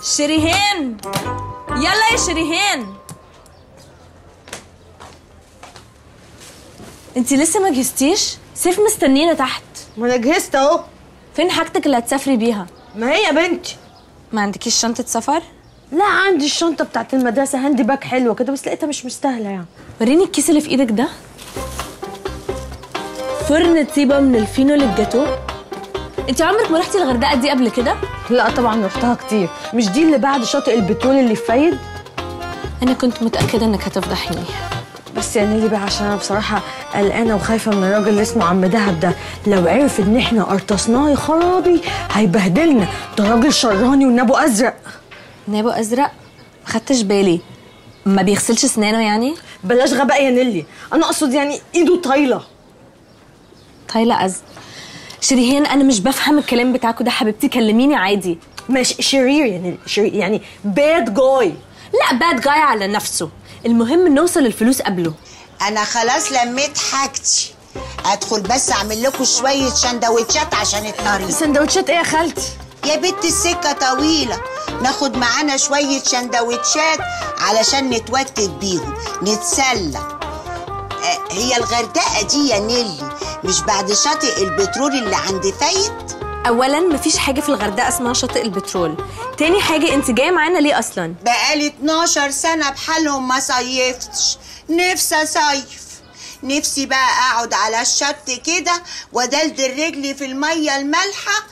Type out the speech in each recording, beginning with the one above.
شريهان يلا يا شريهان انتي لسه ما جهزتيش سيف مستنينا تحت ما انا جهزت اهو فين حاجتك اللي هتسافري بيها ما هي يا بنتي ما عندكيش شنطه سفر لا عندي الشنطه بتاعت المدرسه هاندي باك حلوه كده بس لقيتها مش مستاهله يعني وريني الكيس اللي في ايدك ده فرن طيبه من الفينو للجاتو انت عمرك ما رحتي الغردقه دي قبل كده لا طبعا رحتها كتير مش دي اللي بعد شاطئ البترول اللي في فايد انا كنت متاكده انك هتفضحيني بس يا نيلي بقى عشان انا بصراحه قلقانه وخايفه من الراجل اللي اسمه عم دهب ده لو عرف ان احنا قرطسناه يا خرابي هيبهدلنا ده راجل شراني ونابو ازرق نابو ازرق ما خدتش بالي ما بيغسلش اسنانه يعني بلاش غباء يا نيلي انا اقصد يعني ايده طايله طايله أز شريهان انا مش بفهم الكلام بتاعكوا ده حبيبتي كلميني عادي ماشي شرير يا نيلي شرير يعني باد جاي لا باد جاي على نفسه المهم نوصل الفلوس قبله انا خلاص لميت حاجتي ادخل بس اعمل لكم شويه سندوتشات عشان الطريق سندوتشات ايه يا خالتي يا بنت السكه طويله ناخد معانا شويه سندوتشات علشان نتوتت بيهم نتسلى آه، هي الغردقه دي يا نيلي مش بعد شاطئ البترول اللي عند فايد اولا مفيش حاجه في الغردقه اسمها شاطئ البترول تاني حاجه انت جايه معانا ليه اصلا بقالي 12 سنة بحالهم ما صيفتش نفسي أصيف نفسي بقى أقعد على الشط كده وأدلدل رجلي في المية المالحة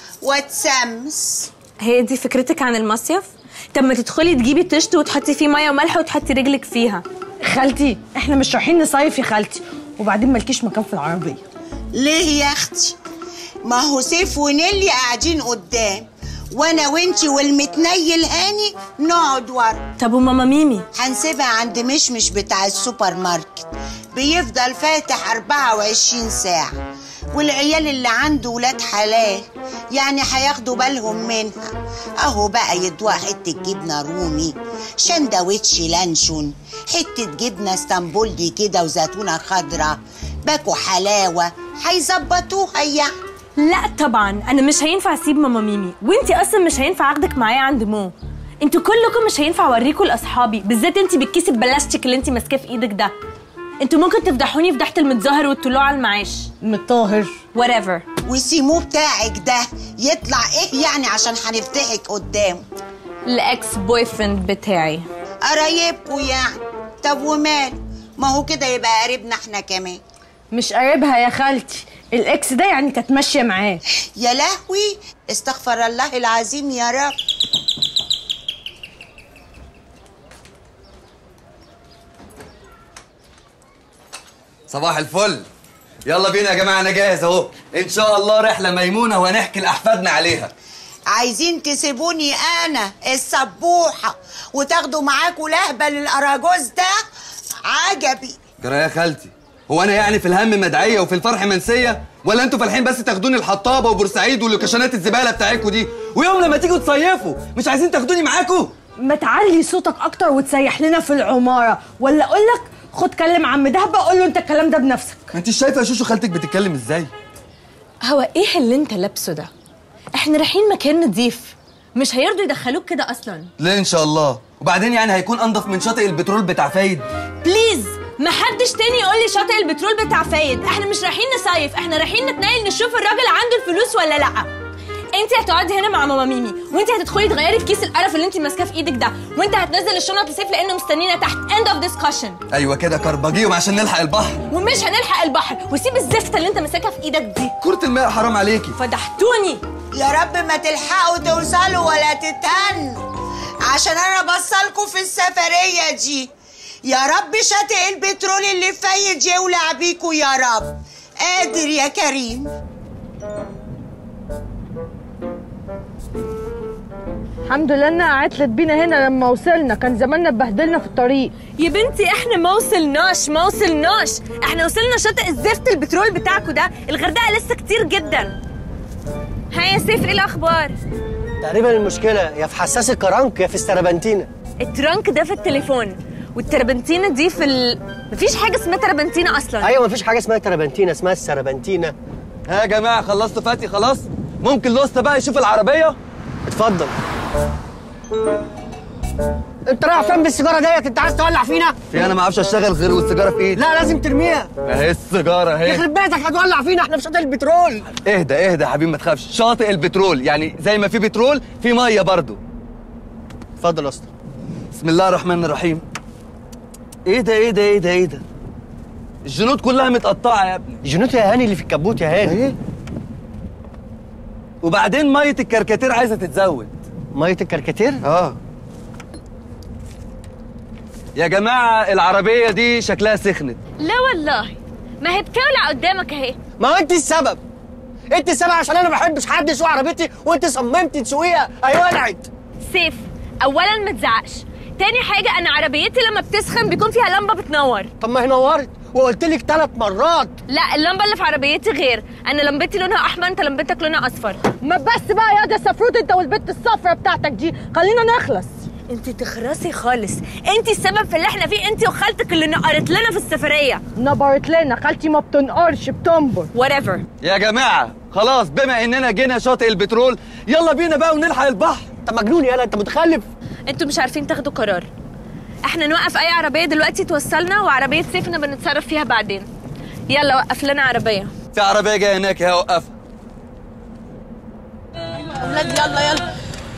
وأتسمس هي دي فكرتك عن المصيف طب ما تدخلي تجيبي طشت وتحطي فيه ميه وملح وتحطي رجلك فيها خالتي احنا مش رايحين نصيف يا خالتي وبعدين مالكيش مكان في العربيه ليه يا أختي ما هو سيف ونيلي قاعدين قدام وأنا وإنتي والمتنيل هاني نقعد ورا طب وماما ميمي هنسيبها عند مشمش بتاع السوبر ماركت بيفضل فاتح 24 ساعة والعيال اللي عنده ولاد حلال يعني هياخدوا بالهم منها اهو بقى يدوها حتة جبنة رومي شندوتش لانشون حتة جبنة اسطنبولي كده وزيتونة خضرا باكو حلاوة هيظبطوها يعني لا طبعا انا مش هينفع اسيب ماما ميمي وانتي اصلا مش هينفع اخدك معايا عند مو انتوا كلكم مش هينفع اوريكم لاصحابي بالذات انتي بالكيس البلاستيك اللي انتي ماسكاه في ايدك ده انتوا ممكن تفضحوني فضحة المتظاهر والطلوع على المعاش مطاهر whatever وسيمو بتاعك ده يطلع ايه يعني عشان هنفتحك قدامه الاكس بوي فريند بتاعي قرايبكوا يعني طب ومال ما هو كده يبقى قريبنا احنا كمان مش قريبها يا خالتي الاكس ده يعني كانت ماشيه معاه يا لهوي استغفر الله العظيم يا رب صباح الفل يلا بينا يا جماعه انا جاهز اهو ان شاء الله رحله ميمونه وهنحكي لاحفادنا عليها عايزين تسيبوني انا السبوحه وتاخدوا معاكوا لهبه للاراجوز ده عجبي جرى يا خالتي هو انا يعني في الهم مدعيه وفي الفرح منسيه ولا انتوا فالحين بس تاخدوني الحطابه وبورسعيد واللوكاشنات الزباله بتاعتكوا دي ويوم لما تيجوا تصيفوا مش عايزين تاخدوني معاكوا ما تعلي صوتك اكتر وتسيح لنا في العماره ولا اقول لك خد كلم عم دهب قول له انت الكلام ده بنفسك ما انت شايفه يا شوشو خالتك بتتكلم ازاي هو ايه اللي انت لابسه ده احنا رايحين مكان نضيف مش هيرضوا يدخلوك كده اصلا لا ان شاء الله وبعدين يعني هيكون انضف من شاطئ البترول بتاع فايد بليز محدش تاني يقول لي شاطئ البترول بتاع فايد احنا مش رايحين نصيف احنا رايحين نتنيل نشوف الراجل عنده الفلوس ولا لا انت هتقعدي هنا مع ماما ميمي وانت هتدخلي تغيري الكيس القرف اللي انت ماسكاه في ايدك ده وانت هتنزل الشنط لسيف لانه مستنينا تحت end of discussion ايوه كده كربجيهم عشان نلحق البحر ومش هنلحق البحر وسيب الزفته اللي انت ماسكها في ايدك دي كرة الماء حرام عليكي فضحتوني يا رب ما تلحقوا توصلوا ولا تتهنوا عشان انا بصلكوا في السفريه دي يا رب شاطئ البترول اللي فايد يولع بيكوا يا رب قادر يا كريم الحمد لله انها عطلت بينا هنا لما وصلنا كان زماننا اتبهدلنا في الطريق يا بنتي احنا ما وصلناش ما وصلناش احنا وصلنا شاطئ الزفت البترول بتاعكوا ده الغردقه لسه كتير جدا ها يا سيف ايه الاخبار تقريبا المشكلة يا في حساس الكرنك يا في السربنتينة الترانك ده في التليفون والتربنتينه دي في ال... مفيش حاجه اسمها تربنتينه اصلا ايوه مفيش حاجة اسمها تربنتينة اسمها السربنتينة ها يا جماعه خلصتوا فاتي خلاص ممكن لوستا بقى يشوف العربيه اتفضل انت رايح فين بالسيجاره ديت انت عايز تولع فينا في انا ما اعرفش اشتغل غير والسيجاره في ايدي لا لازم ترميها اهي السيجاره اهي يخرب بيتك هتولع فينا احنا في شاطئ البترول اهدى اهدى يا حبيبي ما تخافش شاطئ البترول يعني زي ما في بترول في ميه برضو اتفضل يا اسطى بسم الله الرحمن الرحيم ايه ده ايه ده ايه ده ايه ده الجنود كلها متقطعه يا ابني الجنوت يا هاني اللي في الكبوت يا هاني ايه وبعدين ميه الكركاتير عايزه تتزود ميه الكركاتير اه يا جماعه العربيه دي شكلها سخنت لا والله ما هي بتولع قدامك اهي ما هو انت السبب انت السبب عشان انا ما بحبش حد يسوق عربيتي وانت صممت تسوقيها ايوه ولعت سيف اولا ما تزعقش تاني حاجه انا عربيتي لما بتسخن بيكون فيها لمبه بتنور طب ما هي نورت وقلت لك ثلاث مرات لا اللمبه اللي في عربيتي غير انا لمبتي لونها احمر انت لمبتك لونها اصفر ما بس بقى يا ده سفروت انت والبت الصفرة بتاعتك دي خلينا نخلص انت تخرسي خالص انت السبب في اللي احنا فيه انت وخالتك اللي نقرت لنا في السفريه نبرت لنا خالتي ما بتنقرش بتنبر whatever يا جماعه خلاص بما اننا جينا شاطئ البترول يلا بينا بقى ونلحق البحر انت مجنون يالا انت متخلف انتوا مش عارفين تاخدوا قرار احنا نوقف اي عربيه دلوقتي توصلنا وعربيه سيفنا بنتصرف فيها بعدين يلا وقف لنا عربيه في عربيه جايه هناك اهي وقفها ولاد يلا يلا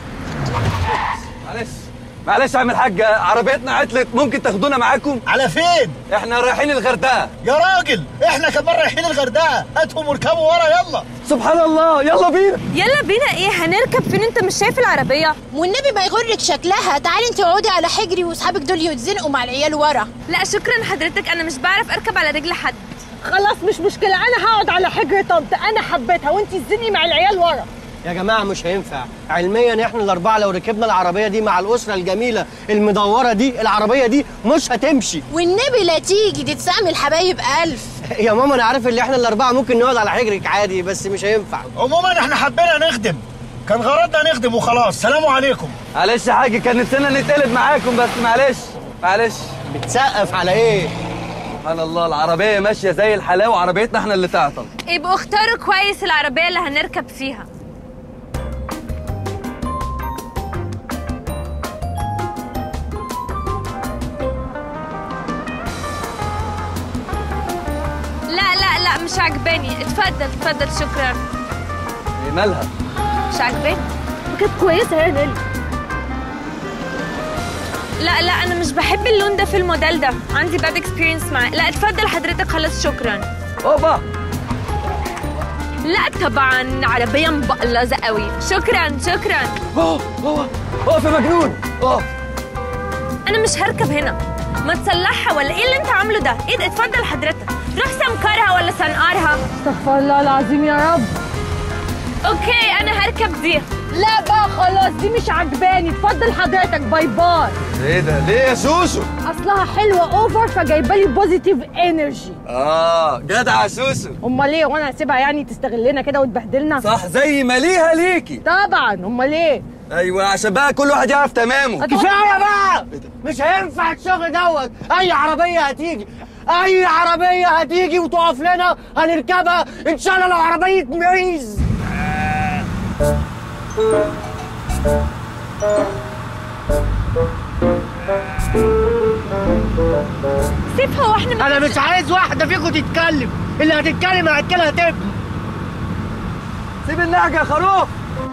معلش معلش يا عم الحاج عربيتنا عطلت ممكن تاخدونا معاكم على فين؟ احنا رايحين الغردقه يا راجل احنا كمان رايحين الغردقه هاتهم واركبوا ورا يلا سبحان الله يلا بينا يلا بينا ايه هنركب فين انت مش شايف العربيه والنبي ما يغرك شكلها تعالي انت اقعدي على حجري واصحابك دول يتزنقوا مع العيال ورا لا شكرا حضرتك انا مش بعرف اركب على رجل حد خلاص مش مشكلة أنا هقعد على حجر طنط أنا حبيتها وأنت الزني مع العيال ورا يا جماعه مش هينفع علميا احنا الاربعه لو ركبنا العربيه دي مع الاسره الجميله المدوره دي العربيه دي مش هتمشي والنبي لا تيجي دي تسامي الحبايب الف يا ماما انا عارف ان احنا الاربعه ممكن نقعد على حجرك عادي بس مش هينفع عموما احنا حبينا نخدم كان غرضنا نخدم وخلاص سلام عليكم معلش يا حاج كان نفسنا نتقلب معاكم بس معلش معلش بتسقف على ايه سبحان الله العربيه ماشيه زي الحلاوه وعربيتنا احنا اللي تعطل يبقوا اختاروا كويس العربيه اللي هنركب فيها لا لا لا مش عجباني اتفضل اتفضل شكرا ايه مالها مش عجباني كانت كويسة يا نيلي لا لا انا مش بحب اللون ده في الموديل ده عندي باد اكسبيرينس معاه لا اتفضل حضرتك خلاص شكرا اوبا لا طبعا عربيه مبقلظه قوي شكرا شكرا اوه اوه اقف يا مجنون اقف انا مش هركب هنا ما تصلحها ولا ايه اللي انت عامله ده ايه ده اتفضل حضرتك روح سمكرها ولا سنقرها استغفر الله العظيم يا رب اوكي انا هركب دي لا بقى خلاص دي مش عجباني اتفضل حضرتك باي باي ايه ده ليه يا سوسو اصلها حلوه اوفر فجايبه لي بوزيتيف انرجي اه جدع يا سوسو امال ايه وانا هسيبها يعني تستغلنا كده وتبهدلنا صح زي ما ليها ليكي طبعا امال ايه ايوه عشان بقى كل واحد يعرف تمامه كفايه بقى مش هينفع الشغل دوت اي عربيه هتيجي اي عربيه هتيجي وتقف لنا هنركبها ان شاء الله لو عربيه معيز سيب هو احنا انا مش عايز واحده فيكم تتكلم اللي هتتكلم هتكلم هتبني سيب النهج يا خروف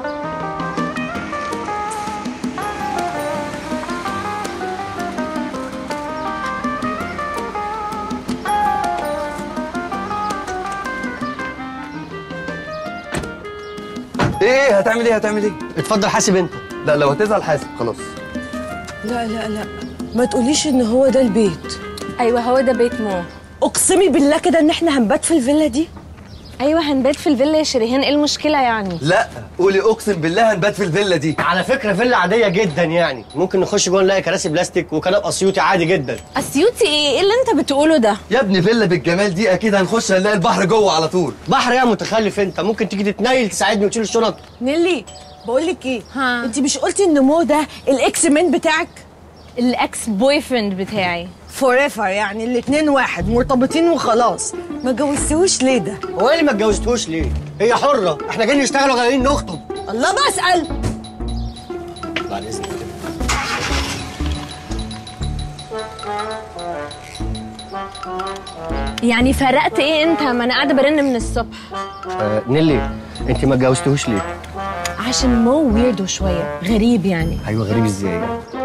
ايه هتعمل ايه هتعمل ايه اتفضل حاسب انت لا لو هتزعل حاسب خلاص لا لا لا ما تقوليش ان هو ده البيت ايوه هو ده بيت مو اقسمي بالله كده ان احنا هنبات في الفيلا دي ايوه هنبات في الفيلا يا شريهان ايه المشكله يعني لا قولي اقسم بالله هنبات في الفيلا دي على فكره فيلا عاديه جدا يعني ممكن نخش جوه نلاقي كراسي بلاستيك وكنب اسيوطي عادي جدا اسيوتي ايه ايه اللي انت بتقوله ده يا ابني فيلا بالجمال دي اكيد هنخش هنلاقي البحر جوه على طول بحر يا متخلف انت ممكن تيجي تتنيل تساعدني وتشيل الشنط نيلي بقول لك ايه ها. انت مش قلتي ان مو ده الاكس مان بتاعك الاكس بوي فريند بتاعي فور ايفر يعني الاتنين واحد مرتبطين وخلاص ما جوزتوش ليه ده هو ايه اللي ما اتجوزتوش ليه هي حره احنا جايين نشتغل وجايين نخطب الله بسأل بعد اذنك يعني فرقت ايه انت ما انا قاعده برن من الصبح آه نيلي انت ما اتجوزتهوش ليه؟ عشان مو ويردو شويه غريب يعني ايوه غريب ازاي؟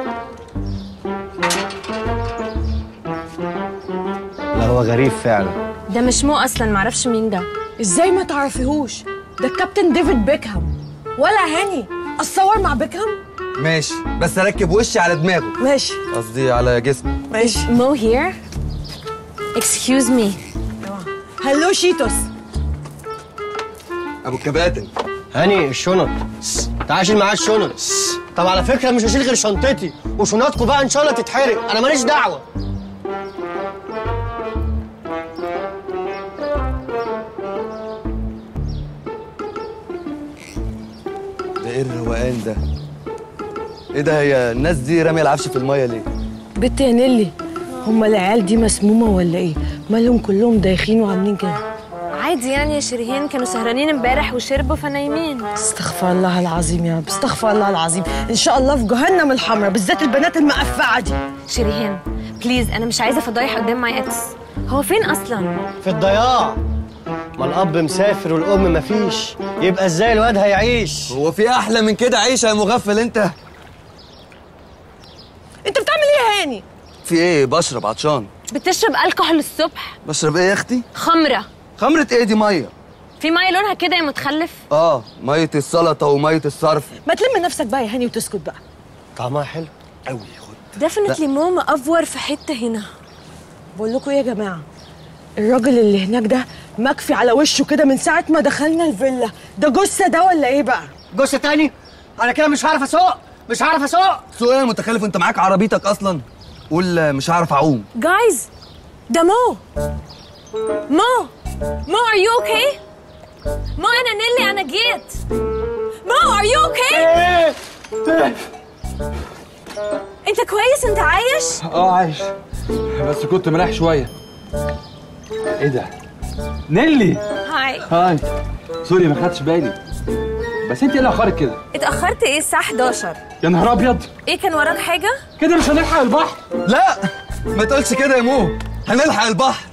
لا هو غريب فعلا ده مش مو اصلا معرفش مين ده ازاي ما تعرفيهوش ده الكابتن ديفيد بيكهام ولا هاني اتصور مع بيكهام ماشي بس اركب وشي على دماغه ماشي قصدي على جسمي ماشي مو هير اكسكيوز مي هلو شيتوس ابو الكباتن هاني الشنط تعال اشيل معاه الشنط طب على فكره مش هشيل غير شنطتي وشنطكم بقى ان شاء الله تتحرق انا ماليش دعوه ده ايه الروقان ده ايه ده هي الناس دي راميه العفش في الميه ليه بنت يا نيلي هما العيال دي مسمومه ولا ايه مالهم كلهم دايخين وعاملين كده عادي يعني يا شريهان كانوا سهرانين امبارح وشربوا فنايمين استغفر الله العظيم يا رب استغفر الله العظيم ان شاء الله في جهنم الحمراء بالذات البنات المقفعه دي شريهان بليز انا مش عايزه فضايح قدام ماي اكس هو فين اصلا في الضياع ما الاب مسافر والام مفيش يبقى ازاي الواد هيعيش هو في احلى من كده عيشه يا مغفل انت انت بتعمل ايه يا هاني في ايه بشرب عطشان بتشرب الكحول الصبح بشرب ايه يا اختي خمره خمره ايه دي ميه في ميه لونها كده يا متخلف اه ميه السلطه وميه الصرف ما تلم نفسك بقى يا هاني وتسكت بقى طعمها حلو قوي خد ديفنتلي مو مأفور في حته هنا بقول لكم ايه يا جماعه الراجل اللي هناك ده مكفي على وشه كده من ساعه ما دخلنا الفيلا ده جثه ده ولا ايه بقى جثه تاني انا كده مش هعرف اسوق مش هعرف اسوق سوق ايه يا متخلف انت معاك عربيتك اصلا قول مش هعرف اعوم جايز ده مو مو مو ار يو اوكي مو انا نيلي انا جيت مو ار يو اوكي انت كويس انت عايش اه عايش بس كنت مريح شويه ايه ده نيلي هاي هاي سوري ما خدتش بالي بس انت ايه اللي اخرك كده اتاخرت ايه الساعه 11 يا نهار ابيض ايه كان وراك حاجه كده مش هنلحق البحر لا ما تقولش كده يا مو هنلحق البحر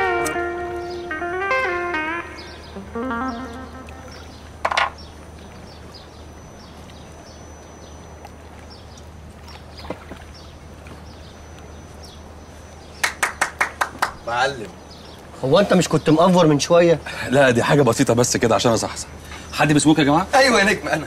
معلم هو انت مش كنت مأفور من شويه لا دي حاجة بسيطة بس كده عشان اصحصح حد بيسموك يا جماعة؟ ايوه يا نجم انا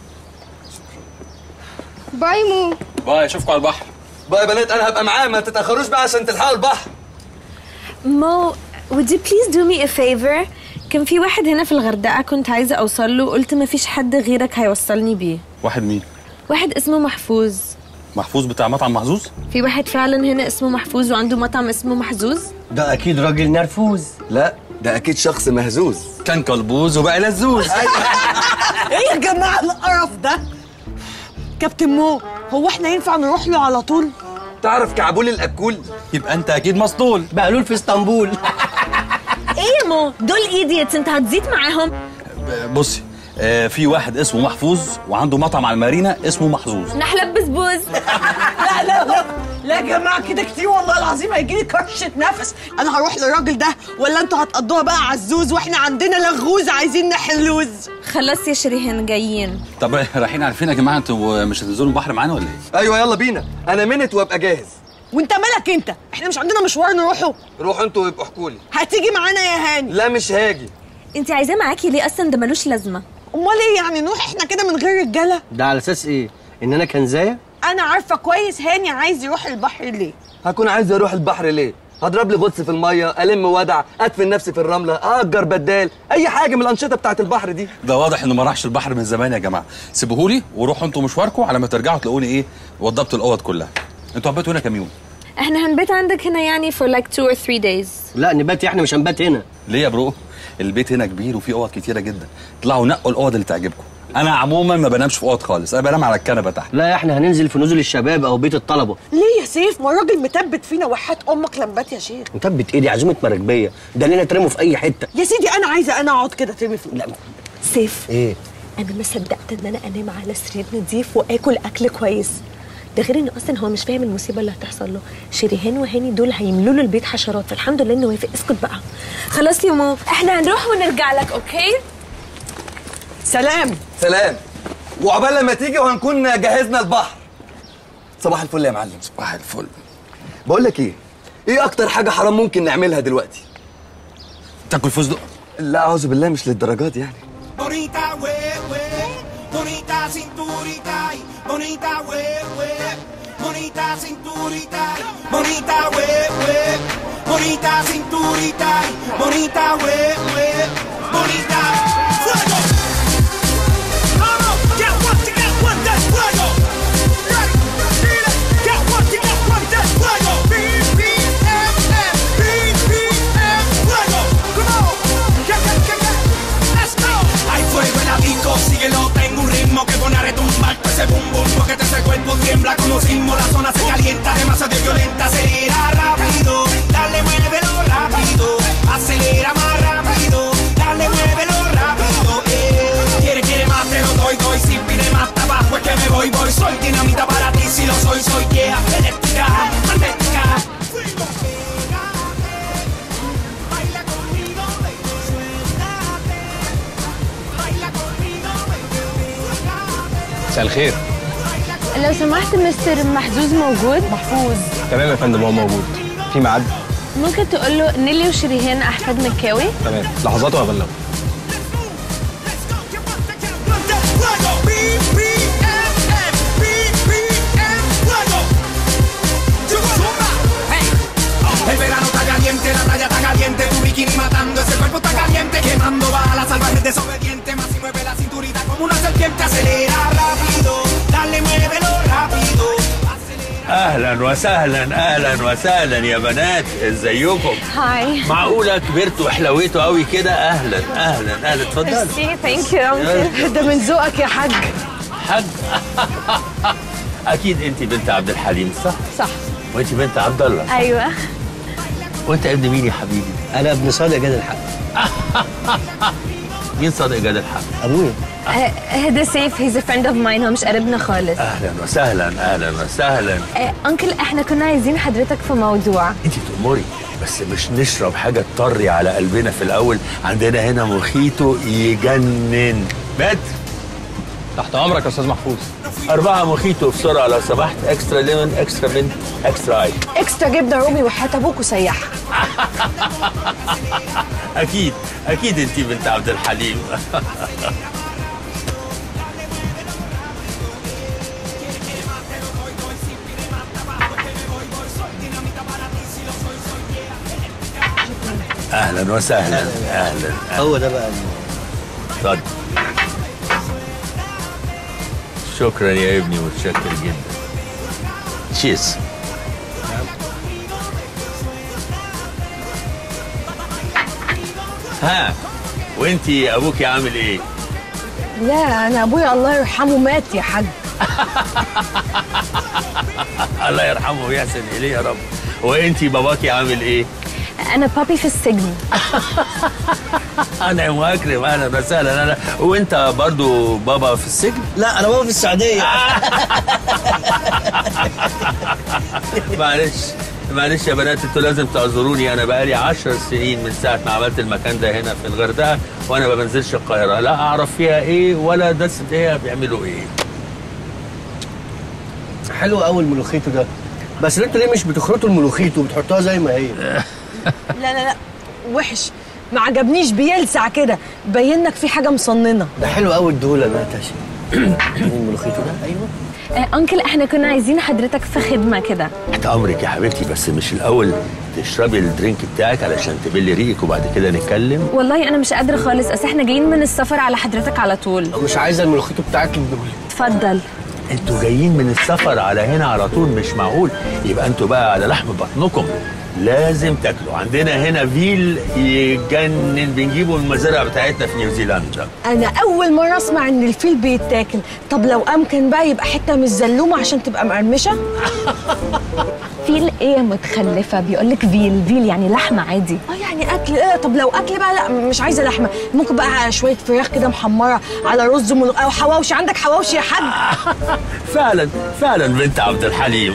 باي مو باي اشوفكم على البحر بقى يا بنات انا هبقى معاه ما تتاخروش بقى عشان تلحقوا البحر مو would you please do me a favor كان في واحد هنا في الغردقه كنت عايزه اوصل له قلت ما فيش حد غيرك هيوصلني بيه واحد مين؟ واحد اسمه محفوظ محفوظ بتاع مطعم محظوظ؟ في واحد فعلا هنا اسمه محفوظ وعنده مطعم اسمه محظوظ ده اكيد راجل نرفوز لا ده اكيد شخص مهزوز كان كلبوز وبقى لزوز ايه يا جماعه القرف ده كابتن مو هو احنا ينفع نروح له على طول تعرف كعبول الاكول يبقى انت اكيد مسطول بقلول في اسطنبول ايه يا مو دول ايديتس انت هتزيد معاهم بصي آه في واحد اسمه محفوظ وعنده مطعم على المارينا اسمه محظوظ نحلب بسبوز لا لا لا لا يا جماعه كده كتير والله العظيم هيجيلي كرشه نفس انا هروح للراجل ده ولا انتوا هتقضوها بقى عزوز واحنا عندنا لغوز عايزين نحلوز خلاص يا شريهان جايين طب رايحين عارفين يا جماعة انتوا مش هتنزلوا البحر معانا ولا ايه؟ ايوه يلا بينا انا منت وابقى جاهز وانت مالك انت احنا مش عندنا مشوار نروحه روحوا انتوا ويبقوا احكوا لي هتيجي معانا يا هاني لا مش هاجي انت عايزاه معاكي ليه اصلا ده ملوش لازمه امال ايه يعني نروح احنا كده من غير رجاله ده على اساس ايه ان انا كنزايه انا عارفه كويس هاني عايز يروح البحر ليه هكون عايز اروح البحر ليه هضرب لي غطس في الميه الم ودع ادفن نفسي في الرمله اجر بدال اي حاجه من الانشطه بتاعت البحر دي ده واضح انه ما راحش البحر من زمان يا جماعة سيبوهولي وروحوا انتوا مشواركم على ما ترجعوا تلاقوني ايه وضبطوا الاوض كلها انتوا هبيتوا هنا كام يوم؟ احنا هنبيت عندك هنا يعني for like two or three days لا نبات احنا مش هنبات هنا ليه يا برو؟ البيت هنا كبير وفيه اوض كتيرة جدا طلعوا نقوا الاوض اللي تعجبكم انا عموما ما بنامش في اوض خالص انا بنام على الكنبه تحت لا احنا هننزل في نزل الشباب او بيت الطلبه ليه يا سيف ما الراجل مثبت فينا وحات امك لمبات يا شيخ مثبت ايدي عزومه مراكبيه ده لنا ترموا في اي حته يا سيدي انا عايزه انا اقعد كده ترمي في لا سيف ايه انا ما صدقت ان انا انام على سرير نضيف واكل اكل كويس ده غير ان اصلا هو مش فاهم المصيبه اللي هتحصل له شريهان وهاني دول هيملوا له البيت حشرات فالحمد لله انه وافق اسكت بقى خلاص يا مو احنا هنروح ونرجع لك اوكي سلام سلام وعقبال لما تيجي وهنكون جهزنا البحر صباح الفل يا معلم صباح الفل بقول لك ايه ايه اكتر حاجه حرام ممكن نعملها دلوقتي تاكل فستق لا اعوذ بالله مش للدرجات يعني Bonita, we, we. Bonita cinturita, y bonita, we, we. Bonita cinturita, y bonita, we, we. Bonita cinturita, y bonita, we, we. Bonita. Fuego. Vamos, get one, to get one, that's fuego. Ready, feel it. Get one, to get one, that's fuego. BPMM, BPM, fuego. Come on, get, get, get, get. Let's go. Hay fuego en la disco, síguelo, tengo un ritmo que pone a retumbar todo ese bum bum, porque te ese cuerpo tiembla como sismo, la zona se calienta, demasiado violenta, acelera rápido, dale, muévelo rápido, acelera más rápido, dale, muévelo rápido, eh. Quiere, quiere más, te lo doy, doy, si pide más tabaco es que me voy, voy, soy dinamita para ti, si lo soy, soy yeah, eléctrica, magnética. Fuego. Baila conmigo, baby, suéltate. Baila conmigo, baby, مساء الخير لو سمحت مستر محزوز موجود محفوظ تمام يا فندم هو موجود في ميعاد ممكن تقول له نيلي وشريهان احفاد مكاوي تمام لحظات وهبلغه Fuego, BPM, BPM, fuego. Zumba. Hey. El verano está caliente, la playa está caliente, tu bikini matando, ese cuerpo está caliente, quemando balas salvajes desobediente, más si mueve la cinturita como una serpiente, acelera rápido, dale, muévelo rápido. اهلا وسهلا اهلا وسهلا يا بنات ازيكم هاي معقوله كبرتوا وحلويتوا قوي كده اهلا اهلا اهلا اتفضلوا ميرسي ثانك يو انكل ده من ذوقك يا حاج حاج اكيد انت بنت عبد الحليم صح صح وانت بنت عبد الله ايوه وانت ابن مين يا حبيبي انا ابن صادق جاد الحق مين صادق جاد الحق ابويا هدا سيف هيز ا فريند اوف ماين هو مش قريبنا خالص اهلا وسهلا اهلا وسهلا آه، انكل احنا كنا عايزين حضرتك في موضوع انت تأمري بس مش نشرب حاجه تطري على قلبنا في الاول عندنا هنا مخيطو يجنن مات تحت امرك يا استاذ محفوظ أربعة مخيطو بسرعة لو سمحت اكسترا ليمون اكسترا منت اكسترا اي اكسترا جبنه رومي وحياه ابوك وسيحها أكيد أكيد أنت بنت عبد الحليم أهلا وسهلا أهلا هو ده بقى اتفضل شكرا يا ابني متشكر جدا تشيز ها وانتي ابوكي عامل ايه لا انا ابويا الله يرحمه مات يا حاج الله يرحمه ويحسن اليه يا رب وانتي باباكي عامل ايه انا بابي في السجن انا واكرم اهلا وسهلا انا وانت برضو بابا في السجن لا انا بابا في السعوديه معلش معلش يا بنات انتوا لازم تعذروني انا بقالي عشر سنين من ساعه ما عملت المكان ده هنا في الغردقه وانا ما بنزلش القاهره لا اعرف فيها ايه ولا ناس ايه بيعملوا ايه حلو قوي الملوخيتو ده بس انتوا ليه مش بتخرطوا الملوخيتو وبتحطوها زي ما هي لا لا لا وحش ما عجبنيش بيلسع كده بينك في حاجه مصننه ده حلو قوي الدوله ده تاشي الملوخيتو ده ايوه آه، انكل احنا كنا عايزين حضرتك في خدمه كده تحت امرك يا حبيبتي بس مش الاول تشربي الدرينك بتاعك علشان تبلي ريقك وبعد كده نتكلم والله انا مش قادره خالص اصل احنا جايين من السفر على حضرتك على طول مش عايزه الملوخيتو بتاعك الدولي اتفضل انتوا جايين من السفر على هنا على طول مش معقول يبقى انتوا بقى على لحم بطنكم لازم تاكله عندنا هنا فيل يجنن بنجيبه من المزارع بتاعتنا في نيوزيلندا انا اول مره اسمع ان الفيل بيتاكل طب لو امكن بقى يبقى حته من الزلومه عشان تبقى مقرمشه فيل ايه يا متخلفه بيقول لك فيل فيل يعني لحمه عادي اه يعني اكل ايه طب لو اكل بقى لا مش عايزه لحمه ممكن بقى شويه فراخ كده محمره على رز وملوخيه او حواوشي عندك حواوشي يا حاج فعلا فعلا بنت عبد الحليم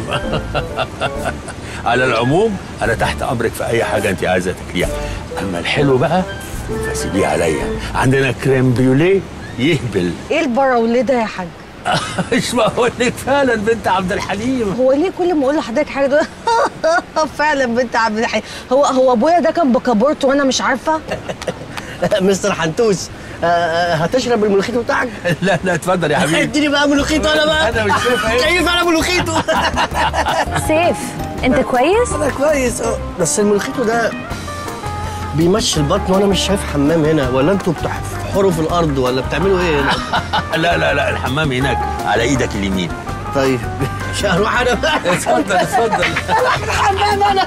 على العموم انا تحت امرك في اي حاجه انت عايزه تاكليها اما الحلو بقى فسيبيه عليا عندنا كريم بيوليه يهبل ايه البراوليه ده يا حاج مش بقول لك فعلا بنت عبد الحليم هو ليه كل ما اقول لحضرتك حاجه تقول فعلا بنت عبد الحليم هو هو ابويا ده كان بكابورت وانا مش عارفه مستر حنتوس آه، آه، هتشرب الملوخيتو بتاعك لا لا اتفضل يا حبيبي اديني بقى ملوخيتو انا بقى انا مش شايف ايه كيف انا ملوخيتو سيف انت كويس انا كويس اه بس الملوخيتو ده بيمشي البطن وانا مش شايف حمام هنا ولا انتوا بتحفروا في الارض ولا بتعملوا ايه هنا لا لا لا الحمام هناك على ايدك اليمين طيب مش هروح انا بقى اتفضل اتفضل اروح الحمام انا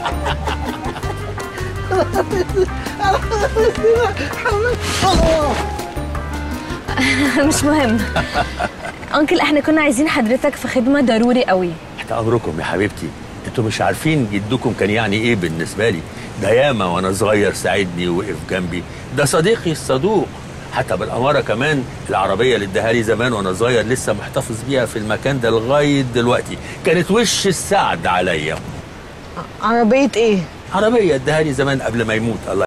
مش مهم انكل احنا كنا عايزين حضرتك في خدمه ضروري قوي تحت امركم يا حبيبتي انتوا مش عارفين جدكم كان يعني ايه بالنسبه لي ده ياما وانا صغير ساعدني ووقف جنبي ده صديقي الصدوق حتى بالاماره كمان العربيه اللي اداها لي زمان وانا صغير لسه محتفظ بيها في المكان ده لغايه دلوقتي كانت وش السعد عليا عربيه ايه عربيه اداها لي زمان قبل ما يموت الله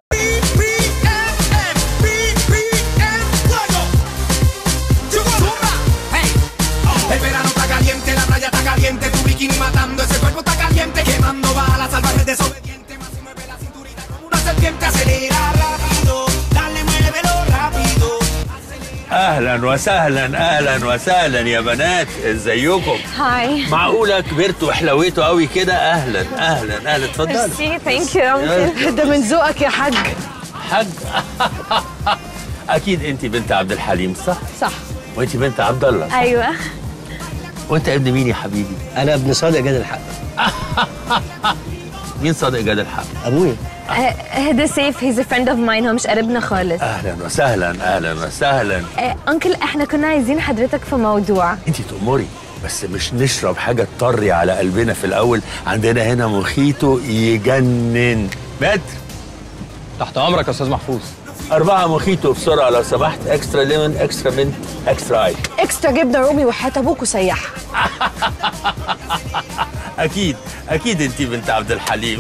El verano está caliente, la playa está caliente, tu bikini matando, ese cuerpo está caliente, quemando balas salvaje desobediente, más si mueve la cinturita como una serpiente, acelera rápido, dale, muévelo rápido. اهلا وسهلا اهلا وسهلا يا بنات ازيكم هاي معقوله كبرتوا وحلويتوا قوي كده اهلا اهلا اهلا اتفضلوا ميرسي ثانك يو انكل ده من ذوقك يا حاج حاج اكيد انت بنت عبد الحليم صح صح وانت بنت عبد الله صح؟ ايوه وانت ابن مين يا حبيبي انا ابن صادق جاد الحق مين صادق جاد الحق ابويا هذا سيف هيز فريند اوف ماين هو مش قريبنا خالص اهلا وسهلا اهلا وسهلا آه، انكل احنا كنا عايزين حضرتك في موضوع انت تأمري بس مش نشرب حاجه تطري على قلبنا في الاول عندنا هنا مخيطو يجنن متر تحت امرك يا استاذ محفوظ أربعة مخيطو بسرعة لو سمحت اكسترا ليمون اكسترا منت اكسترا اي اكسترا جبنه رومي وحياه ابوك وسيحها أكيد أكيد أنت بنت عبد الحليم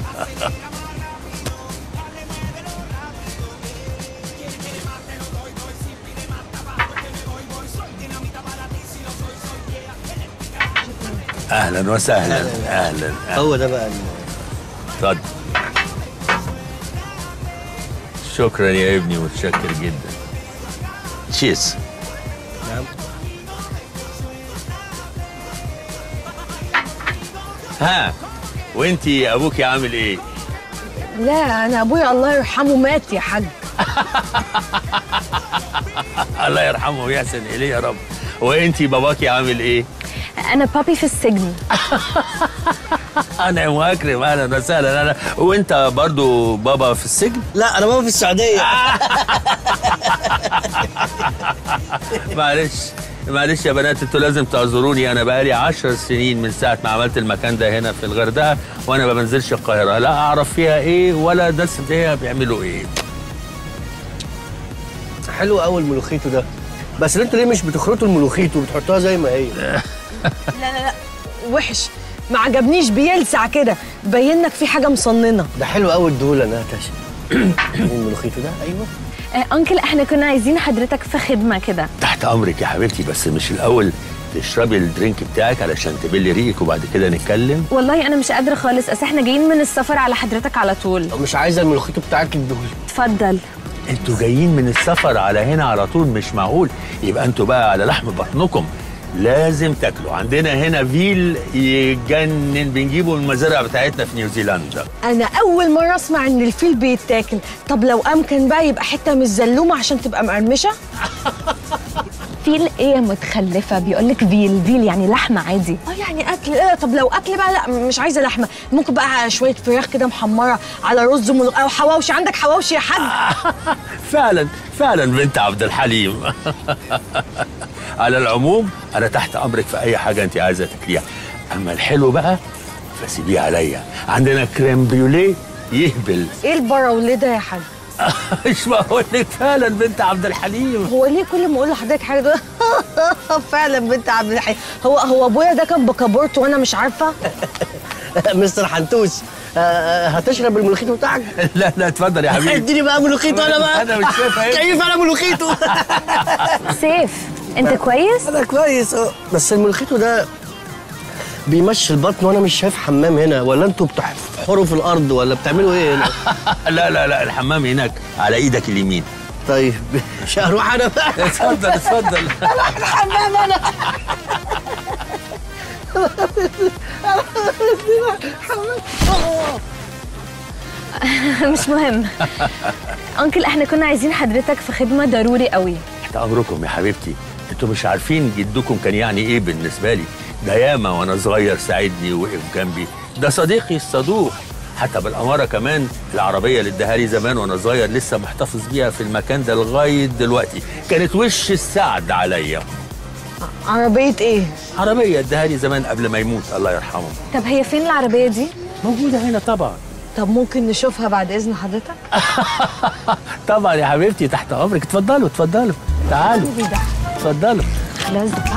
أهلا وسهلا أهلا أهلا هو ده بقى ال- اتفضل شكرا يا ابني متشكر جدا تشيز نعم ها وانتي ابوكي عامل ايه لا انا ابويا الله يرحمه مات يا حاج الله يرحمه ويحسن اليه يا رب وانتي باباكي عامل ايه انا بابي في السجن انا واكرم اهلا وسهلا انا وانت برضو بابا في السجن لا انا بابا في السعوديه معلش معلش يا بنات انتوا لازم تعذروني انا بقالي عشر سنين من ساعه ما عملت المكان ده هنا في الغردقه وانا ما بنزلش القاهره لا اعرف فيها ايه ولا دس فيها بيعملوا ايه حلو قوي الملوخيتو ده بس انتوا ليه مش بتخرطوا الملوخيتو وبتحطوها زي ما هي لا لا لا وحش ما عجبنيش بيلسع كده باين لك في حاجه مصننه ده حلو قوي الدهولة انا تاشا الملوخيتو ده ايوه آه، انكل احنا كنا عايزين حضرتك في خدمه كده تحت امرك يا حبيبتي بس مش الاول تشربي الدرينك بتاعك علشان تبلي ريقك وبعد كده نتكلم والله انا مش قادره خالص اصل احنا جايين من السفر على حضرتك على طول مش عايزه الملوخيتو بتاعك الدهولة اتفضل انتوا جايين من السفر على هنا على طول مش معقول يبقى انتوا بقى على لحم بطنكم لازم تاكلوا عندنا هنا فيل يجنن بنجيبه من المزارع بتاعتنا في نيوزيلندا انا اول مره اسمع ان الفيل بيتاكل طب لو امكن بقى يبقى حته من الزلومه عشان تبقى مقرمشه فيل ايه يا متخلفه بيقول لك فيل فيل يعني لحمه عادي اه يعني اكل ايه طب لو اكل بقى لا مش عايزه لحمه ممكن بقى شويه فراخ كده محمره على رز وملوخ او حواوشي عندك حواوشي يا حاج فعلا فعلا بنت عبد الحليم على العموم انا تحت امرك في اي حاجه انت عايزه تاكليها اما الحلو بقى فسيبيه عليا عندنا كريم بريوليه يهبل ايه البراوليه ده يا حاج مش بقول لك فعلا بنت عبد الحليم هو ليه كل ما اقول لحضرتك حاجه ده فعلا بنت عبد الحليم هو هو ابويا ده كان بكابورت وانا مش عارفه مستر حنتوس آه، هتشرب الملوخيتو بتاعك لا لا اتفضل يا حبيبي اديني بقى ملوخيتو انا بقى انا مش شايف ايه كيف انا ملوخيتو سيف انت كويس انا كويس اه بس الملوخيتو ده بيمشي البطن وانا مش شايف حمام هنا ولا انتوا بتحفروا في الارض ولا بتعملوا ايه هنا لا لا لا الحمام هناك على ايدك اليمين طيب مش هروح انا بقى اتفضل اتفضل اروح الحمام انا مش مهم انكل احنا كنا عايزين حضرتك في خدمه ضروري قوي تحت امركم يا حبيبتي انتوا مش عارفين جدكم كان يعني ايه بالنسبه لي ده ياما وانا صغير ساعدني ووقف جنبي ده صديقي الصدوق حتى بالاماره كمان العربيه اللي اداها لي زمان وانا صغير لسه محتفظ بيها في المكان ده لغايه دلوقتي كانت وش السعد عليا عربيه ايه عربيه اداها لي زمان قبل ما يموت الله يرحمه طب هي فين العربيه دي موجوده هنا طبعا طب ممكن نشوفها بعد اذن حضرتك طبعا يا حبيبتي تحت امرك اتفضلوا اتفضلوا تعالوا اتفضلوا خلاص بقى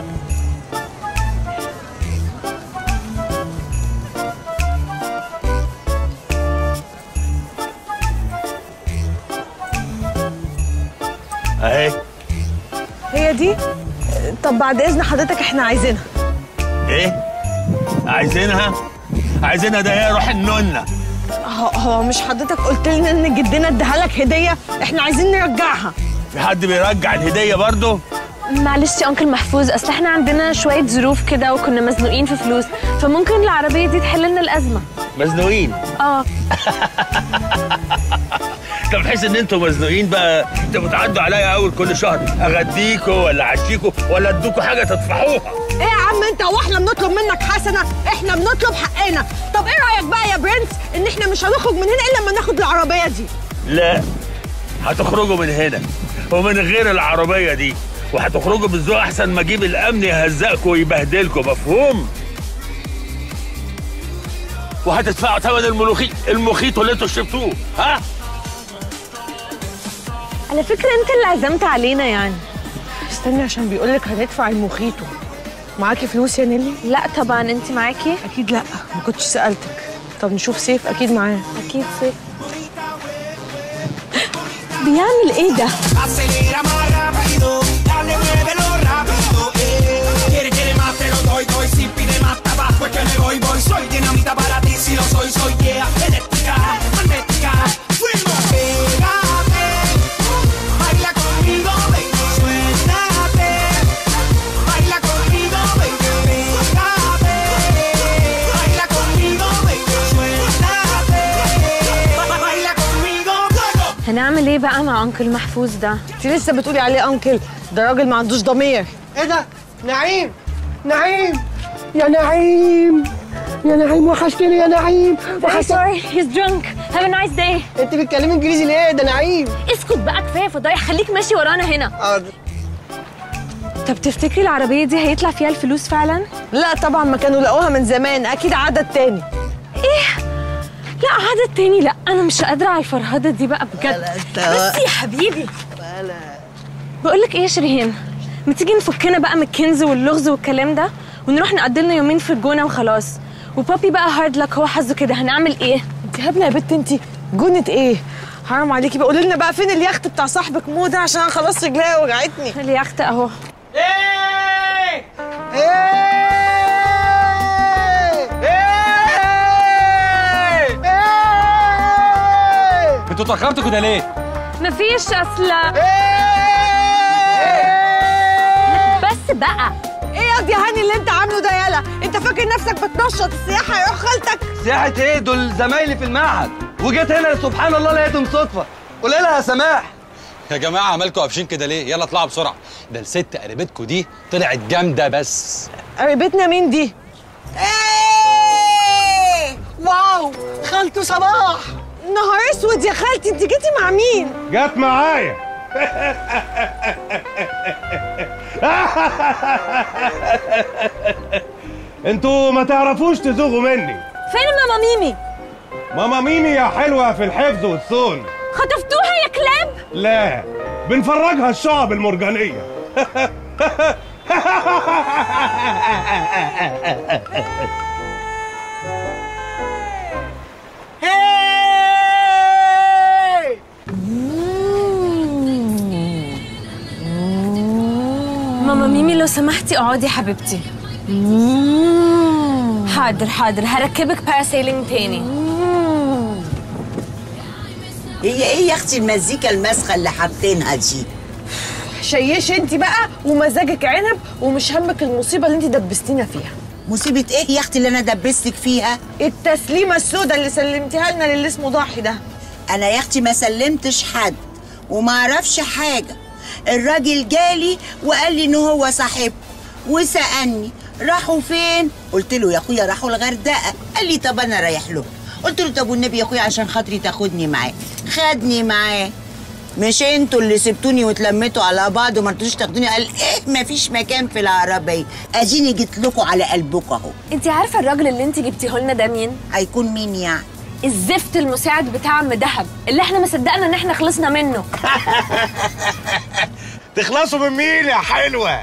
اهي هي دي طب بعد اذن حضرتك احنا عايزينها ايه عايزينها عايزينها ده هي روح النونه هو, هو مش حضرتك قلت لنا ان جدنا اداها لك هديه احنا عايزين نرجعها في حد بيرجع الهديه برضه معلش يا انكل محفوظ اصل احنا عندنا شويه ظروف كده وكنا مزنوقين في فلوس فممكن العربيه دي تحل لنا الازمه مزنوقين اه طب بحيث ان انتوا مزنوقين بقى انتوا بتعدوا عليا اول كل شهر اغديكوا ولا اعشيكوا ولا ادوكوا حاجه تدفعوها ايه يا عم انت هو احنا بنطلب منك حسنه احنا بنطلب حقنا طب ايه رايك بقى يا برنس ان احنا مش هنخرج من هنا الا لما ناخد العربيه دي لا هتخرجوا من هنا ومن غير العربيه دي وهتخرجوا بالذوق احسن ما اجيب الامن يهزقكوا ويبهدلكوا مفهوم وهتدفعوا ثمن الملوخي المخيط اللي انتوا شربتوه ها على فكره انت اللي عزمت علينا يعني استني عشان بيقول لك هندفع المخيطو معاكي فلوس يا نيلي لا طبعا انت معاكي اكيد لا ما كنتش سالتك طب نشوف سيف اكيد معاه اكيد سيف بيعمل ايه ده Acelera más rápido, dale, muévelo rápido, eh. Quiere, quiere más, te lo doy, doy. Si pide más tabaco, es que me voy, voy. Soy dinamita para ti, si lo soy, soy yeah. Eléctrica, magnética, fuimos. Pégate, baila conmigo, baby. Suéltate, baila conmigo, baby. Pégate, baila conmigo, baby. Suéltate, ba- baila conmigo, luego. هنعمل ايه بقى مع انكل محفوظ ده انت لسه بتقولي عليه انكل ده راجل ما عندوش ضمير ايه ده نعيم نعيم يا نعيم يا نعيم وحشتني يا نعيم Very وحشتني sorry he's drunk have a nice day انت بتتكلمي انجليزي ليه ده نعيم اسكت بقى كفايه فضايح خليك ماشي ورانا هنا حاضر طب تفتكري العربيه دي هيطلع فيها الفلوس فعلا لا طبعا ما كانوا لقوها من زمان اكيد عدد تاني ايه لا عدد تاني لا انا مش قادره على الفرهده دي بقى بجد بس يا حبيبي بقول لك ايه يا شيرين ما تيجي نفكنا بقى من الكنز واللغز والكلام ده ونروح نقضي لنا يومين في الجونه وخلاص وبابي بقى هارد لك هو حظه كده هنعمل ايه انت هبله يا بت انت جنة ايه حرام عليكي بقى قولي لنا بقى فين اليخت بتاع صاحبك مو ده عشان انا خلاص رجليا وجعتني اليخت اهو انتوا اتاخرتوا كده ليه؟ مفيش اصل بس بقى ايه يا دي هاني اللي انت عامله ده يالا انت فاكر نفسك بتنشط السياحه يا خالتك سياحة ايه دول زمايلي في المعهد وجيت هنا سبحان الله لقيتهم صدفة قولي لها يا سماح يا جماعه مالكوا قافشين كده ليه يلا اطلعوا بسرعه ده الست قريبتكوا دي طلعت جامده بس قريبتنا مين دي؟ ايه واو خالته صباح نهار اسود يا خالتي انت جيتي مع مين؟ جت معايا انتوا ما تعرفوش تزوغوا مني فين ماما ميمي ماما ميمي يا حلوة في الحفظ والصون خطفتوها يا كلاب لا بنفرجها الشعب المرجانية ماما ميمي لو سمحتي اقعدي يا حبيبتي حاضر حاضر هركبك باراسيلينج تاني هي ايه يا اختي المزيكا المسخه اللي حاطينها دي شيش انت بقى ومزاجك عنب ومش همك المصيبه اللي انت دبستينا فيها مصيبه ايه يا اختي اللي انا دبستك فيها التسليمه السوداء اللي سلمتيها لنا للي اسمه ضاحي ده انا يا اختي ما سلمتش حد وما اعرفش حاجه الراجل جالي وقال لي ان هو صاحبه وسالني راحوا فين قلت له يا اخويا راحوا الغردقه قال لي طب انا رايح له قلت له طب والنبي يا اخويا عشان خاطري تاخدني معاه خدني معاه مش انتوا اللي سبتوني واتلميتوا على بعض وما رضيتوش تاخدوني قال ايه مفيش مكان في العربيه اديني جيت لكم على قلبكم اهو انت عارفه الراجل اللي انت جبتيه لنا ده مين هيكون مين يعني الزفت المساعد بتاع عم دهب اللي احنا ما صدقنا ان احنا خلصنا منه تخلصوا من مين يا حلوة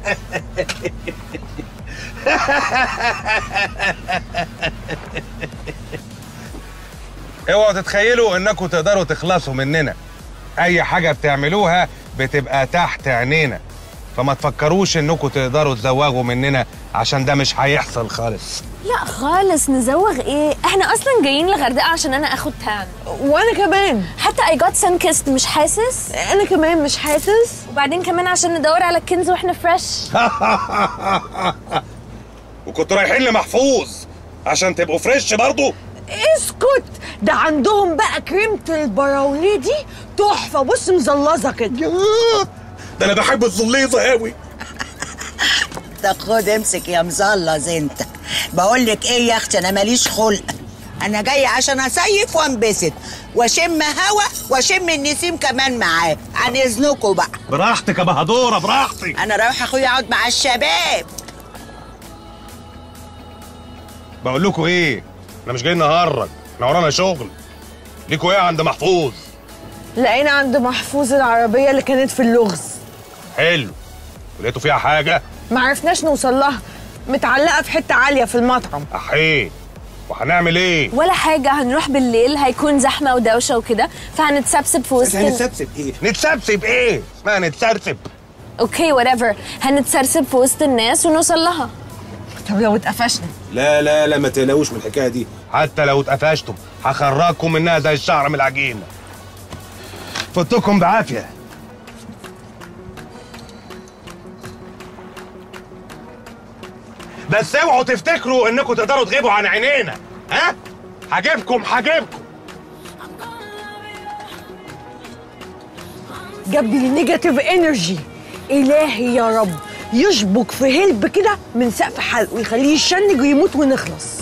اوعوا تتخيلوا انكم تقدروا تخلصوا مننا اي حاجة بتعملوها بتبقى تحت عينينا فما تفكروش انكم تقدروا تزوغوا مننا عشان ده مش هيحصل خالص لا خالص نزوغ ايه احنا اصلا جايين الغردقه عشان انا اخد تان وانا كمان حتى اي جوت سان كيست مش حاسس انا كمان مش حاسس وبعدين كمان عشان ندور على الكنز واحنا فريش وكنتوا رايحين لمحفوظ عشان تبقوا فريش برضو اسكت ده عندهم بقى كريمه البراوليه دي تحفه بص مزلظه كده ده انا بحب الزليظه قوي طب خد امسك يا مزلظ انت بقول لك ايه يا اختي انا ماليش خلق انا جايه عشان اصيف وانبسط واشم هوا واشم النسيم كمان معاه عن اذنكم بقى براحتك يا بهدوره براحتك انا رايحه اخويا اقعد مع الشباب بقول لكم ايه احنا مش جايين نهرج احنا ورانا شغل ليكوا ايه عند محفوظ لقينا عند محفوظ العربيه اللي كانت في اللغز حلو ولقيتوا فيها حاجه ما عرفناش نوصل لها متعلقه في حته عاليه في المطعم احيه وهنعمل ايه ولا حاجه هنروح بالليل هيكون زحمه ودوشه وكده فهنتسبسب في وسط ال- هنتسبسب ايه نتسبسب ايه اسمها نتسرسب اوكي whatever هنتسرسب في وسط الناس ونوصل لها طب لو اتقفشنا لا لا لا ما تقلقوش من الحكايه دي حتى لو اتقفشتم هخرجكم منها زي الشعر من العجين فوتكم بعافيه بس اوعوا تفتكروا انكم تقدروا تغيبوا عن عينينا ها هجيبكم هجيبكم جاب لي نيجاتيف انرجي الهي يا رب يشبك في هلب كده من سقف حلقه ويخليه يشنج ويموت ونخلص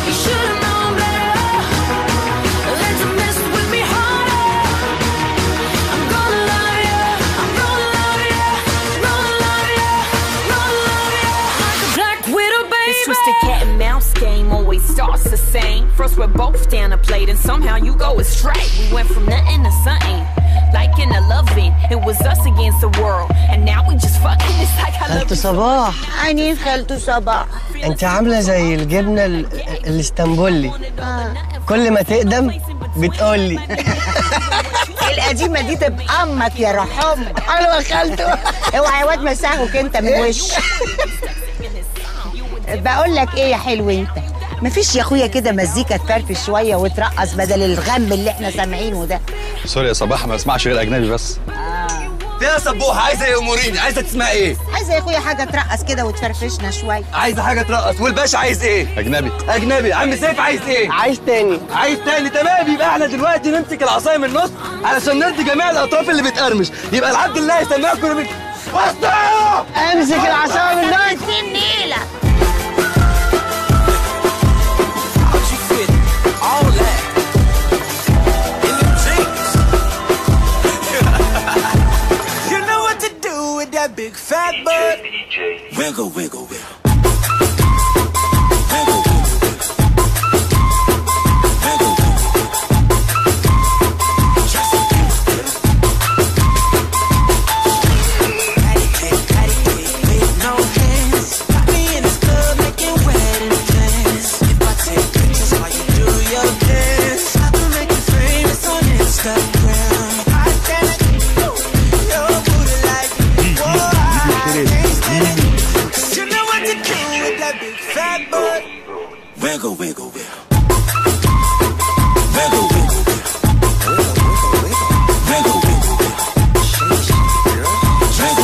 This twisted cat and mouse game always starts the same. First we're both down a plate and somehow you go astray. We went from nothing to something, like in a loving. It was us against the world, and now we just fucking. It's like I love خالته you. صباح عينين خالته صباح انت عامله زي الجبنه ال- الاسطنبولي كل ما تقدم بتقولي القديمه دي تبقى امك يا رحم حلوه خالته اوعى يا واد مساهوك انت من وش بقول لك ايه يا حلو انت مفيش يا اخويا كده مزيكا تفرفش شويه وترقص بدل الغم اللي احنا سامعينه ده سوري يا صباح ما بسمعش غير اجنبي بس يا سبوحه عايزه ايه اموريني عايزه تسمعي ايه عايزه يا اخويا حاجه ترقص كده وتفرفشنا شويه عايزه حاجه ترقص والباشا عايز ايه اجنبي اجنبي عم سيف عايز ايه عايز تاني عايز تاني تمام يبقى احنا دلوقتي نمسك العصايه من النص علشان نرضي جميع الاطراف اللي بتقرمش يبقى العبد الله يسمعكم بت... وسطوا امسك العصايه من النص النيله All that. In them jeans. you know what to do with that big fat butt. Wiggle, wiggle, wiggle. Wiggle, wiggle, wiggle. Wiggle, wiggle. Just Patty cake, patty cake, with no hands. Got me in this club making wedding plans. If I take pictures while you do your dance, I can make you famous on Instagram. I can't your booty like whoa, I can't stand it. 'Cause you know what to do with that big fat butt. Wiggle, wiggle, wiggle. Wiggle, wiggle, wiggle. Wiggle, wiggle, wiggle. Wiggle,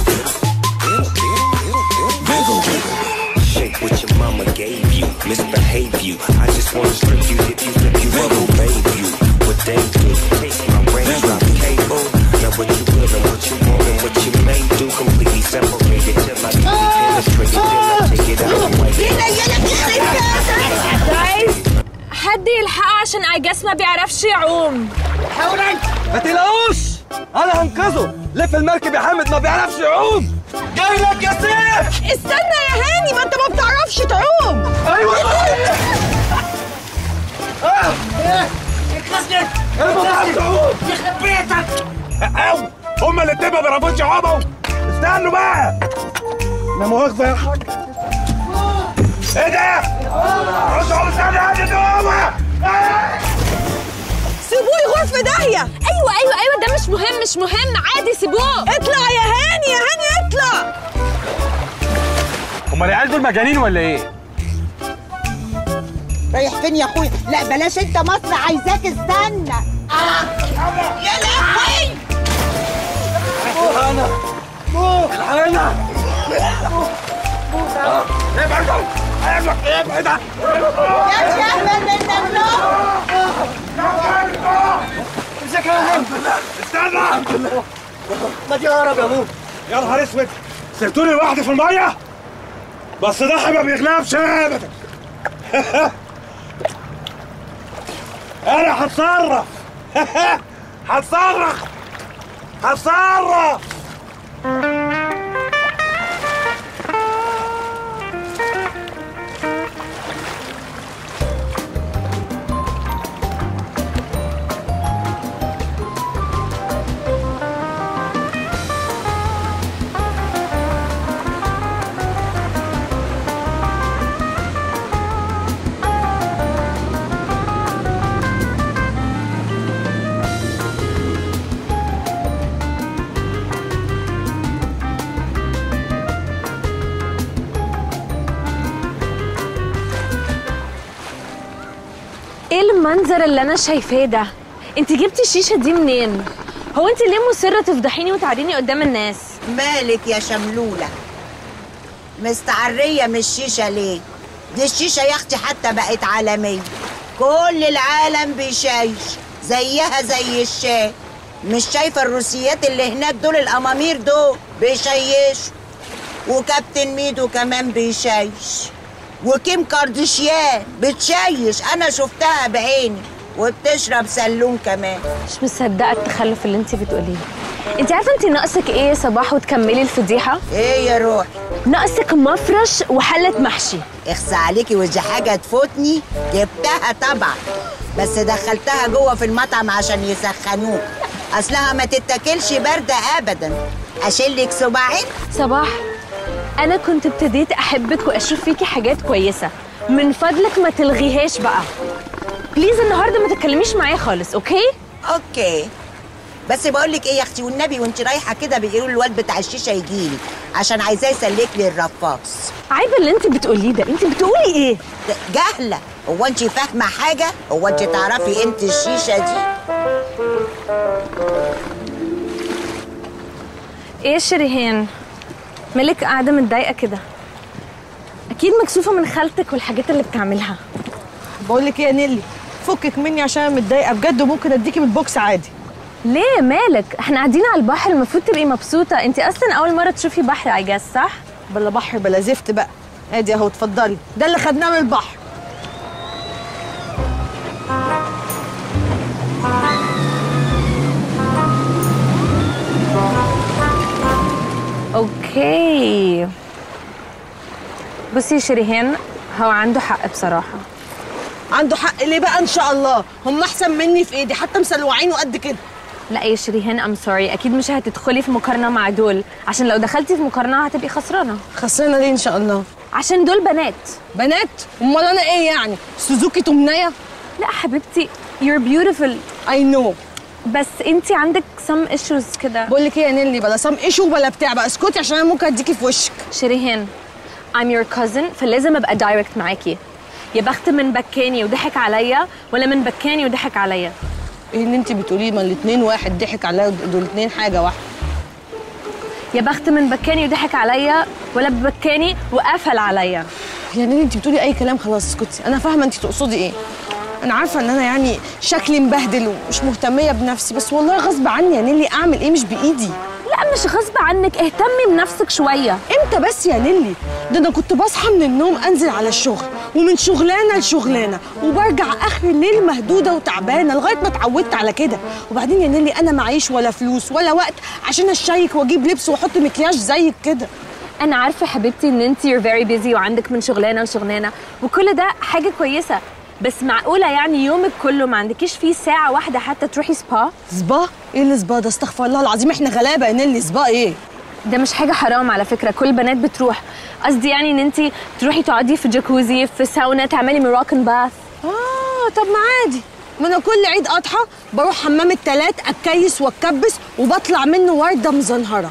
wiggle, wiggle, wiggle. Shake what your mama gave you, misbehave you. I just wanna strip you, if you flip you, I will babe you. What they do, take my range, drop cable. Now what you will and what you want and what you may do, completely separated till I do penetrate it, then I take it out and wipe it. جايز حد يلحقه عشان اجاس ما بيعرفش يعوم ما تقلقوش انا هنقذه لف المركب يا حامد ما بيعرفش يعوم جاي لك يا سيف استنى يا هاني ما انت ما بتعرفش تعوم ايوه يخرب بيتك او هما الاتنين ما بيعرفوش يعوموا استنوا بقى لا مؤاخذة يا حاج ايه ده؟ ردوا على استنى هادي دوامة سيبوه يغور في داهيه ايوه ايوه ايوه ده مش مهم مش مهم عادي سيبوه اطلع يا هاني يا هاني اطلع هما العيال دول مجانين ولا ايه؟ رايح فين يا اخويا لا بلاش انت مصر عايزاك استنى يا لهوي الحقنا الحقنا ابعد ابعد ابعد يا شهبل من امسكها يا هند استنى ما تهرب يا ابوي يا نهار اسود سبتوني لوحدي في الميه بس ضحي ما بيغلبش ابدا انا هتصرف هتصرف هتصرف ايه المنظر اللي انا شايفاه ده انت جبتي الشيشه دي منين هو انت ليه مصره تفضحيني وتعريني قدام الناس مالك يا شملولة مستعرية من الشيشة ليه دي الشيشة يا اختي حتى بقت عالمية كل العالم بيشايش زيها زي الشاي مش شايفة الروسيات اللي هناك دول الأمامير دول بيشيشوا وكابتن ميدو كمان بيشيش وكيم كاردشيان بتشيش أنا شفتها بعيني وبتشرب سلوم كمان مش مصدقه التخلف اللي انت بتقوليه انت عارفه انت ناقصك ايه يا صباح وتكملي الفضيحه ايه يا روح ناقصك مفرش وحله محشي اخصى عليكي ودي حاجه تفوتني جبتها طبعا بس دخلتها جوه في المطعم عشان يسخنوك اصلها ما تتاكلش بارده ابدا اشيلك صباعين صباح انا كنت ابتديت احبك واشوف فيكي حاجات كويسه من فضلك ما تلغيهاش بقى بليز النهارده ما تتكلميش معايا خالص اوكي اوكي بس بقول لك ايه يا اختي والنبي وانت رايحه كده بيقولوا الواد بتاع الشيشه يجيلي عشان عايزاه يسلك لي الرفاص عيب اللي انت بتقوليه ده انت بتقولي ايه جهله هو انت فاهمه حاجه هو انت تعرفي انت الشيشه دي ايه يا شريهان مالك قاعده متضايقه كده اكيد مكسوفه من خالتك والحاجات اللي بتعملها بقول لك ايه يا نيلي فكك مني عشان انا متضايقه بجد وممكن اديكي بالبوكس عادي ليه مالك احنا قاعدين على البحر المفروض تبقي مبسوطه انت اصلا اول مره تشوفي بحر اي جاس صح بلا بحر بلا زفت بقى ادي اهو اتفضلي ده اللي خدناه من البحر اوكي بصي يا شريهان هو عنده حق بصراحه عنده حق ليه بقى ان شاء الله هم احسن مني في ايدي حتى مسلوعين وقد كده لا يا شريهان ام سوري اكيد مش هتدخلي في مقارنه مع دول عشان لو دخلتي في مقارنه هتبقي خسرانه خسرانه ليه ان شاء الله عشان دول بنات بنات امال انا ايه يعني سوزوكي تمنيه لا حبيبتي you're beautiful I know بس انت عندك some issues كده بقول لك ايه يا نيلي بلا سام ايشو بلا بتاع بقى اسكتي عشان انا ممكن اديكي في وشك شريهان I'm your cousin فلازم ابقى دايركت معاكي يا بخت من بكاني وضحك عليا ولا من بكاني وضحك عليا ايه اللي انت بتقوليه ما الاثنين واحد ضحك عليا دول الاثنين حاجه واحده يا بخت من بكاني وضحك عليا ولا بكاني وقفل عليا يا نيلي انت بتقولي اي كلام خلاص اسكتي انا فاهمه انت تقصدي ايه انا عارفه ان انا يعني شكلي مبهدل ومش مهتميه بنفسي بس والله غصب عني يا نيلي اعمل ايه مش بايدي لا مش غصب عنك اهتمي بنفسك شويه امتى بس يا نيلي ده انا كنت بصحى من النوم انزل على الشغل ومن شغلانه لشغلانه وبرجع اخر الليل مهدوده وتعبانه لغايه ما اتعودت على كده وبعدين يا نيلي انا معيش ولا فلوس ولا وقت عشان اشيك واجيب لبس واحط مكياج زيك كده انا عارفه حبيبتي ان انت you're very busy وعندك من شغلانه لشغلانه وكل ده حاجه كويسه بس معقوله يعني يومك كله ما عندكيش فيه ساعه واحده حتى تروحي سبا سبا ايه اللي سبا ده استغفر الله العظيم احنا غلابه يا نيلي سبا ايه ده مش حاجه حرام على فكره كل البنات بتروح قصدي يعني ان انت تروحي تقعدي في جاكوزي في ساونا تعملي مراكن باث اه طب ما عادي ما انا كل عيد اضحى بروح حمام التلات اتكيس واتكبس وبطلع منه ورده مزنهره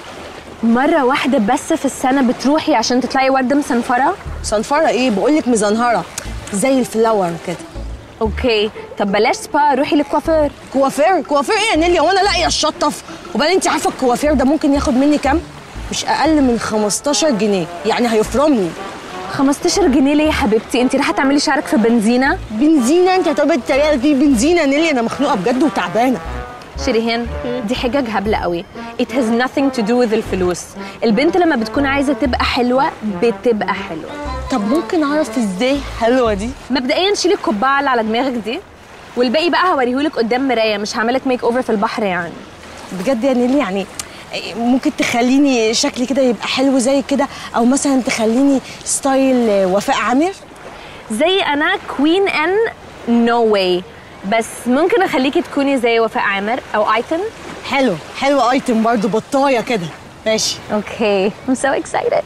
مره واحده بس في السنه بتروحي عشان تطلعي ورده مصنفره صنفره ايه بقول لك مزنهره زي الفلاور كده اوكي طب بلاش سبا روحي للكوافير كوافير كوافير ايه يا نيلي هو انا لاقيه الشطف وبعدين انت عارفه الكوافير ده ممكن ياخد مني كام مش اقل من 15 جنيه يعني هيفرمني 15 جنيه ليه يا حبيبتي انت رايحه تعملي شعرك في بنزينه بنزينه انت هتقعدي الطريقه دي بنزينه يا نيلي انا مخنوقه بجد وتعبانه شريهان دي حجج هبله قوي it has nothing to do with الفلوس البنت لما بتكون عايزه تبقى حلوه بتبقى حلوه طب ممكن اعرف ازاي حلوه دي مبدئيا شيلي القبعه اللي على دماغك دي والباقي بقى هوريهولك قدام مرايه مش هعملك ميك اوفر في البحر يعني بجد يا نيلي يعني ممكن تخليني شكلي كده يبقى حلو زي كده او مثلا تخليني ستايل وفاء عامر زي انا كوين ان نو واي بس ممكن اخليكي تكوني زي وفاء عامر او ايتن حلو حلو ايتم برضو بطايه كده ماشي اوكي I'm so excited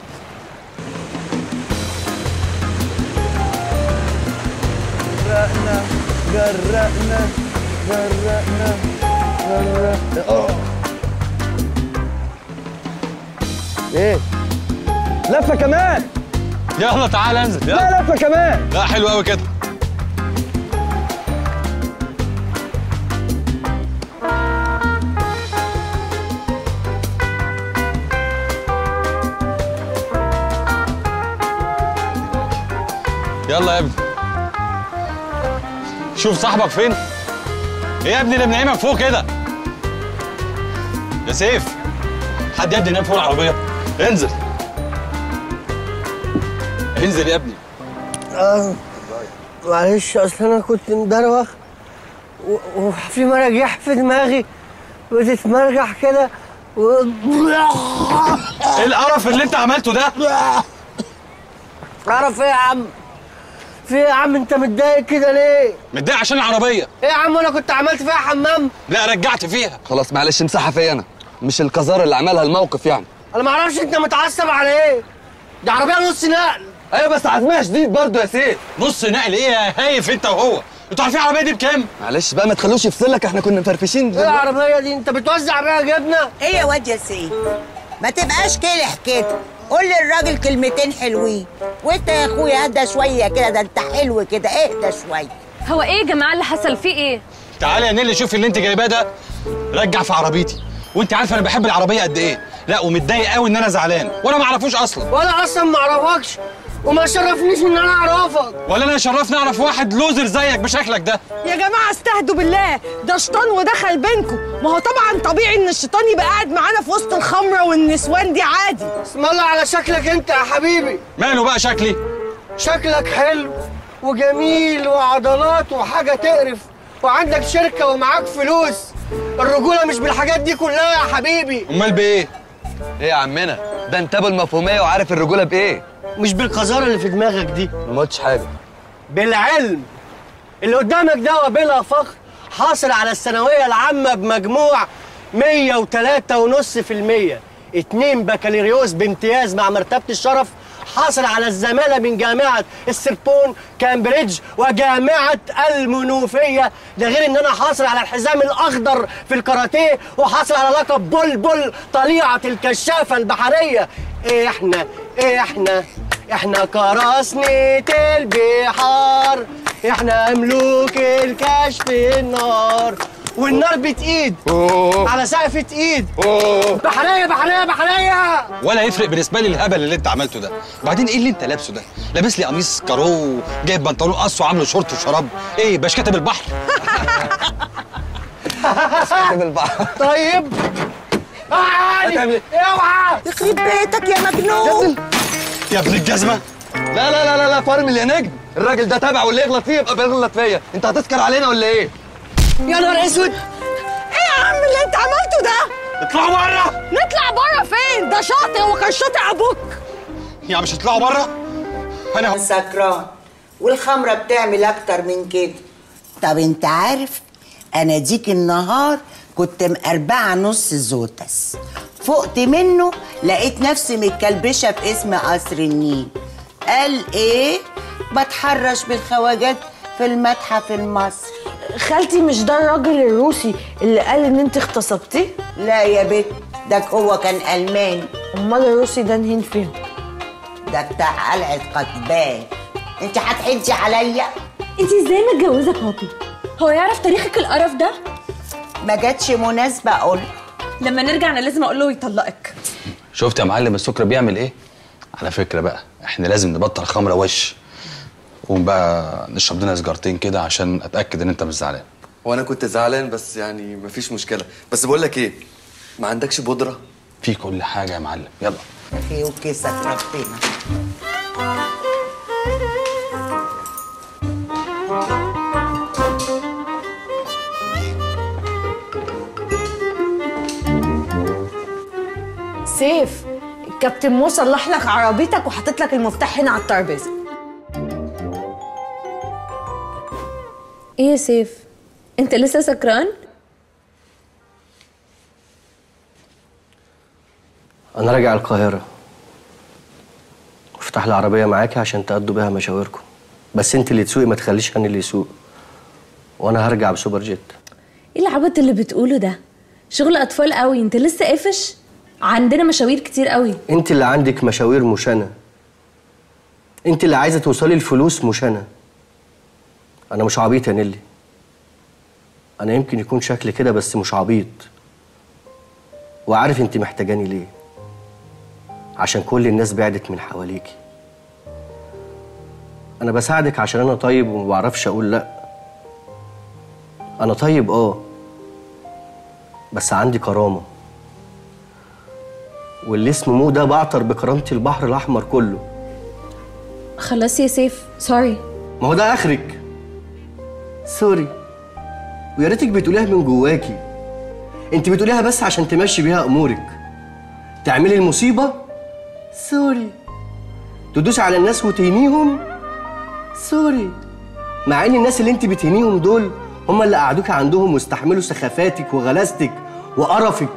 جرقنا جرقنا جرقنا جرقنا ايه لفه كمان يلا تعال انزل لا لفه كمان لا حلو قوي كده يلا يا ابني شوف صاحبك فين ايه يا ابني اللي منعمك فوق كده يا سيف حد يا ابني ينام فوق العربيه انزل انزل يا ابني آه معلش اصل انا كنت مدروخ و- وفي مراجيح في دماغي بتتمرجح كده و... ايه القرف اللي انت عملته ده عرف ايه يا عم في ايه يا عم انت متضايق كده ليه متضايق عشان العربيه ايه يا عم انا كنت عملت فيها حمام لا رجعت فيها خلاص معلش امسحها فيا انا مش القذاره اللي عملها الموقف يعني انا ما اعرفش انت متعصب على ايه دي عربيه نص نقل ايوه بس عزمها شديد برضه يا سيف نص نقل ايه يا هايف انت وهو انتوا عارفين العربيه دي بكام معلش بقى ما تخلوش يفصلك احنا كنا مفرفشين ايه العربيه دي انت بتوزع بيها جبنه ايه يا واد يا سيف ما تبقاش كلح كده قول للراجل كلمتين حلوين وانت يا اخويا اهدى شويه كده ده انت حلو كده اهدى شويه هو ايه يا جماعه اللي حصل فيه ايه تعالى يا نيلي شوف اللي انت جايباه ده رجع في عربيتي وانت عارفه انا بحب العربيه قد ايه لا ومتضايق قوي ان انا زعلان وانا ما اعرفوش اصلا ولا اصلا ما اعرفكش وما شرفنيش ان انا اعرفك ولا انا شرفني اعرف واحد لوزر زيك بشكلك ده يا جماعه استهدوا بالله ده شيطان ودخل بينكم ما هو طبعا طبيعي ان الشيطان يبقى قاعد معانا في وسط الخمره والنسوان دي عادي اسم الله على شكلك انت يا حبيبي ماله بقى شكلي شكلك حلو وجميل وعضلات وحاجه تقرف وعندك شركه ومعاك فلوس الرجوله مش بالحاجات دي كلها يا حبيبي امال بايه ايه يا عمنا ده انت ابو المفهوميه وعارف الرجوله بايه مش بالقذاره اللي في دماغك دي ما قلتش حاجه بالعلم اللي قدامك ده وبلا فخر حاصل على الثانويه العامه بمجموع 103.5% اتنين بكالوريوس بامتياز مع مرتبه الشرف حاصل على الزماله من جامعه السربون كامبريدج وجامعه المنوفيه ده غير ان انا حاصل على الحزام الاخضر في الكاراتيه وحاصل على لقب بلبل طليعه الكشافه البحريه احنا احنا احنا كراسنة البحار احنا ملوك الكشف النار والنار بتقيد على سقفة ايد بحرية بحرية بحرية ولا يفرق بالنسبه لي الهبل اللي انت عملته ده وبعدين ايه اللي انت لابسه ده لابس لي قميص كارو جايب بنطلون قص وعامله شورت وشراب ايه باش كاتب البحر كاتب البحر طيب هتعمل اوعى يخرب بيتك يا مجنون يا ابن الجزمه لا لا لا لا لا فرمل يا نجم الراجل ده تابع واللي يغلط فيه يبقى بيغلط فيا انت هتسكر علينا ولا ايه يا نهار اسود ايه يا عم اللي انت عملته ده اطلعوا بره نطلع بره فين ده شاطئ هو كان شاطئ ابوك يعني مش هتطلعوا بره انا سكران والخمره بتعمل اكتر من كده طب انت عارف انا ديك النهار كنت مقربعه نص زوتس فقت منه لقيت نفسي متكلبشه في اسم قصر النيل قال ايه بتحرش بالخواجات في المتحف المصري خالتي مش ده الراجل الروسي اللي قال ان انت اغتصبتيه لا يا بت ده هو كان الماني امال الروسي ده نهين فين ده بتاع قلعه قتبان انت هتحجي عليا انت ازاي متجوزه بابي هو يعرف تاريخك القرف ده ما جاتش مناسبه اقول لما نرجع انا لازم اقول له يطلقك شفت يا معلم السكر بيعمل ايه على فكره بقى احنا لازم نبطل خمره وش قوم بقى نشرب لنا سيجارتين كده عشان اتاكد ان انت مش زعلان وانا كنت زعلان بس يعني مفيش مشكله بس بقول لك ايه ما عندكش بودره في كل حاجه يا معلم يلا اخي وكيسك ربنا سيف الكابتن مو صلح لك عربيتك وحاطط لك المفتاح هنا على الترابيزه ايه يا سيف انت لسه سكران انا راجع القاهرة افتح العربية معاكي عشان تأدوا بيها مشاوركم بس انت اللي تسوقي ما تخليش انا اللي يسوق وانا هرجع بسوبر جيت ايه العبط اللي بتقوله ده شغل اطفال قوي انت لسه قافش عندنا مشاوير كتير قوي انت اللي عندك مشاوير مش انا انت اللي عايزه توصلي الفلوس مش انا انا مش عبيط يا نيلي انا يمكن يكون شكلي كده بس مش عبيط وعارف انت محتاجاني ليه عشان كل الناس بعدت من حواليكي انا بساعدك عشان انا طيب وما بعرفش اقول لا انا طيب اه بس عندي كرامه واللي اسمه مو ده بعطر بكرامتي البحر الاحمر كله خلاص يا سيف سوري ما هو ده اخرك سوري ويا ريتك بتقوليها من جواكي انت بتقوليها بس عشان تمشي بيها امورك تعملي المصيبه سوري تدوسي على الناس وتهينيهم سوري مع ان الناس اللي انت بتهينيهم دول هم اللي قعدوك عندهم واستحملوا سخافاتك وغلاستك وقرفك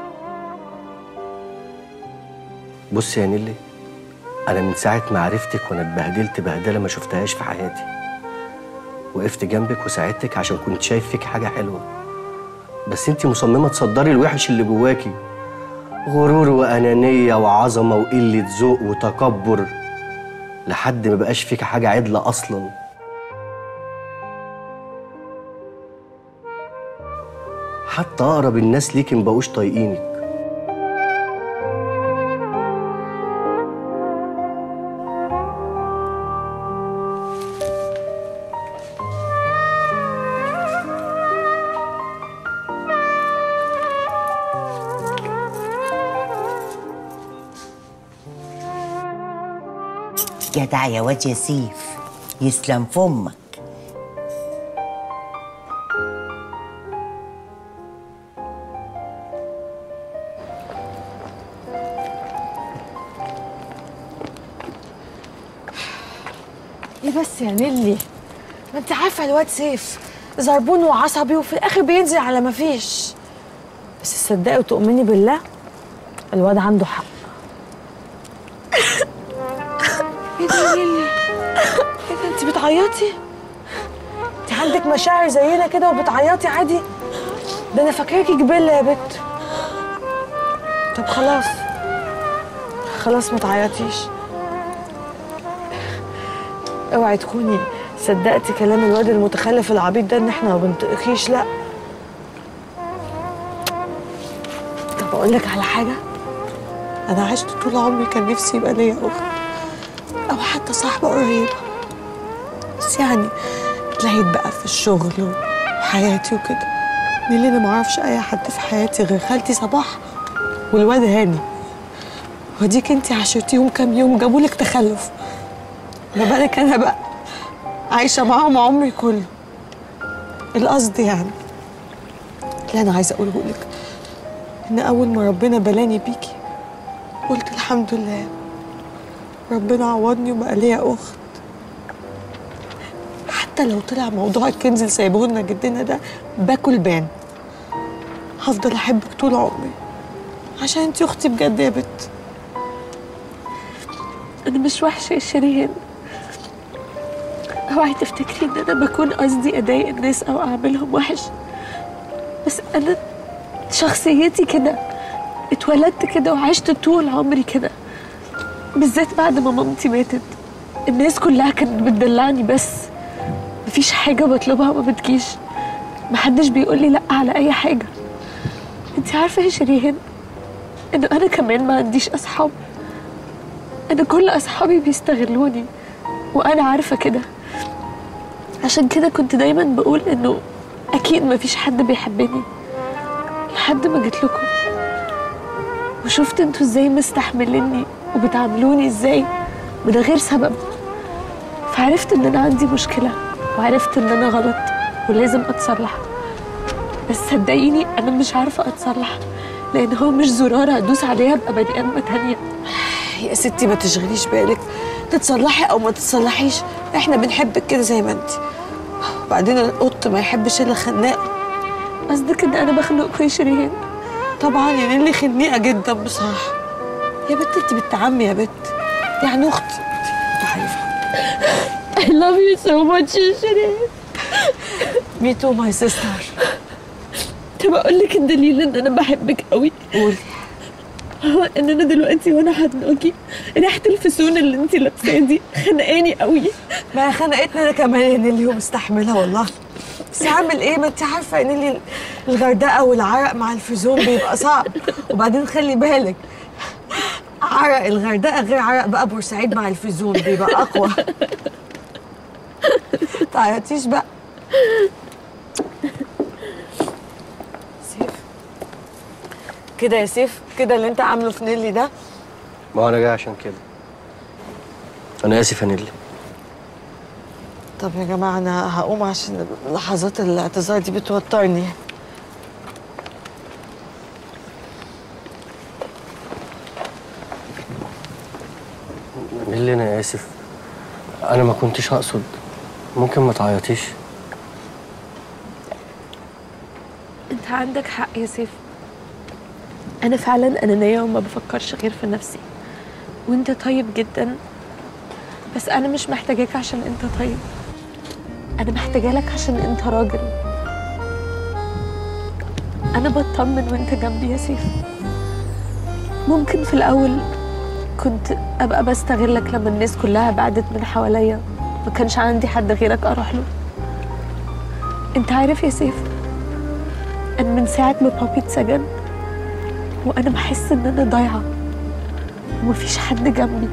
بصي يا نيلي انا من ساعه ما عرفتك وانا اتبهدلت بهدله ما شفتهاش في حياتي وقفت جنبك وساعدتك عشان كنت شايف فيك حاجه حلوه بس انت مصممه تصدري الوحش اللي جواكي غرور وانانيه وعظمه وقله ذوق وتكبر لحد ما بقاش فيك حاجه عدله اصلا حتى اقرب الناس ليكي مبقوش طايقينك جدع يا واد يا سيف يسلم فمك ايه بس يا نيلي ما انت عارفه الواد سيف زربون وعصبي وفي الاخر بينزل على ما فيش بس تصدقي وتؤمني بالله الواد عنده حق ايه ده يا نيلي ايه ده انت بتعيطي انت عندك مشاعر زينا كده وبتعيطي عادي ده انا فاكراكي جبله يا بت طب خلاص خلاص ما تعيطيش اوعي تكوني صدقتي كلام الواد المتخلف العبيط ده ان احنا ما بنطقكيش لا طب اقول لك على حاجه انا عشت طول عمري كان نفسي يبقى ليا اخت او حتى صاحبه قريبه بس يعني اتلهيت بقى في الشغل وحياتي وكده نيلي انا ما اعرفش اي حد في حياتي غير خالتي صباح والواد هاني وديك انت عشرتيهم كام يوم جابوا لك تخلف ما بالك انا بقى عايشه معاهم عمري كله القصد يعني اللي انا عايزه اقوله لك ان اول ما ربنا بلاني بيكي قلت الحمد لله ربنا عوضني وبقى ليا اخت حتى لو طلع موضوع الكنز اللي سايبه لنا جدنا ده باكل بان هفضل احبك طول عمري عشان انتي اختي بجد يا بت انا مش وحشه يا شيرين اوعي تفتكري ان انا بكون قصدي اضايق الناس او اعملهم وحش بس انا شخصيتي كده اتولدت كده وعشت طول عمري كده بالذات بعد ما مامتي ماتت الناس كلها كانت بتدلعني بس مفيش حاجة بطلبها ما بتجيش محدش بيقول لي لا على أي حاجة انت عارفة يا شيرين إن أنا كمان ما عنديش أصحاب أنا كل أصحابي بيستغلوني وأنا عارفة كده عشان كده كنت دايما بقول إنه أكيد مفيش حد بيحبني لحد ما جيت لكم وشفت انتوا ازاي مستحمليني وبتعاملوني ازاي من غير سبب فعرفت ان انا عندي مشكلة وعرفت ان انا غلط ولازم اتصلح بس صدقيني انا مش عارفة اتصلح لان هو مش زرار هدوس عليها ابقى بني ادمة تانية يا ستي ما تشغليش بالك تتصلحي او ما تتصلحيش احنا بنحبك كده زي ما انت وبعدين القط ما يحبش الا خناق قصدك ان انا بخنقكوا يا شيرين طبعا يا نيلي خنيقه جدا بصراحه يا بت انت بنت عمي يا بت يعني اختي تعرفي I love you so much يا شيرين مي تو ماي سيستر طب اقول لك الدليل ان انا بحبك قوي قولي هو ان انا دلوقتي وانا هتنقي ريحه الفسون اللي انت لابساها دي خنقاني قوي ما خنقتني انا كمان يا نيلي ومستحملها والله بس هعمل ايه ما انت عارفه ان نيلي الغردقه والعرق مع الفيزون بيبقى صعب وبعدين خلي بالك عرق الغردقه غير عرق بقى بورسعيد مع الفيزون بيبقى اقوى تعيطيش بقى سيف كده يا سيف كده اللي انت عامله في نيلي ده ما هو انا جاي عشان كده انا اسف يا نيلي طب يا جماعه انا هقوم عشان لحظات الاعتذار دي بتوترني نيلي انا اسف انا ما كنتش اقصد ممكن ما تعيطيش انت عندك حق يا سيف انا فعلا انانيه وما بفكرش غير في نفسي وانت طيب جدا بس انا مش محتاجاك عشان انت طيب انا محتاجه لك عشان انت راجل انا بطمن وانت جنبي يا سيف ممكن في الاول كنت ابقى بستغلك لما الناس كلها بعدت من حواليا ما كانش عندي حد غيرك اروح له انت عارف يا سيف انا من ساعه ما بابي اتسجن وانا بحس ان انا ضايعه ومفيش حد جنبي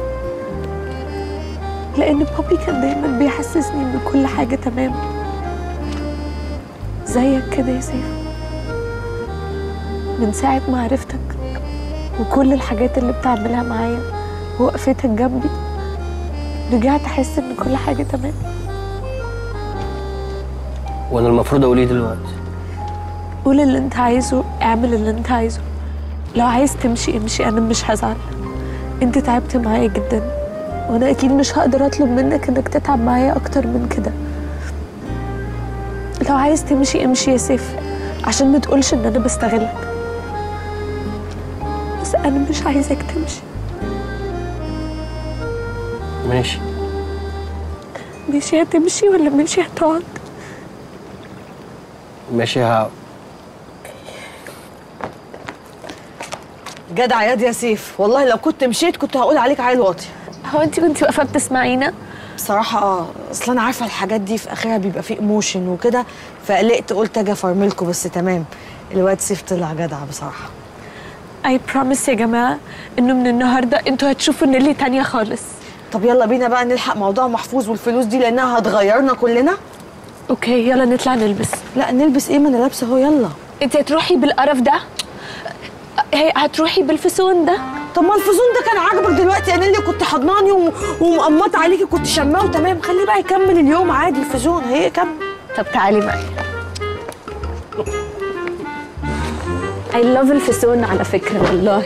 لان بابي كان دايما بيحسسني ان كل حاجه تمام زيك كده يا سيف من ساعه ما عرفتك وكل الحاجات اللي بتعملها معايا ووقفتك جنبي رجعت احس ان كل حاجه تمام وانا المفروض اقول ايه دلوقتي قول اللي انت عايزه اعمل اللي انت عايزه لو عايز تمشي امشي انا مش هزعل انت تعبت معايا جدا وانا اكيد مش هقدر اطلب منك انك تتعب معايا اكتر من كده لو عايز تمشي امشي يا سيف عشان ما تقولش ان انا بستغلك بس انا مش عايزك تمشي ماشي ماشي هتمشي ولا ماشي هتقعد ماشي ها جدع ياد يا سيف والله لو كنت مشيت كنت هقول عليك عيل واطي هو انت كنت واقفه بتسمعينا بصراحة اه اصل انا عارفة الحاجات دي في اخرها بيبقى فيه ايموشن وكده فقلقت قلت اجي افرملكوا بس تمام الواد سيف طلع جدع بصراحة اي بروميس يا جماعه انه من النهارده انتوا هتشوفوا نيلي تانية خالص طب يلا بينا بقى نلحق موضوع محفوظ والفلوس دي لانها هتغيرنا كلنا اوكي يلا نطلع نلبس لا نلبس ايه ما انا لابسه اهو يلا انت هتروحي بالقرف ده هي هتروحي بالفسون ده طب ما الفزون ده كان عاجبك دلوقتي يا نيلي كنت حضناني و- ومقمطه عليكي كنت شماه وتمام خليه بقى يكمل اليوم عادي الفزون هي كمل طب تعالي معايا I love الفسون على فكرة والله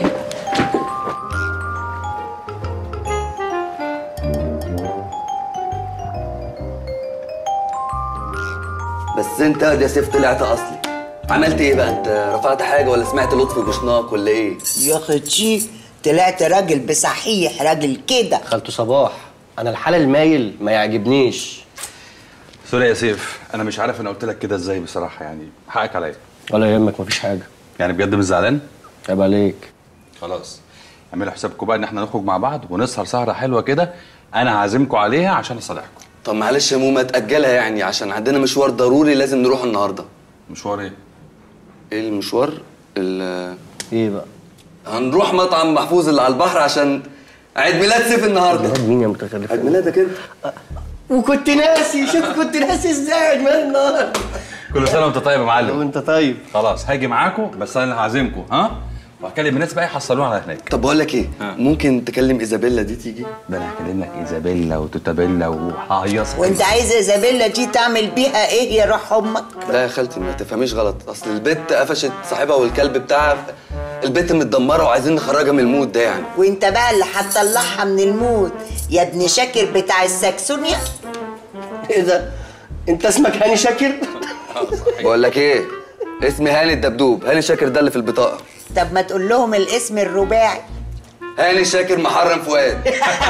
بس انت يا سيف طلعت اصلي عملت ايه بقى انت رفعت حاجه ولا سمعت لطفي بشناق ولا ايه يا اختي طلعت راجل بصحيح راجل كده خالته صباح انا الحال المايل ما يعجبنيش سوري يا سيف انا مش عارف انا قلت لك كده ازاي بصراحه يعني حقك عليا ولا يهمك مفيش حاجه يعني بجد مش زعلان عيب عليك خلاص اعملوا حسابكم بقى ان احنا نخرج مع بعض ونسهر سهره حلوه كده انا عازمكم عليها عشان اصالحكم طب معلش يا موما تاجلها يعني عشان عندنا مشوار ضروري لازم نروح النهارده مشوار ايه ايه المشوار ال ايه بقى هنروح مطعم محفوظ اللي على البحر عشان عيد ميلاد سيف النهارده ميلاد مين يا متخلف عيد ميلادك انت وكنت ناسي شوف كنت ناسي ازاي عيد ميلاد النهارده كل سنه وانت طيب يا معلم وانت طيب خلاص هاجي معاكم بس انا اللي هعزمكم ها وهكلم الناس بقى يحصلونا على هناك طب بقول لك ايه ممكن تكلم ايزابيلا دي تيجي ده انا هكلم لك ايزابيلا وتوتابيلا وههيصك وانت عايزه ايزابيلا دي تعمل بيها ايه يا روح امك لا يا خالتي ما تفهميش غلط اصل البت قفشت صاحبها والكلب بتاعها البت متدمره وعايزين نخرجها من المود ده يعني وانت بقى اللي هتطلعها من المود يا ابن شاكر بتاع الساكسونيا ايه ده انت اسمك هاني شاكر بقول لك ايه اسمي هاني الدبدوب هاني شاكر ده اللي في البطاقه طب ما تقول لهم الاسم الرباعي هاني شاكر محرم فؤاد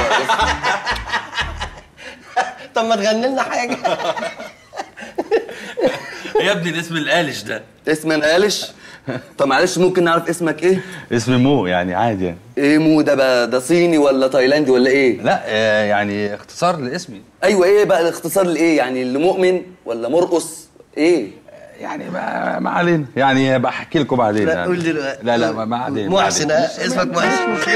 طب ما تغني لنا حاجه يا ابني الاسم القالش ده اسم انقالش طب معلش ممكن نعرف اسمك ايه اسمي مو يعني عادي يعني ايه مو ده بقى ده صيني ولا تايلاندي ولا ايه لا آه، يعني اختصار لاسمي ايوه ايه بقى الاختصار لايه يعني اللي مؤمن ولا مرقص ايه يعني ما, ما علينا يعني بحكي لكم بعدين لا، يعني. قول دلوقتي. لا لا ما- ما علينا ما محسن علينا. ها؟ اسمك محسن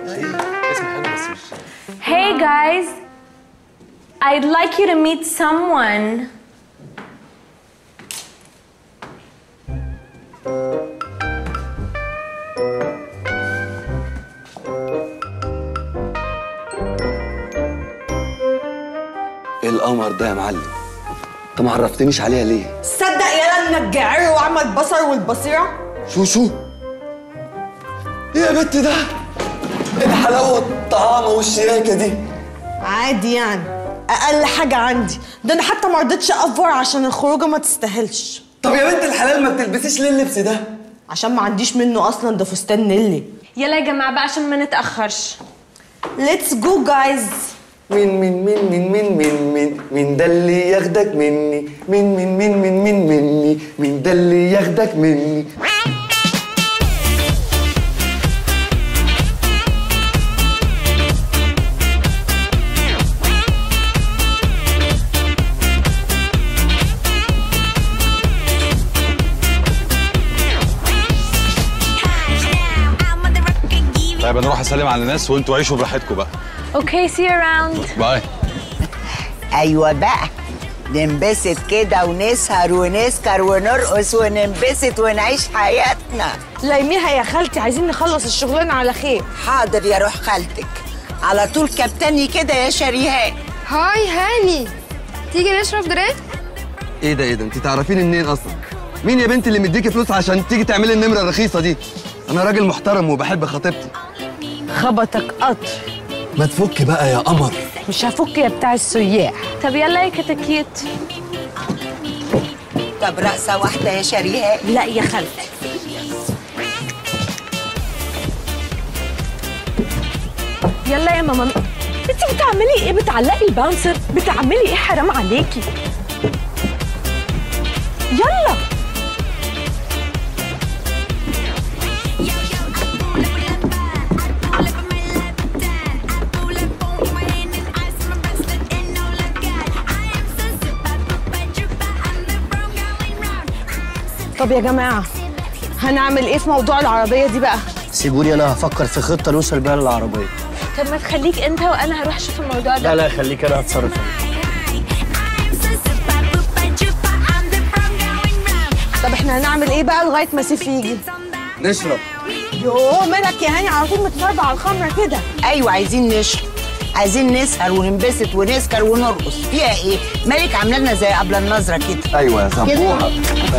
Hey guys, I'd like you to meet someone. ايه القمر ده يا معلم انت ما عرفتنيش عليها ليه صدق يا انك جعر وعمل البصر والبصيره شو شو ايه يا بنت ده ايه الحلاوه والطعامه والشياكه دي عادي يعني اقل حاجه عندي ده انا حتى ما رضيتش افور عشان الخروجه ما تستاهلش طب يا بنت الحلال ما بتلبسيش ليه اللبس ده عشان ما عنديش منه اصلا ده فستان نيلي يلا يا جماعة بقى عشان ما نتأخرش. ليتس جو جايز مين مين مين مين مين مين مين مين ده اللي ياخدك مني مين مين مين مين مين مني مين ده اللي ياخدك مني طيب انا اروح اسلم على الناس وانتوا عيشوا براحتكم بقى Okay, see you around. باي ايوه بقى ننبسط كده ونسهر ونسكر ونرقص وننبسط ونعيش حياتنا لايميها يا خالتي عايزين نخلص الشغلانه على خير حاضر يا روح خالتك على طول كابتني كده يا شريهان هاي هاني تيجي نشرب دريك ايه ده ايه ده انت تعرفيني منين اصلا مين يا بنتي اللي مديكي فلوس عشان تيجي تعملي النمره الرخيصه دي انا راجل محترم وبحب خطيبتي خبطك قطر ما تفك بقى يا قمر مش هفك يا بتاع السياح طب يلا يا كتاكيت طب رقصه واحده يا شريهان لا يا خالتي يلا يا ماما انت بتعملي ايه بتعلقي الباونسر بتعملي ايه حرام عليكي يلا طب يا جماعه هنعمل ايه في موضوع العربيه دي بقى سيبوني انا هفكر في خطه نوصل بيها للعربيه طب ما تخليك انت وانا هروح اشوف الموضوع ده لا لا خليك انا هتصرف طب احنا هنعمل ايه بقى لغايه ما سيف يجي نشرب يوه مالك يا هاني على طول متفرج على الخمره كده ايوه عايزين نشرب عايزين نسهر وننبسط ونسكر ونرقص فيها ايه مالك عامله لنا زي قبل النظره كده ايوه يا سموحه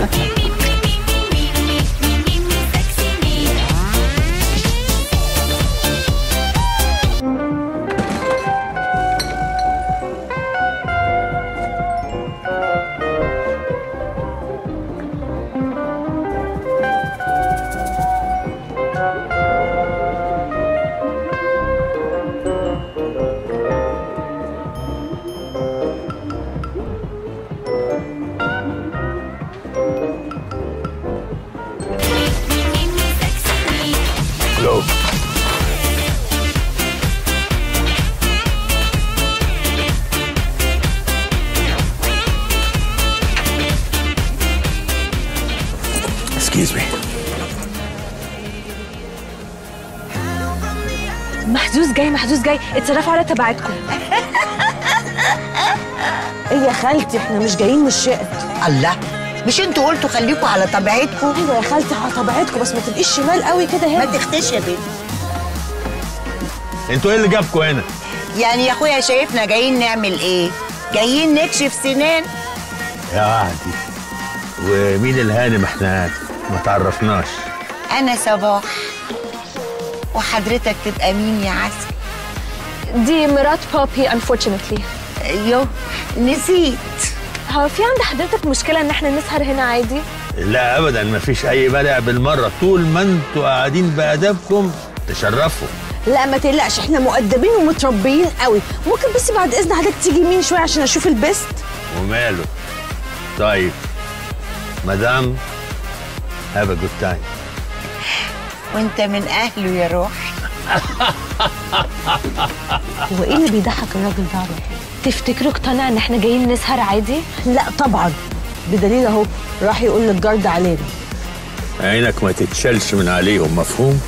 Hello. Excuse me. محجوز جاي محجوز جاي اتصرفوا على تبعتكم ايه يا خالتي احنا مش جايين من الشقه الله مش انتوا قلتوا خليكوا على طبيعتكم ايوه يا خالتي على طبيعتكم بس ما تبقيش شمال قوي كده هنا ما تختش يا بنتي انتوا ايه اللي جابكم هنا؟ يعني يا اخويا شايفنا جايين نعمل ايه جايين نكشف سنان يا وحدي ومين الهانم احنا ما تعرفناش انا صباح وحضرتك تبقى مين يا عسل دي مرات بابي unfortunately يو نسيت هو في عند حضرتك مشكلة ان احنا نسهر هنا عادي؟ لا ابدا ما فيش اي بلع بالمره طول ما انتوا قاعدين بادبكم تشرفوا لا ما تقلقش احنا مؤدبين ومتربيين قوي ممكن بس بعد اذن حضرتك تيجي يمين شويه عشان اشوف البست وماله طيب مدام هاف ا جود تايم وانت من اهله يا روح هو ايه اللي بيضحك الراجل ده تفتكروا اقتنع ان احنا جايين نسهر عادي؟ لا طبعا بدليل اهو راح يقول للجارد علينا عينك ما تتشالش من عليهم مفهوم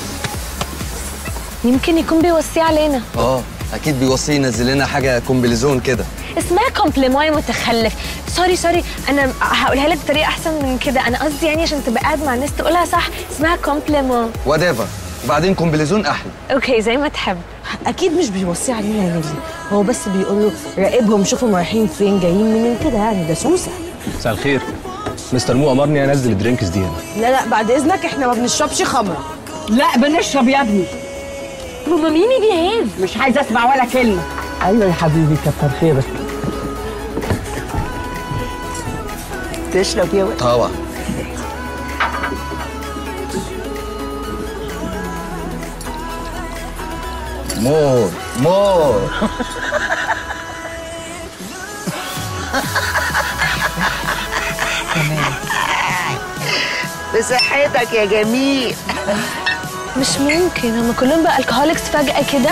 يمكن يكون بيوصي علينا اه اكيد بيوصي ينزل لنا حاجه كومبليزون كده اسمها كومبليمون يا متخلف سوري سوري انا هقولها لك بطريقه احسن من كده انا قصدي يعني عشان تبقى قاعد مع الناس تقولها صح اسمها كومبليمون وات ايفر وبعدين كومبليزون احلى اوكي زي ما تحب اكيد مش بيوصي علينا يا نيلي هو بس بيقول له راقبهم شوفهم رايحين فين جايين منين كده يعني ده سوسه مساء الخير مستر مو امرني انزل الدرينكس دي هنا لا لا بعد اذنك احنا ما بنشربش خمره لا بنشرب يا ابني ماما ميمي جهاز مش عايزه اسمع ولا كلمه ايوه يا حبيبي كتر خيرك تشرب يا ولد طبعا مور مور بصحتك يا جميل مش ممكن هم كلهم بقى الكهوليكس فجأة كده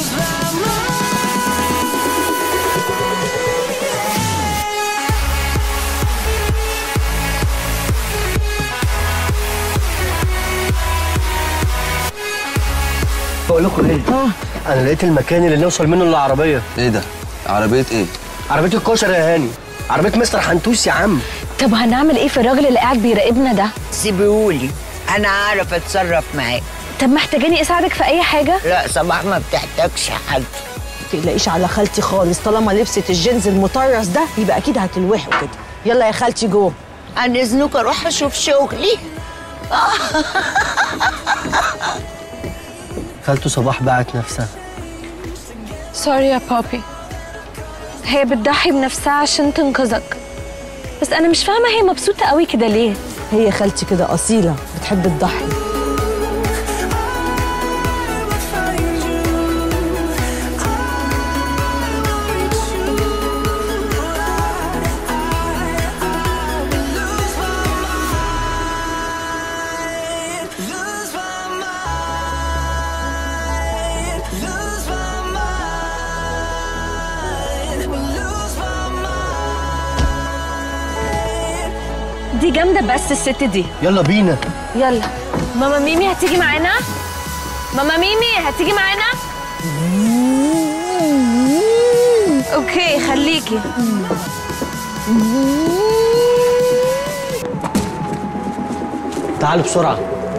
بقول لكم ايه انا لقيت المكان اللي نوصل منه للعربيه ايه ده عربيه ايه عربيه الكشري يا هاني عربيه مستر حنتوس يا عم طب هنعمل ايه في الراجل اللي قاعد بيراقبنا ده سيبيهولي انا اعرف اتصرف معاه طب محتاجاني اساعدك في اي حاجه لا صباح ما بتحتاجش حد تقلقيش على خالتي خالص طالما لبست الجينز المطرز ده يبقى اكيد هتلوحه كده يلا يا خالتي جوه عن اذنك اروح اشوف شغلي خالته صباح باعت نفسها سوري يا بابي هي بتضحي بنفسها عشان تنقذك بس انا مش فاهمه هي مبسوطه قوي كده ليه هي خالتي كده اصيله بتحب تضحي دي جامده بس الست دي يلا بينا يلا ماما ميمي هتيجي معانا ماما ميمي هتيجي معانا اوكي خليكي تعالوا بسرعة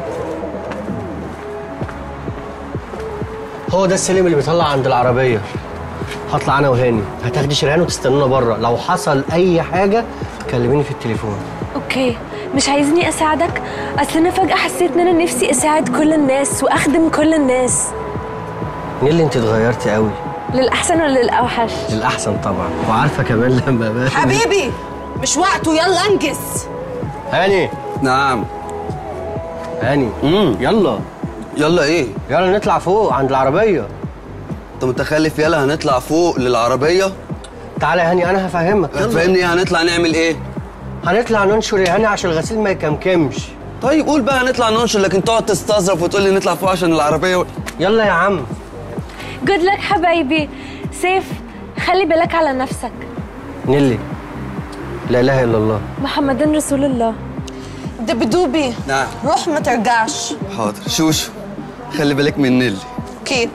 هو ده السلم اللي بيطلع عند العربية هطلع أنا وهاني هتاخدي شريان وتستنونا بره لو حصل أي حاجة كلميني في التليفون اوكي مش عايزني اساعدك اصل انا فجاه حسيت ان انا نفسي اساعد كل الناس واخدم كل الناس نيلي أنت اتغيرتي قوي للاحسن ولا للاوحش للأحسن طبعا وعارفة كمان لما بقى حبيبي مش وقته يلا انجز هاني نعم هاني امم يلا يلا ايه يلا نطلع فوق عند العربية انت متخلف يلا هنطلع فوق للعربيه تعالى يا هاني أنا هفهمك يلا. فاهمني ايه هنطلع نعمل ايه هنطلع ننشر يا هاني عشان الغسيل ما يكمكمش طيب قول بقى هنطلع ننشر لكن تقعد تستظرف وتقول لي نطلع فوق عشان العربيه و... يلا يا عم جود لك حبايبي سيف خلي بالك على نفسك نيلي لا إله إلا الله محمد رسول الله دبدوبي نعم روح ما ترجعش حاضر شوشو خلي بالك من نيلي اوكي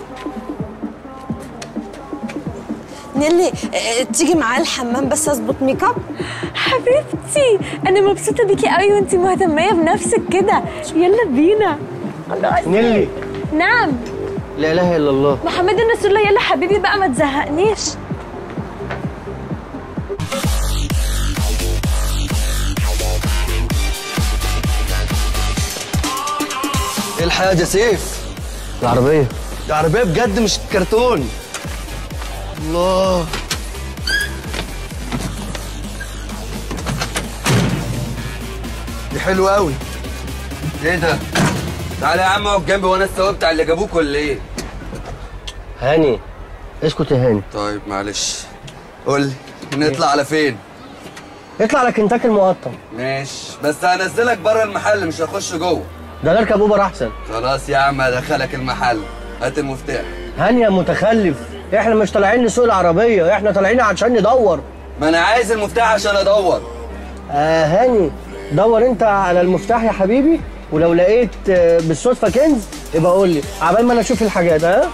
نيلي اه، تيجي معايا الحمام بس اظبط ميك اب حبيبتي انا مبسوطه بيكي قوي وانتي مهتميه بنفسك كده يلا بينا الله نيلي نعم لا إله إلا الله محمد رسول الله يلا حبيبي بقى ما تزهقنيش ايه الحاجه سيف العربيه العربيه بجد مش كرتون الله دي حلوه قوي ايه ده تعالى يا عم اقعد جنبي وانا السواق بتاع اللي جابوك ولا ايه هاني اسكت يا هاني طيب معلش قول لي نطلع على فين اطلع على كنتاكي المقطم ماشي بس هنزلك بره المحل مش هخش جوه ده نركب اوبر احسن خلاص يا عم هدخلك المحل هات المفتاح هاني يا متخلف احنا مش طالعين نسوق العربيه احنا طالعين عشان ندور ما انا عايز المفتاح عشان ادور آه هاني دور انت على المفتاح يا حبيبي ولو لقيت آه، بالصدفه كنز يبقى قول لي عبال ما انا اشوف الحاجات ها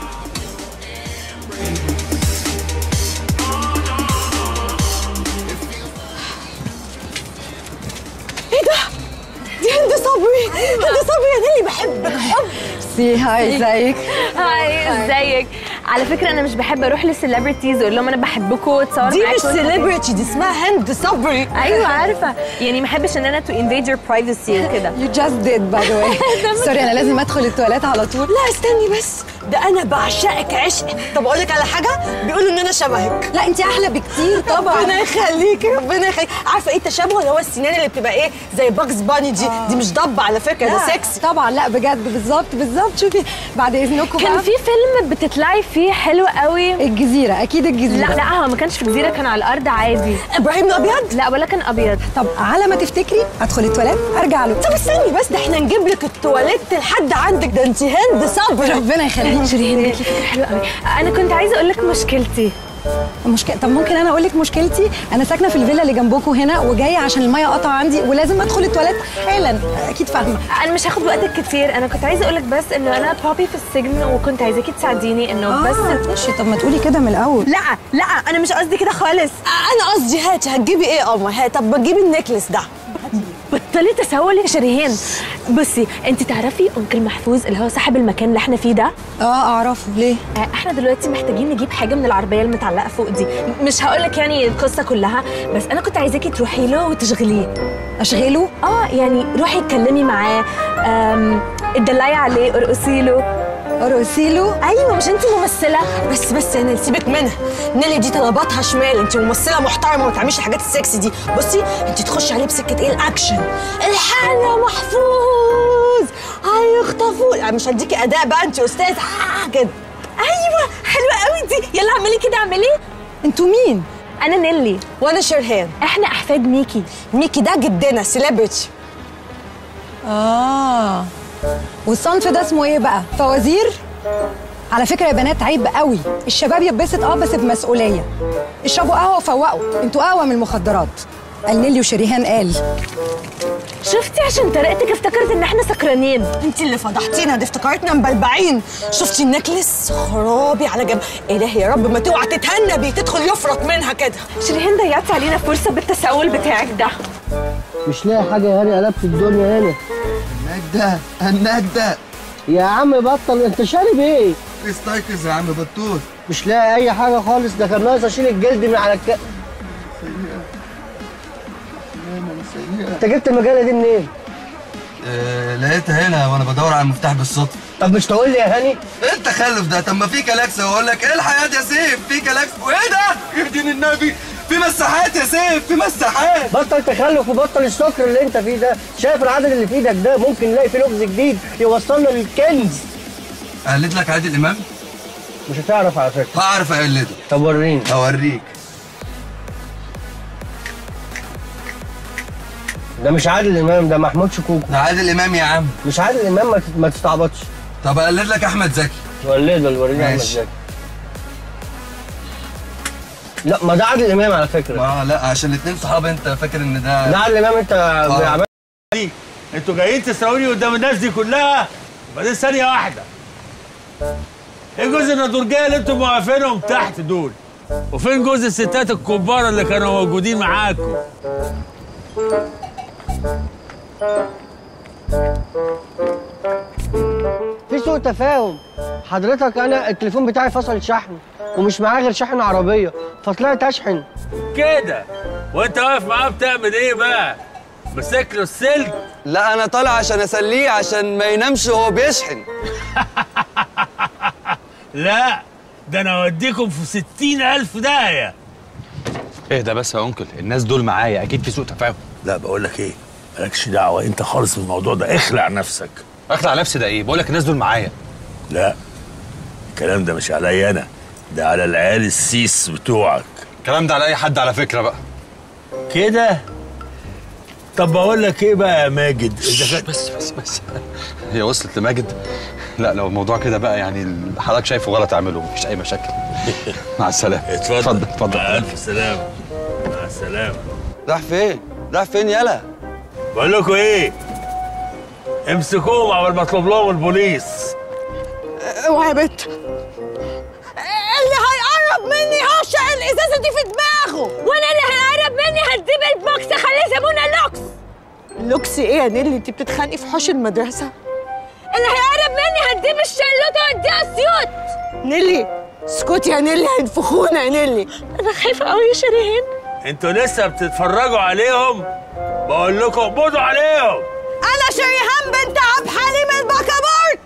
ايه ده دي هند صبري هند صبري يا نيلي بحبك حب سي هاي ازيك هاي ازيك على فكره انا مش بحب اروح للسليبرتيز اقول لهم انا بحبكم واتصور دي معاكم مش celebrity، دي اسمها هند صبري ايوه عارفه يعني ما احبش ان انا تو invade your privacy وكده You just did by the way سوري انا لازم ادخل التواليت على طول لا استني بس ده انا بعشقك عشق طب اقول لك على حاجه بيقولوا ان انا شبهك لا انت احلى بكتير طبعا ربنا يخليكي ربنا يخليكي عارفه ايه التشابه اللي هو السنان اللي بتبقى ايه زي باكس باني دي دي مش ضب على فكره ده لا، سكسي طبعا لا بجد بالظبط بالظبط شوفي بعد اذنكم كان بقى في فيلم بتطلعي فيه حلو قوي الجزيره اكيد الجزيره لا لا هو ما كانش في جزيره كان على الارض عادي ابراهيم الابيض لا ولا كان ابيض طب على ما تفتكري ادخل التواليت ارجع له طب استني بس ده احنا نجيب لك التواليت لحد عندك ده انت هند صبري ربنا يخليك شيرين جات لي فكره حلوه قوي انا كنت عايزه اقول لك مشكلتي مشكلة طب ممكن انا اقول لك مشكلتي انا ساكنه في الفيلا اللي جنبكم هنا وجايه عشان الميه قطع عندي ولازم ادخل التواليت حالا اكيد فاهمه انا مش هاخد وقتك كتير انا كنت عايزه اقول لك بس انه انا بابي في السجن وكنت عايزاكي تساعديني انه بس ماشي طب ما تقولي كده من الاول لا لا انا مش قصدي كده خالص انا قصدي هاتي هتجيبي ايه يا قمر هات طب ما تجيبي النكلس ده بطلي بطلي تسول يا شريهان بصي انت تعرفي انكل محفوظ اللي هو صاحب المكان اللي احنا فيه ده اه اعرفه ليه آه، احنا دلوقتي محتاجين نجيب حاجه من العربيه المتعلقه فوق دي م- مش هقول لك يعني القصه كلها بس انا كنت عايزاكي تروحي له وتشغليه اشغله اه يعني روحي اتكلمي معاه آم، اتدلعي عليه ارقصي له ارقصي له ايوه مش انت ممثله بس بس يا نيلي سيبك منها نيلي دي طلباتها شمال انت ممثله محترمه وما تعمليش الحاجات السكسي دي بصي انت تخشي عليه بسكه ايه الاكشن الحقنا يا محفوظ هيخطفوا لا، مش هديكي اداء بقى انت استاذ آه كده ايوه حلوه قوي دي يلا اعملي كده اعملي انتوا مين انا نيلي وانا شرهان احنا احفاد ميكي ميكي ده جدنا سيلبرتي اه والصنف ده اسمه ايه بقى فوازير على فكره يا بنات عيب قوي الشباب يتبسط اه بس بمسؤوليه اشربوا قهوه وفوقوا انتوا قهوه من المخدرات قال نيلي وشريهان قال شفتي عشان طريقتك افتكرت ان احنا سكرانين انت اللي فضحتينا دي افتكرتنا مبلبعين شفتي النكلس خرابي على جنب الهي يا رب ما توعى تتهنبي تدخل يفرط منها كده شريهان ضيعتي علينا فرصه بالتساؤل بتاعك ده مش لاقي حاجه يا هاني قلبت الدنيا هنا النجدة النجدة يا عم بطل انت شارب ايه استيقظ يا عم بطوط مش لاقي اي حاجه خالص ده كان ناقص اشيل الجلد من على الك انت جبت المجله دي منين آه لقيتها هنا وانا بدور على المفتاح بالصدفة طب مش تقول لي يا هاني ايه التخلف ده طب ما في كلاكس واقول لك ايه الحياة يا سيف في كلاكس وايه ده يهدين النبي في مساحات يا سيف في مساحات بطل تخلف وبطل السكر اللي انت فيه ده شايف العدد اللي في ايدك ده ممكن نلاقي فيه لغز جديد يوصلنا للكنز قلد لك عادل امام مش هتعرف على فكره هعرف اقلده طب وريني هوريك ده مش عادل امام ده محمود شكوكو ده عادل امام يا عم مش عادل امام ما تت- ما تستعبطش طب اقلد لك احمد زكي ولده اللي وريني احمد ماشي. زكي لا ما ده عادل امام على فكره ما لا عشان الاتنين صحاب انت فاكر ان ده ده عادل امام انت عمال دي انتوا جايين تسرقوني قدام الناس دي كلها بعدين ثانيه واحده ايه جوز النضورجيه اللي انتوا موقفينهم تحت دول وفين جوز الستات الكبار اللي كانوا موجودين معاكم في سوء تفاهم حضرتك انا التليفون بتاعي فصل شحن ومش معايا غير شحن عربيه فطلعت اشحن كده وانت واقف معاه بتعمل ايه بقى ماسك له السلك لا انا طالع عشان اسليه عشان ما ينامش وهو بيشحن لا ده انا اوديكم في ستين الف داهيه اهدى بس يا انكل الناس دول معايا اكيد في سوء تفاهم لا بقول لك ايه مالكش دعوه انت خالص بالموضوع ده اخلع نفسك اخلع نفسي ده ايه بقول لك الناس دول معايا لا الكلام ده مش عليا انا ده على العيال السيس بتوعك الكلام ده على اي حد على فكره بقى كده طب بقول لك ايه بقى يا ماجد اذا كان بس بس بس هي وصلت لماجد لا لو الموضوع كده بقى يعني اللي حضرتك شايفه غلط اعمله مفيش اي مشاكل مع السلامه اتفضل اتفضل مع الف سلامه مع السلامه راح فين راح فين يلا بقول لكم ايه امسكوهم قبل ما اطلب لهم البوليس اوعى يا بت اللي هيقرب مني هشع الازازه دي في دماغه وانا اللي هيقرب مني هديب البوكس اخليه يسمونا لوكس لوكسي ايه يا نيلي انت بتتخانقي في حوش المدرسه اللي هيقرب مني هديب الشلوت واديه اسيوط نيلي اسكتي يا نيلي هينفخونا يا نيلي انا خايفه قوي يا شيرين انتوا لسه بتتفرجوا عليهم بقول لكم اقبضوا عليهم انا شريهان بنت عبد حليم البكابورت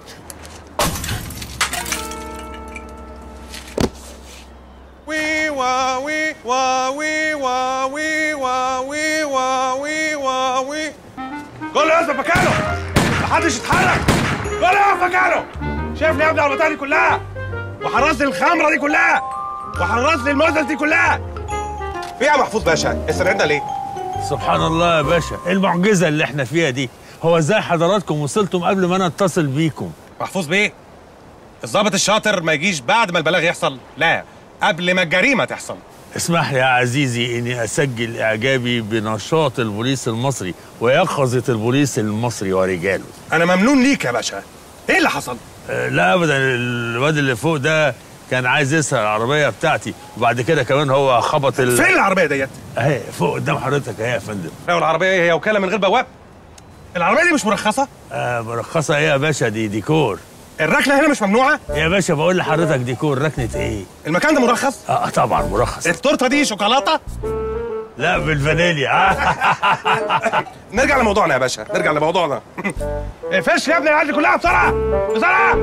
وي وا وي وا وي وا وي وا وي وا وي وا وي كله يقف مكانه محدش يتحرك كله يقف مكانه شايفني يا ابني على البتاعه دي كلها وحرصت الخمره دي كلها وحرصت الموزل دي كلها في إيه يا محفوظ باشا استنى ليه سبحان الله يا باشا ايه المعجزه اللي احنا فيها دي هو ازاي حضراتكم وصلتم قبل ما انا اتصل بيكم محفوظ بيه الضابط الشاطر ما يجيش بعد ما البلاغ يحصل لا قبل ما الجريمه تحصل اسمح لي يا عزيزي اني اسجل اعجابي بنشاط البوليس المصري ويقظه البوليس المصري ورجاله انا ممنون ليك يا باشا ايه اللي حصل أه لا ابدا الواد اللي فوق ده كان عايز يسرق العربيه بتاعتي وبعد كده كمان هو خبط ال... فين العربيه ديت اهي فوق قدام حضرتك اهي يا فندم لو العربيه هي وكاله من غير بواب العربيه دي مش مرخصه آه مرخصه ايه يا باشا دي ديكور الركنه هنا مش ممنوعه يا باشا بقول لحضرتك ديكور ركنه ايه المكان ده مرخص اه طبعا مرخص التورته دي شوكولاته لا بالفانيليا نرجع لموضوعنا يا باشا نرجع لموضوعنا فش يا ابني العيال دي كلها بسرعه بسرعه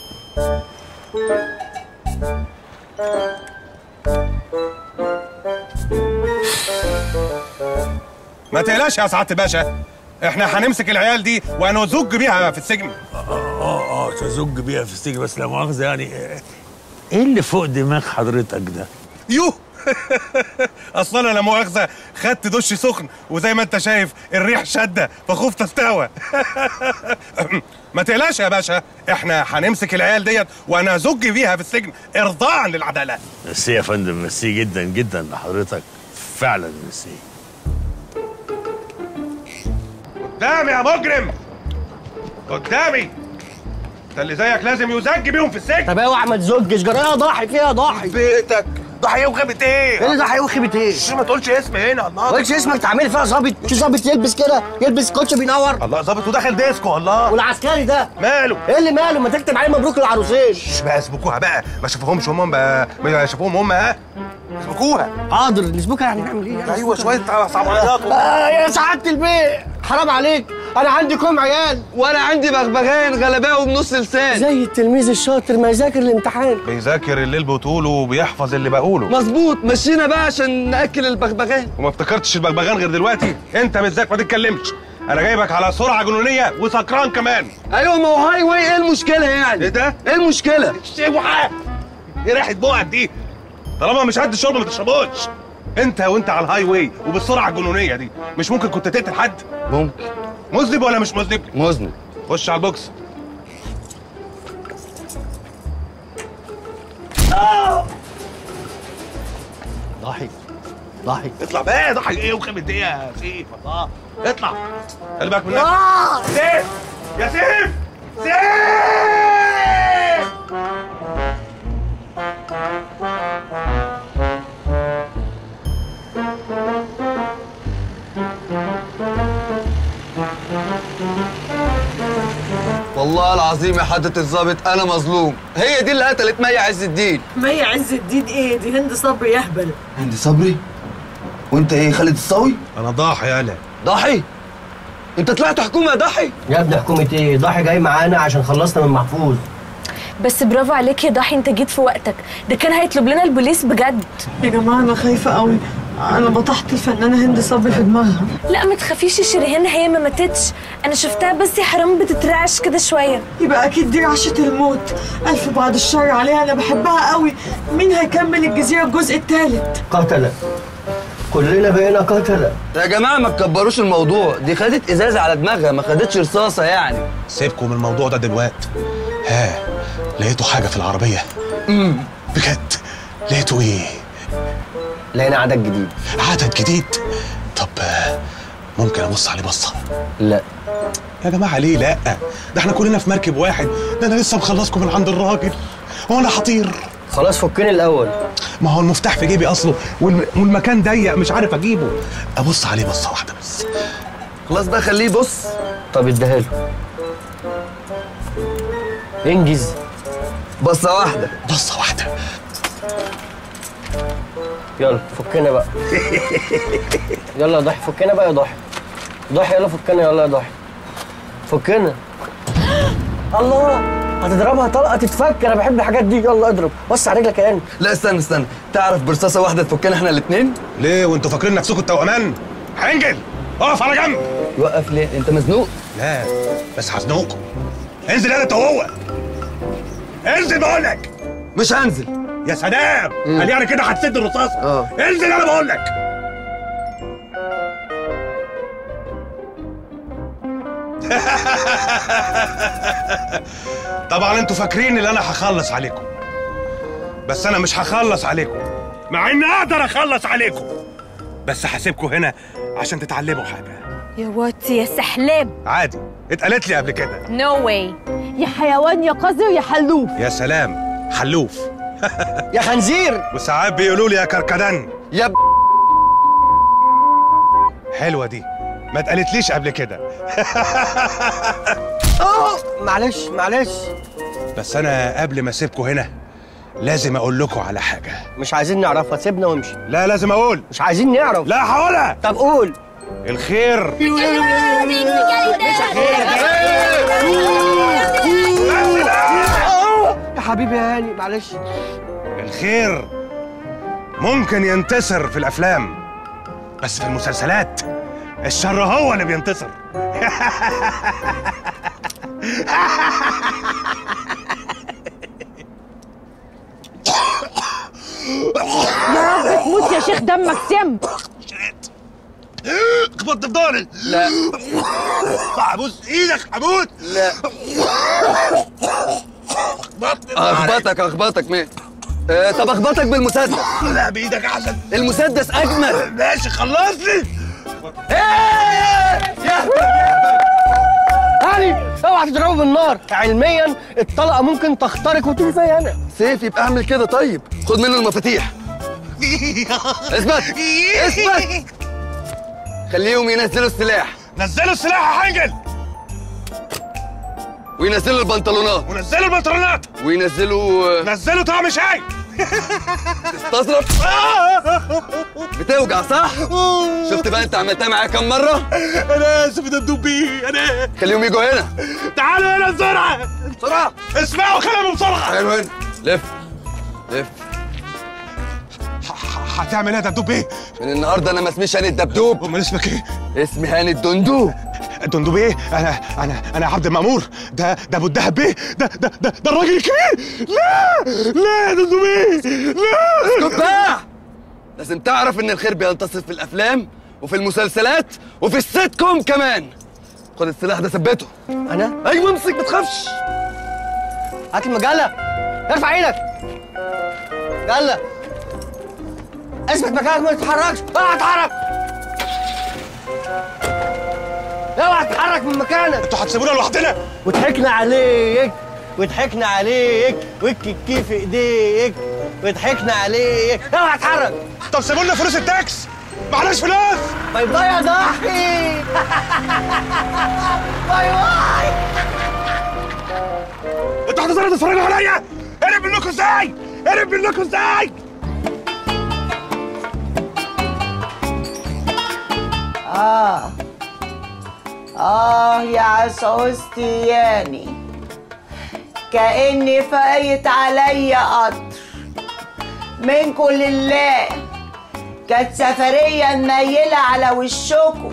ما تقلقش يا سعاده الباشا احنا هنمسك العيال دي ونزج بيها في السجن اه اه تزج بيها في السجن بس لا مؤاخذه يعني آه، ايه اللي فوق دماغ حضرتك ده؟ يوه اصلا انا لا مؤاخذه خدت دش سخن وزي ما انت شايف الريح شده فخفت استوى ما تقلقش يا باشا احنا هنمسك العيال ديت ونزج بيها في السجن ارضاء للعداله ميرسي يا فندم ميرسي جدا جدا لحضرتك فعلا ميرسي قدامي يا مجرم قدامي انت اللي زيك لازم يزج بيهم في السجن طب اوعى ما تزجش جرايه ضاحي فيها ضاحي بيتك ضحيه وخيبه ايه؟ ايه اللي ضحيه وخيبه ايه؟ شو ما تقولش اسم هنا الله ما قلتش اسمك تعملي فيها ظابط في ظابط يلبس كده يلبس كوتش بينور الله ظابط وداخل ديسكو الله والعسكري ده ماله؟ ايه اللي ماله ما تكتب عليه مبروك العروسين مش بقى اسبكوها بقى ما شافوهمش هم بقى ما شافوهم هم ها اسبكوها حاضر نسبوكها يعني نعمل ايه يعني ايوه شويه صعبانيات آه يا سعاده البيه حرام عليك انا عندي كوم عيال وانا عندي بغبغان غلباوي بنص لسان زي التلميذ الشاطر ما يذاكر الامتحان بيذاكر الليل بطوله وبيحفظ اللي بقوله مظبوط مشينا بقى عشان ناكل البغبغان وما افتكرتش البغبغان غير دلوقتي انت بالذات ما تتكلمش انا جايبك على سرعه جنونيه وسكران كمان ايوه ما هو هاي واي ايه المشكله يعني ايه ده ايه المشكله اوعى ايه ريحه بقك دي طالما مش قد الشرب ما تشربوش انت وانت على الهاي واي وبالسرعه الجنونيه دي مش ممكن كنت تقتل حد ممكن مذنب ولا مش مذنب مذنب خش على البوكس ضحي ضحي اطلع بقى ضحك ايه وخيبه ايه يا سيف الله اطلع خلي بالك من نفسك آه. سيف يا سيف سيف والله العظيم يا حضرة الظابط انا مظلوم هي دي اللي قتلت مي عز الدين مي عز الدين ايه دي هند صبري يهبل هند صبري وانت ايه خالد الصاوي انا ضاحي انا ضحي انت طلعت حكومه يا ضحي يا ابني حكومه ايه ضحي جاي معانا عشان خلصنا من محفوظ بس برافو عليك يا ضحي انت جيت في وقتك ده كان هيطلب لنا البوليس بجد يا جماعه انا خايفه قوي انا بطحت الفنانه هند صبري في دماغها لا ما تخافيش يا شيرين هي ما ماتتش انا شفتها بس يا حرام بتترعش كده شويه يبقى اكيد دي رعشه الموت الف بعد الشر عليها انا بحبها قوي مين هيكمل الجزيره الجزء الثالث قتله كلنا بقينا قتله يا جماعه ما تكبروش الموضوع دي خدت ازازه على دماغها ما خدتش رصاصه يعني سيبكم من الموضوع ده دلوقتي ها لقيتوا حاجه في العربيه امم بجد لقيتوا ايه لقينا عدد جديد عدد جديد طب آه، ممكن ابص عليه بصه لا يا جماعه ليه لا ده احنا كلنا في مركب واحد ده انا لسه مخلصكم من عند الراجل وانا حطير خلاص فكني الاول ما هو المفتاح في جيبي اصله والم- والمكان ضيق مش عارف اجيبه ابص عليه بصه واحده بس خلاص بقى خليه يبص طب اديها له انجز بصه واحده بصه واحده يلا فكنا بقى يلا يا ضحي فكنا بقى يا ضحي ضحي يلا فكنا يلا يا ضحي فكنا الله هتضربها طلقه تتفك انا بحب الحاجات دي يلا اضرب بص على رجلك يا انت لا استنى استنى تعرف برصاصه واحده تفكنا احنا الاثنين ليه وانتوا فاكرين نفسكم التوأمان هنجل اقف على جنب يوقف ليه انت مزنوق لا بس هزنقكم انزل انا هو انزل بقول لك مش هنزل يا سلام مم. قال يعني كده هتسد الرصاصه اه انزل انا بقول لك طبعا انتوا فاكرين ان انا هخلص عليكم بس انا مش هخلص عليكم مع اني اقدر اخلص عليكم بس هسيبكم هنا عشان تتعلموا حاجه يا واتي يا سحلاب عادي اتقالت لي قبل كده نو واي يا حيوان يا قذر يا حلوف يا سلام حلوف يا خنزير وساعات بيقولوا لي يا كركدن يا ب... حلوه دي ما اتقالتليش قبل كده اه معلش معلش بس انا قبل ما اسيبكم هنا لازم اقول لكم على حاجه مش عايزين نعرفها سيبنا وامشي لا لازم اقول مش عايزين نعرف لا هقولها طب قول الخير يا حبيبي يا هاني معلش الخير ممكن ينتصر في الافلام بس في المسلسلات الشر هو اللي بينتصر يا رب تموت يا شيخ دمك سم خبطت في ضهري لا ابوس ايدك هموت لا اخبطك اخبطك مين آه طب اخبطك بالمسدس لا بايدك احسن المسدس اجمل ماشي خلصني هاني اوعى تضربه بالنار علميا الطلقه ممكن تخترق وتيجي زي انا سيف يبقى اعمل كده طيب خد منه المفاتيح اثبت اثبت خليهم ينزلوا السلاح نزلوا السلاح يا حنجل وينزلوا البنطلونات ونزلوا البنطلونات وينزلوا نزلوا طعم شاي تصرف بتوجع صح؟ شفت بقى انت عملتها معايا كام مرة؟ انا اسف ده بيه انا خليهم يجوا هنا تعالوا هنا بسرعه بسرعة اسمعوا كلامي بسرعه حلو هنا لف لف هتعمل ايه يا دبدوب بيه؟ من النهارده انا ما اسميش هاني الدبدوب امال اسمك ايه؟ اسمي هاني الدندوب الدندوب ايه؟ انا انا انا عبد المأمور ده ده ابو الدهب بيه ده ده ده, ده الراجل الكبير لا لا يا دندوب ايه لا اسكت بقى لازم تعرف ان الخير بينتصر في الافلام وفي المسلسلات وفي السيت كوم كمان خد السلاح ده ثبته انا ايوه امسك ما تخافش هات المجله ارفع ايدك مجله اثبت مكانك ما تتحركش اوعى تتحرك اوعى تتحرك من مكانك انتوا هتسيبونا لوحدنا وضحكنا عليك وضحكنا عليك والكيكي في ايديك وضحكنا عليك اوعى تتحرك طب سيبوا لنا فلوس التاكس معناش فلوس باي باي يا ضحي باي باي انتوا هتظهروا تتفرجوا عليا قرب منكم ازاي قرب منكم ازاي آه آه يا عسعوستي ياني كأني فايت عليا قطر منكم لله كانت سفرية منيلة على وشكم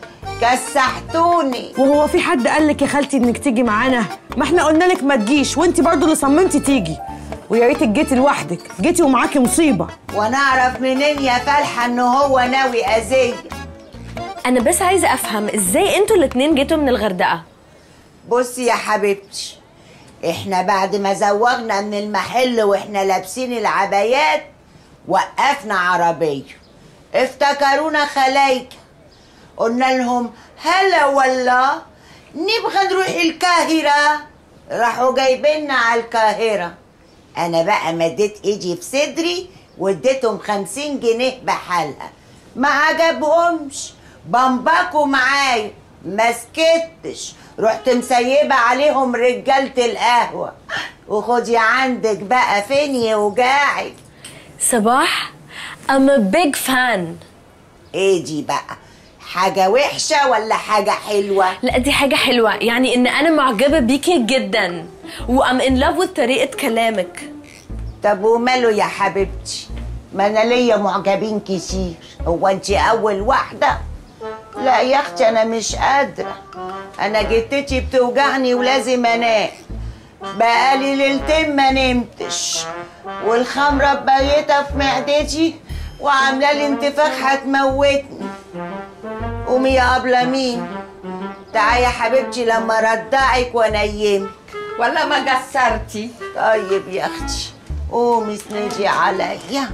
كسحتوني وهو في حد قال لك يا خالتي انك تيجي معانا ما احنا قلنا لك ما تجيش وانت برضو اللي صممتي تيجي ويا ريتك جيتي لوحدك جيتي ومعاكي مصيبه ونعرف منين يا فالحة ان هو ناوي اذية انا بس عايزه افهم ازاي انتوا الاتنين جيتوا من الغردقه بصي يا حبيبتي احنا بعد ما زوغنا من المحل واحنا لابسين العبايات وقفنا عربية افتكرونا خلايكة قلنا لهم هلا والله نبغى نروح القاهرة راحوا جايبيننا على القاهرة انا بقى مديت ايدي في صدري واديتهم خمسين جنيه بحالها ما عجبهمش بمبكوا معايا ما سكتش رحت مسيبة عليهم رجالة القهوة وخدي عندك بقى فين يوجعك صباح I'm a big fan ايه دي بقى حاجة وحشة ولا حاجة حلوة؟ لا دي حاجة حلوة يعني ان انا معجبة بيكي جدا وام in love with طريقة كلامك طب وماله يا حبيبتي ما انا ليا معجبين كتير هو انت اول واحدة لا يا اختي انا مش قادرة انا جتتي بتوجعني ولازم انام بقالي ليلتين ما نمتش والخمرة بايتة في معدتي وعاملة لي انتفاخ هتموتني قومي يا أبلة مين تعالي يا حبيبتي لما ردعك وانيمك ولا ما قصرتي طيب يا اختي قومي اسندي عليا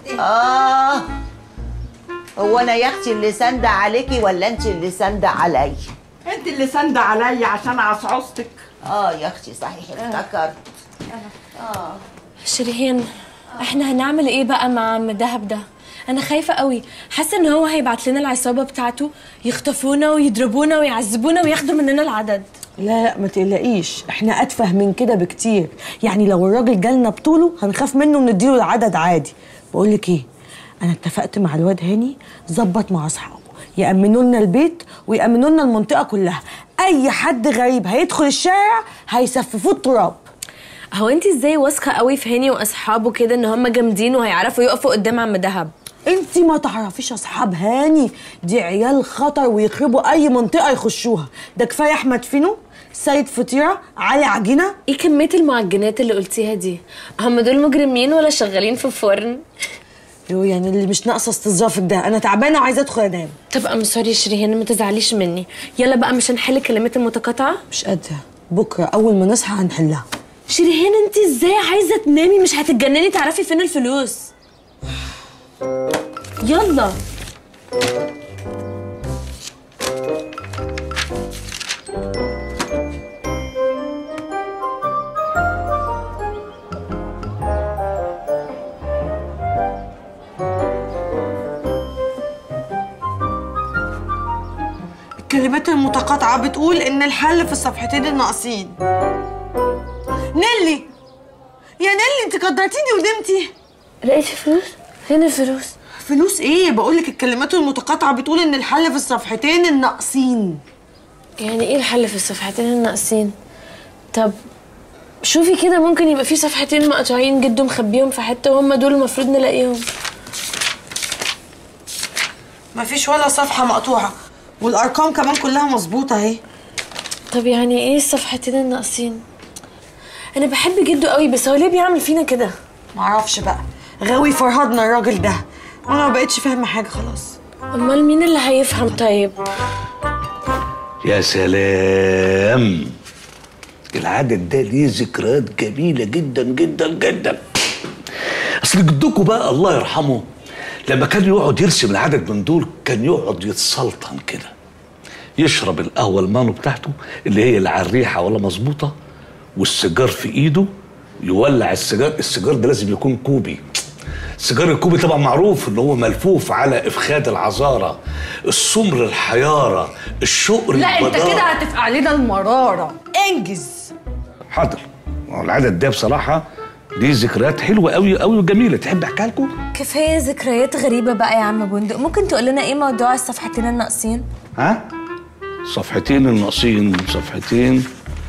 اه هو انا يا اختي اللي ساندة عليكي ولا انت اللي ساندة عليا انت اللي ساندة عليا عشان عصعصتك اه يا اختي صحيح افتكرت اه شيرين احنا هنعمل ايه بقى مع عم دهب ده انا خايفه قوي حاسه ان هو هيبعت لنا العصابه بتاعته يخطفونا ويضربونا ويعذبونا وياخدوا مننا العدد لا لا ما تقلقيش احنا اتفه من كده بكتير يعني لو الراجل جالنا بطوله هنخاف منه ونديله العدد عادي بقول لك ايه انا اتفقت مع الواد هاني ظبط مع اصحابه يأمنوا لنا البيت ويأمنوا لنا المنطقة كلها أي حد غريب هيدخل الشارع هيسففوه التراب هو انت ازاي واثقه قوي في هاني واصحابه كده ان هم جامدين وهيعرفوا يقفوا قدام عم دهب انت ما تعرفيش اصحاب هاني دي عيال خطر ويخربوا اي منطقه يخشوها ده كفايه احمد فينو سيد فطيره علي عجينه ايه كميه المعجنات اللي قلتيها دي هم دول مجرمين ولا شغالين في فرن يو يعني اللي مش ناقصه استظرافك ده انا تعبانه وعايزه ادخل انام طب ام سوري شيرين ما تزعليش مني يلا بقى مش هنحل الكلمات المتقاطعه مش قادره بكره اول ما نصحى هنحلها شيرين انت ازاي عايزه تنامي مش هتتجنني تعرفي فين الفلوس يلا الكلمات المتقاطعه بتقول ان الحل في الصفحتين الناقصين نيلي يا نيلي انت قدرتيني ونمتي لقيتي فلوس فين الفلوس فلوس ايه بقولك الكلمات المتقاطعه بتقول ان الحل في الصفحتين الناقصين يعني ايه الحل في الصفحتين الناقصين طب شوفي كده ممكن يبقى في صفحتين مقطوعين جده مخبيهم في حته وهم دول المفروض نلاقيهم مفيش ولا صفحه مقطوعه والارقام كمان كلها مظبوطه اهي طب يعني ايه الصفحتين الناقصين انا بحب جده قوي بس هو ليه بيعمل فينا كده معرفش بقى غاوي فرهدنا الراجل ده وانا ما بقتش فاهمه حاجه خلاص امال مين اللي هيفهم طيب يا سلام العدد ده ليه ذكريات جميلة جدا جدا جدا أصل جدكم بقى الله يرحمه لما كان يقعد يرسم العدد من دول كان يقعد يتسلطن كده يشرب القهوة المانو بتاعته اللي هي لا على الريحة ولا مظبوطة والسيجار في إيده يولع السيجار السيجار ده لازم يكون كوبي السيجار الكوبي طبعا معروف ان هو ملفوف على افخاد العذاره السمر الحياره الشقر لا انت البدار. كده هتفقع علينا المراره انجز حاضر هو العدد ده بصراحه ليه ذكريات حلوه قوي قوي وجميله تحب احكيها لكم كفايه ذكريات غريبه بقى يا عم بندق ممكن تقول لنا ايه موضوع الصفحتين الناقصين ها صفحتين الناقصين صفحتين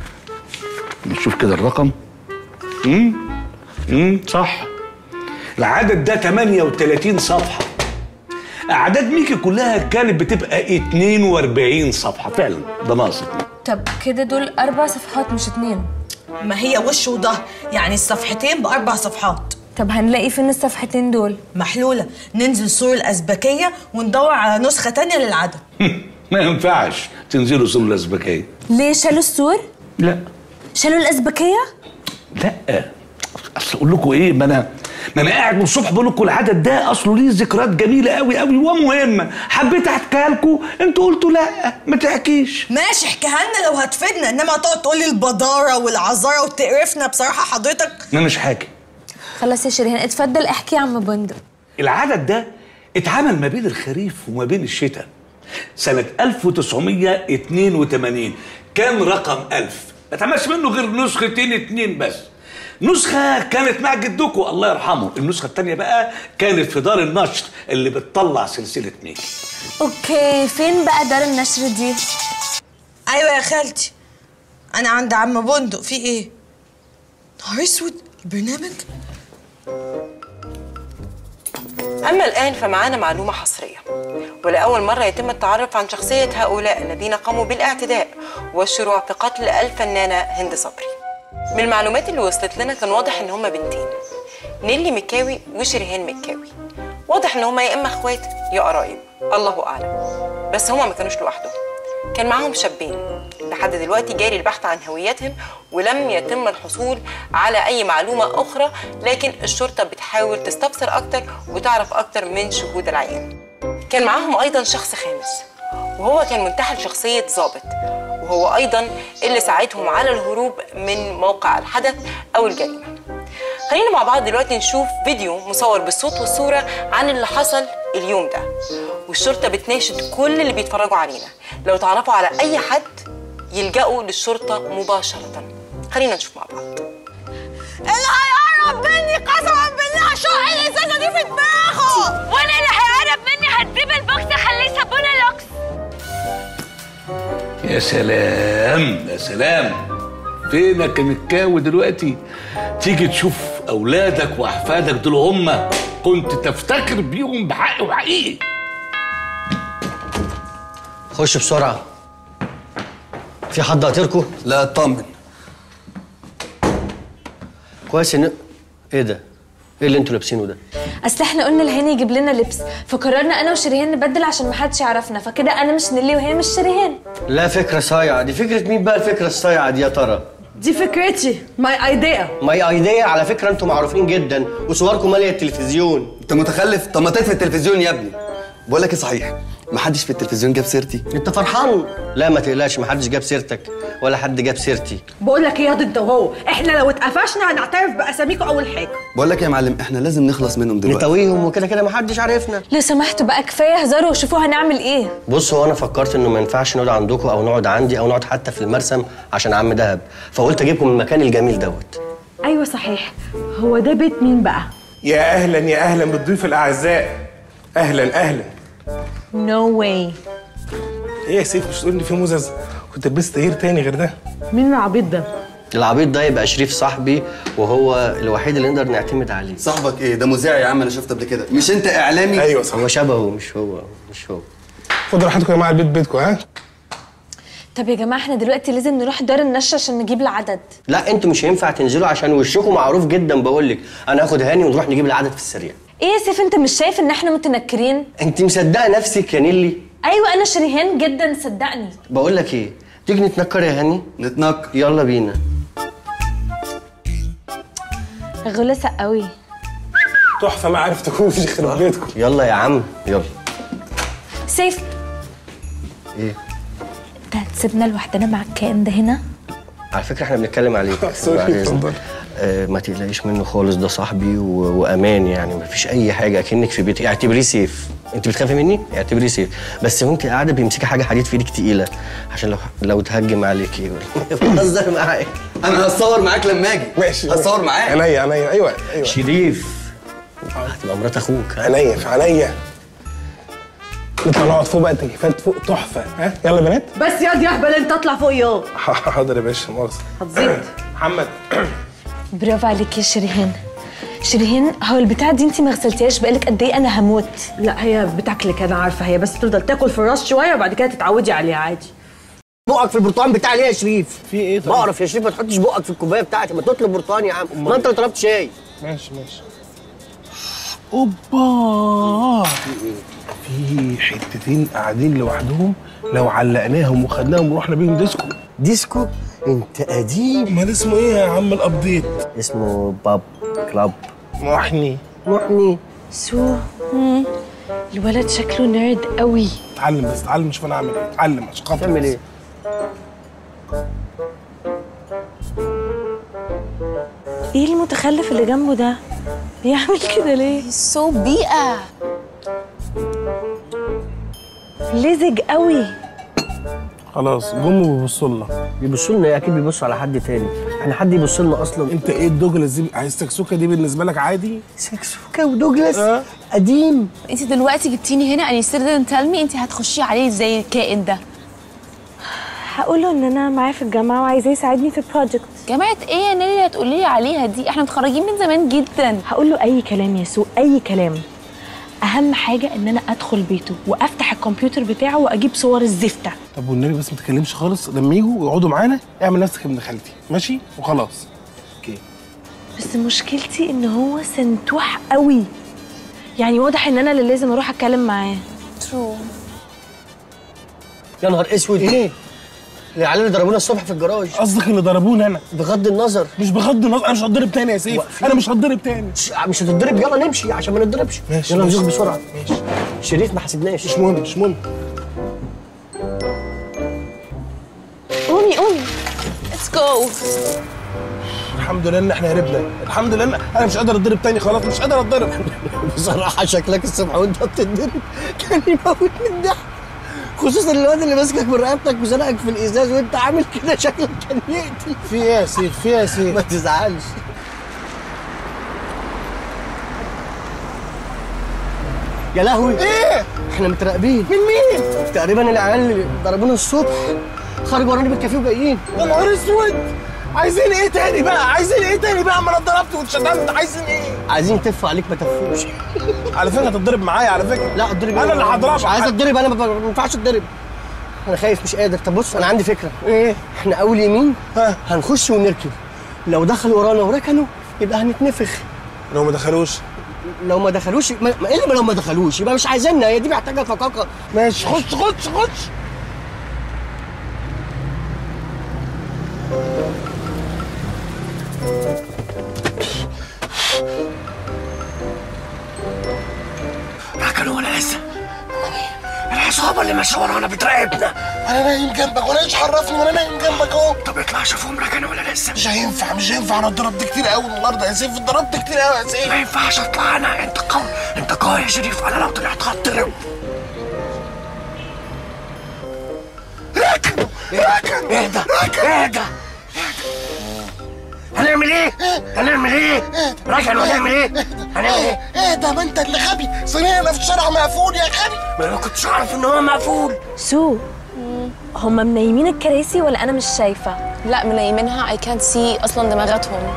نشوف كده الرقم امم امم صح العدد ده 38 صفحه اعداد ميكي كلها كانت بتبقى 42 صفحه فعلا ده ناقص طب كده دول اربع صفحات مش اتنين ما هي وش وظهر يعني الصفحتين باربع صفحات طب هنلاقي فين الصفحتين دول محلوله ننزل سور الازبكيه وندور على نسخه تانية للعدد ما ينفعش تنزلوا سور الازبكيه ليه شالوا السور لا شالوا الازبكيه لا اصل اقول لكم ايه ما انا ما انا قاعد من الصبح بقول لكم العدد ده اصله ليه ذكريات جميله قوي قوي ومهمه حبيت احكيها لكم انتوا قلتوا لا ما تحكيش ماشي احكيها لنا لو هتفيدنا انما هتقعد تقول لي البداره والعذاره وتقرفنا بصراحه حضرتك انا مش حاكي خلاص يا شيرين اتفضل احكي يا عم بندق العدد ده اتعمل ما بين الخريف وما بين الشتاء سنة 1982 كان رقم 1000 ما اتعملش منه غير نسختين اتنين بس نسخة كانت مع جدكم الله يرحمه النسخة التانية بقى كانت في دار النشر اللي بتطلع سلسلة ميكي اوكي فين بقى دار النشر دي ايوه يا خالتي انا عند عم بندق في ايه نهار اسود البرنامج أما الآن فمعانا معلومة حصرية ولأول مرة يتم التعرف عن شخصية هؤلاء الذين قاموا بالاعتداء والشروع في قتل الفنانة هند صبري من المعلومات اللي وصلت لنا كان واضح إن هما بنتين نيلي مكاوي وشريهان مكاوي واضح إن هما يا إما إخوات يا قرايب الله أعلم بس هما ما كانوش لوحدهم كان معاهم شابين لحد دلوقتي جاري البحث عن هويتهم ولم يتم الحصول على أي معلومة أخرى لكن الشرطة بتحاول تستفسر أكتر وتعرف أكتر من شهود العيان كان معاهم أيضا شخص خامس وهو كان منتحل شخصية ضابط وهو أيضا اللي ساعدهم على الهروب من موقع الحدث أو الجريمة خلينا مع بعض دلوقتي نشوف فيديو مصور بالصوت والصورة عن اللي حصل اليوم ده والشرطة بتناشد كل اللي بيتفرجوا علينا لو تعرفوا على أي حد يلجأوا للشرطة مباشرة خلينا نشوف مع بعض اللي هيقرب مني قسما بالله شق الازازه دي في دماغه وانا اللي هيقرب مني هديب البوكس اخليه صابونه لوكس يا سلام يا سلام فينك يا مكاوي دلوقتي تيجي تشوف اولادك واحفادك دول هم كنت تفتكر بيهم بحق وحقيقي خش بسرعه في حد قاطركوا لا اطمن كويس ان ايه ده ايه اللي انتوا لابسينه ده اصل احنا قلنا لهاني يجيب لنا لبس فقررنا انا وشريهان نبدل عشان محدش يعرفنا فكده انا مش نيلي وهي مش شريهان لا فكره صايعه دي فكره مين بقى الفكره الصايعه دي يا ترى دي فكرتي ماي ايديا ماي ايديا على فكره انتوا معروفين جدا وصوركم ماليه التلفزيون انت متخلف طب ما تطفي التلفزيون يا ابني بقول لك ايه صحيح ما حدش في التلفزيون جاب سيرتي انت فرحان لا ما تقلقش ما حدش جاب سيرتك ولا حد جاب سيرتي بقول لك ايه ياض انت وهو احنا لو اتقفشنا هنعترف باساميكم اول حاجه بقول لك إيه يا معلم احنا لازم نخلص منهم دلوقتي نتويهم وكده كده ما حدش عارفنا لو سمحتوا بقى كفايه هزار وشوفوا هنعمل ايه بص هو انا فكرت انه ما ينفعش نقعد عندكم او نقعد عندي او نقعد حتى في المرسم عشان عم دهب فقلت اجيبكم من المكان الجميل دوت ايوه صحيح هو ده بيت مين بقى يا اهلا يا اهلا بالضيوف الاعزاء اهلا اهلا نو واي ايه يا سيف مش تقول لي في مزز كنت لبست غير تاني غير ده مين العبيط ده العبيط ده يبقى شريف صاحبي وهو الوحيد اللي نقدر نعتمد عليه صاحبك ايه ده مذيع يا عم انا شفته قبل كده مش انت اعلامي ايوه صح هو شبهه مش هو مش هو خدوا راحتكم يا جماعه البيت بيتكم ها طب يا جماعه احنا دلوقتي لازم نروح دار النشر عشان نجيب العدد لا انتوا مش هينفع تنزلوا عشان وشكم معروف جدا بقول لك انا هاخد هاني ونروح نجيب العدد في السريع ايه يا سيف انت مش شايف ان احنا متنكرين انت مصدقه نفسك يا نيلي ايوه انا شريهان جدا صدقني بقول لك ايه تيجي نتنكر يا هاني نتنكر يلا بينا غلسه قوي تحفه ما عرفتكوش يخرب بيتكم يلا يا عم يلا سيف ايه انت هتسيبنا لوحدنا مع الكائن ده هنا على فكره احنا بنتكلم عليك سوري، بعد إذنك. اتفضل. آه ما تقلقيش منه خالص ده صاحبي و... وامان يعني ما فيش اي حاجه اكنك في بيتي اعتبريه سيف انت بتخافي مني اعتبريه سيف بس وانت قاعده بيمسكي حاجه حديد في ايدك تقيله عشان لو لو تهجم عليكي بهزر معاك انا هتصور معاك لما اجي ماشي هتصور معاك عينيا عينيا ايوه ايوه شريف هتبقى مرات اخوك ها؟ عينيا في عينيا نطلع نقعد فوق بقى التكييفات فوق تحفه ها يلا يا بنات بس ياض يا اهبل انت اطلع فوق ياض حاضر يا باشا مؤاخذه هتزيد محمد برافو عليك يا شريهان شريهان هو البتاعه دي انت ما غسلتيهاش بقالك قد ايه انا هموت لا هي بتاكلك انا عارفه هي بس تفضل تاكل في الراس شويه وبعد كده تتعودي عليها عادي بقك في البرتقال بتاعي ليه يا شريف في ايه طيب؟ بعرف يا شريف ما تحطش بقك في الكوبايه بتاعتي ما تطلب برتقال يا عم ما انت اللي طلبت شاي ماشي ماشي اوبا في حتتين قاعدين لوحدهم لو علقناهم وخدناهم ورحنا بيهم ديسكو ديسكو انت قديم امال اسمه ايه يا عم الابديت اسمه باب كلاب محني محني سو مم. الولد شكله نيرد قوي اتعلم بس اتعلم شوف انا اعمل ايه اتعلم عشان خاطر تعمل بس. ايه ايه المتخلف اللي جنبه ده بيعمل كده ليه سو بيئه لزج قوي خلاص جم وبيبصوا لنا بيبصوا لنا اكيد بيبصوا على حد تاني احنا حد يبص لنا اصلا انت ايه الدوجلاس دي عايز سكسوكه دي بالنسبه لك عادي سكسوكه ودوجلاس آه. قديم انت دلوقتي جبتيني هنا and you still didn't tell me انت هتخشي عليه ازاي الكائن ده هقوله ان انا معاه في الجامعه وعايزاه يساعدني في البروجكت جامعه ايه يا نيلي اللي هتقولي لي عليها دي احنا متخرجين من زمان جدا هقول له اي كلام يا سو اي كلام اهم حاجه ان انا ادخل بيته وافتح الكمبيوتر بتاعه واجيب صور الزفته طب والنبي بس ما تتكلمش خالص لما يجوا ويقعدوا معانا اعمل نفسك ابن خالتي ماشي وخلاص اوكي بس مشكلتي ان هو سنتوح قوي يعني واضح ان انا اللي لازم اروح اتكلم معاه ترو يا نهار اسود ايه العيال اللي ضربونا الصبح في الجراج قصدك اللي ضربونا انا بغض النظر مش بغض النظر انا مش هتضرب تاني يا سيف واقفين. انا مش هتضرب تاني ش- مش هتتضرب يلا نمشي عشان ما نتضربش ماشي، يلا ماشي. نزوق بسرعه ماشي شريف ما حسبناش مش مهم مش مهم قومي قومي ليتس جو الحمد لله ان احنا هربنا الحمد لله إن- انا مش قادر اتضرب تاني خلاص مش قادر اتضرب بصراحه شكلك الصبح وانت بتتضرب كان يموت من الضحك خصوصا الواد اللي ماسكك من رقبتك وزنقك في الازاز وانت عامل كده شكلك كان يقتل في ايه يا سيف في ايه يا سيف ما تزعلش يا لهوي ايه احنا متراقبين من مين تقريبا العيال اللي ضربونا الصبح خرجوا ورانا بالكافيه وجايين يا نهار اسود عايزين ايه تاني بقى عايزين ايه تاني بقى ما انا اتضربت واتشتمت عايزين ايه عايزين تفوا عليك ما تفوش على فكره هتتضرب معايا على فكره لا اتضرب انا اللي هضربك مش عايز اتضرب انا ما ما ينفعش اتضرب انا خايف مش قادر طب بص انا عندي فكره ايه احنا اول يمين هنخش ونركب لو دخلوا ورانا وركنوا يبقى هنتنفخ لو ما دخلوش لو ما دخلوش ما ما- ايه اللي لو ما دخلوش يبقى مش عايزيننا هي دي محتاجه فقاقه ماشي خش خش خش ركنوا ولا لسه العصابة اللي ماشية ورانا بتراقبنا انا نايم جنبك وانا ايش عرفني وانا نايم جنبك اهو طب اطلع شوفهم ركنوا ولا لسه مش هينفع مش هينفع انا اتضربت كتير قوي النهارده يا سيف اتضربت كتير قوي يا سيف ما ينفعش اطلع انا انت قوي انت قوي يا شريف انا لو طلعت هتضرب ركنوا ركنوا اهدى اهدى هنعمل ايه؟ هنعمل ايه؟ ركنوا هنعمل ايه؟ هنعمل ايه؟ ايه ده ما انت اللي غبي صينينا في الشارع مقفول يا غبي ما انا ما كنتش اعرف ان هو مقفول سو هم منيمين الكراسي ولا انا مش شايفه لا منيمينها I can't see اصلا دماغاتهم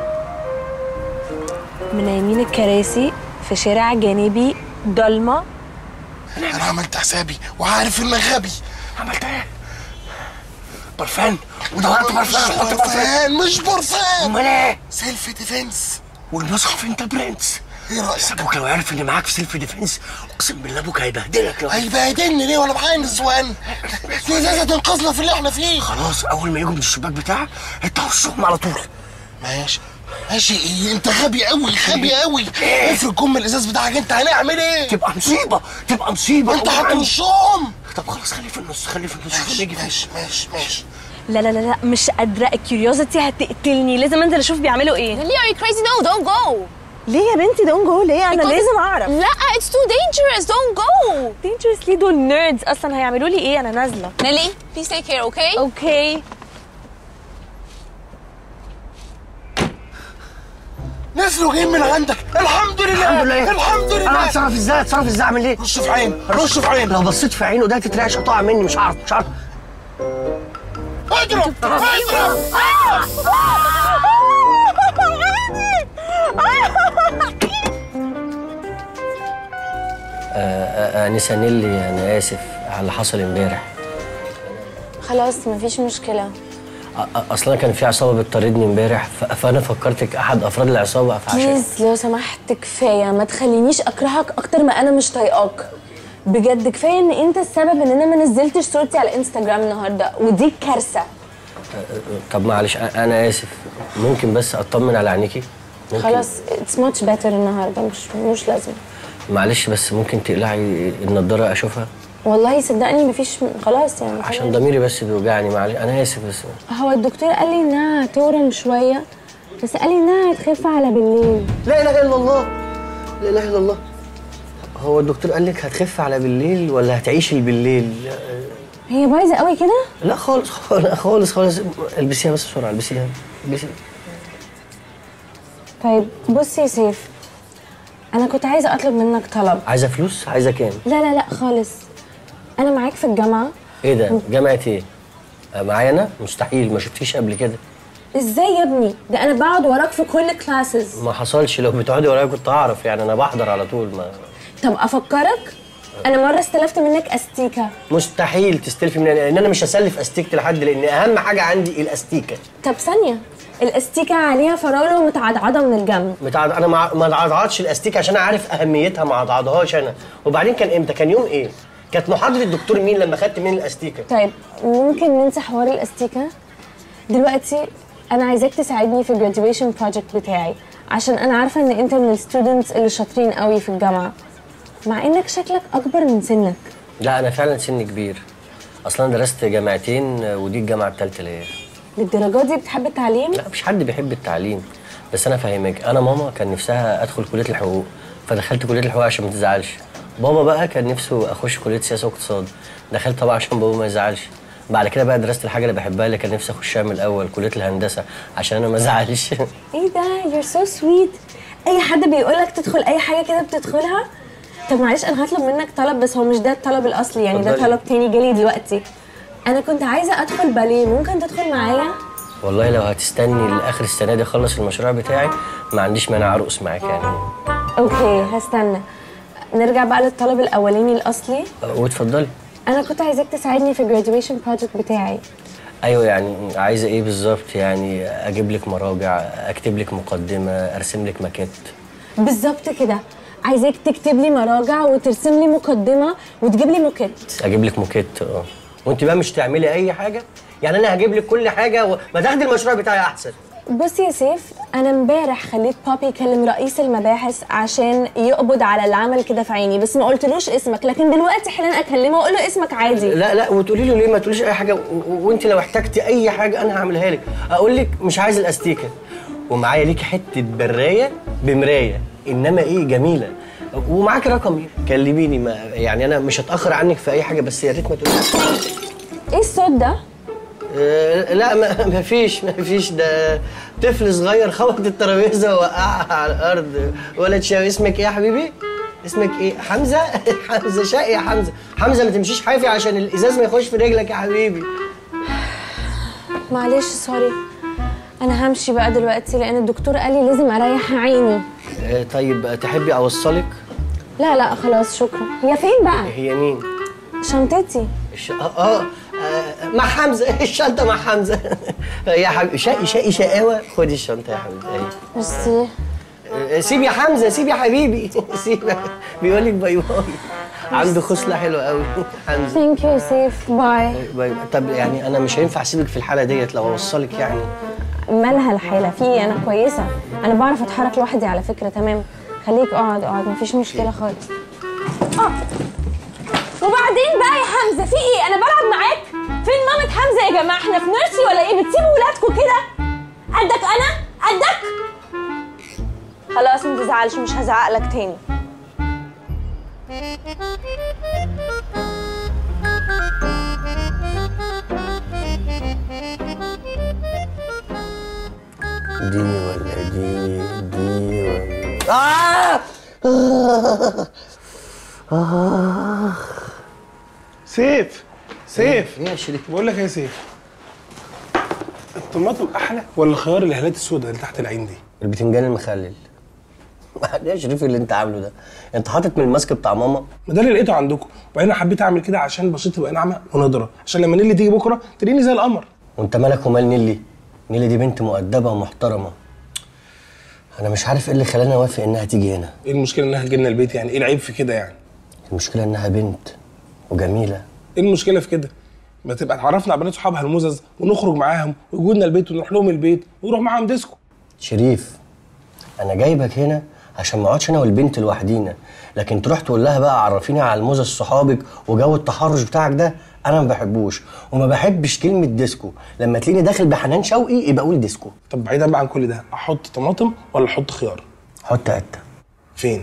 منيمين الكراسي في شارع جانبي ضلمه انا عملت حسابي وعارف انك غبي عملت ايه؟ برفان ودورت برفان مش حط برفان برفان مش برفان امال ايه؟ سيلف ديفنس والمصحف انت برنس ايه رايك؟ بس ابوك لو عرف ان معاك في سيلف ديفنس اقسم بالله ابوك هيبهدلك لو هيبهدلني ليه وانا معايا نسوان دي ازازه تنقذنا في اللي احنا فيه خلاص اول ما يجوا من الشباك بتاعك انت وشهم على طول ماشي ماشي ايه انت غبي قوي غبي قوي افرض كم الازاز بتاعك انت هنعمل ايه تبقى مصيبه تبقى مصيبه انت هتنشهم طب خلاص خليه في النص خليه في النص ماشي خليه يجي في ماشي ماشي ماشي لا لا لا لا مش قادره الكيوريوزيتي هتقتلني لازم انزل اشوف بيعملوا ايه ليه are you crazy no don't go ليه يا بنتي دون جو ليه انا Because- لازم اعرف لا it's too dangerous don't go dangerous ليه دول نيردز اصلا هيعملوا لي ايه انا نازله نيلي please take care okay اوكي نزلوا جايين من عندك الحمد لله الحمد لله الحمد انا لله هتصرف ازاي اتصرف ازاي اعمل ايه رش في عين رش في عين لو بصيت في عينه ده تترعش هتقع مني مش هعرف مش هعرف اضرب اضرب انسه نيلي انا اسف على اللي حصل امبارح خلاص مفيش مشكله اصلا كان في عصابه بتطاردني امبارح ف- فانا فكرتك احد افراد العصابه فعشان بليز لو سمحت كفايه ما تخلينيش اكرهك اكتر ما انا مش طايقاك بجد كفايه ان انت السبب ان انا ما نزلتش صورتي على انستغرام النهارده ودي كارثه طب معلش أ- انا اسف ممكن بس اطمن على عينيكي ممكن خلاص اتس ماتش بيتر النهارده مش مش لازم معلش بس ممكن تقلعي النضاره اشوفها والله صدقني مفيش خلاص يعني عشان ضميري بس بيوجعني معلش انا اسف بس هو الدكتور قال لي انها هتورم شويه بس قال لي انها هتخف على بالليل لا اله الا الله لا اله الا الله هو الدكتور قال لك هتخف على بالليل ولا هتعيشي بالليل هي بايظه قوي كده لا خالص لا خالص خالص البسيها بس بسرعه البسيها البسيها طيب بص يا سيف انا كنت عايزه اطلب منك طلب عايزه فلوس عايزه كام لا لا لا خالص انا معاك في الجامعه ايه ده جامعه ايه آه، معايا انا مستحيل ما شفتيش قبل كده ازاي يا ابني ده انا بقعد وراك في كل كلاسز ما حصلش لو بتقعدي ورايا كنت اعرف يعني انا بحضر على طول ما طب افكرك انا مره استلفت منك استيكه مستحيل تستلفي مني لان انا مش هسلف استيكه لحد لان اهم حاجه عندي الاستيكه طب ثانيه الاستيكه عليها فراوله ومتعضعضه من الجنب متعض... انا ما ما اتعضعضش الاستيكه عشان عارف اهميتها ما اتعضعضهاش انا وبعدين كان امتى كان يوم ايه كانت محاضره الدكتور مين لما خدت مني الاستيكه طيب ممكن ننسى حوار الاستيكه دلوقتي انا عايزاك تساعدني في الجراديويشن بروجكت بتاعي عشان انا عارفه ان انت من الستودنتس اللي شاطرين قوي في الجامعه مع انك شكلك اكبر من سنك لا انا فعلا سني كبير اصلا درست جامعتين ودي الجامعه الثالثه ليا للدرجه دي بتحب التعليم لا مش حد بيحب التعليم بس انا فاهمك انا ماما كان نفسها ادخل كليه الحقوق فدخلت كليه الحقوق عشان ما تزعلش بابا بقى كان نفسه اخش كليه سياسه واقتصاد دخلت طبعا عشان بابا ما يزعلش بعد كده بقى درست الحاجه اللي بحبها اللي كان نفسي اخشها من الاول كليه الهندسه عشان انا ما ازعلش ايه ده يور سو سويت اي حد بيقول لك تدخل اي حاجه كده بتدخلها طب معلش انا هطلب منك طلب بس هو مش ده الطلب الاصلي يعني ده اتفضلي. طلب تاني جالي دلوقتي انا كنت عايزه ادخل باليه ممكن تدخل معايا والله لو هتستني لاخر السنه دي اخلص المشروع بتاعي ما عنديش مانع ارقص معاك يعني اوكي هستنى نرجع بقى للطلب الاولاني الاصلي واتفضلي انا كنت عايزاك تساعدني في الجراديويشن بروجكت بتاعي ايوه يعني عايزه ايه بالظبط يعني اجيب لك مراجع اكتب لك مقدمه ارسم لك ماكيت بالظبط كده عايزاك تكتب لي مراجع وترسم لي مقدمه وتجيب لي موكيت اجيب لك موكيت اه وانت بقى مش تعملي اي حاجه يعني انا هجيب لك كل حاجه وما تاخدي المشروع بتاعي احسن بص يا سيف انا امبارح خليت بابي يكلم رئيس المباحث عشان يقبض على اللي عمل كده في عيني بس ما قلتلوش اسمك لكن دلوقتي حالا اكلمه واقول له اسمك عادي لا لا وتقولي له ليه ما تقوليش اي حاجه و- و- وانت لو احتجتي اي حاجه انا هعملها لك اقول لك مش عايز الاستيكه ومعايا ليكي حته برايه بمرايه انما ايه جميله ومعاك رقمي كلميني ما يعني انا مش هتاخر عنك في اي حاجه بس يا ريت ما تقوليش ايه الصوت ده آه، لا ما ما فيش ما فيش ده طفل صغير خبط الترابيزه ووقعها على الارض ولا تشاوي اسمك ايه يا حبيبي؟ اسمك ايه؟ حمزه؟ حمزه شقي يا حمزه حمزه ما تمشيش حافي عشان الازاز ما يخش في رجلك يا حبيبي معلش سوري انا همشي بقى دلوقتي لان الدكتور قال لي لازم اريح عيني آه، طيب تحبي اوصلك؟ لا لا خلاص شكرا هي فين بقى هي مين؟ شنطتي الش... آه, آه, اه مع حمزه الشنطه مع حمزه يا حبيبي شقي شقي شقاوه خدي الشنطه يا حبيبتي أهي. ميرسي آه، سيب يا حمزه سيب يا حبيبي سيب بيقول لك باي باي عنده خصله حلوه قوي حمزه ثانك يو سيف باي باي باي طب يعني انا مش هينفع اسيبك في الحاله ديت لو اوصلك يعني مالها الحالة في انا كويسة انا بعرف اتحرك لوحدي على فكرة تمام خليك اقعد اقعد مفيش مشكلة خالص اه وبعدين بقى يا حمزة في ايه انا بلعب معاك فين مامة حمزة يا جماعة احنا في نيرسي ولا ايه بتسيبوا ولادكم كده قدك انا قدك خلاص ما تزعلش مش هزعق لك تاني دي ولا دي دي ولا آه! آه! آه! سيف سيف ايه يا شريف بقول لك إيه يا سيف الطماطم احلى ولا خيار الهالات السوداء اللي تحت العين دي البتنجان المخلل ايه يا شريف اللي انت عامله ده انت حاطط من الماسك بتاع ماما ما ده اللي لقيته عندكم وبعدين انا حبيت اعمل كده عشان بشرتي تبقى ناعمه ونضره عشان لما نيلي تيجي بكره تلاقيني زي القمر وانت مالك ومال نيلي نيلي دي بنت مؤدبه ومحترمه انا مش عارف ايه اللي خلاني اوافق انها تيجي هنا ايه المشكله انها تجي لنا البيت يعني ايه العيب في كده يعني المشكله انها بنت وجميله ايه المشكله في كده ما تبقى اتعرفنا على بنات صحابها المزز ونخرج معاهم ويجوا لنا البيت ونروح لهم البيت ونروح معاهم ديسكو شريف انا جايبك هنا عشان ما اقعدش انا والبنت لوحدينا لكن تروح تقول لها بقى عرفيني على الموزة صحابك وجو التحرش بتاعك ده انا ما بحبوش وما بحبش كلمه ديسكو لما تلاقيني داخل بحنان شوقي يبقى قول ديسكو طب بعيدا بقى عن كل ده احط طماطم ولا احط خيار حط قته فين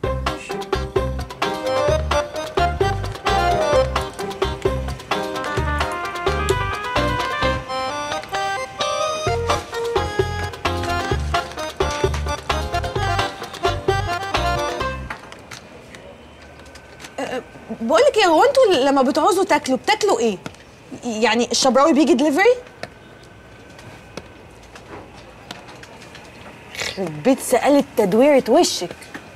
بقول لك ايه هو انتوا لما بتعوزوا تاكلوا بتاكلوا ايه؟ يعني الشبراوي بيجي دليفري؟ يخرب بيت سألة تدويرة وشك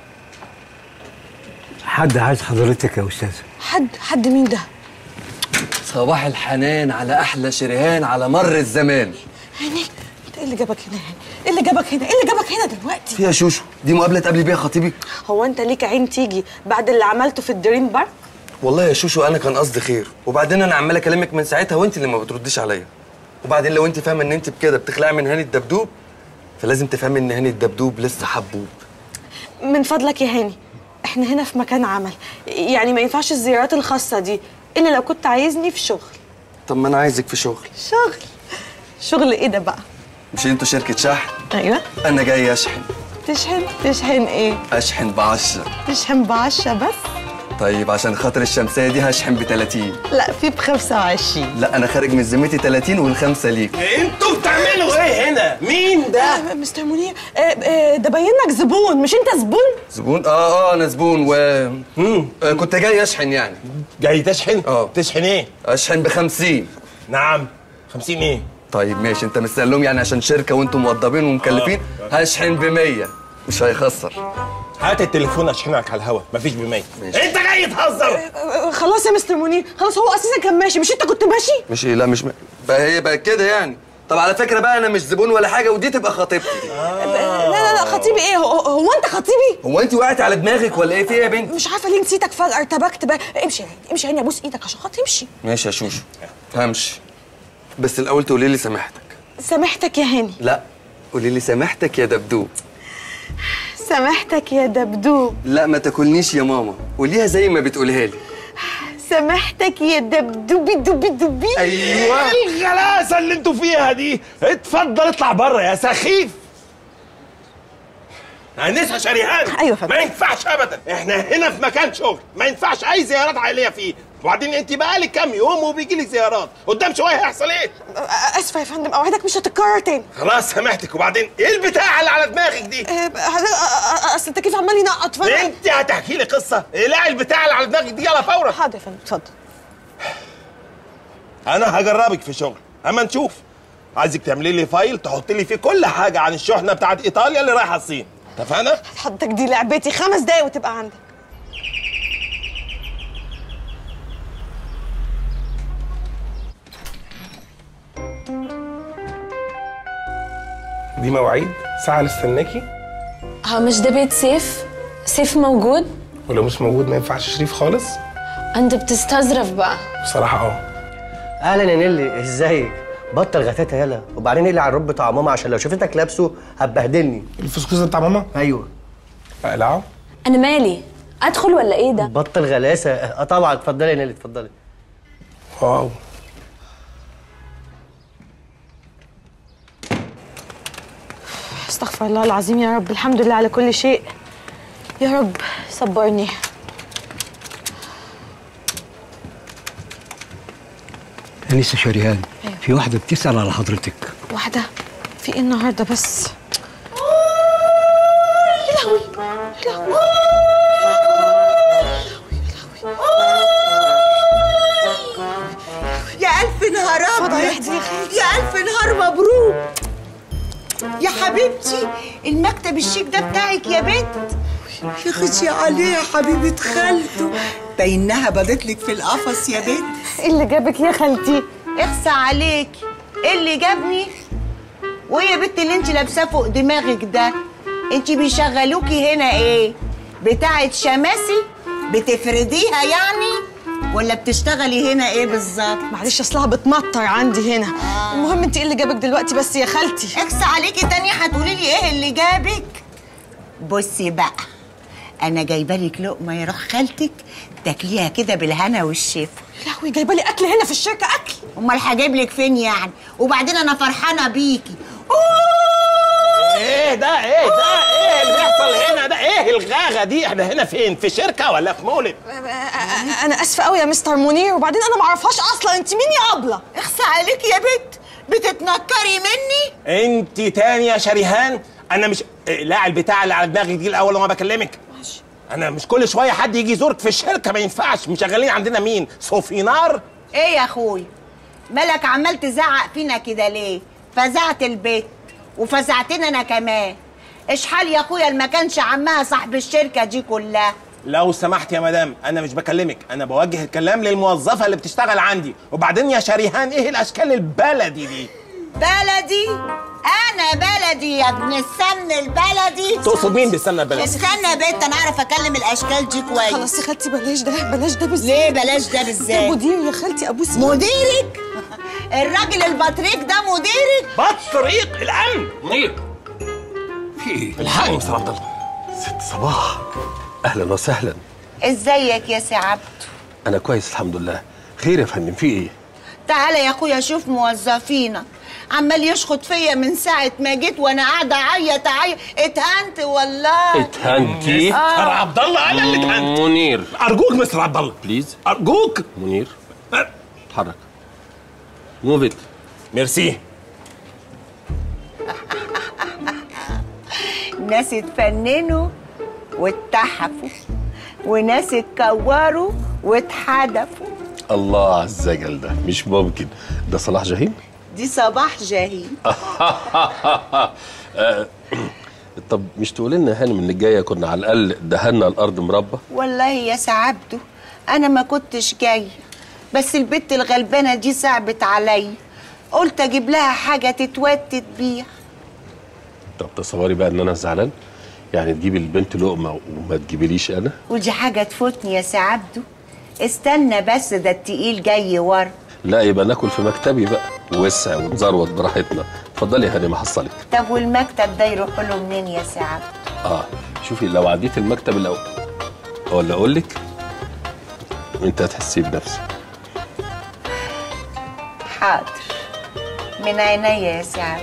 حد عايز حضرتك يا استاذه حد حد مين ده؟ صباح الحنان على احلى شريهان على مر الزمان هاني انت ايه اللي جابك هنا هاني؟ ايه اللي جابك هنا؟ ايه اللي جابك هنا دلوقتي؟ في يا شوشو دي مقابله تقابلي بيها خطيبي هو انت ليك عين تيجي بعد اللي عملته في الدريم بارك؟ والله يا شوشو انا كان قصدي خير وبعدين انا عمال اكلمك من ساعتها وانت اللي ما بترديش عليا وبعدين لو انت فاهمه ان انت بكده بتخلعي من هاني الدبدوب فلازم تفهمي ان هاني الدبدوب لسه حبوب من فضلك يا هاني احنا هنا في مكان عمل يعني ما ينفعش الزيارات الخاصة دي الا لو كنت عايزني في شغل طب ما انا عايزك في شغل شغل شغل ايه ده بقى مش انتوا شركه شحن ايوه انا جاي اشحن تشحن تشحن ايه اشحن بعشرة تشحن بعشرة بس طيب عشان خاطر الشمسيه دي هشحن ب 30 لا في ب 25 لا انا خارج من ذمتي 30 والخمسه ليك انتوا بتعملوا ايه هنا مين ده آه مستر منير آه آه ده باين لك زبون مش انت زبون زبون اه اه انا زبون و آه كنت جاي اشحن يعني جاي تشحن اه تشحن ايه اشحن ب 50 نعم 50 ايه طيب ماشي انت مستقلهم يعني عشان شركه وانتم موظفين ومكلفين هشحن ب 100 مش هيخسر هات التليفون اشحنك على الهوا مفيش ب 100 انت جاي تهزر آه خلاص يا مستر منير خلاص هو اساسا كان ماشي مش انت كنت ماشي مش ايه لا مش م... بقى هي بقى كده يعني طب على فكره بقى انا مش زبون ولا حاجه ودي تبقى خطيبتي لا لا لا خطيبي ايه هو, هو انت خطيبي هو انت وقعتي على دماغك ولا ايه في ايه يا بنت مش عارفه ليه نسيتك فجاه ارتبكت بقى امشي يا هاني امشي يا هاني ابوس ايدك عشان خاطر امشي ماشي يا شوشو همشي بس الاول تقولي لي سامحتك سامحتك يا هاني لا قولي لي سامحتك يا دبدوب سامحتك يا دبدوب لا ما تاكلنيش يا ماما قوليها زي ما بتقولها لي سامحتك يا دبدوبي دوبي دوبي ايوه الغلاسه اللي انتوا فيها دي اتفضل اطلع بره يا سخيف انسه شريهان ايوه فندم ما ينفعش ابدا احنا هنا في مكان شغل ما ينفعش اي زيارات عائليه فيه وبعدين انت بقالك كام يوم وبيجي لك زيارات قدام شويه هيحصل ايه اسفه يا فندم اوعدك مش هتتكرر تاني خلاص سامحتك وبعدين ايه البتاع اللي على دماغك دي اصل التكييف عمال ينقط فانا انت هتحكي لي قصه اقلعي البتاع اللي على دماغك دي يلا فورا حاضر يا فندم اتفضل انا هجربك في شغل اما نشوف عايزك تعملي لي فايل تحطي لي فيه كل حاجه عن الشحنه بتاعت ايطاليا اللي رايحه الصين اتفقنا حضرتك دي لعبتي خمس دقايق وتبقى عندك دي مواعيد ساعه نستناكي ها مش ده بيت سيف سيف موجود ولو مش موجود ما ينفعش شريف خالص انت بتستظرف بقى بصراحه اه اهلا يا نيلي ازيك بطل غتاتة يلا وبعدين اقلع الرب بتاع ماما عشان لو شافتك لابسه هتبهدلني الفسكوس ده بتاع ماما ايوه اقلعه انا مالي ادخل ولا ايه ده بطل غلاسه اه طبعا اتفضلي يا نيلي اتفضلي واو استغفر الله العظيم يا رب الحمد لله على كل شيء يا رب صبرني أنسة شريهان في واحدة بتسأل على حضرتك واحدة في ايه النهارده بس يا لهوي يا لهوي يا ألف نهار فضايح أبيض دي يا خالتي. يا ألف نهار مبروك يا حبيبتي المكتب الشيك ده بتاعك يا بنت يا خشي عليه يا حبيبة خالته بينها بدت لك في القفص يا بنت ايه اللي جابك يا خالتي اخسى عليك ايه اللي جابني وايه يا بنت اللي انت لابساه فوق دماغك ده انت بيشغلوكي هنا ايه بتاعه شماسي بتفرديها يعني ولا بتشتغلي هنا ايه بالظبط معلش اصلها بتمطر عندي هنا آه. المهم انت ايه اللي جابك دلوقتي بس يا خالتي اخسى عليكي تاني هتقولي لي ايه اللي جابك بصي بقى انا جايبه لك لقمه يا روح خالتك تاكليها كده بالهنا والشفا يا لهوي جايبه لي اكل هنا في الشركه اكل امال هجيب لك فين يعني وبعدين انا فرحانه بيكي ايه ده ايه ده ايه اللي بيحصل هنا ده ايه الغاغه دي احنا هنا فين في شركه ولا في مولد انا اسفه قوي يا مستر منير وبعدين انا ما اعرفهاش اصلا انت مين يا ابله اخسى عليكي يا بنت بتتنكري مني انت تاني يا شريهان انا مش لا البتاع اللي على دماغك دي الاول وما بكلمك انا مش كل شويه حد يجي يزورك في الشركه ما ينفعش مشغلين عندنا مين صوفينار ايه يا اخوي مالك عمال تزعق فينا كده ليه فزعت البيت وفزعتنا انا كمان اشحال يا اخويا اللي ما كانش عمها صاحب الشركه دي كلها لو سمحت يا مدام انا مش بكلمك انا بوجه الكلام للموظفه اللي بتشتغل عندي وبعدين يا شريهان ايه الاشكال البلدي دي بلدي انا بلدي يا ابن السمن البلدي تقصد مين بالسمنه البلدي استنى يا بنت انا اعرف اكلم الاشكال دي كويس خلاص يا خالتي بلاش ده بلاش ده بالذات ليه بلاش ده بالذات ده مدير يا خالتي ابوس مديرك الراجل البطريق ده مديرك بطريق الامن مدير في ايه الحقني مستر عبد الله ست صباح اهلا وسهلا ازيك يا سي عبد انا كويس الحمد لله خير يا فندم في ايه تعالى يا اخويا شوف موظفينك عمال يشخط فيا من ساعة ما جيت وانا قاعدة اعيط اعيط اتهنت والله اتهنتي آه. مستر عبد الله انا اللي اتهنت منير ارجوك مستر عبد الله بليز ارجوك منير اتحرك موف ات ميرسي ناس اتفننوا واتحفوا وناس اتكوروا واتحدفوا الله على الزجل ده مش ممكن ده صلاح جاهين دي صباح جاهين آه، طب مش تقول لنا هانم ان الجايه كنا على الاقل دهنا الارض مربى والله يا سعبده انا ما كنتش جايه بس البت الغلبانه دي صعبت عليا قلت اجيب لها حاجه تتوتت بيها طب تصوري بقى ان انا زعلان يعني تجيبي البنت لقمه وما تجيبيليش انا ودي حاجه تفوتني يا سعبده استنى بس ده التقيل جاي ورا لا يبقى ناكل في مكتبي بقى وسع ونزروت براحتنا اتفضلي يا هانم احصلك طب والمكتب ده يروح له منين يا سعبده اه شوفي لو عديت المكتب الاول ولا اقول لك انت هتحسي بنفسك حاضر من عينيا يا سعبده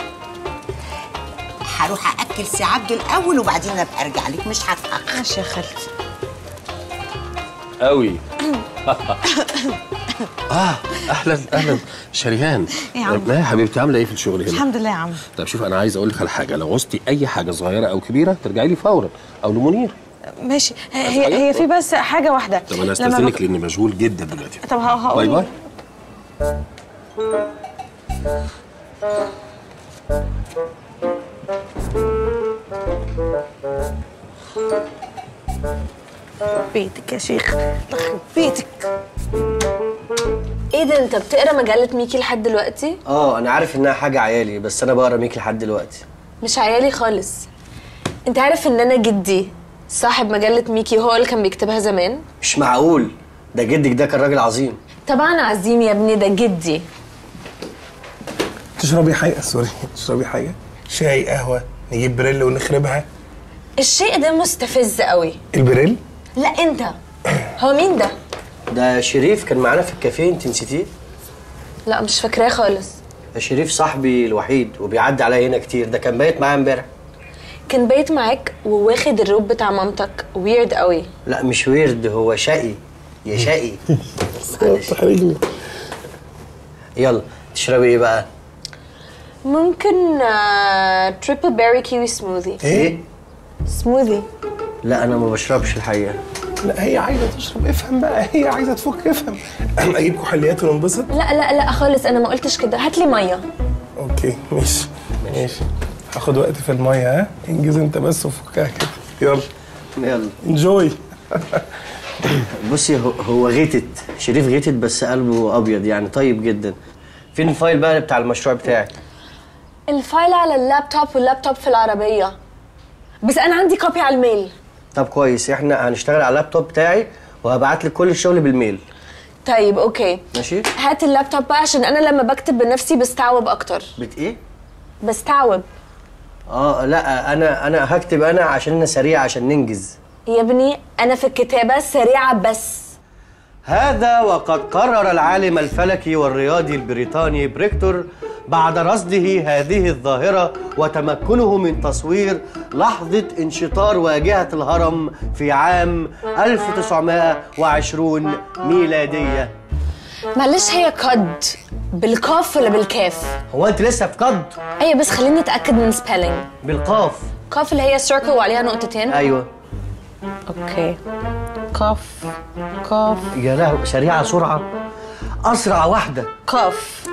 هروح اكل سعبده الاول وبعدين ابقى ارجع لك مش هتاخر ماشي يا خالتي قوي اه اهلا اهلا شريهان إيه يا عم؟ لا يا حبيبتي عامله ايه في الشغل هنا الحمد لله يا عم طب شوف انا عايز اقول لك على حاجه لو عوزتي اي حاجه صغيره او كبيره ترجعي لي فورا او لمنير ماشي هي هي في بس حاجه واحده طب انا لما استاذنك بك- لاني مشغول جدا دلوقتي طب ه- هقول باي باي بيتك يا شيخ يخرب بيتك ايه ده انت بتقرا مجله ميكي لحد دلوقتي اه انا عارف انها حاجه عيالي بس انا بقرا ميكي لحد دلوقتي مش عيالي خالص انت عارف ان انا جدي صاحب مجله ميكي هو اللي كان بيكتبها زمان مش معقول ده جدك ده كان راجل عظيم طبعا عظيم يا ابني ده جدي تشربي حاجه سوري تشربي حاجه شاي قهوه نجيب بريل ونخربها الشيء ده مستفز قوي البريل لا انت هو مين ده ده شريف كان معانا في الكافيه انت نسيتيه لا مش فاكراه خالص ده شريف صاحبي الوحيد وبيعدي عليا هنا كتير ده كان بايت معايا امبارح كان بايت معاك وواخد الروب بتاع مامتك ويرد قوي لا مش ويرد هو شقي يا شقي تحرجني يلا تشربي ايه بقى ممكن تريبل بيري كيوي سموذي ايه سموذي لا انا ما بشربش الحقيقه لا هي عايزه تشرب افهم بقى هي عايزه تفك افهم اجيب كحوليات وننبسط لا لا لا خالص انا ما قلتش كده هات لي ميه اوكي ماشي ماشي هاخد وقت في الميه ها انجز انت بس وفكها كده يلا يلا انجوي بصي هو, هو غيتت شريف غيتت بس قلبه ابيض يعني طيب جدا فين الفايل بقى بتاع المشروع بتاعك الفايل على اللابتوب واللابتوب في العربيه بس انا عندي كوبي على الميل طب كويس احنا هنشتغل على اللابتوب بتاعي وهبعت لك كل الشغل بالميل طيب اوكي ماشي هات اللابتوب بقى عشان انا لما بكتب بنفسي بستعوب اكتر بت ايه بستعوب اه لا انا انا هكتب انا عشان انا سريع عشان ننجز يا ابني انا في الكتابه سريعه بس هذا وقد قرر العالم الفلكي والرياضي البريطاني بريكتور بعد رصده هذه الظاهرة وتمكنه من تصوير لحظة انشطار واجهة الهرم في عام 1920 ميلادية معلش هي قد بالقاف ولا بالكاف هو انت لسه في قد ايوه بس خليني اتاكد من سبيلنج بالقاف قاف اللي هي سيركل وعليها نقطتين ايوه اوكي قاف قاف يا لهوي سريعة سرعة أسرع واحدة قاف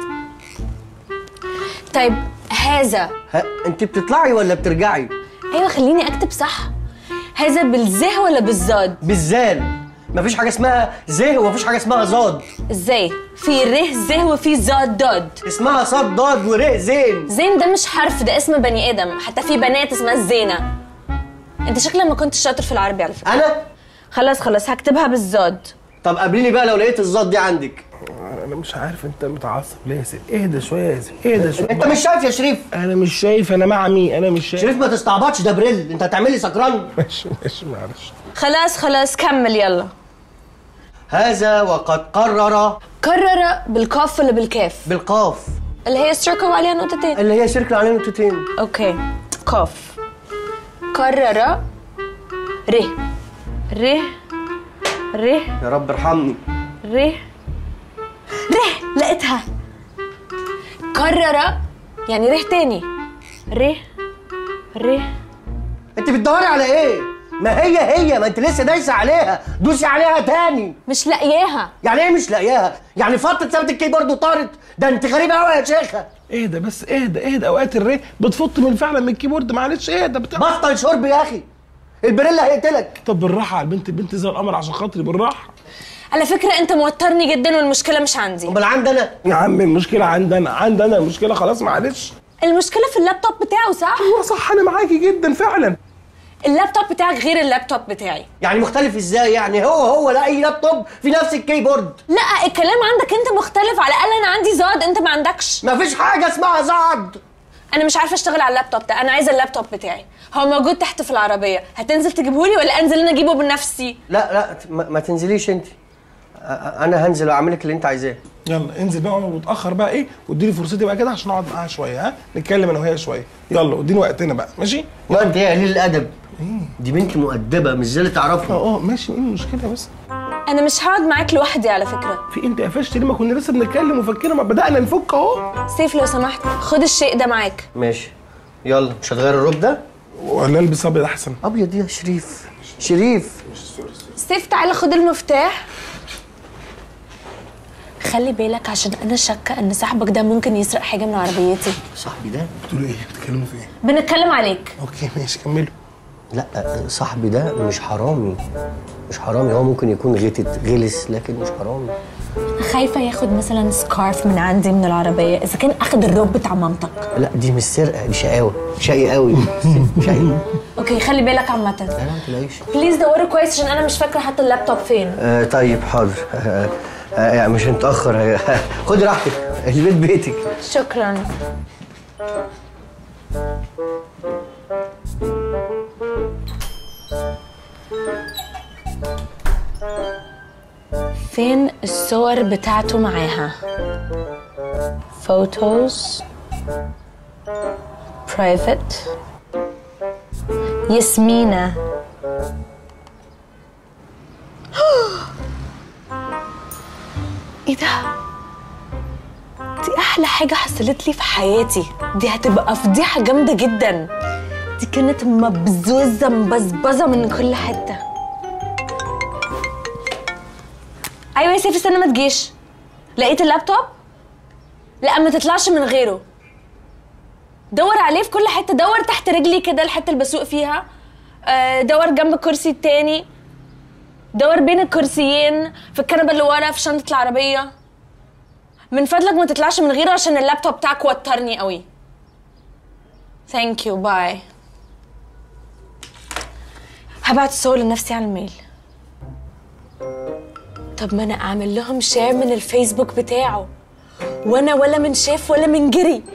طيب هذا ها انت بتطلعي ولا بترجعي ايوه خليني اكتب صح هذا بالزه ولا بالزاد بالزال مفيش حاجة اسمها زه ومفيش حاجة اسمها زاد ازاي في ره زه وفي زاد داد اسمها صاد ضاد ورق زين زين ده مش حرف ده اسم بني ادم حتى في بنات اسمها الزينه انت شكلك ما كنتش شاطر في العربي على فكره انا خلاص خلاص هكتبها بالزاد طب قابليني بقى لو لقيت الزاد دي عندك انا مش عارف انت متعصب ليه يا سيدي اهدى شويه يا سيدي اهدى شويه انت مش شايف يا شريف انا مش شايف انا مع مين انا مش شايف شريف ما تستعبطش ده بريل انت هتعملي سكران ماشي ماشي معلش خلاص خلاص كمل يلا هذا وقد قرر قرر بالقاف ولا بالكاف بالقاف اللي هي السيركل وعليها نقطتين اللي هي سيركل عليها نقطتين اوكي قاف كرر ر ر ر يا رب ارحمني ر ر لقيتها كرر يعني ره تاني ر ر انت بتدوري على ايه ما هي هي ما انت لسه دايسه عليها دوسي عليها تاني مش لاقياها يعني ايه مش لاقياها يعني فطت سابت الكيبورد وطارت ده انت غريبه قوي يا شيخه اهدى بس اهدى اهدى اوقات الري بتفط من فعلا من الكيبورد معلش اهدى بتاع بطل شرب يا اخي البريلا هيقتلك طب بالراحه على البنت البنت زي القمر عشان خاطري بالراحه على فكرة انت موترني جدا والمشكلة مش عندي امال عندي انا يا عم المشكله عندنا عندنا المشكله خلاص معلش المشكلة في اللابتوب بتاعه صح؟ ايوه صح انا معاكي جدا فعلا اللابتوب بتاعك غير اللابتوب بتاعي يعني مختلف ازاي يعني هو هو لا اي لابتوب في نفس الكيبورد لا الكلام عندك انت مختلف على الاقل انا عندي زاد انت ما عندكش مفيش حاجه اسمها زاد انا مش عارفه اشتغل على اللابتوب ده انا عايزه اللابتوب بتاعي هو موجود تحت في العربيه هتنزل تجيبهولي ولا انزل انا اجيبه بنفسي لا لا ما, ما تنزليش انت أ- انا هنزل واعمل لك اللي انت عايزاه يلا انزل بقى وانا متاخر بقى ايه واديني فرصتي بقى كده عشان اقعد معاها شويه ها نتكلم انا وهي شويه يلا اديني وقتنا بقى ماشي ما انت يا قليل الادب دي بنت مؤدبه مش زي اللي تعرفها اه اه ماشي ايه المشكله بس انا مش هقعد معاك لوحدي على فكره في انت قفشت ليه ما كنا لسه بنتكلم وفكنا ما بدانا نفك اهو سيف لو سمحت خد الشيء ده معاك ماشي يلا مش هتغير الروب ده ولا البس ابيض احسن ابيض يا شريف شريف سيف تعالى خد المفتاح خلي بالك عشان انا شاكه ان صاحبك ده ممكن يسرق حاجه من عربيتي صاحبي ده بتقولوا ايه بتتكلموا في ايه بنتكلم عليك اوكي ماشي كملوا لا صاحبي ده مش حرامي مش حرامي هو ممكن يكون غتت غلس لكن مش حرامي خايفه ياخد مثلا سكارف من عندي من العربيه اذا كان اخد الروب بتاع مامتك لا دي مش سرقه دي شقاوه شقي قوي شقي اوكي خلي بالك عامه لا لا ما تلاقيش بليز دوري كويس عشان انا مش فاكره حتى اللابتوب فين آه طيب حاضر آه آه يعني مش هنتاخر خدي راحتك البيت بيتك شكرا فين الصور بتاعته معاها photos private ياسمينة ايه ده دي احلى حاجه حصلت لي في حياتي دي هتبقى فضيحه جامده جدا دي كانت مبزوزه مبزبزه من كل حته ايوه يا سيف استنى ما تجيش لقيت اللابتوب لا ما تطلعش من غيره دور عليه في كل حته دور تحت رجلي كده الحته اللي بسوق فيها آه، دور جنب الكرسي التاني دور بين الكرسيين في الكنبه اللي ورا في شنطه العربيه من فضلك ما تطلعش من غيره عشان اللابتوب بتاعك وترني قوي ثانك يو باي هبعت الصور لنفسي على الميل طب ما انا اعمل لهم شير من الفيسبوك بتاعه وانا ولا من شاف ولا من جري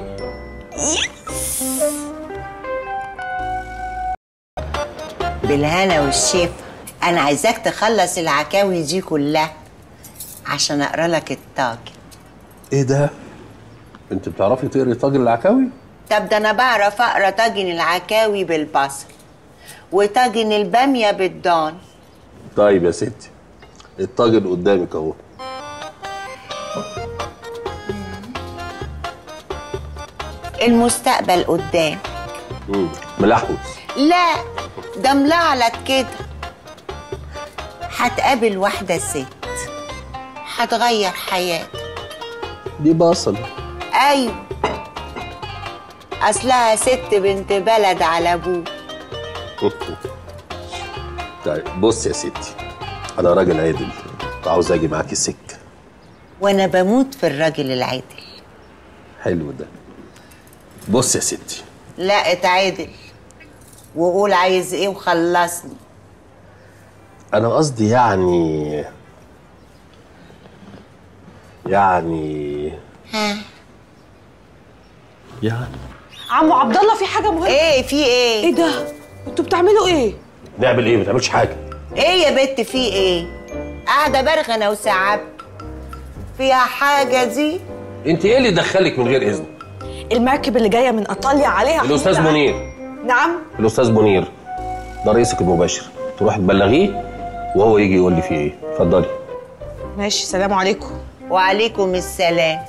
بالهنا والشفا انا عايزاك تخلص العكاوي دي كلها عشان اقرا لك الطاجن ايه ده؟ انت بتعرفي تقري طاجن العكاوي؟ طب ده انا بعرف اقرا طاجن العكاوي بالبصل وطاجن الباميه بالضان طيب يا ستي الطاجن قدامك اهو المستقبل قدام مم، ملحوس لا ده ملعلط كده هتقابل واحدة ست هتغير حياتك دي بصل أيوة أصلها ست بنت بلد على أبوه طيب بص يا ستي انا راجل عادل عاوز اجي معاكي سكه وأنا بموت في الراجل العادل حلو ده بص يا ستي لا اتعادل وقول عايز ايه وخلصني انا قصدي يعني يعني ها يعني عمو عبد الله في حاجه مهمه ايه في ايه ايه ده انتوا بتعملوا ايه نعمل ايه ما تعملش حاجه ايه يا بت في ايه قاعدة برغنة وسعب فيها حاجة دي انت ايه اللي دخلك من غير اذن المركب اللي جايه من ايطاليا عليها الاستاذ حمولة. منير نعم الاستاذ منير ده رئيسك المباشر تروح تبلغيه وهو يجي يقول لي فيه ايه اتفضلي ماشي سلام عليكم وعليكم السلام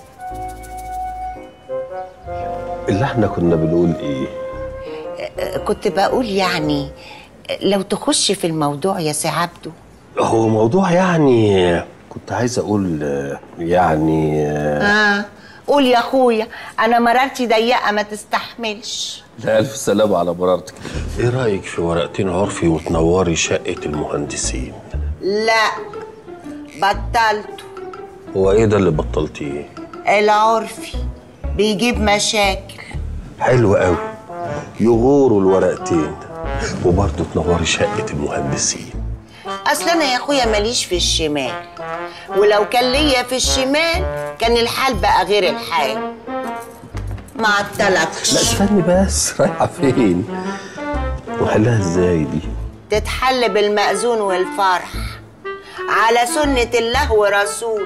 اللي احنا كنا بنقول ايه كنت بقول يعني لو تخش في الموضوع يا سي عبده هو موضوع يعني كنت عايز اقول آه، يعني آه، اه قول يا اخويا انا مرارتي ضيقه ما تستحملش لا الف سلامة على مرارتك ايه رايك في ورقتين عرفي وتنوري شقه المهندسين لا بطلت هو ايه ده اللي بطلتيه العرفي بيجيب مشاكل حلو قوي يغوروا الورقتين وبرضه تنوري شقه المهندسين اصل انا يا اخويا ماليش في الشمال ولو كان ليا في الشمال كان الحال بقى غير الحال مع التلاتش لا استني بس رايحه فين وحلها ازاي دي تتحل بالمأذون والفرح على سنة الله ورسول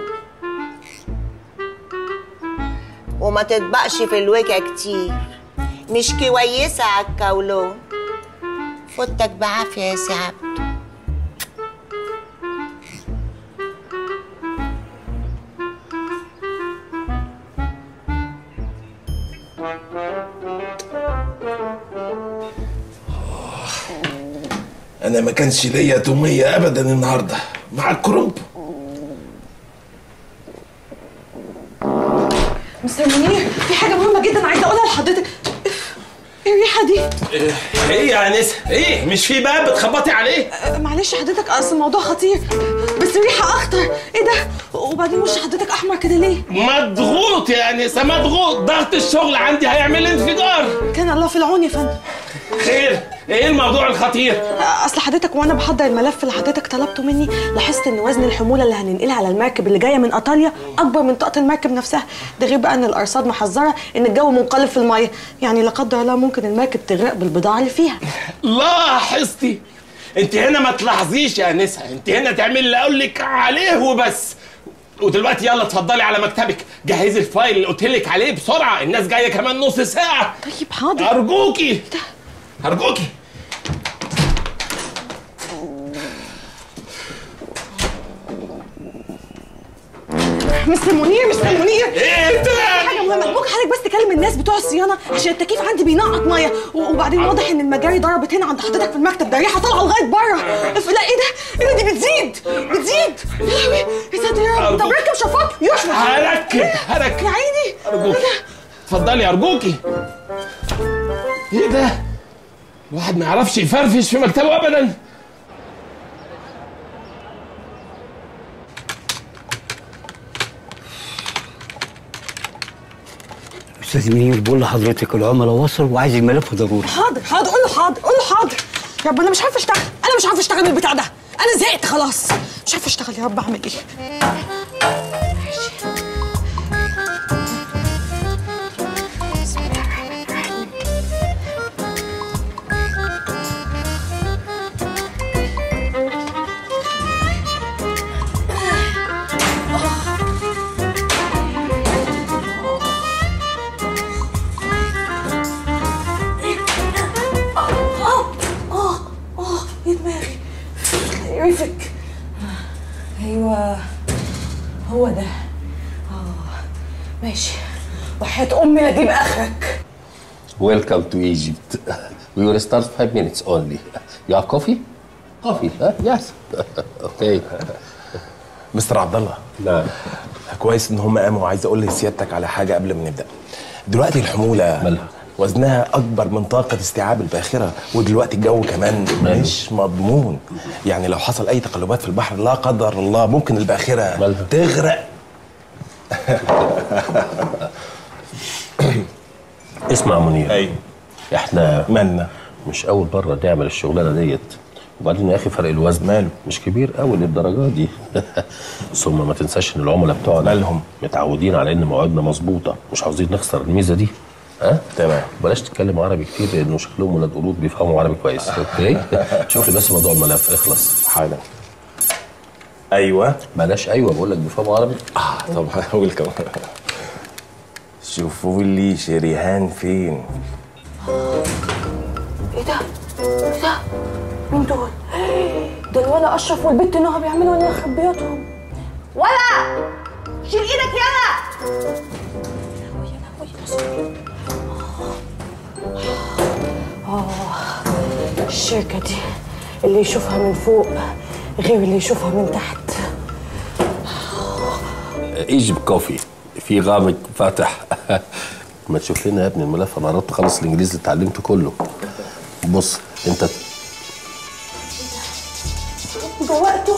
وما تطبقش في الوجه كتير مش كويسة على الكولون فوتك بعافية يا سي عبده انا ما كانش ليا توميه ابدا النهارده مع الكرنب مستر منير في حاجه مهمه جدا عايزه اقولها لحضرتك ايه الريحه دي ايه يا انسه ايه مش في باب بتخبطي عليه أه، معلش حضرتك اصل الموضوع خطير بس ريحه اخطر ايه ده وبعدين وش حضرتك احمر كده ليه مضغوط يا انسه مضغوط ضغط الشغل عندي هيعمل انفجار كان الله في العون يا فندم خير ايه الموضوع الخطير اصل حضرتك وانا بحضر الملف اللي حضرتك طلبته مني لاحظت ان وزن الحموله اللي هننقلها على المركب اللي جايه من ايطاليا اكبر من طاقه المركب نفسها ده غير بقى ان الارصاد محذره ان الجو منقلب في الميه يعني لا قدر الله ممكن المركب تغرق بالبضاعه اللي فيها لاحظتي انت هنا ما تلاحظيش يا انسه انت هنا تعملي اللي اقول لك عليه وبس ودلوقتي يلا اتفضلي على مكتبك جهزي الفايل اللي قلت لك عليه بسرعه الناس جايه كمان نص ساعه طيب حاضر ارجوكي ارجوكي مستر منير مستر منير ايه ده؟ حاجه مهمه ممكن حضرتك بس تكلم الناس بتوع الصيانه عشان التكييف عندي بينقط ميه و- وبعدين واضح ان المجاري ضربت هنا عند حضرتك في المكتب ده ريحه طالعه لغايه بره ف- لا ايه ده؟ ايه ده دي بتزيد بتزيد يا لهوي يا ساتر يا رب طب ركب شفاط يشفط هركب هركب يا عيني ارجوكي اتفضلي ارجوكي ايه ده؟ الواحد ما يعرفش يفرفش في مكتبه ابدا استاذ منير بقول لحضرتك العملاء وصلوا وعايز الملف ضروري حاضر حاضر قول له حاضر قول له حاضر يا رب انا مش عارفه اشتغل انا مش عارفه اشتغل بالبتاع ده انا زهقت خلاص مش عارفه اشتغل يا رب اعمل ايه اه اه اه يا دماغي يقرفك ايوه هو ده اه ماشي وحياة امي اجيب اخرك Welcome to Egypt. We will start five minutes only. You have coffee? Coffee, huh? Yes. okay. مستر عبد الله نعم كويس ان هم قاموا وعايز اقول لسيادتك على حاجه قبل ما نبدا دلوقتي الحموله مالها وزنها اكبر من طاقه استيعاب الباخره ودلوقتي الجو كمان مش مضمون يعني لو حصل اي تقلبات في البحر لا قدر الله ممكن الباخره مالها. تغرق اسمع منير ايوه احنا مالنا مش اول مره نعمل الشغلانه ديت وبعدين يا اخي فرق الوزن ماله مش كبير قوي للدرجه دي ثم ما تنساش ان العملاء بتوعنا مالهم متعودين على ان مواعيدنا مظبوطه مش عاوزين نخسر الميزه دي ها تمام بلاش تتكلم عربي كتير لانه شكلهم ولاد قرود بيفهموا عربي كويس اوكي شوف لي بس موضوع الملف اخلص حالا ايوه بلاش ايوه بقول لك بيفهموا عربي اه طبعا هقول كمان شوفوا لي شريهان فين ايه ده؟ ايه ده؟ مين دول؟ ده الولا اشرف والبت نهى بيعملوا لنا خبياتهم ولا شيل ايدك يلا اه الشركة دي اللي يشوفها من فوق غير اللي يشوفها من تحت ايجيب كوفي في غامق فاتح ما تشوف لنا يا ابني الملف انا قربت اخلص الانجليزي اللي اتعلمته كله بص انت ده وقته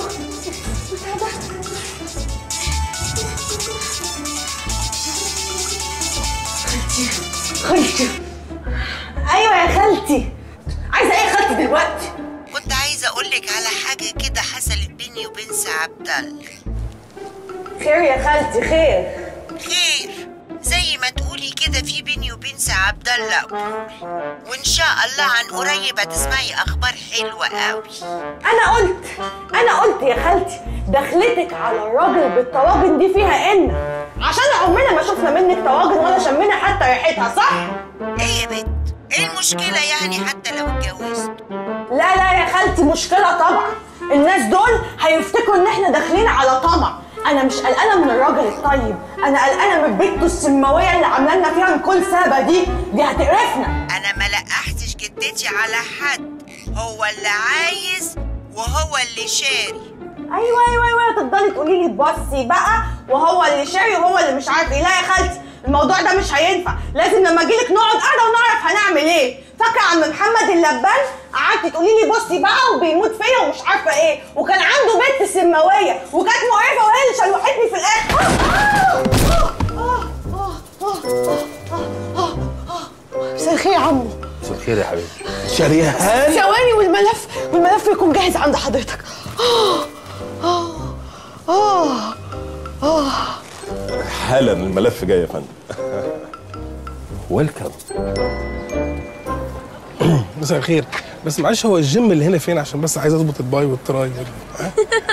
خالتي خالتي ايوه يا خالتي عايزه ايه يا خالتي دلوقتي كنت عايزه اقول لك على حاجه كده حصلت بيني وبين سي عبد الله خير يا خالتي خير خير زي ما تقولي كده في بيني وبين سي عبد الله قبول وان شاء الله عن قريب هتسمعي اخبار حلوه قوي انا قلت انا قلت يا خالتي دخلتك على الراجل بالطواجن دي فيها ان عشان عمرنا ما شفنا منك طواجن ولا شمينا حتى ريحتها صح ايه يا بت ايه المشكله يعني حتى لو اتجوزت لا لا يا خالتي مشكله طبعا الناس دول هيفتكروا ان احنا داخلين على طمع انا مش قلقانه من الراجل الطيب انا قلقانه من بنته السماويه اللي عامله لنا فيها كل سابه دي دي هتقرفنا انا ما لقحتش جدتي على حد هو اللي عايز وهو اللي شاري ايوه ايوه ايوه تفضلي تقولي لي بصي بقى وهو اللي شاري وهو اللي مش عارف ايه لا يا خالتي الموضوع ده مش هينفع لازم لما اجيلك نقعد قاعده ونعرف هنعمل ايه فاكره عم محمد اللبان قعدتي تقولي لي بصي بقى وبيموت فيا ومش عارفه ايه وكان عنده بنت سماويه وكانت مقرفه وهي اللي شلوحتني في الاخر مساء الخير يا عمو مساء الخير يا حبيبي شريهان ثواني والملف والملف يكون جاهز عند حضرتك آه آه آه آه حالا الملف جاي يا فندم ويلكم مساء الخير بس معلش هو الجيم اللي هنا فين عشان بس عايز اظبط الباي والتراي ها؟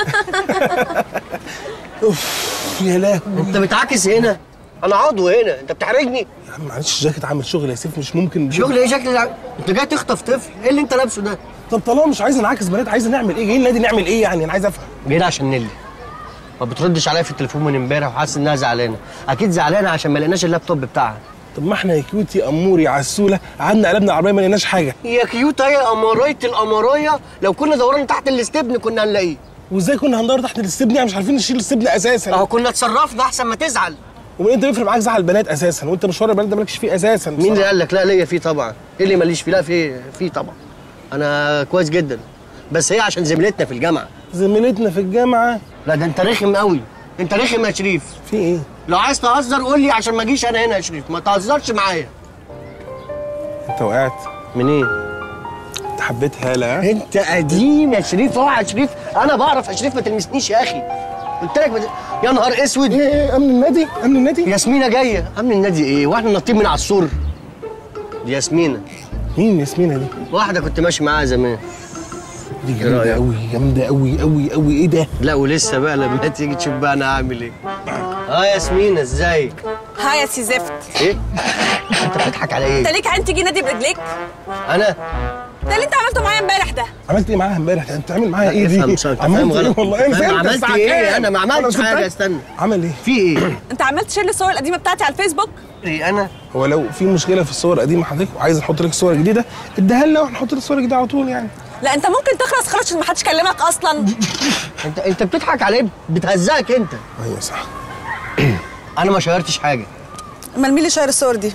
اوف يا لهوي انت بتعاكس هنا انا عضو هنا انت بتحرجني يا عم معلش الجاكيت عامل شغل يا سيف مش ممكن شغل ايه شكل ده؟ انت جاي تخطف طفل ايه اللي انت لابسه ده طب طالما مش عايز نعاكس بنات عايز نعمل ايه جايين النادي نعمل ايه يعني انا عايز افهم جاي عشان نيلي ما بتردش عليا في التليفون من امبارح وحاسس انها زعلانه اكيد زعلانه عشان ما لقيناش اللابتوب بتاعها طب ما احنا يا كيوتي اموري عسوله قعدنا قلبنا العربيه ما لقيناش حاجه يا كيوتا يا امرايه الامرايه لو كنا دورنا تحت الاستبن كنا هنلاقيه وازاي كنا هندور تحت الاستبن يعني مش عارفين نشيل الاستبن اساسا اهو كنا اتصرفنا احسن ما تزعل ومن انت بيفرق معاك زعل البنات اساسا وانت مشوار البنات ده مالكش فيه اساسا مين اللي قال لك لا ليا فيه طبعا ايه اللي ماليش فيه لا فيه فيه طبعا انا كويس جدا بس هي عشان زميلتنا في الجامعه زميلتنا في الجامعه لا ده انت رخم قوي انت رخم يا شريف في ايه لو عايز تهزر قول لي عشان ما اجيش انا هنا يا شريف ما تهزرش معايا انت وقعت منين انت حبيت هاله ها؟ انت قديم يا شريف اوعى يا شريف انا بعرف يا شريف ما تلمسنيش يا اخي قلت لك بت... يا نهار اسود ايه امن النادي امن النادي ياسمينه جايه امن النادي ايه واحنا نطين من على السور دي ياسمينه مين ياسمينه دي واحده كنت ماشي معاها زمان دي جامده قوي جامده قوي قوي قوي ايه ده لا ولسه بقى لما تيجي تشوف بقى انا هعمل ايه اه ياسمينه ازيك ها يا سي زفت ايه انت بتضحك على انت ايه ليك عين تيجي نادي برجليك انا ده اللي انت عملته معايا امبارح ده عملت ايه معاها امبارح انت بتعمل معاها ايه افهم دي صح، انت عملت فاهم ايه غلط. والله انا فاهم فهمت عملت الساعة ايه؟ كام؟ انا ما عملتش أنا حاجة، كنت- استنى. عمل ايه في ايه انت عملت شير الصور القديمه بتاعتي على الفيسبوك ايه انا هو لو في مشكله في الصور القديمه حضرتك وعايز نحط لك صور جديده اديها لنا ونحط لك صور جديده على طول يعني لا انت ممكن تخلص خلاص عشان ما حدش كلمك اصلا انت انت بتضحك على ايه بتهزقك انت ايوه صح انا ما شيرتش حاجه امال مين اللي شاير الصور دي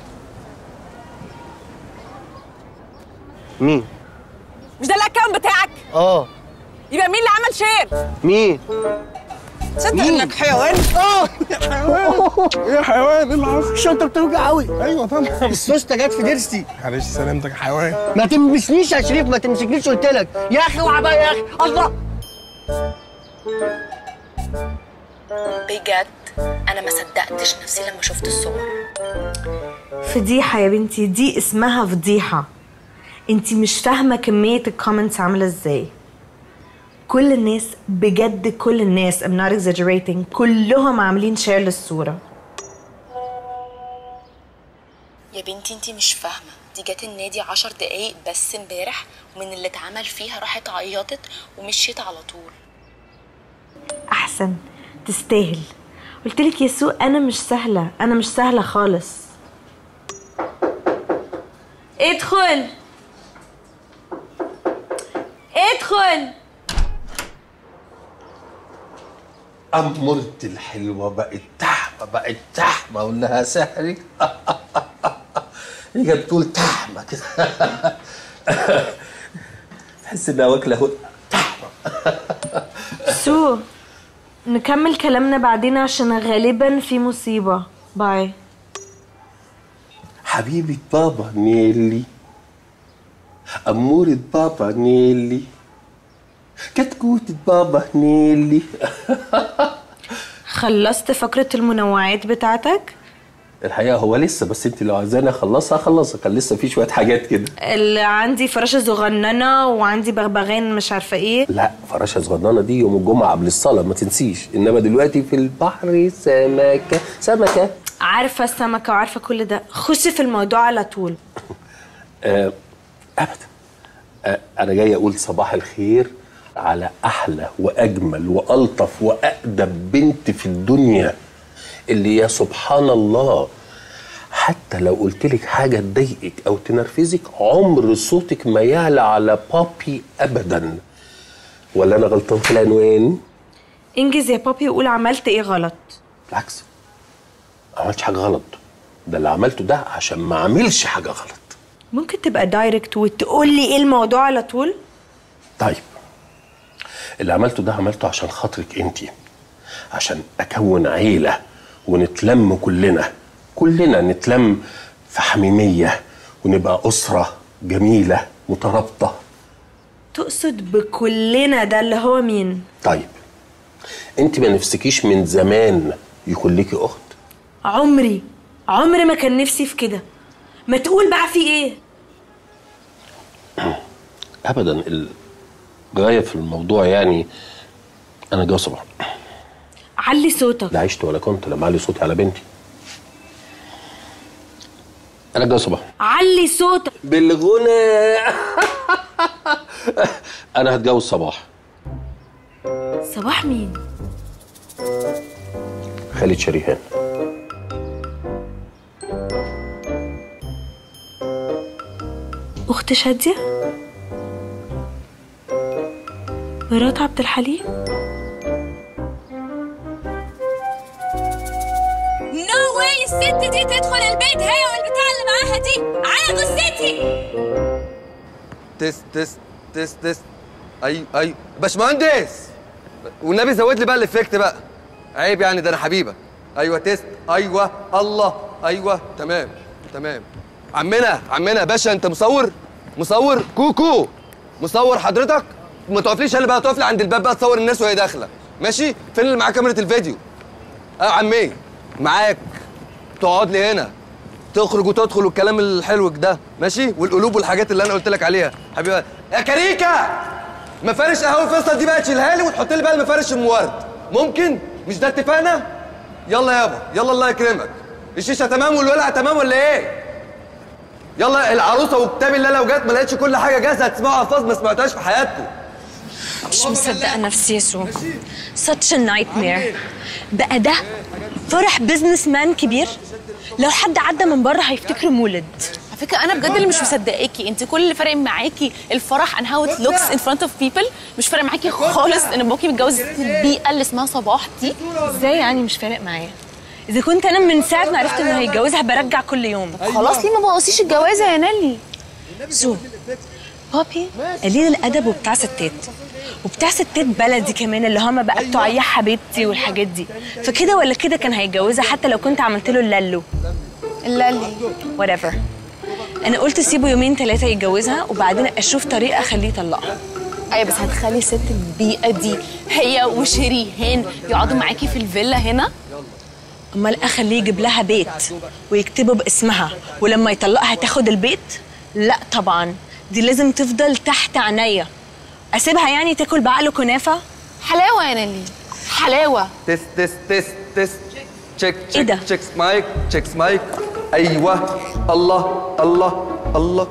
مين مش ده الاكونت بتاعك اه يبقى مين اللي عمل شير مين تصدق انك حيوان اه يا حيوان ايه اللي حصل الشنطه بتوجع قوي ايوه طبعا السوسته جت في ضرسي معلش سلامتك يا حيوان ما تلمسنيش يا شريف ما تمسكنيش قلت لك يا اخي اوعى بقى يا اخي الله بجد انا ما صدقتش نفسي لما شفت الصور فضيحة يا بنتي دي اسمها فضيحة انتي مش فاهمة كمية الكومنتس عاملة ازاي كل الناس بجد كل الناس I'm not exaggerating كلهم عاملين شير للصورة يا بنتي انتي مش فاهمه دي جت النادي عشر دقايق بس امبارح ومن اللي اتعمل فيها راحت عيطت ومشيت على طول احسن تستاهل قلت لك يا سو انا مش سهله انا مش سهله خالص ادخل ادخل أمرت الحلوة بقت تحمة بقت تحمة وإنها سحرك هي بتقول تحمة كده تحس إنها واكلة هو سو نكمل كلامنا بعدين عشان غالبا في مصيبه باي حبيبة بابا نيلي أمورة بابا نيلي كتكوتة بابا نيلي خلصت فقره المنوعات بتاعتك الحقيقة هو لسه بس انت لو عايزاني اخلصها اخلصها كان لسه في شوية حاجات كده اللي عندي فراشه صغننه وعندي بغبغان مش عارفه ايه لا فراشة صغننة دي يوم الجمعة قبل الصلاة ما تنسيش انما دلوقتي في البحر سمكة سمكة عارفه السمكه وعارفه كل ده خش في الموضوع على طول آه ابدا آه انا جاي اقول صباح الخير على احلى واجمل والطف واادب بنت في الدنيا اللي يا سبحان الله حتى لو قلت لك حاجه تضايقك او تنرفزك عمر صوتك ما يعلى على بابي ابدا ولا انا غلطان في العنوان انجز يا بابي وقول عملت ايه غلط بالعكس ما عملتش حاجه غلط ده اللي عملته ده عشان ما اعملش حاجه غلط ممكن تبقى دايركت وتقول لي ايه الموضوع على طول طيب اللي عملته ده عملته عشان خاطرك انت عشان اكون عيله ونتلم كلنا كلنا نتلم في حميميه ونبقى اسره جميله مترابطه تقصد بكلنا ده اللي هو مين طيب انت ما نفسكيش من زمان يكون ليكي اخت عمري عمري ما كان نفسي في كده ما تقول بقى في ايه ابدا الغايه في الموضوع يعني انا جوه صباح علي صوتك لا عشت ولا كنت لما اعلي صوتي على بنتي انا جوه صباح علي صوتك بالغنى انا هتجوز صباح صباح مين خالد شريهان اخت شاديه مرات عبد الحليم نو واي الست دي تدخل البيت هي والبتاع اللي معاها دي على جثتي تست تست تست تست ايوه ايوه باشمهندس والنبي زود لي بقى الافكت بقى عيب يعني ده انا حبيبك ايوه تست ايوه الله ايوه تمام تمام عمنا عمنا باشا انت مصور مصور كوكو مصور حضرتك ما تقفليش انا بقى تقف لي عند الباب بقى تصور الناس وهي داخله ماشي فين اللي معاه كاميرا الفيديو اه عمي معاك تقعد لي هنا تخرج وتدخل والكلام الحلو ده ماشي والقلوب والحاجات اللي انا قلت لك عليها حبيبي يا كريكه مفارش قهوه فيصل دي بقى تشيلها لي وتحط لي بقى المفارش ام ورد ممكن مش ده اتفقنا يلا يابا يلا الله يكرمك الشيشه تمام والولع تمام ولا ايه يلا العروسه وكتاب الله لو جت ما لقيتش كل حاجه جاهزه هتسمعوا الفاظ ما سمعتهاش في حياتكم مش مصدقه نفسي يا سو such a nightmare بقى ده فرح بزنس مان كبير لو حد عدى من بره هيفتكره مولد على فكره انا بجد اللي مش مصدقاكي انت كل اللي فارق معاكي الفرح and how it looks in front of people مش فارق معاكي خالص ان باباكي متجوز البيئه اللي اسمها صباح دي ازاي يعني مش فارق معايا اذا كنت انا من ساعه ما عرفت انه هيتجوزها برجع كل يوم خلاص ليه ما بوظيش الجوازه يا نالي سو بابي قليل الادب وبتاع ستات وبتاع ستات بلدي كمان اللي هما بقى بتوع يا حبيبتي والحاجات دي فكده ولا كده كان هيتجوزها حتى لو كنت عملت له اللالو اللالي whatever انا قلت سيبه يومين ثلاثه يتجوزها وبعدين اشوف طريقه اخليه يطلقها ايوه بس هتخلي ست البيئه دي هي وشريهان يقعدوا معاكي في الفيلا هنا امال اخليه يجيب لها بيت ويكتبه باسمها ولما يطلقها تاخد البيت لا طبعا دي لازم تفضل تحت عينيا اسيبها يعني تاكل بعقله كنافه حلاوه يا نالي حلاوه تست تست تست تست تشيك إيه تشيك ده؟ تشيك مايك تشيك مايك ايوه الله الله الله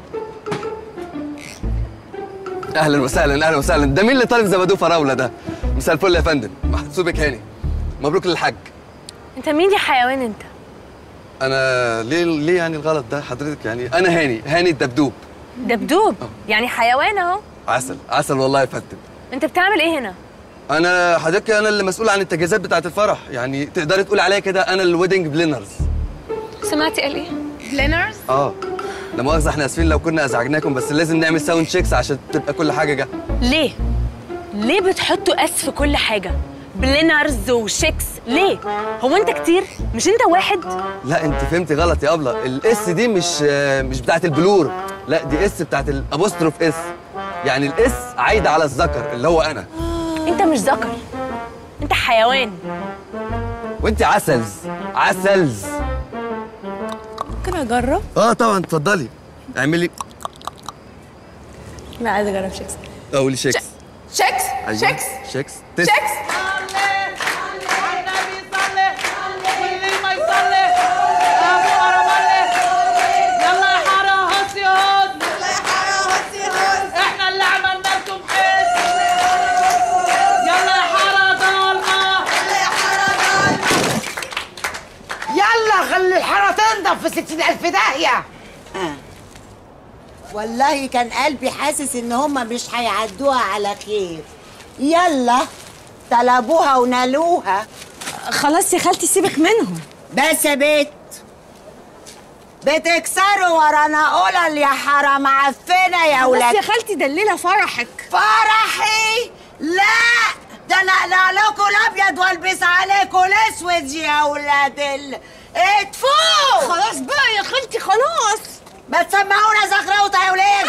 اهلا وسهلا اهلا وسهلا ده مين اللي طالب زبادو فراوله ده مساء الفل يا فندم محسوبك هاني مبروك للحاج انت مين يا حيوان انت انا ليه ليه يعني الغلط ده حضرتك يعني انا هاني هاني الدبدوب دبدوب يعني حيوان اهو عسل عسل والله يا فندم انت بتعمل ايه هنا انا حضرتك انا اللي مسؤول عن التجهيزات بتاعه الفرح يعني تقدري تقولي عليا كده انا الويدنج بلينرز سمعتي قال ايه بلينرز اه لا مؤاخذه احنا اسفين لو كنا ازعجناكم بس لازم نعمل ساوند تشيكس عشان تبقى كل حاجه جاهزه ليه ليه بتحطوا اس في كل حاجه بلينرز وشيكس ليه هو انت كتير مش انت واحد لا انت فهمتي غلط يا ابله الاس دي مش مش بتاعه البلور لا دي اس بتاعه الابوستروف اس يعني الاس عايده على الذكر اللي هو انا انت مش ذكر انت حيوان وانت عسلز عسلز ممكن اجرب اه طبعا اتفضلي اعملي لا عايزه اجرب شيكس قولي شيكس شيكس أيوة. شيكس شيكس تست. شيكس واللي ما يصلي ابو ارمله يلا يا حاره هسي هس يلا يا حاره هسي هس احنا اللي عملنا لكم حس يلا يا حاره ضلمه يلا يا حاره يلا خلي الحارة تنضف في ستين ألف داهية والله كان قلبي حاسس إن هما مش هيعدوها على خير يلا طلبوها ونالوها خلاص يا خالتي سيبك منهم بس يا بيت بتكسروا ورانا قلل يا حرام عفنة يا بس ولاد يا خالتي ده الليلة فرحك فرحي لا ده انا اقلع لكم الابيض والبس عليكم الاسود يا ولاد ال اتفوا خلاص بقى يا خالتي خلاص ما تسمعونا زغروطه يا ولاد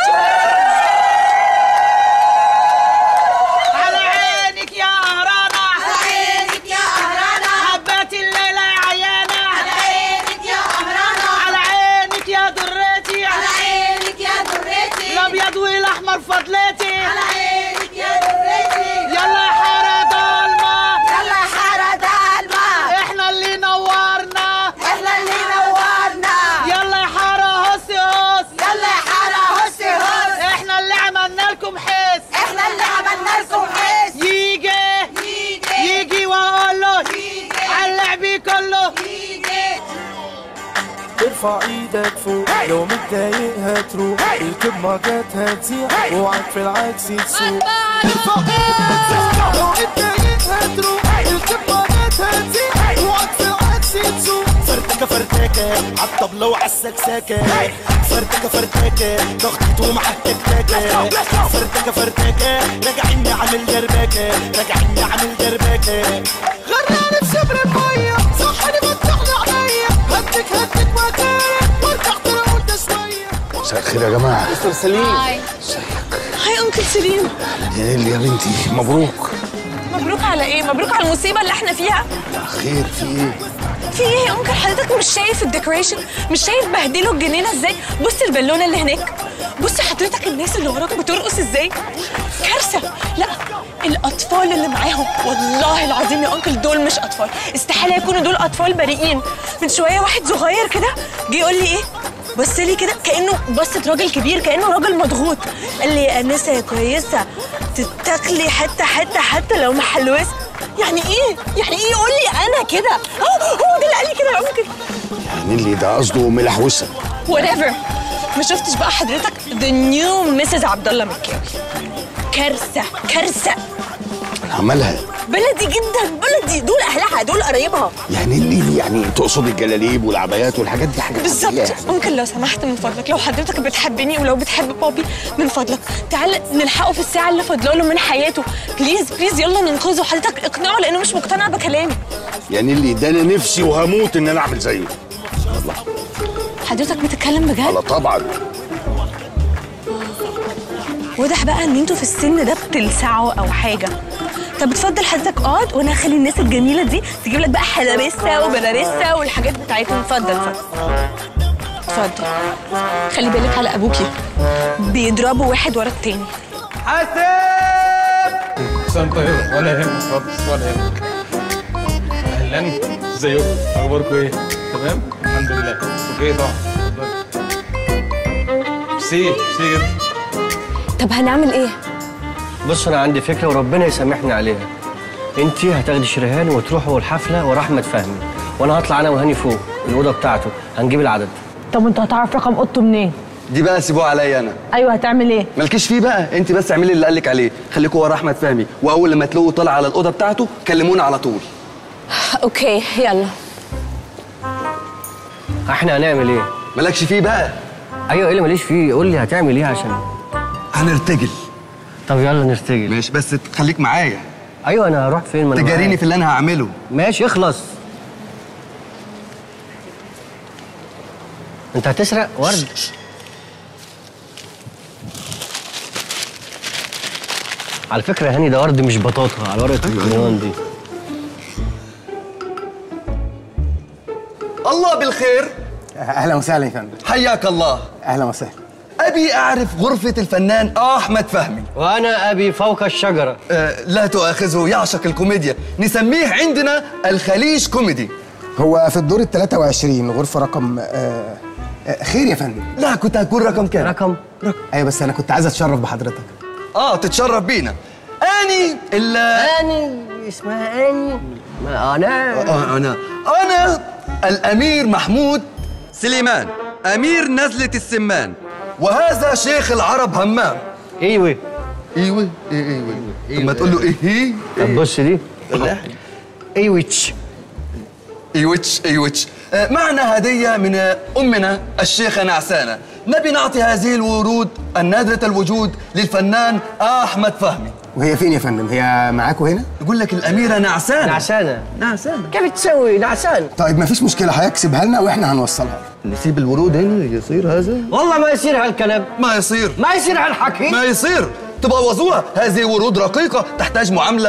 على عينك يا قهرانة على عينك يا قهرانة حبات الليلة يا عيانة على عينك يا قهرانة على عينك يا درتي على عينك يا درتي الابيض والاحمر فضلتي على عينك يا درتي يلا يا حارة ضلمة يلا يا حارة ضلمة احنا اللي نورنا احنا اللي نورنا يلا يا حارة هسي هس يلا يا حارة هسي هس احنا اللي عملنا لكم حس احنا اللي عملنا لكم حس يجي يجي يجي واقول له على اللعب كله ارفع ايدك فوق لو متضايق هتروح اركب موجات هتزيح اوعك في العكس تسوق ارفع ايدك فوق لو متضايق هتروح اركب موجات هتزيح اوعك في العكس تسوق فرتكة فرتكة عالطبلة وعالسكسكة فرتكة فرتكة ضغطته مع التكتكة فرتكة فرتكة راجعيني عامل دربكة راجعيني عامل دربكة غرقاني في شبر المية صحني فتحني عليا هدك هدك مكانك وارجع ترى قلت شوية مساء الخير يا جماعه مستر سليم هاي هاي انكل سليم يا نيل يا بنتي مبروك مبروك على ايه مبروك على المصيبه اللي احنا فيها خير في ايه في ايه يا انكل حضرتك مش شايف الديكوريشن مش شايف بهدلوا الجنينه ازاي بص البالونه اللي هناك بص حضرتك الناس اللي وراك بترقص ازاي كارثه لا الاطفال اللي معاهم والله العظيم يا انكل دول مش اطفال استحاله يكونوا دول اطفال بريئين من شويه واحد صغير كده جه يقول لي ايه بص لي كده كانه بصت راجل كبير كانه راجل مضغوط قال لي يا انسه يا كويسه تتاكلي حته حته حتى لو محلوسه يعني ايه يعني ايه يقول لي انا كده هو هو ده اللي قال لي كده يا انكل يا نيلي ده قصده ملحوسه whatever ما شفتش بقى حضرتك the new Mrs. عبد الله مكاوي كارثه كارثه عملها بلدي جدا بلدي دول اهلها دول قرايبها يا نيلي يعني تقصد الجلاليب والعبايات والحاجات دي حاجات بالظبط عادية يعني. ممكن لو سمحت من فضلك لو حضرتك بتحبني ولو بتحب بابي من فضلك تعال نلحقه في الساعه اللي فاضله له من حياته بليز بليز يلا ننقذه حضرتك اقنعه لانه مش مقتنع بكلامي يا نيلي ده انا نفسي وهموت ان انا اعمل زيه حضرتك بتتكلم بجد لا طبعا واضح بقى ان انتوا في السن ده بتلسعوا او حاجه طب اتفضل حضرتك اقعد وانا هخلي الناس الجميله دي تجيب لك بقى حلبسه وبلارسه والحاجات بتاعتهم اتفضل اتفضل اتفضل خلي بالك على ابوكي بيضربوا واحد ورا التاني حاسب سنة طيبة ولا يهمك خالص ولا يهمك اهلا ازيكم اخباركم ايه تمام الحمد لله اوكي طبعا ميرسي ميرسي جدا طب هنعمل ايه بص انا عندي فكره وربنا يسامحني عليها انت هتاخدي شريهان وتروحوا الحفله ورا احمد فهمي وانا هطلع انا وهاني فوق الاوضه بتاعته هنجيب العدد طب انت هتعرف رقم اوضته منين دي بقى سيبوها عليا انا ايوه هتعمل ايه مالكيش فيه بقى انت بس اعملي اللي قالك عليه خليكوا ورا احمد فهمي واول لما تلاقوه طلع على الاوضه بتاعته كلمونا على طول اوكي يلا احنا هنعمل ايه مالكش فيه بقى ايوه ايه اللي ماليش فيه قول لي هتعمل ايه عشان هنرتجل طب يلا نرتجل ماشي بس خليك معايا ايوه انا هروح فين ما أنا تجاريني معاك. في اللي انا هعمله ماشي اخلص انت هتسرق ورد على فكره يا هاني ده ورد مش بطاطا على ورقه الكريون دي الله بالخير اهلا وسهلا يا فندم حياك الله اهلا وسهلا ابي اعرف غرفه الفنان احمد فهمي وانا ابي فوق الشجره آه لا تؤاخذه يعشق الكوميديا نسميه عندنا الخليج كوميدي هو في الدور ال 23 غرفه رقم آه آه خير يا فندم لا كنت هكون رقم كام رقم ايوه بس انا كنت عايز اتشرف بحضرتك اه تتشرف بينا اني ال اني اسمها اني ما انا آه انا انا الامير محمود سليمان امير نزله السمان وهذا شيخ العرب همام ايوه ايوه ايه ايوه طب ما تقول له ايه هي طب بص دي ايوتش ايوتش ايوتش آه، معنا هدية من آه، أمنا الشيخة نعسانة نبي نعطي هذه الورود النادرة الوجود للفنان أحمد فهمي وهي فين يا فندم هي معاكوا هنا يقول لك الأميرة نعسانة نعسانه نعسانة كيف تسوي نعسان طيب مفيش مشكله هيكسبها لنا واحنا هنوصلها نسيب الورود هنا يصير هذا والله ما يصير هالكلام ما يصير ما يصير هالحكي ما يصير تبوظوها هذه ورود رقيقة تحتاج معاملة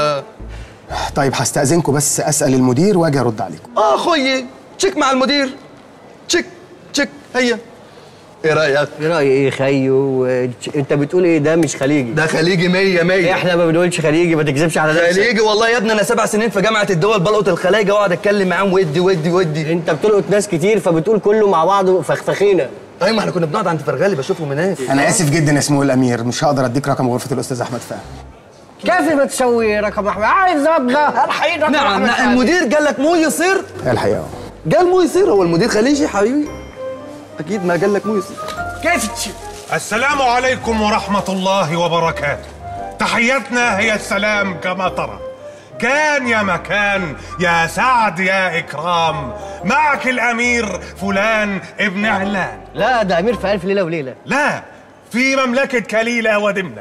طيب هستأذنكم بس اسال المدير واجي ارد عليكم آه خويي تشيك مع المدير تشيك تشيك هيا ايه رأيك؟ ايه رايي ايه خيو انت بتقول ايه ده مش خليجي ده خليجي مية مية احنا ما بنقولش خليجي ما تكذبش على نفسك خليجي والله يا ابني انا سبع سنين في جامعه الدول بلقط الخلايجه واقعد اتكلم معاهم ودي ودي ودي انت بتلقط ناس كتير فبتقول كله مع بعضه فخفخينه ايوه ما احنا كنا بنقعد عند فرغالي بشوفهم هناك انا اسف جدا يا سمو الامير مش هقدر اديك رقم غرفه الاستاذ احمد فهمي كيف ما تسوي رقم احمد عايز ابدا الحين رقم نعم أحمد نعم فهمي. المدير قال لك مو يصير الحقيقه اه قال مو يصير هو المدير خليجي حبيبي اكيد ما قال لك مو يصير كيف تشوف السلام عليكم ورحمة الله وبركاته تحيتنا هي السلام كما ترى كان يا مكان يا سعد يا إكرام معك الأمير فلان ابن علان لا ده امير في الف ليله وليله لا في مملكة كليلة ودمنة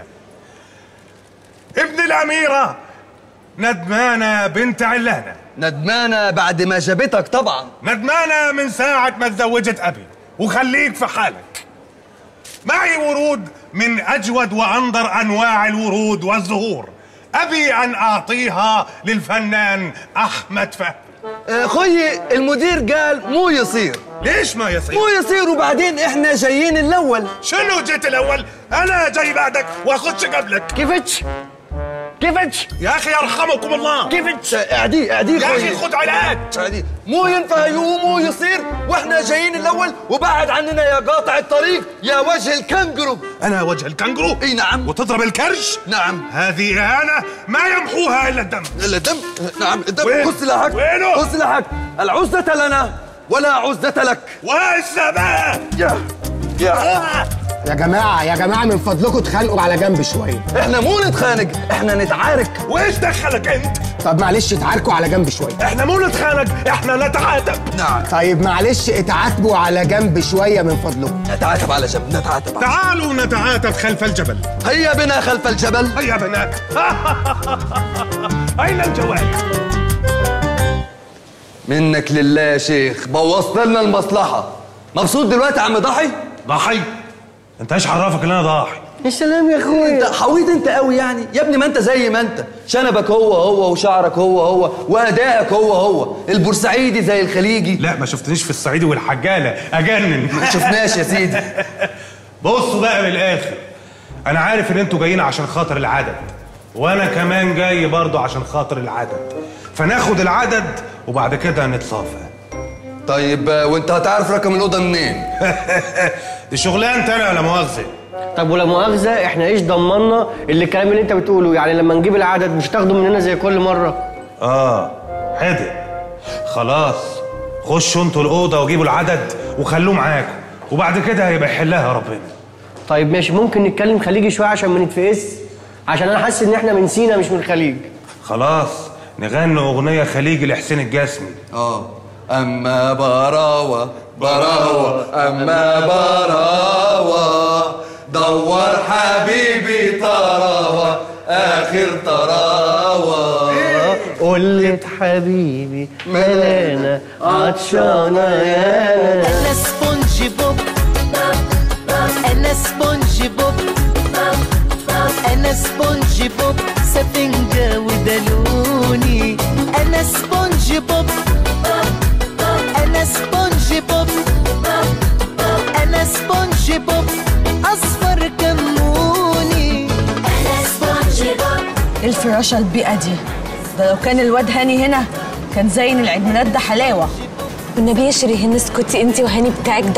ابن الأميرة ندمانة بنت علانة ندمانه بعد ما جابتك طبعا ندمانة من ساعة ما تزوجت أبي وخليك في حالك معي ورود من أجود وأنظر أنواع الورود والزهور أبي أن أعطيها للفنان أحمد فهمي آه، خويي المدير قال مو يصير ليش ما يصير؟ مو يصير وبعدين احنا جايين الاول شنو جيت الأول؟ أنا جاي بعدك وأخش قبلك كيفتش كيفتش يا أخي يرحمكم الله كيفتش اعدي اعدي يا خويي. أخي خد علاج اعدي مو ينفع يقوم مو يصير واحنا جايين الاول وبعد عننا يا قاطع الطريق يا وجه الكنجرو أنا وجه الكنجرو اي نعم وتضرب الكرش نعم هذه إهانة ما يمحوها إلا الدم الا الدم نعم الدم وين؟ خذ سلاحك وينه؟ خذ سلاحك العزة لنا ولا عزة لك والسماء يا يا يا جماعه يا جماعه من فضلكم اتخانقوا على جنب شويه احنا مو نتخانق احنا نتعارك وإيش دخلك أنت؟ طب معلش اتعاركوا على جنب شويه احنا مو نتخانق احنا نتعاتب نعم طيب معلش اتعاتبوا على جنب شويه من فضلكم نتعاتب على جنب نتعاتب على تعالوا نتعاتب خلف الجبل هيا بنا خلف الجبل هيا بنا أين الجوارح؟ منك لله يا شيخ بوظت لنا المصلحة مبسوط دلوقتي يا عم ضحي ضحي انت ايش عرفك ان انا ضاحي يا سلام يا انت اخويا حويت انت قوي يعني يا ابني ما انت زي ما انت شنبك هو هو وشعرك هو هو وادائك هو هو البورسعيدي زي الخليجي لا ما شفتنيش في الصعيدي والحجاله اجنن ما شفناش يا سيدي بصوا بقى من الاخر انا عارف ان انتوا جايين عشان خاطر العدد وانا كمان جاي برضو عشان خاطر العدد فناخد العدد وبعد كده نتصافى طيب آه، وانت هتعرف رقم الاوضه منين دي شغلانتي انا ولا مؤاخذه طب ولا مؤاخذه احنا ايش ضمنا اللي الكلام اللي انت بتقوله يعني لما نجيب العدد مش تاخده مننا زي كل مره اه حدق خلاص خشوا انتوا الاوضه وجيبوا العدد وخلوه معاكم وبعد كده هيبقى يحلها ربنا طيب ماشي ممكن نتكلم خليجي شويه عشان ما نتفقس عشان انا حاسس ان احنا من سينا مش من الخليج خلاص نغني اغنيه خليجي لحسين الجسمي اه اما براوه براوه اما براوه دور حبيبي طراوه اخر طراوه قلت حبيبي ملانا عطشانه يانا انا سبونج بوب انا سبونج بوب انا سبونج بوب سفنجة ودلوني انا سبونج بوب انا سبونج بوب انا سبونج بوب اصفر كموني انا سبونج بوب ايه الفراشه البيئه دي ده لو كان الواد هاني هنا كان زين العيد ميلاد ده حلاوه والنبي يا شيرين اسكتي انت وهاني بتاعك ده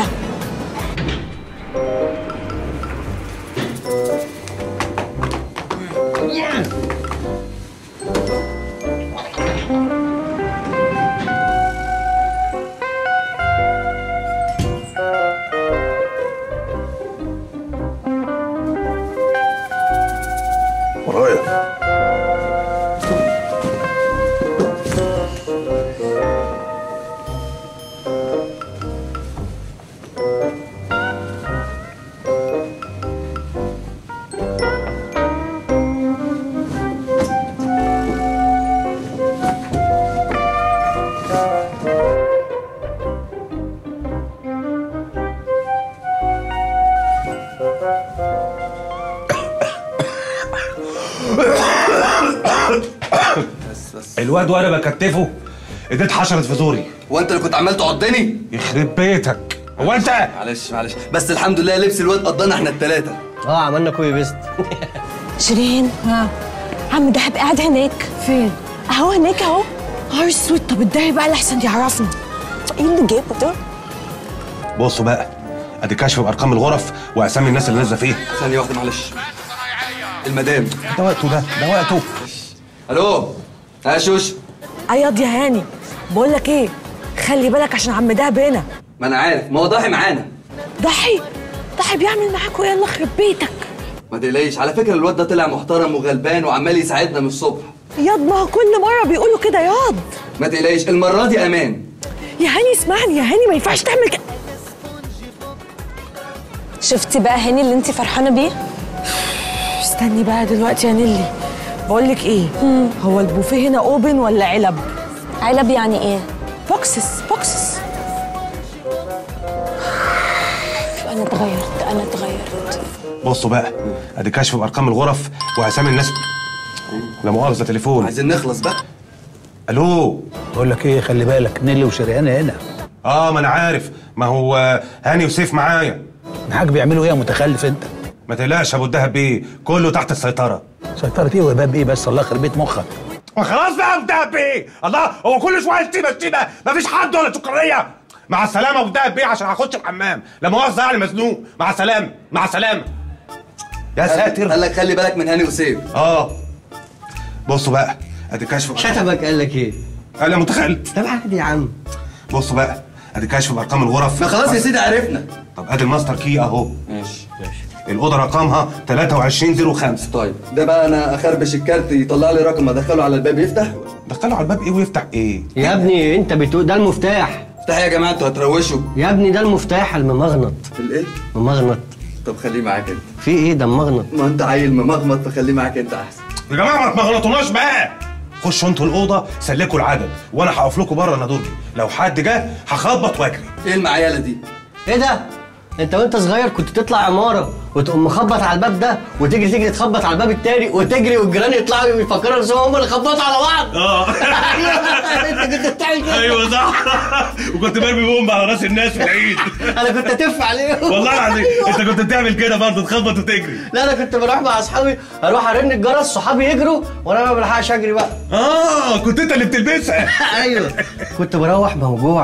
ورايا الواد وانا بكتفه ايديه اتحشرت في زوري وانت اللي كنت عمال تعضني يخرب بيتك هو انت معلش معلش بس الحمد لله لبس الواد قضانا احنا الثلاثه اه عملنا كوي بيست شيرين ها عم دهب قاعد هناك فين اهو هناك اهو نهار اسود طب اتضايق بقى لحسن يعرفني ايه اللي جابه ده بصوا بقى ادي كشف بارقام الغرف واسامي الناس اللي نازله فيها ثانيه واحده معلش المدام ده وقته ده ده وقته الو ها شوش اياض يا هاني بقول لك ايه خلي بالك عشان عم دهب هنا ما انا عارف ما هو ضاحي معانا ضحي ضحي بيعمل معاكوا ايه الله يخرب بيتك ما تقلقيش على فكره الواد ده طلع محترم وغلبان وعمال يساعدنا من الصبح ياض ما هو كل مره بيقولوا كده ياض ما تقلقيش المره دي امان يا هاني اسمعني يا هاني ما ينفعش تعمل كده شفتي بقى هاني اللي انت فرحانه بيه استني بقى دلوقتي يا نيلي بقول لك ايه هو البوفيه هنا اوبن ولا علب علب يعني ايه بوكسس بوكسس انا اتغيرت انا اتغيرت بصوا بقى ادي كشف بارقام الغرف واسامي الناس لا مؤاخذه تليفون عايزين نخلص بقى الو بقول لك ايه خلي بالك نيلي وشريان هنا اه ما انا عارف ما هو هاني وسيف معايا معاك بيعملوا ايه يا متخلف انت ما تقلقش يا ابو الدهب بيه كله تحت السيطره سيطرة ايه وباب ايه بس الله يخرب بيت مخك ما خلاص بقى يا ابو الدهب بيه الله هو كل شويه شتيمه شتيمه مفيش حد ولا سكريه مع السلامه يا ابو الدهب بيه عشان هخش الحمام لا مؤاخذه يعني مزنوق مع السلامه مع السلامه يا ساتر قال لك خلي بالك من هاني وسيف اه بصوا بقى ادي كشف شتمك قال لك ايه؟ قال يا متخلف طب عادي يا عم بصوا بقى ادي كشف بارقام الغرف ما خلاص يا سيدي عرفنا طب ادي الماستر كي اهو ماشي ماشي الاوضه رقمها 2305 طيب ده بقى انا اخربش الكارت يطلع لي رقم ادخله على الباب يفتح دخله على الباب ايه ويفتح ايه يا ابني انت بتقول ده المفتاح افتح يا جماعه انتوا هتروشوا يا ابني ده المفتاح الممغنط الايه ممغنط طب خليه معاك انت في ايه ده ممغنط ما انت عيل ممغمط فخليه معاك انت احسن يا جماعه ما تغلطوناش بقى خشوا انتوا الاوضه سلكوا العدد وانا هقف لكم بره انا درجي لو حد جه هخبط واجري ايه المعياله دي ايه ده؟ انت وانت صغير كنت تطلع عماره وتقوم مخبط على الباب ده وتجري تجري تخبط على الباب التاني وتجري والجيران يطلعوا يفكروا نفسهم هم اللي خبطوا على بعض اه انت كنت بتعمل كده ايوه صح وكنت برمي بومب على راس الناس في العيد انا كنت اتف عليهم والله العظيم انت كنت بتعمل كده برضه تخبط وتجري لا انا كنت بروح مع اصحابي اروح ارن الجرس صحابي يجروا وانا ما بلحقش اجري بقى اه كنت انت اللي بتلبسها ايوه كنت بروح موجوع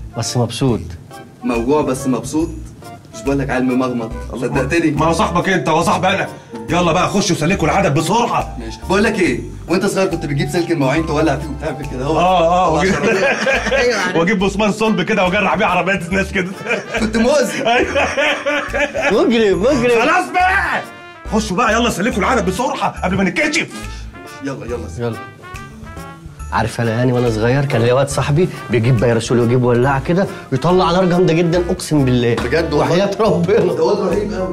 بس مبسوط موجوع بس مبسوط مش بقول لك علم مغمض صدقتني ما هو صاحبك انت هو صاحبي انا يلا بقى خش وسلكوا العدد بسرعه ماشي بقول لك ايه وانت صغير كنت بتجيب سلك المواعين تولع فيه وتعمل كده هو اه اه هو واجيب عشان- واجيب بصمان صلب كده واجرح بيه عربيات الناس كده كنت مؤذي مجرم مجرم خلاص بقى خشوا بقى يلا سلكوا العدد بسرعه قبل ما نتكشف يلا يلا يلا عارف انا يعني وانا صغير كان ليا واد صاحبي بيجيب بيرسول ويجيب ولاعه كده ويطلع نار جامده جدا اقسم بالله بجد والله؟ وحياه ربنا ده واد رهيب قوي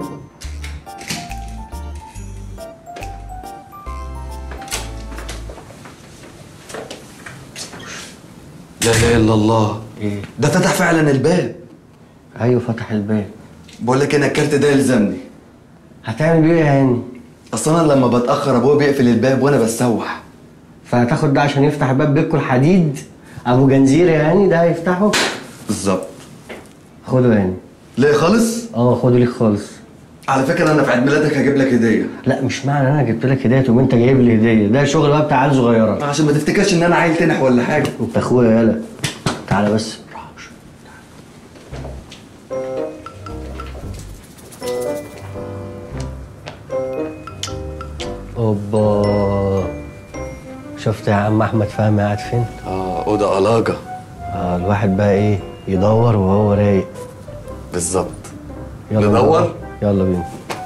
لا اله الا الله ايه ده فتح فعلا الباب ايوه فتح الباب بقول لك انا الكارت ده يلزمني هتعمل بيه ايه يا هاني اصل انا لما بتاخر ابويا بيقفل الباب وانا بسوح فهتاخد ده عشان يفتح باب بيتكم الحديد ابو جنزير يعني ده هيفتحه بالظبط خده يعني ليه خالص اه خده ليك خالص على فكره انا في عيد ميلادك هجيب لك هديه لا مش معنى انا جبت لك هديه تقوم انت جايب لي هديه ده شغل بقى بتاع عيال صغيره عشان ما تفتكرش ان انا عيل تنح ولا حاجه انت اخويا يالا تعالى بس اوبا شفت يا عم احمد فهمي قاعد فين؟ اه اوضه علاجه اه الواحد بقى ايه يدور وهو رايق بالظبط يلا ندور؟ يلا بينا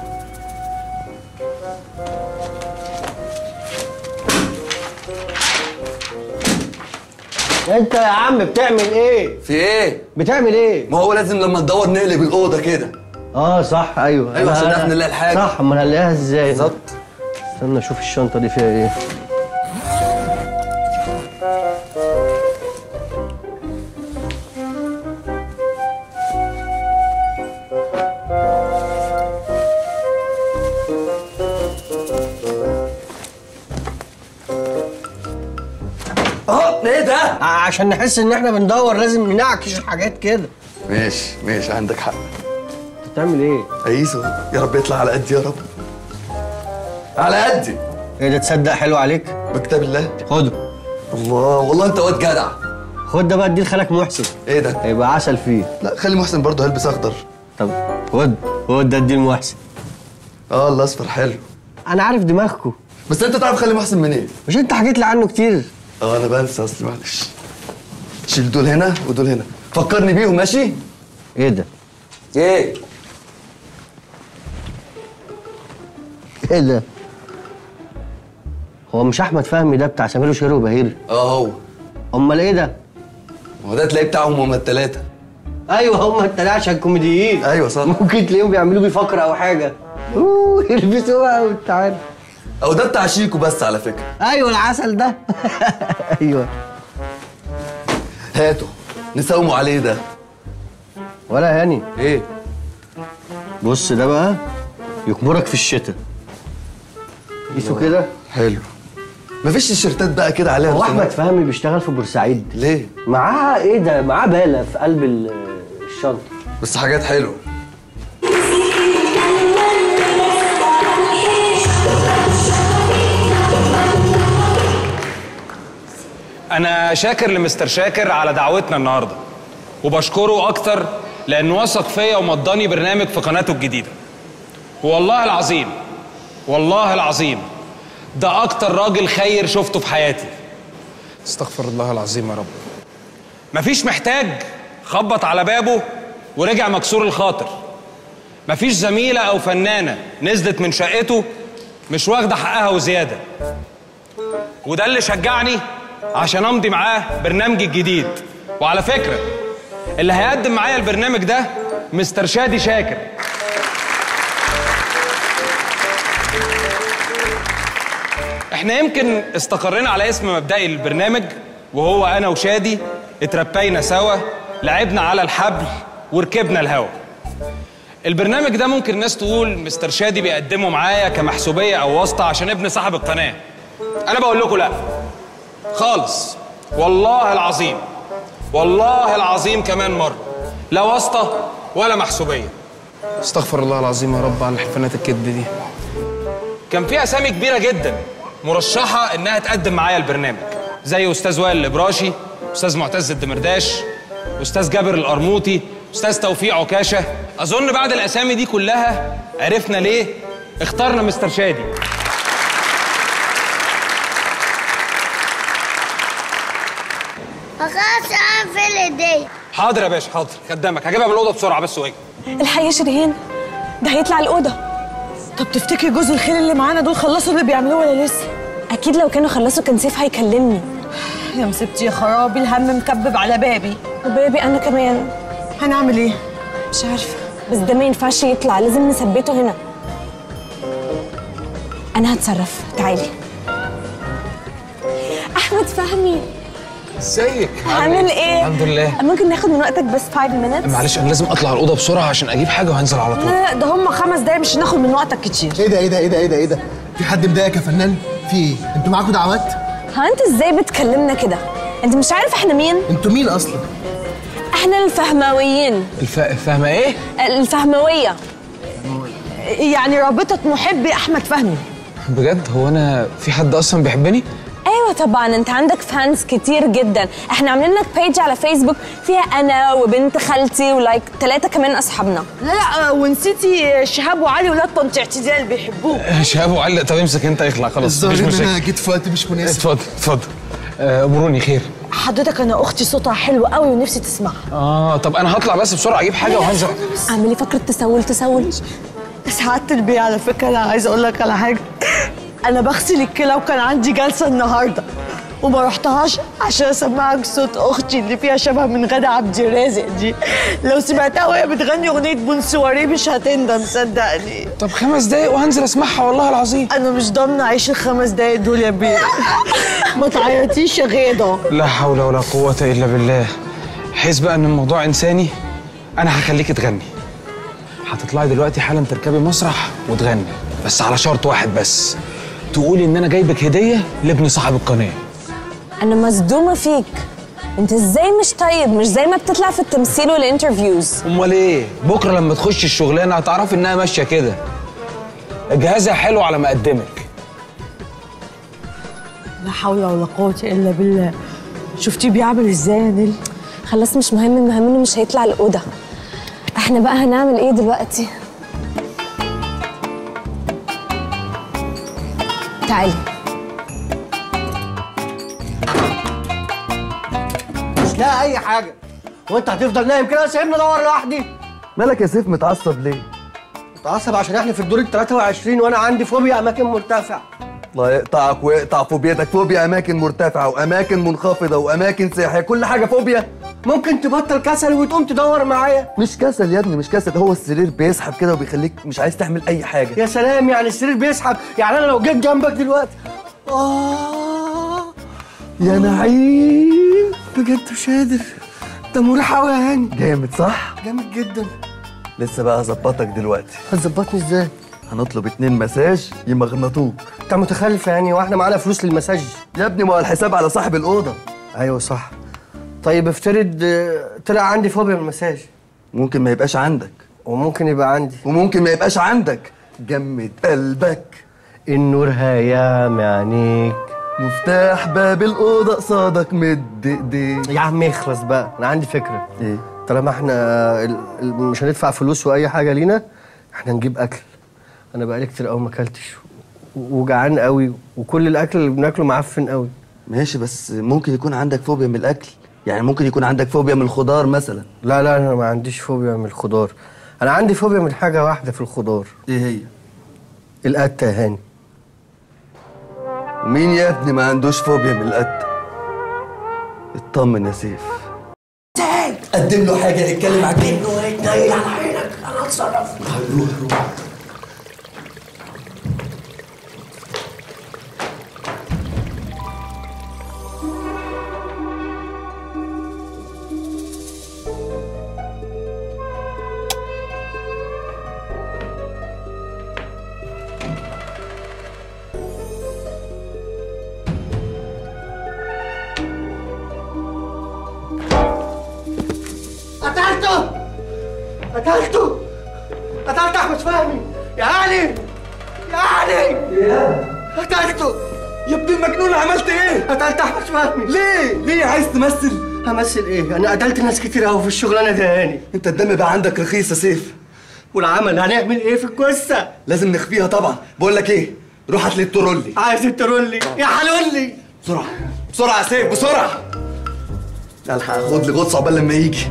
انت يا عم بتعمل ايه؟ في ايه؟ بتعمل ايه؟ ما هو لازم لما ندور نقلب الاوضه كده اه صح ايوه أيوة، أنا- عشان نعرف أنا- نلاقي الحاجة. صح امال هنلاقيها ازاي؟ بالظبط استنى اشوف الشنطه دي فيها ايه اه ايه ده؟ عشان نحس ان احنا بندور لازم ننعكش الحاجات كده ماشي ماشي عندك حق بتعمل ايه؟ عيسو يا رب يطلع على قدي يا رب على قدي ايه ده تصدق حلو عليك؟ بكتاب الله خده الله والله انت واد جدع خد ده بقى اديه لخالك محسن ايه ده؟ هيبقى عسل فيه لا خلي محسن برضه هيلبس اخضر طب خد خد ده اديه لمحسن اه الاصفر حلو انا عارف دماغكم بس انت تعرف خلي محسن منين؟ مش انت حكيت لي عنه كتير اه انا بنسى اصلي معلش شيل دول هنا ودول هنا فكرني بيهم ماشي؟ ايه ده؟ ايه؟ ايه ده؟ هو مش احمد فهمي ده بتاع سمير وشهير وبهير اه هو امال ايه ده؟ هو ده تلاقيه بتاعهم هما التلاته ايوه هم التلاته عشان كوميديين ايوه صح ممكن تلاقيهم بيعملوا بيه فقره او حاجه اوه يلبسوها وانت عارف او ده بتاع شيكو بس على فكره ايوه العسل ده ايوه هاته نساوموا عليه ده ولا هاني ايه بص ده بقى يكبرك في الشتاء قيسه كده حلو مفيش تيشيرتات بقى كده عليها هو رسومات؟ احمد فهمي بيشتغل في بورسعيد ليه معاه ايه ده معاه باله في قلب ال- الشنطه بس حاجات حلوه أنا شاكر لمستر شاكر على دعوتنا النهاردة وبشكره أكتر لأنه وثق فيا ومضاني برنامج في قناته الجديدة والله العظيم والله العظيم ده أكتر راجل خير شفته في حياتي استغفر الله العظيم يا رب مفيش محتاج خبط على بابه ورجع مكسور الخاطر مفيش زميلة أو فنانة نزلت من شقته مش واخدة حقها وزيادة وده اللي شجعني عشان امضي معاه برنامجي الجديد وعلى فكره اللي هيقدم معايا البرنامج ده مستر شادي شاكر احنا يمكن استقرينا على اسم مبدئي للبرنامج وهو انا وشادي اتربينا سوا لعبنا على الحبل وركبنا الهوا البرنامج ده ممكن الناس تقول مستر شادي بيقدمه معايا كمحسوبيه او واسطه عشان ابن صاحب القناه انا بقول لكم لا خالص والله العظيم والله العظيم كمان مره لا واسطه ولا محسوبيه استغفر الله العظيم يا رب على الحفنات الكذب دي كان في اسامي كبيره جدا مرشحه انها تقدم معايا البرنامج زي استاذ وائل الابراشي استاذ معتز الدمرداش استاذ جابر القرموطي استاذ توفيق عكاشه اظن بعد الاسامي دي كلها عرفنا ليه اخترنا مستر شادي خلاص اقفل ايدي حاضر يا باشا حاضر خدامك هجيبها من الاوضه بسرعه بس واجي الحقيقة شيرين ده هيطلع الأوضة طب تفتكري جوز الخير اللي معانا دول خلصوا اللي بيعملوه ولا لسه؟ أكيد لو كانوا خلصوا كان سيف هيكلمني يا مسبتي يا خرابي الهم مكبب على بابي وبابي أنا كمان هنعمل إيه؟ مش عارفة بس ده ما ينفعش يطلع لازم نثبته هنا أنا هتصرف تعالي أحمد فهمي ازيك عامل إيه؟ الحمد لله ممكن ناخد من وقتك بس 5 minutes؟ معلش انا لازم اطلع الاوضه بسرعه عشان اجيب حاجه وهنزل على طول لا لا ده هم خمس دقايق مش هناخد من وقتك كتير ايه ده ايه ده ايه ده ايه ده ايه ده في حد مضايقك يا فنان في ايه انتوا معاكم دعوات ها أنت إزاي بتكلمنا كده؟ أنت مش عارف إحنا مين؟ انتوا مين اصلا إحنا الفهماويين الف... فاهمه ايه الفهموية يعني رابطة محبي أحمد فهمي بجد هو انا في حد اصلا بيحبني ايوه طبعا انت عندك فانز كتير جدا احنا عاملين لك بيج على فيسبوك فيها انا وبنت خالتي ولايك ثلاثه كمان اصحابنا لا لا ونسيتي شهاب وعلي ولاد طنط اعتزال بيحبوك شهاب وعلق طب امسك انت اخلع خلاص مش الظاهر ان مشاكل انا جيت في وقت مش مناسب اتفضل اتفضل آه، امروني خير حضرتك انا اختي صوتها حلو قوي ونفسي تسمعها اه طب انا هطلع بس بسرعه اجيب حاجه وهنزل اعملي فكره تسول تسول سعادة البيه على فكرة أنا عايزة أقول لك على حاجة أنا بغسل الكلى وكان عندي جلسة النهاردة وما رحتهاش عشان أسمعك صوت أختي اللي فيها شبه من غادة عبد الرازق دي لو سمعتها وهي بتغني أغنية بونسواري مش هتندم صدقني طب خمس دقايق وهنزل اسمعها والله العظيم أنا مش ضامنة أعيش الخمس دقايق دول يا بيه ما تعيطيش يا غيضة لا حول ولا قوه الا بالله حيث بقى ان الموضوع انساني انا هخليك تغني هتطلعي دلوقتي حالا تركبي مسرح وتغني بس على شرط واحد بس تقولي ان انا جايبك هديه لابن صاحب القناه انا مصدومه فيك انت ازاي مش طيب مش زي ما بتطلع في التمثيل والانترفيوز امال ايه بكره لما تخش الشغلانه هتعرفي انها ماشيه كده جهازها حلو على مقدمك لا حول ولا قوة إلا بالله شفتيه بيعمل إزاي يا نيل خلاص مش مهم المهم انه مش هيطلع الاوضه احنا بقى هنعمل ايه دلوقتي تعالي مش لاقي اي حاجه وانت هتفضل نايم كده سايبني ادور لوحدي مالك يا سيف متعصب ليه؟ متعصب عشان احنا في الدور ال 23 وانا عندي فوبيا اماكن مرتفعه الله يقطعك ويقطع فوبيتك فوبيا اماكن مرتفعه واماكن منخفضه واماكن سياحيه كل حاجه فوبيا ممكن تبطل كسل وتقوم تدور معايا مش كسل يا ابني مش كسل هو السرير بيسحب كده وبيخليك مش عايز تعمل اي حاجه يا سلام يعني السرير بيسحب يعني انا لو جيت جنبك دلوقتي اه يا نعيم بجد مش قادر ده مريح قوي يا هاني جامد صح جامد جدا لسه بقى هظبطك دلوقتي هتظبطني ازاي هنطلب اتنين مساج يمغنطوك انت متخلف يعني واحنا معانا فلوس للمساج يا ابني ما هو الحساب على صاحب الاوضه ايوه صح طيب افترض آه، طلع عندي فوبيا من المساج ممكن ما يبقاش عندك وممكن يبقى عندي وممكن ما يبقاش عندك جمد قلبك النور هيام عينيك مفتاح باب الاوضه قصادك مد ايديك يا عم اخلص بقى انا عندي فكره ايه طالما احنا ال- ال- مش هندفع فلوس واي حاجه لينا احنا نجيب اكل انا بقالي كتير قوي ما اكلتش و- وجعان قوي وكل الاكل اللي بناكله معفن قوي ماشي بس ممكن يكون عندك فوبيا من الاكل يعني ممكن يكون عندك فوبيا من الخضار مثلا لا لا انا ما عنديش فوبيا من الخضار انا عندي فوبيا من حاجه واحده في الخضار ايه هي القته يا هاني ومين يا ابني ما عندوش فوبيا من القتة اطمن يا سيف قدم له حاجه يتكلم على انه يتنيل على عينك انا هتصرف روح روح قتلته قتلته قتلت احمد فهمي يا علي يا علي قتلته يا ابن المجنون عملت ايه؟ قتلت احمد فهمي ليه؟ ليه عايز تمثل؟ همثل ايه؟ انا قتلت ناس كتير قوي في الشغلانه دي يا هاني انت الدم بقى عندك رخيص يا سيف والعمل هنعمل ايه في القصه؟ لازم نخفيها طبعا بقول لك ايه روح هات لي الترولي عايز الترولي يا حلولي بسرعه بسرعه يا سيف بسرعه الحق خد لي غطس عقبال لما يجي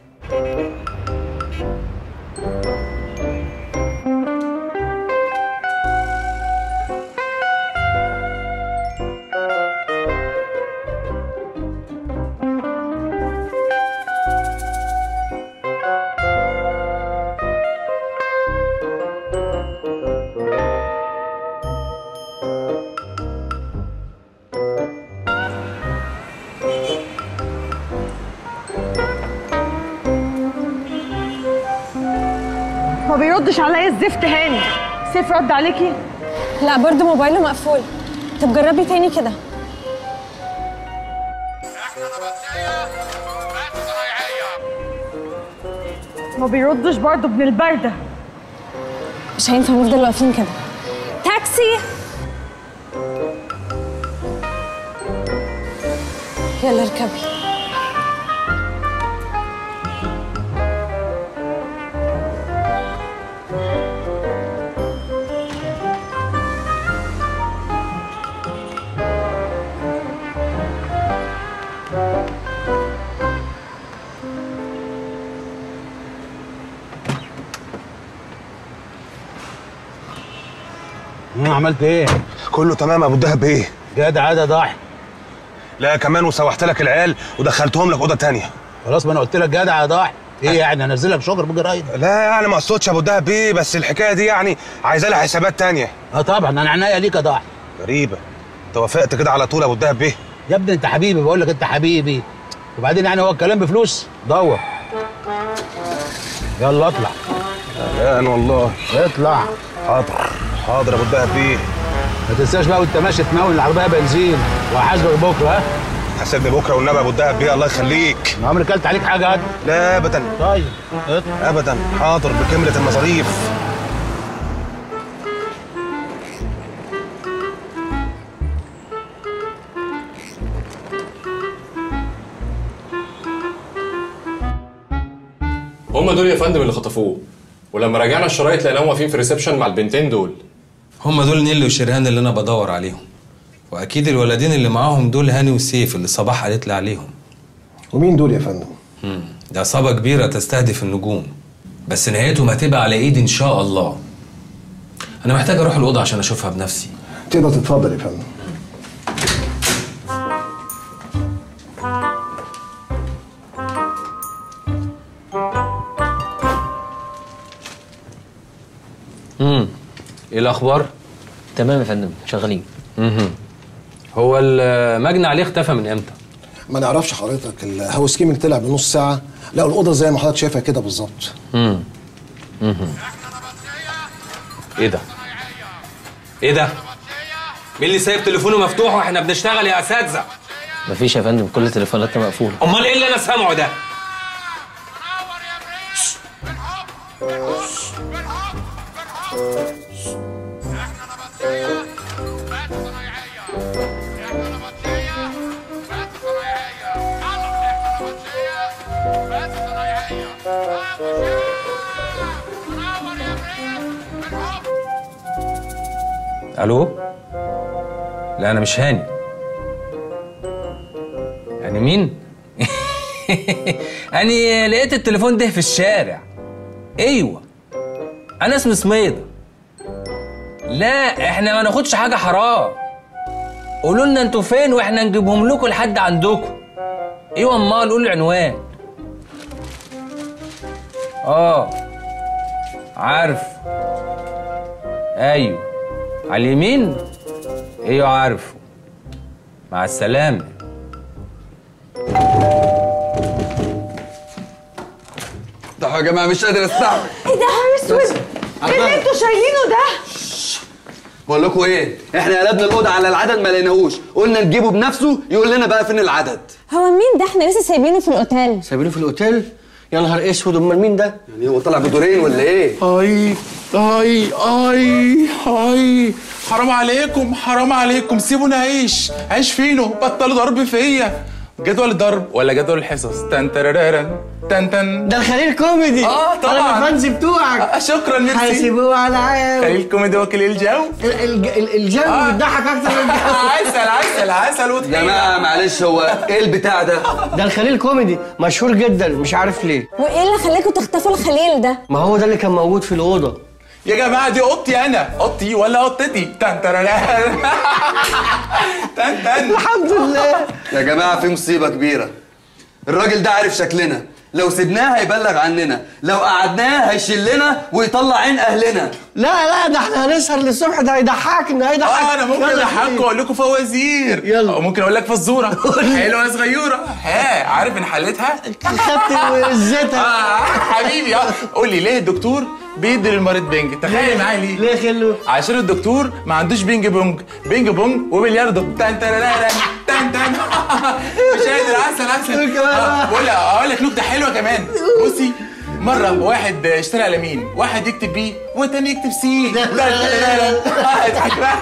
ما بيردش عليا الزفت هاني سيف رد عليكي لا برضه موبايله مقفول طب جربي تاني كده ما بيردش برضه ابن البرده مش هينفع نفضل واقفين كده تاكسي يلا اركبي عملت ايه؟ كله تمام يا ابو الدهب ايه؟ جدع ده ضاحي لا كمان وسوحت لك العيال ودخلتهم لك اوضه تانية خلاص ما انا قلت لك جدع يا ضاحي ايه يعني انزل لك شجر بجرايد لا يعني ما اقصدش يا ابو الدهب ايه بس الحكايه دي يعني عايزه لها حسابات تانية اه طبعا انا عناية ليك يا ضاحي غريبه انت وافقت كده على طول يا ابو الدهب ايه؟ يا ابني انت حبيبي بقول لك انت حبيبي وبعدين يعني هو الكلام بفلوس دور يلا اطلع قلقان والله اطلع حاضر حاضر يا ابو الدهب ايه؟ ما تنساش بقى وانت ماشي تناول العربيه بنزين وهحاسبك بكره ها حاسبني بكره والنبي يا ابو الدهب بيه الله يخليك عمري كلت عليك حاجه هاد لا ابدا طيب ابدا حاضر بكامله المصاريف هم دول يا فندم اللي خطفوه ولما راجعنا الشرايط لقيناهم واقفين في الريسبشن مع البنتين دول هم دول نيلي وشرهان اللي انا بدور عليهم واكيد الولدين اللي معاهم دول هاني وسيف اللي صباح قالت لي عليهم ومين دول يا فندم؟ مم. ده عصابه كبيره تستهدف النجوم بس نهايتهم هتبقى على ايدي ان شاء الله انا محتاج اروح الاوضه عشان اشوفها بنفسي تقدر تتفضل يا فندم امم ايه الاخبار تمام يا فندم شغالين امم هو المجني عليه اختفى من امتى ما نعرفش حضرتك الهاوس كيمنج طلع بنص ساعه لا الاوضه زي ما حضرتك شايفها كده بالظبط امم امم ايه ده ايه ده مين اللي سايب تليفونه مفتوح واحنا بنشتغل يا اساتذه مفيش يا فندم كل تليفوناتنا مقفوله امال ايه اللي انا سامعه ده الو لا انا مش هاني يعني مين يعني لقيت التليفون ده في الشارع ايوه انا اسمي سميدة لا احنا ما ناخدش حاجه حرام قولوا لنا انتوا فين واحنا نجيبهم لكم لحد عندكم ايوه امال قولوا العنوان اه عارف ايوه على اليمين ايوه عارفه مع السلامه ده يا جماعه مش قادر استحمل ايه ده يا اسود ايه اللي انتوا شايلينه ده بقول لكم ايه احنا قلبنا الاوضه على العدد ما لقيناهوش قلنا نجيبه بنفسه يقول لنا بقى فين العدد هو مين ده احنا لسه سايبينه في الاوتيل سايبينه في الاوتيل يا نهار اسود امال مين ده يعني هو طلع بدورين ولا ايه اي اي اي اي حرام عليكم حرام عليكم سيبوني اعيش عيش فينه بطلوا ضرب فيا جدول الضرب ولا جدول الحصص تن ترارارن تن تن ده الخليل كوميدي اه طبعا انا الفانز بتوعك آه شكرا ميرسي حاسبوه على عام خليل كوميدي وكيل الجو الجو آه. بيضحك اكتر من الجو عسل عسل عسل يا جماعه معلش هو ايه البتاع ده ده الخليل كوميدي مشهور جدا مش عارف ليه وايه اللي خلاكوا تخطفوا الخليل ده ما هو ده اللي كان موجود في الاوضه يا جماعه دي اوضتي انا اوضتي ولا اوضتي تن ترارارن تن تن الحمد لله يا جماعه في مصيبه كبيره الراجل ده عارف شكلنا لو سيبناه هيبلغ عننا لو قعدناه هيشلنا ويطلع عين اهلنا لا لا ده احنا هنسهر للصبح ده هيضحكنا هيضحك اه انا ممكن يلا اضحككم خليل. واقول لكم فوازير يلا او ممكن اقول لك فزوره حلوه صغيره ها عارف ان حلتها خدت وزتها آه حبيبي اه قول لي ليه الدكتور بيدي للمريض بنج تخيل معايا ليه ليه خلو عشان الدكتور ما عندوش بينج بونج بينج بونج وبلياردو تن ترارارن تن تن مش قادر عسل عسل آه، بقول اقول لك نكته حلوه كمان بصي مرة واحد اشترى قلمين واحد يكتب بي والتاني يكتب سي لا لا لا لا آه، اضحك بقى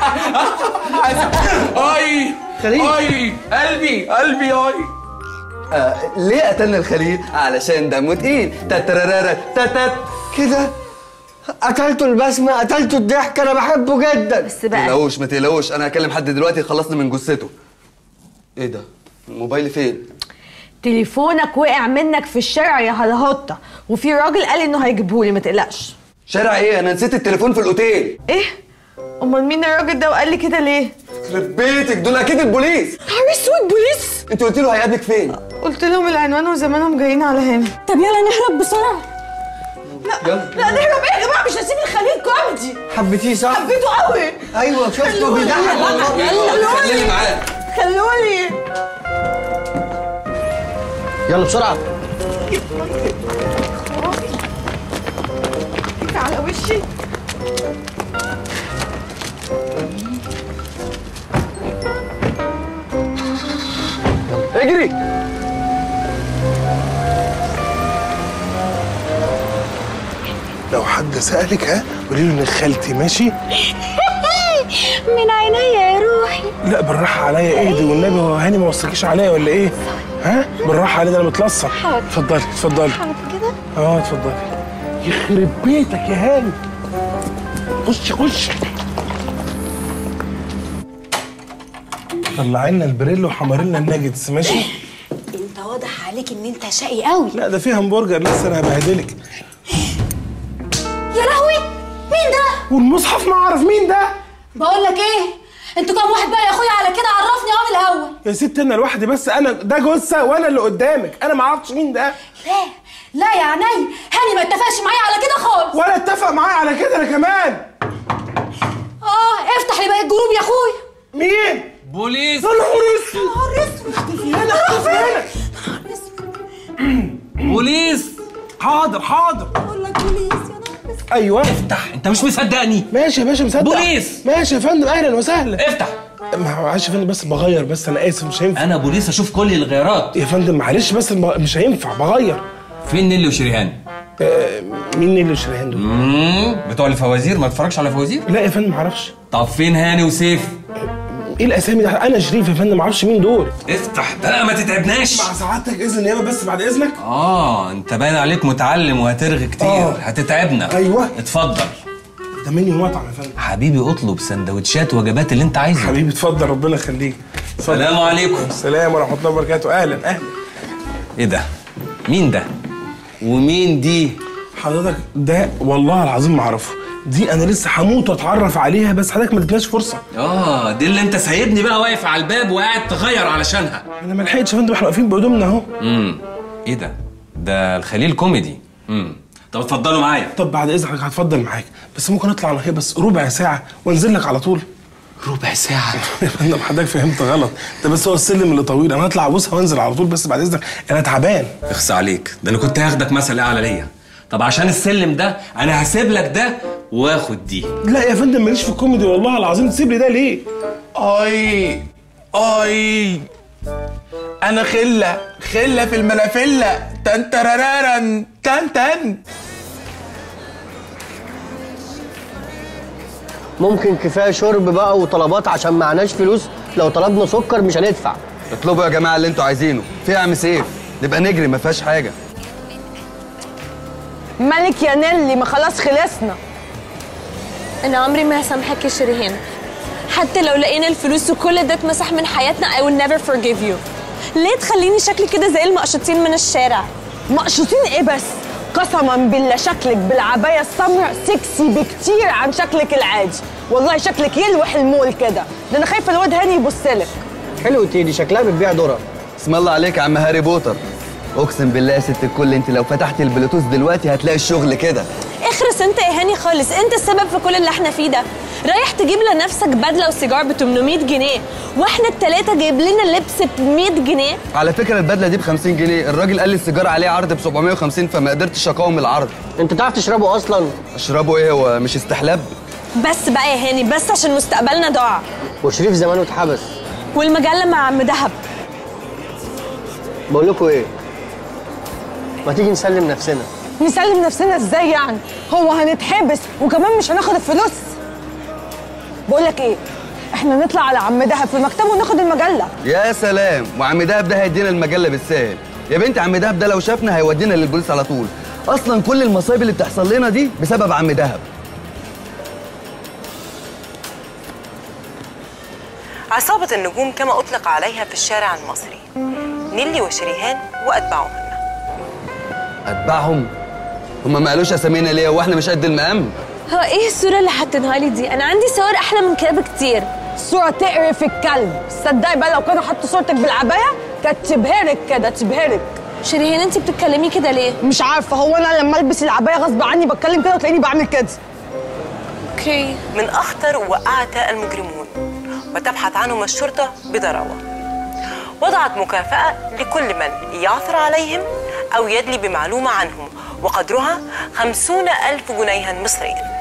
اي اي قلبي قلبي اي آه ليه قتلنا الخليل علشان دمه تقيل تترارارا تتت كده قتلته البسمه قتلته الضحك انا بحبه جدا بس ما تقلقوش ما تقلقوش انا هكلم حد دلوقتي يخلصني من جثته ايه ده موبايلي فين تليفونك وقع منك في الشارع يا هلهطة وفي راجل قال انه هيجيبهولي ما تقلقش شارع ايه انا نسيت التليفون في الاوتيل ايه امال مين الراجل ده وقال لي كده ليه يخرب بيتك دول اكيد البوليس نهار اسود بوليس انت قلت له هيقابلك فين قلت لهم العنوان وزمانهم جايين على هنا طب يلا نهرب بسرعه يلا لا نهرب ايه يا جماعه مش هسيب الخليل كوميدي حبيتيه صح؟ حبيته قوي ايوه شفته بيضحك والله خليني معاه خلوني يلا بسرعه على وشي اجري لو حد سألك ها قولي له ان خالتي ماشي من عينيا يا روحي لا بالراحة عليا ايه دي والنبي هو هاني ما وصلكيش عليا ولا ايه؟ ها؟ بالراحة عليا ده انا متلصم حاضر. اتفضلي اتفضلي حاضر كده اه اتفضلي يخرب بيتك يا هاني خش خش طلعي لنا البريل وحمر لنا الناجتس ماشي؟ انت واضح عليك ان انت شقي قوي لا ده فيه همبرجر لسه انا هبهدلك يا لهوي مين ده والمصحف ما اعرف مين ده بقول لك ايه انتوا كام واحد بقى يا اخويا على كده عرفني اه من الاول يا ست انا لوحدي بس انا ده جثه وانا اللي قدامك انا ما اعرفش مين ده لا لا يا عيني هاني ما اتفقش معايا على كده خالص ولا اتفق معايا على كده انا كمان اه افتح لي بقى الجروب يا اخويا مين بوليس يا نهار اسود نهار اسود هنا اختفي هنا بوليس حاضر حاضر بقول لك بوليس يا نهار اسود ايوه افتح انت مش مصدقني ماشي يا باشا مصدق بوليس ماشي يا فندم اهلا وسهلا افتح معلش يا فندم بس بغير بس انا اسف مش هينفع انا بوليس اشوف كل الغيارات يا فندم معلش بس الم- مش هينفع بغير فين نيلي وشريهان آه مين اللي شريهان دول؟ مم، بتوع الفوازير ما تتفرجش على فوازير لا يا فندم معرفش طب فين هاني وسيف ايه الاسامي دي انا شريف يا فندم معرفش مين دول افتح بقى ما تتعبناش مع سعادتك اذن النيابه بس بعد اذنك اه انت باين عليك متعلم وهترغي كتير آه. هتتعبنا ايوه اتفضل ده مني مطعم يا فندم حبيبي اطلب سندوتشات وجبات اللي انت عايزه حبيبي اتفضل ربنا يخليك اتفضل. السلام عليكم السلام ورحمه الله وبركاته اهلا اهلا ايه ده مين ده ومين دي حضرتك ده والله العظيم ما اعرفه دي انا لسه هموت واتعرف عليها بس حضرتك ما ادتناش فرصه اه دي اللي انت سايبني بقى واقف على الباب وقاعد تغير علشانها انا ما لحقتش يا فندم احنا واقفين بهدومنا اهو امم ايه ده ده الخليل كوميدي امم طب اتفضلوا معايا طب بعد اذنك هتفضل معاك بس ممكن اطلع انا هي بس ربع ساعه وانزل لك على طول ربع ساعه يا فندم حضرتك فهمت غلط ده بس هو السلم اللي طويل انا هطلع ابوسها وانزل على طول بس بعد اذنك انا تعبان اخس عليك ده انا كنت هاخدك مثل اعلى ليا طب عشان السلم ده انا هسيب لك ده واخد دي لا يا فندم ماليش في الكوميدي والله العظيم تسيب لي ده ليه اي اي انا خله خله في المنافله تن ترارارن تن تن ممكن كفايه شرب بقى وطلبات عشان معناش فلوس لو طلبنا سكر مش هندفع اطلبوا يا جماعه اللي انتوا عايزينه فيها عم سيف نبقى نجري ما فيهاش حاجه مالك يا نيلي ما خلاص خلصنا انا عمري ما هسامحك يا شريهان حتى لو لقينا الفلوس وكل ده اتمسح من حياتنا I will never forgive you ليه تخليني شكلي كده زي المقشطين من الشارع مقشوطين ايه بس قسما بالله شكلك بالعبايه السمراء سكسي بكتير عن شكلك العادي والله شكلك يلوح المول كده ده انا خايفه الواد هاني يبصلك حلو تيدي شكلها بتبيع ذره اسم الله عليك يا عم هاري بوتر اقسم بالله يا ست الكل انت لو فتحت البلوتوث دلوقتي هتلاقي الشغل كده اخرس انت يا هاني خالص انت السبب في كل اللي احنا فيه ده رايح تجيب لنفسك بدله وسيجار ب 800 جنيه واحنا التلاته جايب لنا لبس ب 100 جنيه على فكره البدله دي ب 50 جنيه الراجل قال لي السيجاره عليه عرض ب 750 فما قدرتش اقاوم العرض انت تعرف تشربه اصلا اشربه ايه هو مش استحلاب بس بقى يا هاني بس عشان مستقبلنا ضاع وشريف زمانه اتحبس والمجله مع عم دهب بقول لكم ايه ما تيجي نسلم نفسنا نسلم نفسنا ازاي يعني هو هنتحبس وكمان مش هناخد الفلوس بقول لك ايه احنا نطلع على عم دهب في مكتبه وناخد المجله يا سلام وعم دهب ده هيدينا المجله بالسهل يا بنتي عم دهب ده لو شافنا هيودينا للبوليس على طول اصلا كل المصايب اللي بتحصل لنا دي بسبب عم دهب عصابة النجوم كما أطلق عليها في الشارع المصري نيلي وشريهان وأتباعهم اتبعهم هما ما قالوش اسامينا ليه واحنا مش قد المقام هو ايه الصوره اللي حاطينها لي دي انا عندي صور احلى من كده بكتير صوره تقرف الكلب تصدقي بقى لو كانوا حطوا صورتك بالعبايه كانت تبهرك كده تبهرك شيرين انت بتتكلمي كده ليه مش عارفه هو انا لما البس العبايه غصب عني بتكلم كده وتلاقيني بعمل كده اوكي من أخطر وقعت المجرمون وتبحث عنهم الشرطة بضراوة وضعت مكافأة لكل من يعثر عليهم أو يدلي بمعلومة عنهم وقدرها خمسون ألف جنيها مصريا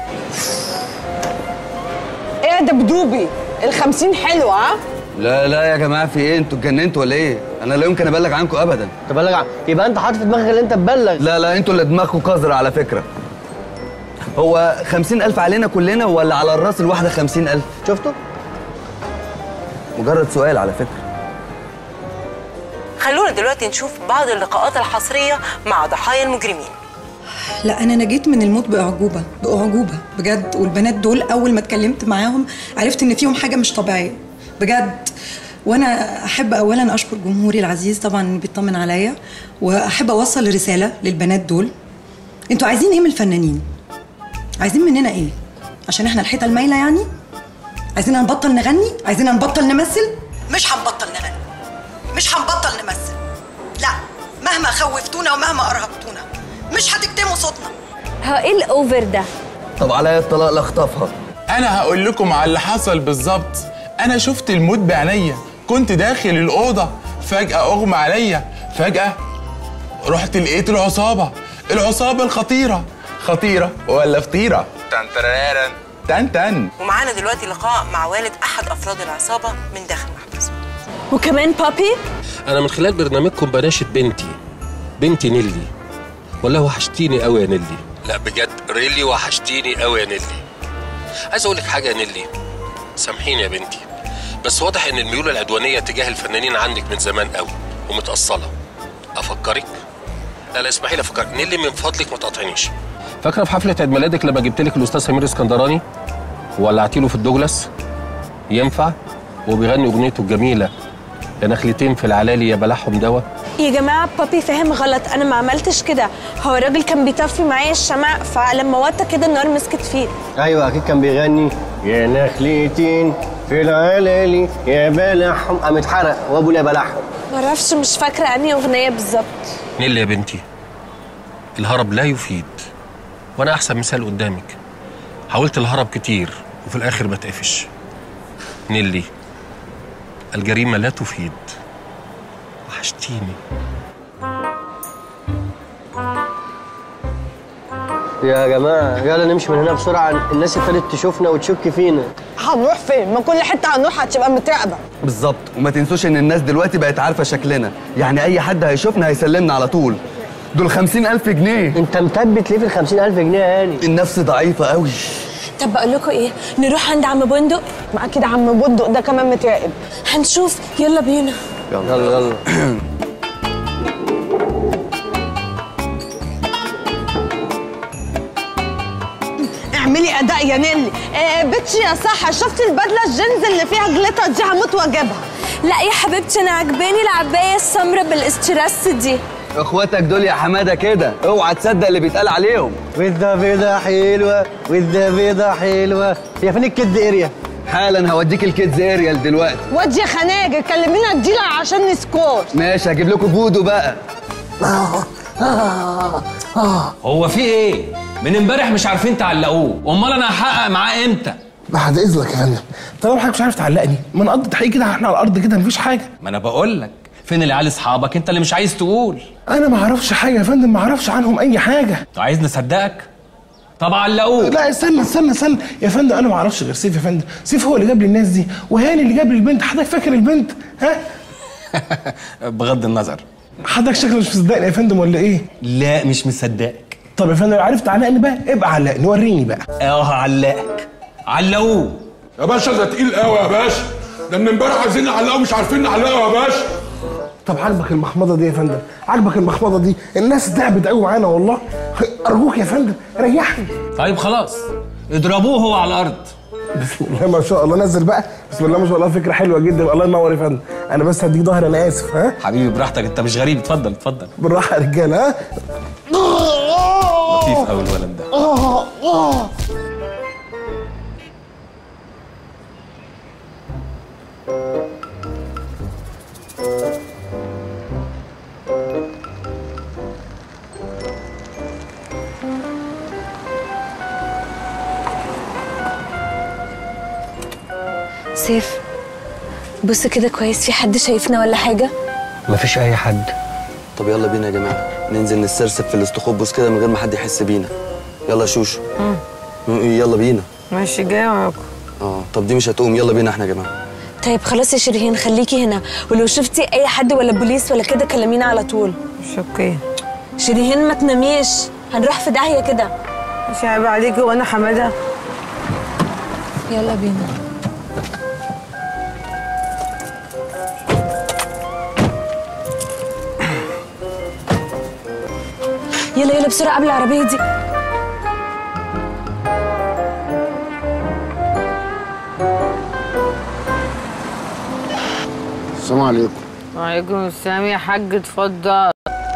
ايه يا دبدوبي الخمسين حلوه ها لا لا يا جماعه في ايه انتوا اتجننتوا ولا ايه انا لا يمكن ابلغ عنكم ابدا تبلغ عن... يبقى انت حاطط في دماغك اللي انت تبلغ لا لا انتوا اللي دماغكم قذرة على فكره هو خمسين ألف علينا كلنا ولا على الراس الواحدة خمسين ألف شفتوا مجرد سؤال على فكرة خلونا دلوقتي نشوف بعض اللقاءات الحصرية مع ضحايا المجرمين لا انا نجيت من الموت باعجوبه باعجوبه بجد والبنات دول اول ما اتكلمت معاهم عرفت ان فيهم حاجه مش طبيعيه بجد وانا احب اولا اشكر جمهوري العزيز طبعا اللي بيطمن عليا واحب اوصل رساله للبنات دول انتوا عايزين ايه من الفنانين عايزين مننا ايه عشان احنا الحيطه المايله يعني عايزين نبطل نغني عايزين نبطل نمثل مش هنبطل نغني مش هنبطل نمثل لا مهما خوفتونا ومهما ارهبتونا مش هتكتموا صوتنا هو ايه الاوفر ده طب عليا الطلاق لاخطفها انا هقول لكم على اللي حصل بالظبط انا شفت الموت بعينيا كنت داخل الاوضه فجاه اغمى عليا فجاه رحت لقيت العصابه العصابه الخطيره خطيره ولا فطيره تن ترارن تن تن ومعانا دلوقتي لقاء مع والد أحد أفراد العصابة من داخل محبس وكمان بابي انا من خلال برنامجكم بناشد بنتي بنتي نيلي والله وحشتيني قوي يا نيلي لا بجد ريلي وحشتيني قوي يا نيلي عايز اقول لك حاجه يا نيلي سامحيني يا بنتي بس واضح ان الميول العدوانيه تجاه الفنانين عندك من زمان قوي ومتاصله افكرك لا لا اسمحي لي افكرك نيلي من فضلك ما تقاطعنيش فاكره في حفله عيد ميلادك لما جبت لك الاستاذ سمير اسكندراني وولعتي له في الدوجلاس ينفع وبيغني اغنيته الجميله يا نخلتين في العلالي يا بلعهم دوا يا جماعه بابي فاهم غلط انا ما عملتش كده هو الراجل كان بيطفي معايا الشمع فلما وطى كده النار مسكت فيه ايوه اكيد كان بيغني يا نخلتين في العلالي يا بلحهم قام اتحرق وابو لا بلحهم معرفش مش فاكره انهي اغنيه بالظبط نيلي يا بنتي الهرب لا يفيد وانا احسن مثال قدامك حاولت الهرب كتير وفي الاخر بتقفش نيلي الجريمه لا تفيد وحشتيني يا جماعه يلا نمشي من هنا بسرعه الناس ابتدت تشوفنا وتشك فينا هنروح فين ما كل حته هنروح هتبقى متراقبه بالظبط وما تنسوش ان الناس دلوقتي بقت عارفه شكلنا يعني اي حد هيشوفنا هيسلمنا على طول دول خمسين ألف جنيه انت مثبت ليه في الخمسين ألف جنيه يا هاني النفس ضعيفة قوي طب بقول لكم ايه نروح عند عم بندق ما اكيد عم بندق ده كمان متراقب هنشوف يلا بينا يلا يلا اعملي اداء يا نيلي آه بتشي يا صح شفت البدله الجينز اللي فيها جليتر دي هموت واجيبها لا يا حبيبتي انا عجباني العبايه السمراء بالاسترس دي اخواتك دول يا حماده كده اوعى تصدق اللي بيتقال عليهم وده بيضة حلوة وده بيضة حلوة هي فين الكيدز اريا؟ حالا هوديك الكيدز اريال دلوقتي ودي يا خناجر كلمينا الديلر عشان نسكور ماشي هجيب لكم فودو بقى هو في ايه؟ من امبارح مش عارفين تعلقوه، امال انا هحقق معاه امتى؟ بعد اذنك يا فندم طالما حضرتك مش عارف تعلقني ما نقضي تحقيق كده احنا على الارض كده مفيش حاجه ما انا بقول لك فين العيال اصحابك انت اللي مش عايز تقول انا ما اعرفش حاجه يا فندم ما اعرفش عنهم اي حاجه انت عايز نصدقك؟ طب علقوه لا استنى استنى استنى يا فندم انا ما اعرفش غير سيف يا فندم سيف هو اللي جاب لي الناس دي وهاني اللي جاب لي البنت حضرتك فاكر البنت ها بغض النظر حضرتك شكلك مش مصدقني يا فندم ولا ايه لا مش مصدقك طب يا فندم عرفت تعلقني بقى ابقى علقني وريني بقى اه هعلقك علقوه يا باشا ده تقيل قوي يا باشا ده من امبارح عايزين نعلقه مش عارفين نعلقه يا باشا طب عاجبك المخمضه دي يا فندم عاجبك المخمضه دي الناس تعبت قوي معانا والله ارجوك يا فندم ريحني طيب خلاص اضربوه هو على الارض بسم الله ما شاء الله نزل بقى بسم الله ما شاء الله فكره حلوه جدا الله ينور يا فندم انا بس هديك ظهر انا اسف ها حبيبي براحتك انت مش غريب اتفضل اتفضل بالراحه يا رجاله ها لطيف قوي الولد ده آه آه سيف بص كده كويس في حد شايفنا ولا حاجه مفيش اي حد طب يلا بينا يا جماعه ننزل نسترسب في الاستخبص كده من غير ما حد يحس بينا يلا يا شوشو م- يلا بينا ماشي جاي معاكم اه طب دي مش هتقوم يلا بينا احنا يا جماعه طيب خلاص يا شيرين خليكي هنا ولو شفتي اي حد ولا بوليس ولا كده كلمينا على طول مش اوكي شيرين ما تناميش هنروح في داهيه كده مش عيب عليكي وانا حماده يلا بينا يلا يلا بسرعه قبل العربيه دي السلام عليكم وعليكم السلام يا حاج اتفضل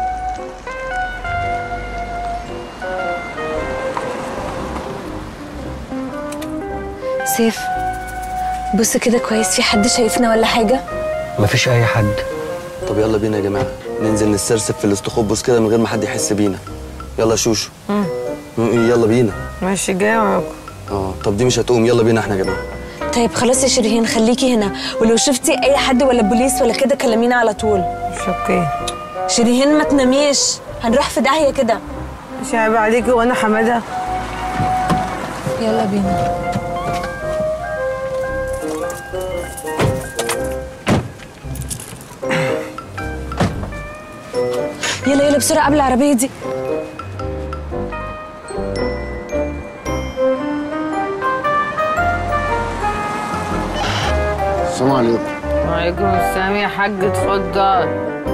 سيف بص كده كويس في حد شايفنا ولا حاجه مفيش اي حد طب يلا بينا يا جماعه ننزل نسترسب في الاستخبص كده من غير ما حد يحس بينا يلا يا شوشو مم. م- يلا بينا ماشي جاي معاكم اه طب دي مش هتقوم يلا بينا احنا يا جماعه طيب خلاص يا شيرين خليكي هنا ولو شفتي اي حد ولا بوليس ولا كده كلمينا على طول مش اوكي شيرين ما تناميش هنروح في داهيه كده مش عيب عليكي وانا حماده يلا بينا يلا يلا بسرعه قبل العربيه دي السلام عليكم وعليكم السلام يا حاج اتفضل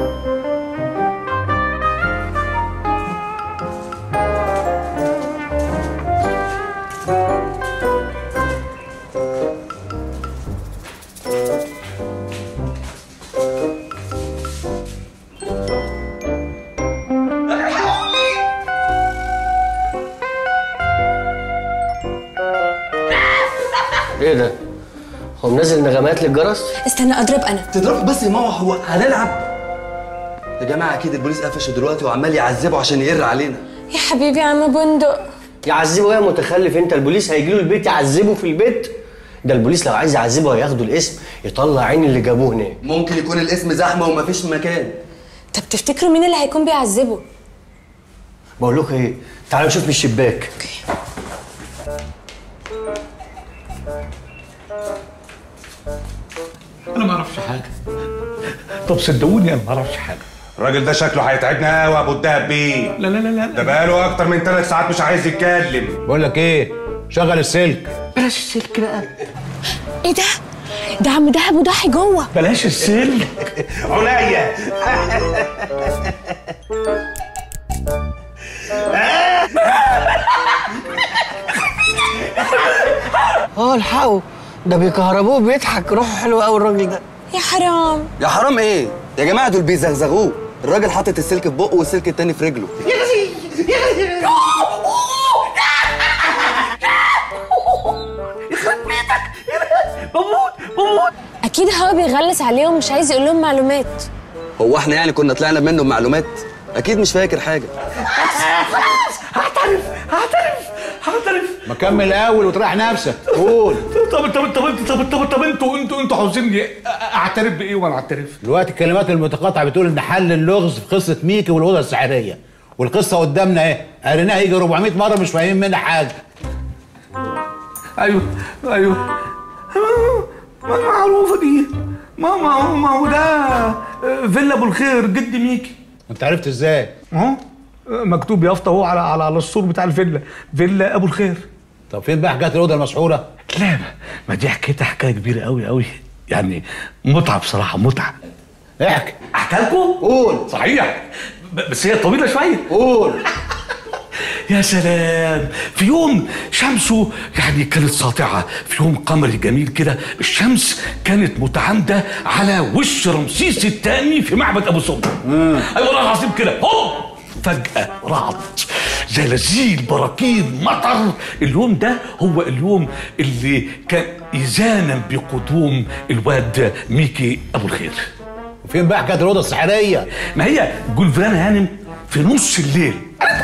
ايه ده؟ هو منزل نغمات للجرس؟ استنى اضرب انا تضرب بس يا ماما هو هنلعب يا جماعه اكيد البوليس قفشه دلوقتي وعمال يعذبه عشان يقر علينا يا حبيبي يا عم بندق يعذبه يا متخلف انت البوليس هيجي له البيت يعذبه في البيت ده البوليس لو عايز يعذبه هياخدوا الاسم يطلع عين اللي جابوه هناك ممكن يكون الاسم زحمه ومفيش مكان طب تفتكروا مين اللي هيكون بيعذبه بقول لكم ايه تعالوا نشوف من الشباك انا ما اعرفش حاجه طب صدقوني انا ما اعرفش حاجه الراجل ده شكله هيتعبنا قوي يا ابو الدهب بيه لا لا لا لا ده بقاله اكتر من ثلاث ساعات مش عايز يتكلم بقول لك ايه شغل السلك بلاش السلك بقى ايه ده ده عم دهب وضحي جوه بلاش السلك عناية اه الحقوا ده بيكهربوه بيضحك روحه حلوه قوي الراجل ده يا حرام يا حرام ايه يا جماعه دول بيزغزغوه الراجل حاطط السلك في بقه والسلك التاني في رجله بموت بموت اكيد هو بيغلس عليهم مش عايز يقول لهم معلومات هو احنا يعني كنا طلعنا منه بمعلومات اكيد مش فاكر حاجه هعترف هعترف هعترف ما كمل الاول وتريح نفسك قول طب طب طب انت طب طب طب انتوا انتوا انتوا عاوزيني اعترف بايه وانا اعترف؟ دلوقتي الكلمات المتقاطعه بتقول ان حل اللغز في قصه ميكي والاوضه السحريه والقصه قدامنا اهي قريناها يجي 400 مره مش فاهمين منها حاجه ايوه ايوه ما المعروفه دي ما ما هو ما هو ده فيلا ابو الخير جد ميكي انت عرفت ازاي؟ اهو مكتوب يافطه اهو على على على السور بتاع الفيلا فيلا ابو الخير طب فين بقى حكايه الاوضه المسحوره؟ لا ما دي حكايتها حكايه كبيره قوي قوي يعني متعه بصراحه متعه احكي احكي لكم؟ قول صحيح ب- بس هي طويله شويه قول يا سلام في يوم شمسه يعني كانت ساطعة في يوم قمري جميل كده الشمس كانت متعامدة على وش رمسيس الثاني في معبد أبو سمبل أيوة والله العظيم كده هوب فجأة رعد زلازل براكين مطر اليوم ده هو اليوم اللي كان إذانا بقدوم الواد ميكي أبو الخير وفين بقى حكايه الاوضه السحريه؟ ما هي جولفران هانم في نص الليل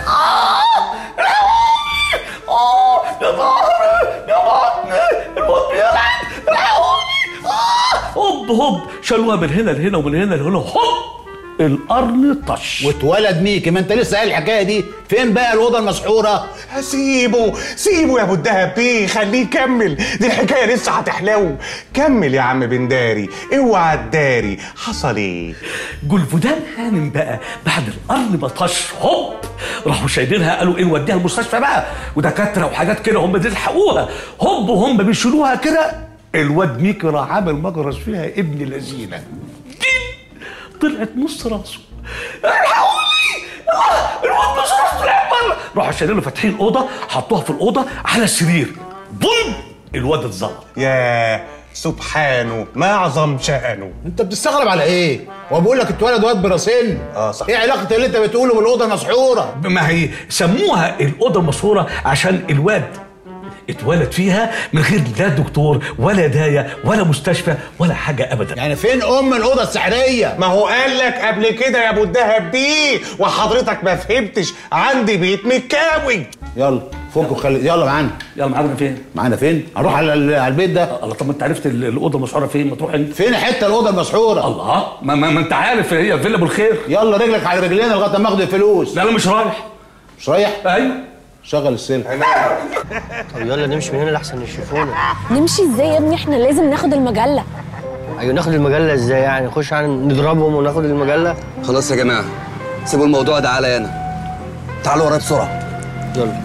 اه يا ظهري يا بطني الموت بيلعب الحقوني آه. هوب هوب شالوها من هنا لهنا ومن هنا لهنا هوب القرن طش واتولد ميكي ما انت لسه قايل الحكايه دي فين بقى الاوضه المسحوره؟ سيبه سيبه يا ابو الدهب بيه خليه يكمل دي الحكايه لسه هتحلو كمل يا عم بنداري اوعى تداري حصل ايه جولفودان هانم بقى بعد القرن ما طش هوب راحوا شايلينها قالوا ايه نوديها المستشفى بقى ودكاتره وحاجات كده هم بيلحقوها هوب وهم بيشيلوها كده الواد ميكي راح عامل مجرس فيها ابن لذينه طلعت نص راسه الحقوني آه، الواد نص راسه طلع بره راحوا شايلينه فاتحين الاوضه حطوها في الاوضه على السرير بوم الواد اتظلم يا سبحانه ما اعظم شأنه انت بتستغرب على ايه؟ هو بيقول لك اتولد واد براسين اه صح ايه علاقه اللي انت بتقوله بالاوضه المسحوره؟ ما هي سموها الأوضة المسحورة عشان الواد اتولد فيها من غير لا دكتور ولا داية ولا مستشفى ولا حاجة أبدا يعني فين ام الاوضه السحريه؟ ما هو قال لك قبل كده يا ابو الدهب بيه وحضرتك ما فهمتش عندي بيت متكاوي يلا فك وخلي يلا معانا يلا معانا فين؟ معانا فين؟ هنروح على ال- على البيت ده الله طب ما انت عرفت ال- الأوضة المسحورة فين ما تروح انت فين حته الاوضه المسحوره؟ الله ما, ما, ما انت عارف هي فيلا ابو الخير يلا رجلك على رجلينا لغايه ما اخد الفلوس لا انا مش رايح مش رايح؟ ايوه شغل السلك طب يلا نمشي من هنا لحسن يشوفونا نمشي ازاي يا ابني احنا لازم ناخد المجله ايوه ناخد المجله ازاي يعني نخش يعني نضربهم وناخد المجله خلاص يا جماعه سيبوا الموضوع ده عليا انا تعالوا ورايا بسرعه يلا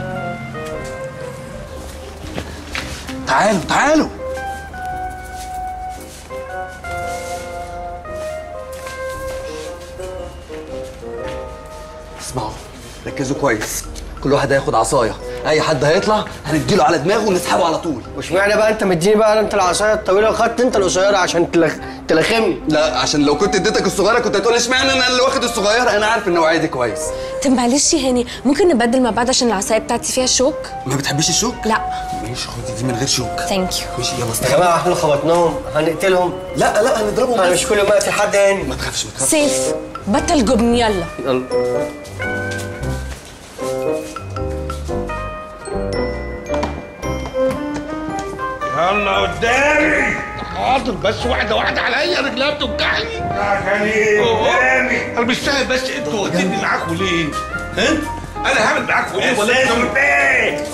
تعالوا تعالوا اسمعوا ركزوا كويس كل واحد هياخد عصايه اي حد هيطلع هنديله على دماغه ونسحبه على طول واشمعنى بقى انت مديني بقى انت العصايه الطويله وخدت انت القصيره عشان تلخ... تلخمني لا عشان لو كنت اديتك الصغيره كنت هتقول اشمعنى انا اللي واخد الصغيره انا عارف النوعيه دي كويس طب معلش يا هاني ممكن نبدل مع بعض عشان العصايه بتاعتي فيها شوك ما بتحبيش الشوك لا ماشي خدي دي من غير شوك ثانك يو ماشي يلا يا استنى جماعه احنا خبطناهم هنقتلهم لا لا هنضربهم انا بس. مش كل ما اقتل حد يعني ما تخافش ما تخافش سيف بطل جبن يلا يلا يلا قدامي حاضر بس واحدة واحدة عليا رجلها بتوجعني يا خليل قدامي انا مش فاهم بس انتوا واخديني معاكم ليه؟ ها؟ انا هعمل معاكم ايه ولا انتوا ايه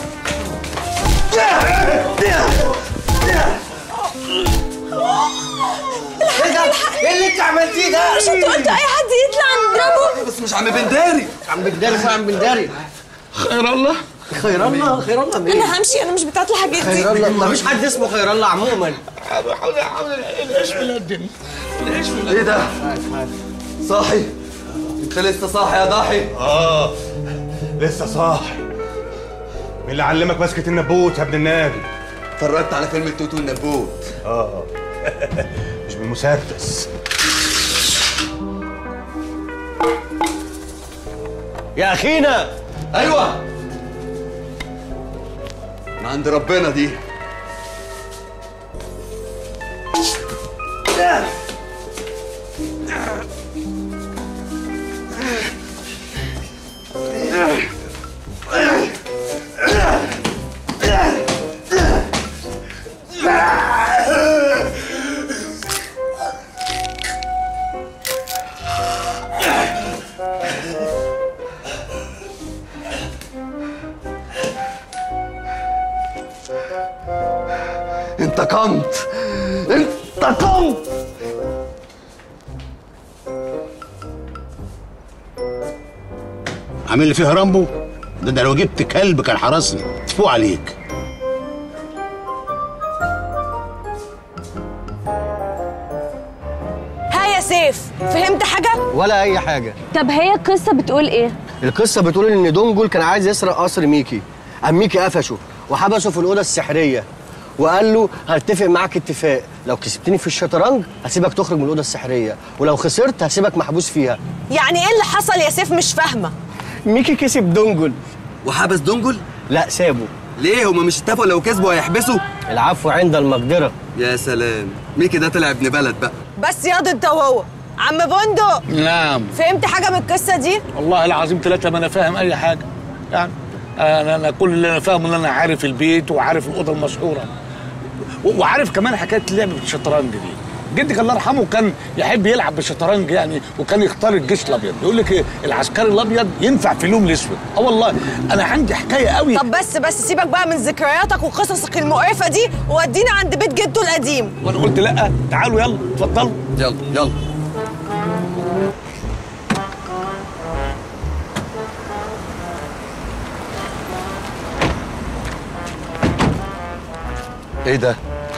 ايه اللي انت عملتيه ده؟ مش انت قلت اي حد يطلع نضربه بس مش عم بنداري عم بنداري عم بنداري خير الله خير الله خير الله مين؟ انا همشي انا مش بتاعت الحاجات دي خير الله مفيش حد اسمه خير الله عموما حاول حاول حاول العيش من الدنيا العيش من ايه ده؟ صاحي انت لسه صاحي يا ضاحي اه لسه صاحي مين اللي علمك مسكة النبوت يا ابن النبي؟ اتفرجت على فيلم التوتو النبوت اه مش بالمسدس يا اخينا ايوه من عند ربنا دي انتقمت انتقمت عامل لي فيها رامبو ده ده لو جبت كلب كان حرسني تفوق عليك ها يا سيف فهمت حاجه ولا اي حاجه طب هي القصه بتقول ايه القصه بتقول ان دونجل كان عايز يسرق قصر ميكي قام ميكي قفشه وحبسه في الاوضه السحريه وقال له هتفق معاك اتفاق لو كسبتني في الشطرنج هسيبك تخرج من الاوضه السحريه ولو خسرت هسيبك محبوس فيها يعني ايه اللي حصل يا سيف مش فاهمه ميكي كسب دونجل وحبس دونجل لا سابه ليه هما مش اتفقوا لو كسبوا هيحبسوا العفو عند المقدره يا سلام ميكي ده طلع ابن بلد بقى بس ياض انت وهو عم بندق نعم فهمت حاجه من القصه دي والله العظيم ثلاثة ما أنا فاهم أي حاجة يعني أنا أنا كل اللي أنا فاهمه إن أنا عارف البيت وعارف الأوضة المشهورة و- وعارف كمان حكاية اللعب بالشطرنج دي جدي الله يرحمه كان يحب يلعب بالشطرنج يعني وكان يختار الجيش الابيض يقول لك ايه العسكري الابيض ينفع في اللون الاسود اه والله انا عندي حكايه قوي طب بس بس سيبك بقى من ذكرياتك وقصصك المقرفه دي وودينا عند بيت جده القديم وانا قلت لا تعالوا يلا اتفضلوا يلا يلا ايه ده؟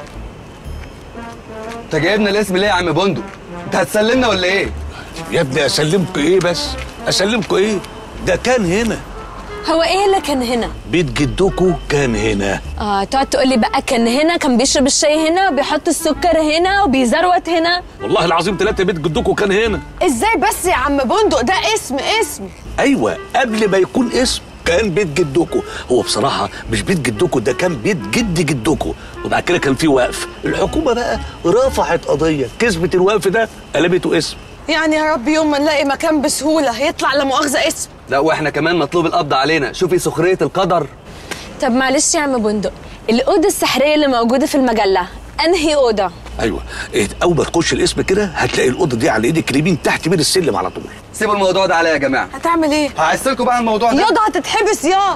انت جايبنا الاسم ليه يا عم بندق؟ انت هتسلمنا ولا ايه؟ يا ابني اسلمكم ايه بس اسلمكم ايه ده كان هنا هو ايه اللي كان هنا بيت جدكم كان هنا اه تقعد تقول لي بقى كان هنا كان بيشرب الشاي هنا وبيحط السكر هنا وبيزروت هنا والله العظيم ثلاثة بيت جدكم كان هنا ازاي بس يا عم بندق ده اسم اسم ايوه قبل ما يكون اسم كان بيت جدكم هو بصراحة مش بيت جدكم ده كان بيت جد جدكم وبعد كده كان في وقف الحكومة بقى رفعت قضية كسبت الوقف ده قلبته اسم يعني يا رب يوم ما نلاقي مكان بسهوله يطلع لا مؤاخذه اسم لا واحنا كمان مطلوب القبض علينا شوفي سخرية القدر طب معلش يا عم بندق الأوضة السحرية اللي موجودة في المجلة أنهي أوضة؟ ايوه إيه اول ما تخش الاسم كده هتلاقي الاوضه دي على ايدك اليمين تحت بير السلم على طول سيبوا الموضوع ده عليا يا جماعة هتعمل ايه هعسلكوا بقى الموضوع ده ياض هتتحبس يا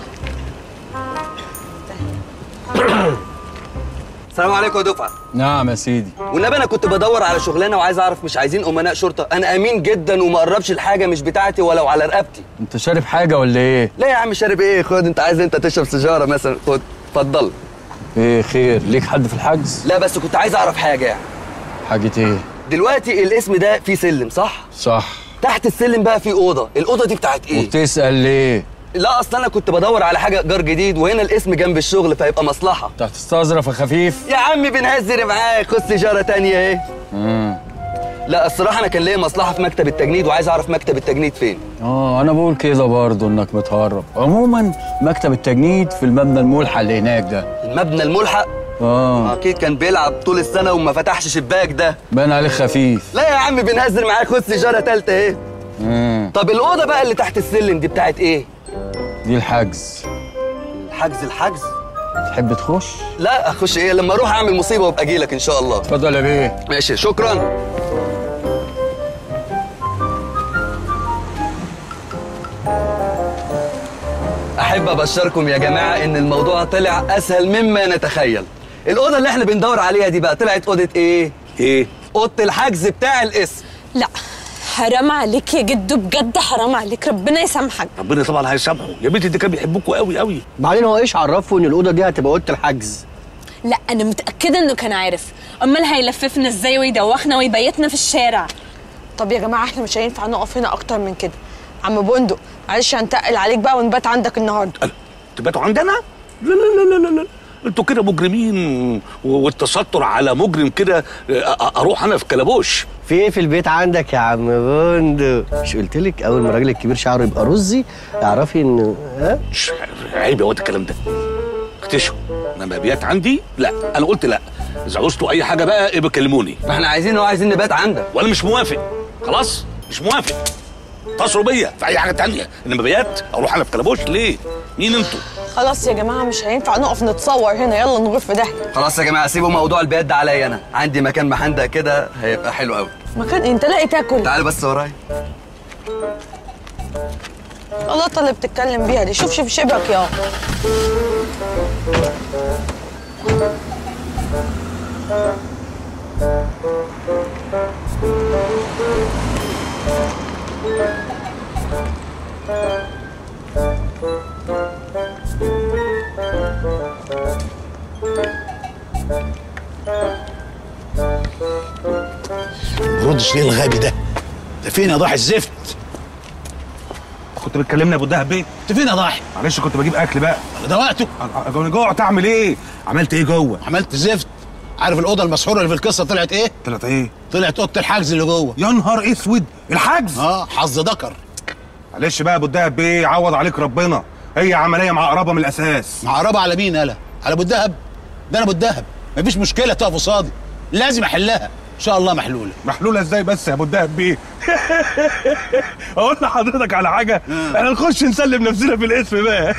السلام عليكم يا دفعة نعم يا سيدي والنبي انا كنت بدور على شغلانه وعايز اعرف مش عايزين امناء شرطه انا امين جدا وما قربش الحاجه مش بتاعتي ولو على رقبتي انت شارب حاجه ولا ايه لا يا عم شارب ايه خد انت عايز انت تشرب سيجاره مثلا خد اتفضل ايه خير ليك حد في الحجز لا بس كنت عايز اعرف حاجه يعني حاجه ايه دلوقتي الاسم ده فيه سلم صح صح تحت السلم بقى فيه اوضه الاوضه دي بتاعت ايه وبتسال ليه لا اصل انا كنت بدور على حاجه ايجار جديد وهنا الاسم جنب الشغل فيبقى مصلحه انت هتستظرف يا خفيف يا عم بنهزر معاك خد سيجاره تانية اهي امم لا الصراحه انا كان ليا مصلحه في مكتب التجنيد وعايز اعرف مكتب التجنيد فين اه انا بقول كده برضه انك متهرب عموما مكتب التجنيد في المبنى الملحق اللي هناك ده المبنى الملحق اه اكيد كان بيلعب طول السنه وما فتحش شباك ده باين عليك خفيف لا يا عم بنهزر معاك خد سيجاره تالتة اهي امم طب الاوضه بقى اللي تحت السلم دي بتاعت ايه دي الحجز الحجز الحجز تحب تخش لا اخش ايه لما اروح اعمل مصيبه وابقى اجي لك ان شاء الله اتفضل يا بيه ماشي شكرا احب ابشركم يا جماعه ان الموضوع طلع اسهل مما نتخيل الاوضه اللي احنا بندور عليها دي بقى طلعت اوضه ايه ايه اوضه الحجز بتاع الاسم لا حرام عليك يا جدو بجد حرام عليك ربنا يسامحك ربنا طبعا هيسامحه يا بنتي ده كان بيحبكوا قوي قوي بعدين هو ايش عرفه ان الاوضه دي هتبقى اوضه الحجز لا انا متاكده انه كان عارف امال هيلففنا ازاي ويدوخنا ويبيتنا في الشارع طب يا جماعه احنا مش هينفع نقف هنا اكتر من كده عم بندق معلش هنتقل عليك بقى ونبات عندك النهارده تباتوا عندنا لا لا لا لا لا لا انتوا كده مجرمين و- والتستر على مجرم كده أ- أ- اروح انا في كلبوش في ايه في البيت عندك يا عم بندق مش قلت لك اول ما الراجل الكبير شعره يبقى رزي اعرفي ان ها عيب يا واد الكلام ده اكتشفوا انما بيات عندي لا انا قلت لا اذا عوزتوا اي حاجه بقى ابقى كلموني ما احنا عايزين هو عايزين نبات عندك وانا مش موافق خلاص مش موافق اتصلوا بيا في اي حاجه تانية انما بيات اروح انا في كلبوش ليه مين انتوا خلاص يا جماعه مش هينفع نقف نتصور هنا يلا نروح في داهيه خلاص يا جماعه سيبوا موضوع البيات ده عليا انا عندي مكان محندق كده هيبقى حلو قوي مكان إيه؟ انت لاقي تاكل تعال بس ورايا اللقطه اللي بتتكلم بيها دي شوف شوف شبك يا بردش ليه الغبي ده ده فين يا ضاحي الزفت كنت بتكلمني يا ابو الدهب بيه انت فين يا ضاحي معلش كنت بجيب اكل بقى ده وقته انا جوعت اعمل ايه عملت ايه جوه عملت زفت عارف الاوضه المسحوره اللي في القصه طلعت ايه طلعت ايه طلعت اوضه الحجز اللي جوه يا نهار اسود الحجز اه حظ ذكر معلش بقى يا ابو الدهب بيه عوض عليك ربنا هي عمليه معقربه من الاساس معقربه على مين يالا على ابو الدهب ده انا ابو الدهب مفيش مشكله تقف قصادي لازم احلها ان شاء الله محلوله محلوله ازاي بس يا ابو الدهب بيه اقول لحضرتك على حاجه احنا نخش نسلم نفسنا في الاسم بقى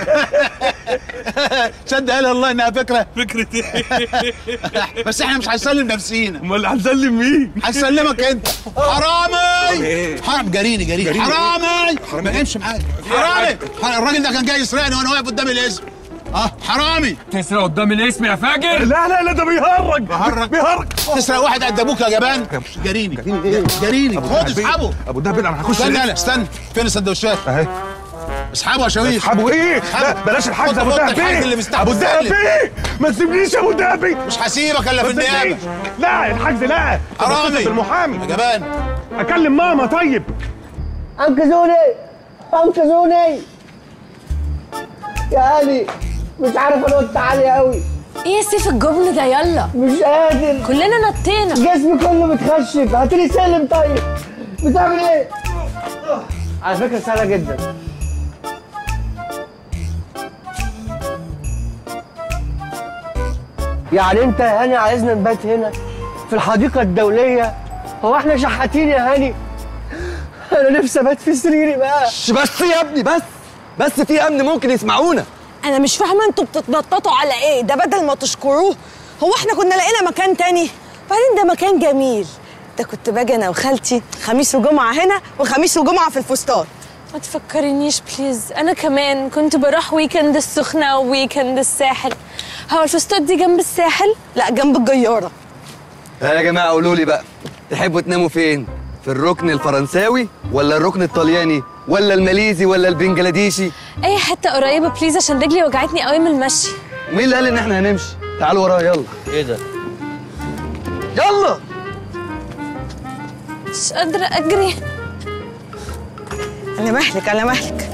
تصدق يالا والله انها فكره فكره ايه بس احنا مش هنسلم نفسينا امال هنسلم مين هنسلمك انت حرامي إيه؟ حرام جريني جريني جريني. حرامي حرامي. ما امشي معاك حرامي الراجل ده كان جاي يسرقني وانا واقف قدام الاسم اه حرامي تسرق قدام الاسم يا فاجر لا لا لا ده بيهرج بهرج بيهرج تسرق واحد قد ابوك يا جبان جريني جريني خد اسحبه ابو الدهب انا هخش استنى ليه؟ انا استنى فين السندوتشات اهي اسحبه يا شاويش اسحبه ايه؟ لا بلاش الحجز يا ابو الدهب الحجز اللي بيه مستحمل ابو الدهب سلم. بيه ما تسيبنيش يا ابو الدهب بيه مش هسيبك الا في ما النيابه تسيبنيش. لا الحجز لا حرامي. اتصل بالمحامي يا جبان اكلم ماما طيب انقذوني انقذوني يا علي مش عارف انط عالي قوي ايه يا سيف الجبن ده يلا مش قادر كلنا نطينا جسمي كله متخشب هاتلي سلم طيب بتعمل ايه؟ على فكرة سهلة جدا يعني انت يا هاني عايزنا نبات هنا في الحديقة الدولية هو احنا شحاتين يا هاني انا نفسي ابات في سريري بقى ش- بس يا ابني بس بس في امن ممكن يسمعونا انا مش فاهمه انتوا بتتنططوا على ايه ده بدل ما تشكروه هو احنا كنا لقينا مكان تاني بعدين ده مكان جميل ده كنت باجي انا وخالتي خميس وجمعه هنا وخميس وجمعه في الفستان ما تفكرنيش بليز انا كمان كنت بروح ويكند السخنه وويكند الساحل هو الفستاد دي جنب الساحل لا جنب الجياره ها يا جماعه قولوا لي بقى تحبوا تناموا فين في الركن الفرنساوي ولا الركن الطلياني ولا الماليزي ولا البنجلاديشي اي حته قريبه بليز عشان رجلي وجعتني قوي من المشي مين اللي قال ان احنا هنمشي تعالوا ورايا يلا ايه ده يلا مش قادره اجري انا مهلك انا مهلك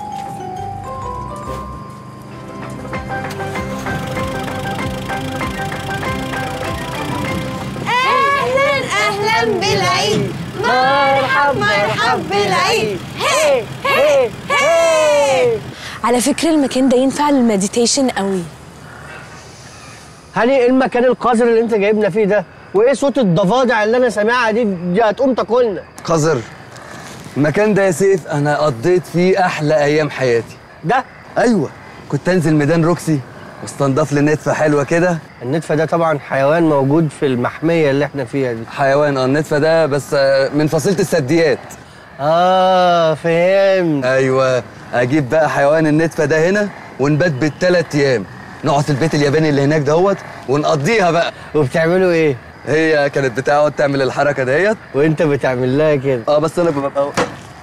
اهلا اهلا بالعيد مرحب مرحب بالعيد هي هي هي على فكره المكان ده ينفع للمديتيشن قوي هاني ايه المكان القذر اللي انت جايبنا فيه ده؟ وايه صوت الضفادع اللي انا سامعها دي دي هتقوم تاكلنا قذر المكان ده يا سيف انا قضيت فيه احلى ايام حياتي ده ايوه كنت انزل ميدان روكسي واستنضف لي نتفه حلوه كده النتفه ده طبعا حيوان موجود في المحميه اللي احنا فيها دي حيوان اه النتفه ده بس آه، من فصيله الثدييات اه فهمت ايوه اجيب بقى حيوان النتفه ده هنا ونبات بالثلاث ايام نقعد في البيت الياباني اللي هناك دهوت ونقضيها بقى وبتعملوا ايه هي كانت بتقعد تعمل الحركه ديت وانت بتعمل لها كده اه بس انا ببقى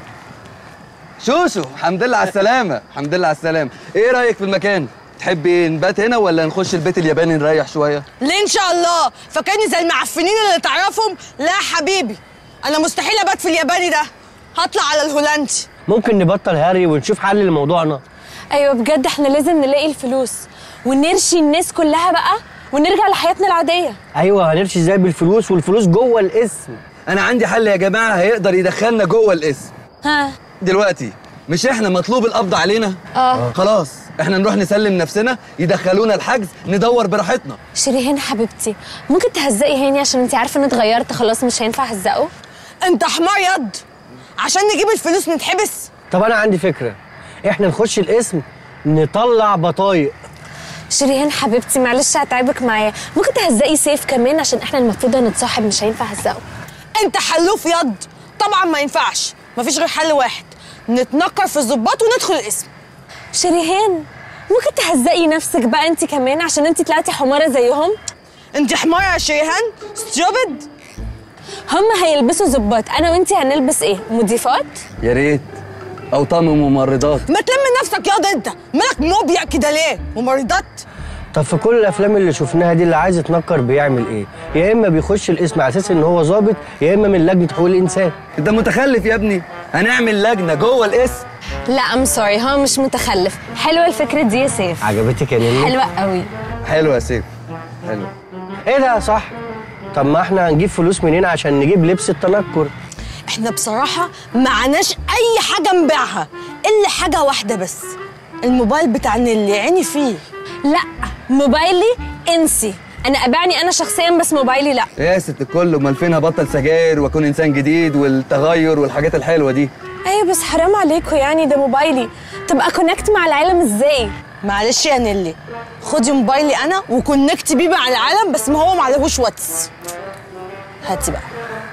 شوشو الحمد لله على السلامه الحمد لله على السلامه ايه رايك في المكان تحبي نبات هنا ولا نخش البيت الياباني نريح شويه ليه ان شاء الله فاكرني زي المعفنين اللي تعرفهم لا يا حبيبي انا مستحيل ابات في الياباني ده هطلع على الهولندي ممكن نبطل هري ونشوف حل لموضوعنا ايوه بجد احنا لازم نلاقي الفلوس ونرشي الناس كلها بقى ونرجع لحياتنا العاديه ايوه هنمشي ازاي بالفلوس والفلوس جوه الاسم انا عندي حل يا جماعه هيقدر يدخلنا جوه الاسم ها دلوقتي مش احنا مطلوب القبض علينا اه خلاص احنا نروح نسلم نفسنا يدخلونا الحجز ندور براحتنا شيرين حبيبتي ممكن تهزقي هاني عشان انت عارفه اني اتغيرت خلاص مش هينفع اهزقه انت حمار يض عشان نجيب الفلوس نتحبس طب انا عندي فكره احنا نخش الاسم نطلع بطايق شيرين حبيبتي معلش هتعبك معايا ممكن تهزقي سيف كمان عشان احنا المفروض نتصاحب مش هينفع اهزقه انت حلوف يض طبعا ما ينفعش مفيش غير حل واحد نتنكر في الظباط وندخل الاسم شريهان ممكن تهزقي نفسك بقى انت كمان عشان انت طلعتي حماره زيهم انت حماره يا شريهان ستوبد هم هيلبسوا ظباط انا وانت هنلبس ايه مضيفات يا ريت او طقم ممرضات ما تلم نفسك ياض انت مالك موبيا كده ليه ممرضات طب في كل الافلام اللي شفناها دي اللي عايز يتنكر بيعمل ايه يا اما بيخش الاسم على اساس ان هو ظابط يا اما من لجنه حقوق الانسان انت متخلف يا ابني هنعمل لجنه جوه الاسم لا ام سوري هو مش متخلف حلوه الفكره دي يا سيف عجبتك يا نيلي حلوه قوي حلو يا سيف حلو ايه ده صح طب ما احنا هنجيب فلوس منين عشان نجيب لبس التنكر احنا بصراحه معناش اي حاجه نبيعها الا حاجه واحده بس الموبايل بتاع نيلي عيني فيه لا موبايلي انسي انا ابيعني انا شخصيا بس موبايلي لا يا ست الكل امال فين هبطل سجاير واكون انسان جديد والتغير والحاجات الحلوه دي ايوه بس حرام عليكم يعني ده موبايلي تبقى كونكت مع العالم ازاي معلش يا نيلي خدي موبايلي انا وكونكتي بيه مع العالم بس ما هو معلهوش واتس هاتي بقى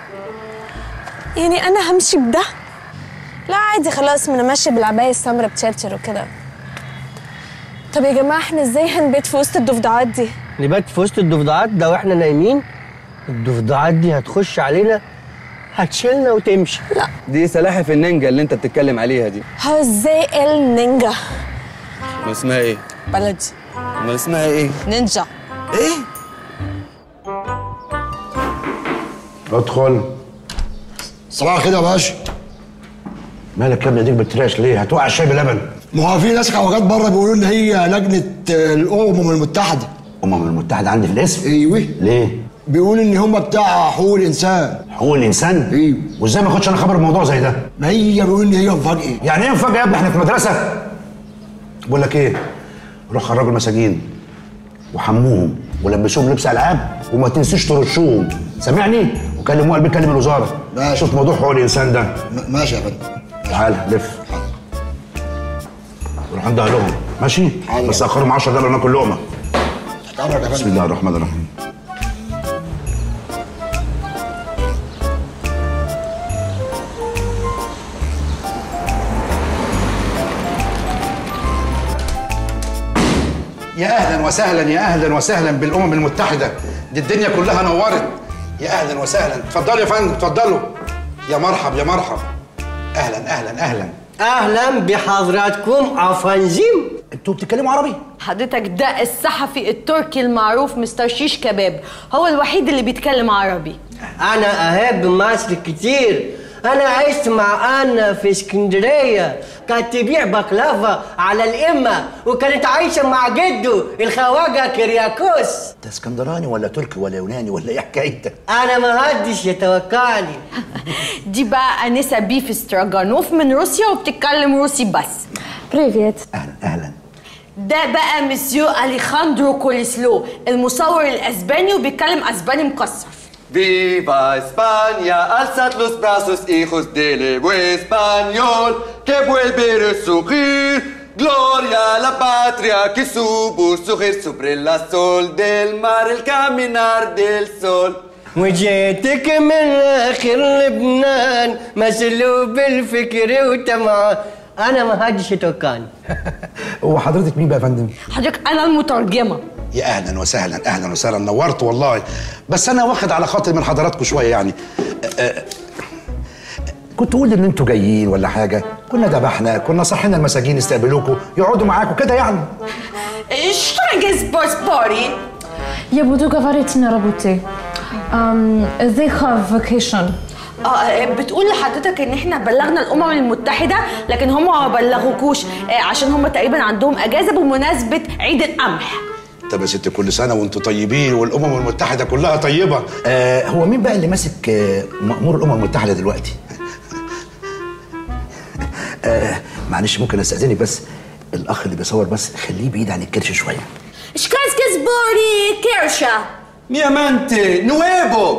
يعني انا همشي بده لا عادي خلاص ما انا ماشيه بالعبايه السمراء بتشرشر وكده طب يا جماعه احنا ازاي هنبيت في وسط الضفدعات دي نبات في وسط الضفدعات ده واحنا نايمين الضفدعات دي هتخش علينا هتشيلنا وتمشي لا دي سلاحف النينجا اللي انت بتتكلم عليها دي هو ازاي النينجا ما اسمها ايه بلدي ما اسمها ايه نينجا ايه ادخل صباح الخير يا باشا مالك يا ابني ايديك بترعش ليه؟ هتوقع الشاي بلبن ما هو في ناس حوجات بره بيقولوا ان هي لجنه آه، الامم المتحده الامم المتحده عندي في الاسم ايوه ليه؟ بيقولوا ان هم بتاع حقوق الانسان حقوق الانسان؟ ايوه وازاي ما اخدش انا خبر بموضوع زي ده؟ ما هي بيقولوا ان هي مفاجاه يعني ايه مفاجاه يا ابني احنا في مدرسه؟ بقول لك ايه؟ روح خرجوا المساجين وحموهم ولبسوهم لبس العاب وما تنسيش ترشوهم سامعني؟ وكلموا قلبي كلم الوزاره ماشي. شوف موضوع حقوق الانسان ده م- ماشي يا فندم تعال لف روح عند اهلهم ماشي؟ حاضر. بس اخرهم 10 دقايق ناكل لقمه امرك يا بسم فندم الله الرحمن الرحيم يا اهلا وسهلا يا اهلا وسهلا بالامم المتحده دي الدنيا كلها نورت يا اهلا وسهلا اتفضلوا يا فندم اتفضلوا يا مرحب يا مرحب اهلا اهلا اهلا اهلا بحضراتكم افنزيم انتوا بتتكلموا عربي حضرتك ده الصحفي التركي المعروف مستر شيش كباب هو الوحيد اللي بيتكلم عربي انا احب مصر كتير انا عشت مع انا في اسكندريه كانت تبيع بقلافه على الامه وكانت عايشه مع جده الخواجه كرياكوس انت اسكندراني ولا تركي ولا يوناني ولا ايه حكايتك انا ما حدش يتوقعني دي بقى انسه بيف استراجانوف من روسيا وبتتكلم روسي بس بريفيت اهلا ده بقى مسيو اليخاندرو كوليسلو المصور الاسباني وبيتكلم اسباني مكسر Viva España, alzad los brazos, hijos del Evo español, que vuelve a resurgir. Gloria a la patria que supo surgir sobre la sol del mar, el caminar del sol. وجيتك من اخر لبنان مسلوب الفكر وتمام انا ما حدش يتوقعني هو حضرتك مين بقى يا فندم؟ حضرتك انا المترجمه يا اهلا وسهلا اهلا وسهلا نورت والله بس انا واخد على خاطر من حضراتكم شويه يعني أه، أه، كنت تقول ان انتوا جايين ولا حاجه كنا ذبحنا كنا صحينا المساجين يستقبلوكوا يقعدوا معاكم كده يعني Что спорт باري؟ Я буду говорить на работе. Um, they have vacation. اه بتقول لحضرتك ان احنا بلغنا الامم المتحده لكن هم ما بلغوكوش آه، عشان هم تقريبا عندهم اجازه بمناسبه عيد القمح طب يا ست كل سنه وانتوا طيبين والامم المتحده كلها طيبه آه هو مين بقى اللي ماسك آه مأمور الامم المتحده دلوقتي آه معلش ممكن استاذنك بس الاخ اللي بيصور بس خليه بعيد عن الكرش شويه شكاسكس بوري كيرشا ميامانتي نويبو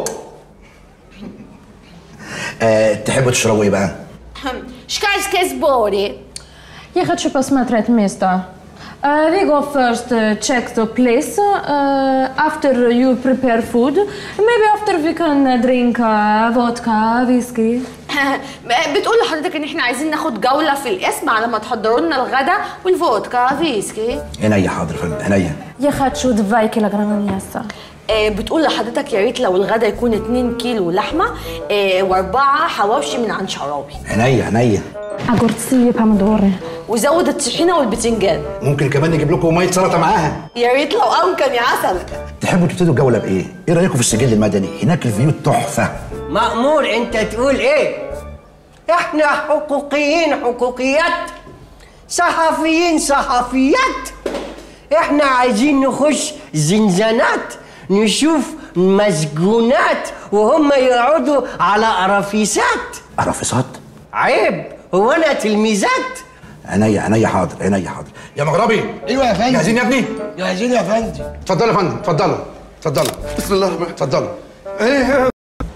آه تحبوا تشربوا ايه بقى شكاسكس بوري Я хочу посмотреть место. Uh, we go first uh, check the place. Uh, after you prepare food, maybe after we can uh, drink uh, vodka, whiskey. بتقول لحضرتك ان احنا عايزين ناخد جوله في القسم على ما تحضروا لنا الغدا والفودكا فيسكي عينيا حاضر يا فندم عينيا Я хочу 2 килограмма мяса. آه، بتقول لحضرتك يا ريت لو الغدا يكون 2 كيلو لحمه آه، واربعه حواوشي من عند شعراوي عينيا عينيا Огурцы, помидоры. وزود الطحينه والبتنجان ممكن كمان نجيب لكم ميه سلطه معاها يا ريت لو امكن يا عسل تحبوا تبتدوا الجوله بايه ايه رايكم في السجل المدني هناك الفيو تحفه مأمور انت تقول ايه احنا حقوقيين حقوقيات صحفيين صحفيات احنا عايزين نخش زنزانات نشوف مسجونات وهم يقعدوا على قرافيسات قرافيسات عيب هو انا تلميذات عينيا عينيا حاضر عينيا حاضر يا مغربي ايوه يا فندم جاهزين يا ابني جاهزين يا فندم اتفضلوا يا فندم اتفضلوا اتفضلوا بسم الله الرحمن اتفضلوا ايه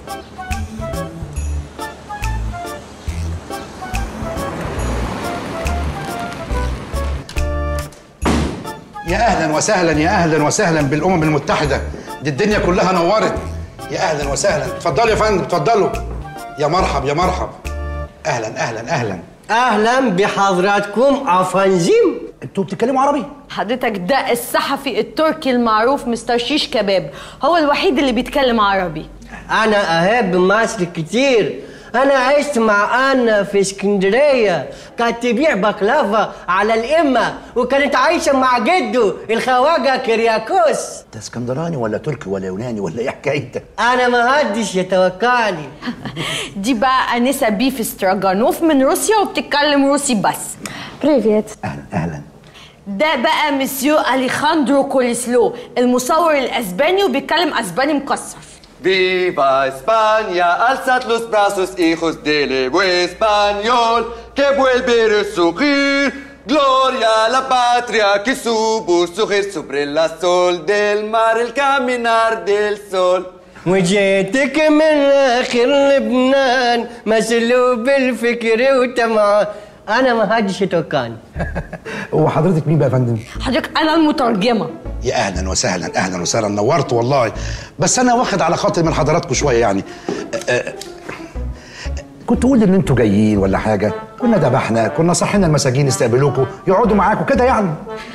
يا اهلا وسهلا يا اهلا وسهلا بالامم المتحده دي الدنيا كلها نورت يا اهلا وسهلا اتفضلوا يا فندم اتفضلوا يا مرحب يا مرحب اهلا اهلا اهلا اهلا بحضراتكم افنزيم انتوا بتتكلموا عربي حضرتك ده الصحفي التركي المعروف مستر شيش كباب هو الوحيد اللي بيتكلم عربي انا احب مصر كتير انا عشت مع انا في اسكندريه كانت تبيع بقلافه على الامه وكانت عايشه مع جده الخواجه كرياكوس انت اسكندراني ولا تركي ولا يوناني ولا ايه حكايتك انا ما حدش يتوقعني دي بقى انسه بيف استراجانوف من روسيا وبتتكلم روسي بس بريفيت اهلا اهلا ده بقى مسيو اليخاندرو كوليسلو المصور الاسباني وبيتكلم اسباني مكسر Viva España, alzad los brazos, hijos del Evo español, que vuelve a resurgir. Gloria a la patria que supo surgir sobre la sol del mar, el caminar del sol. وجيتك من اخر لبنان مسلوب الفكر وتمام انا ما حدش يتوقعني هو حضرتك مين بقى يا فندم حضرتك انا المترجمه يا اهلا وسهلا اهلا وسهلا نورت والله بس انا واخد على خاطر من حضراتكم شويه يعني أه، أه، كنت تقول ان انتوا جايين ولا حاجه كنا ذبحنا كنا صحينا المساجين يستقبلوكوا يقعدوا معاكم كده يعني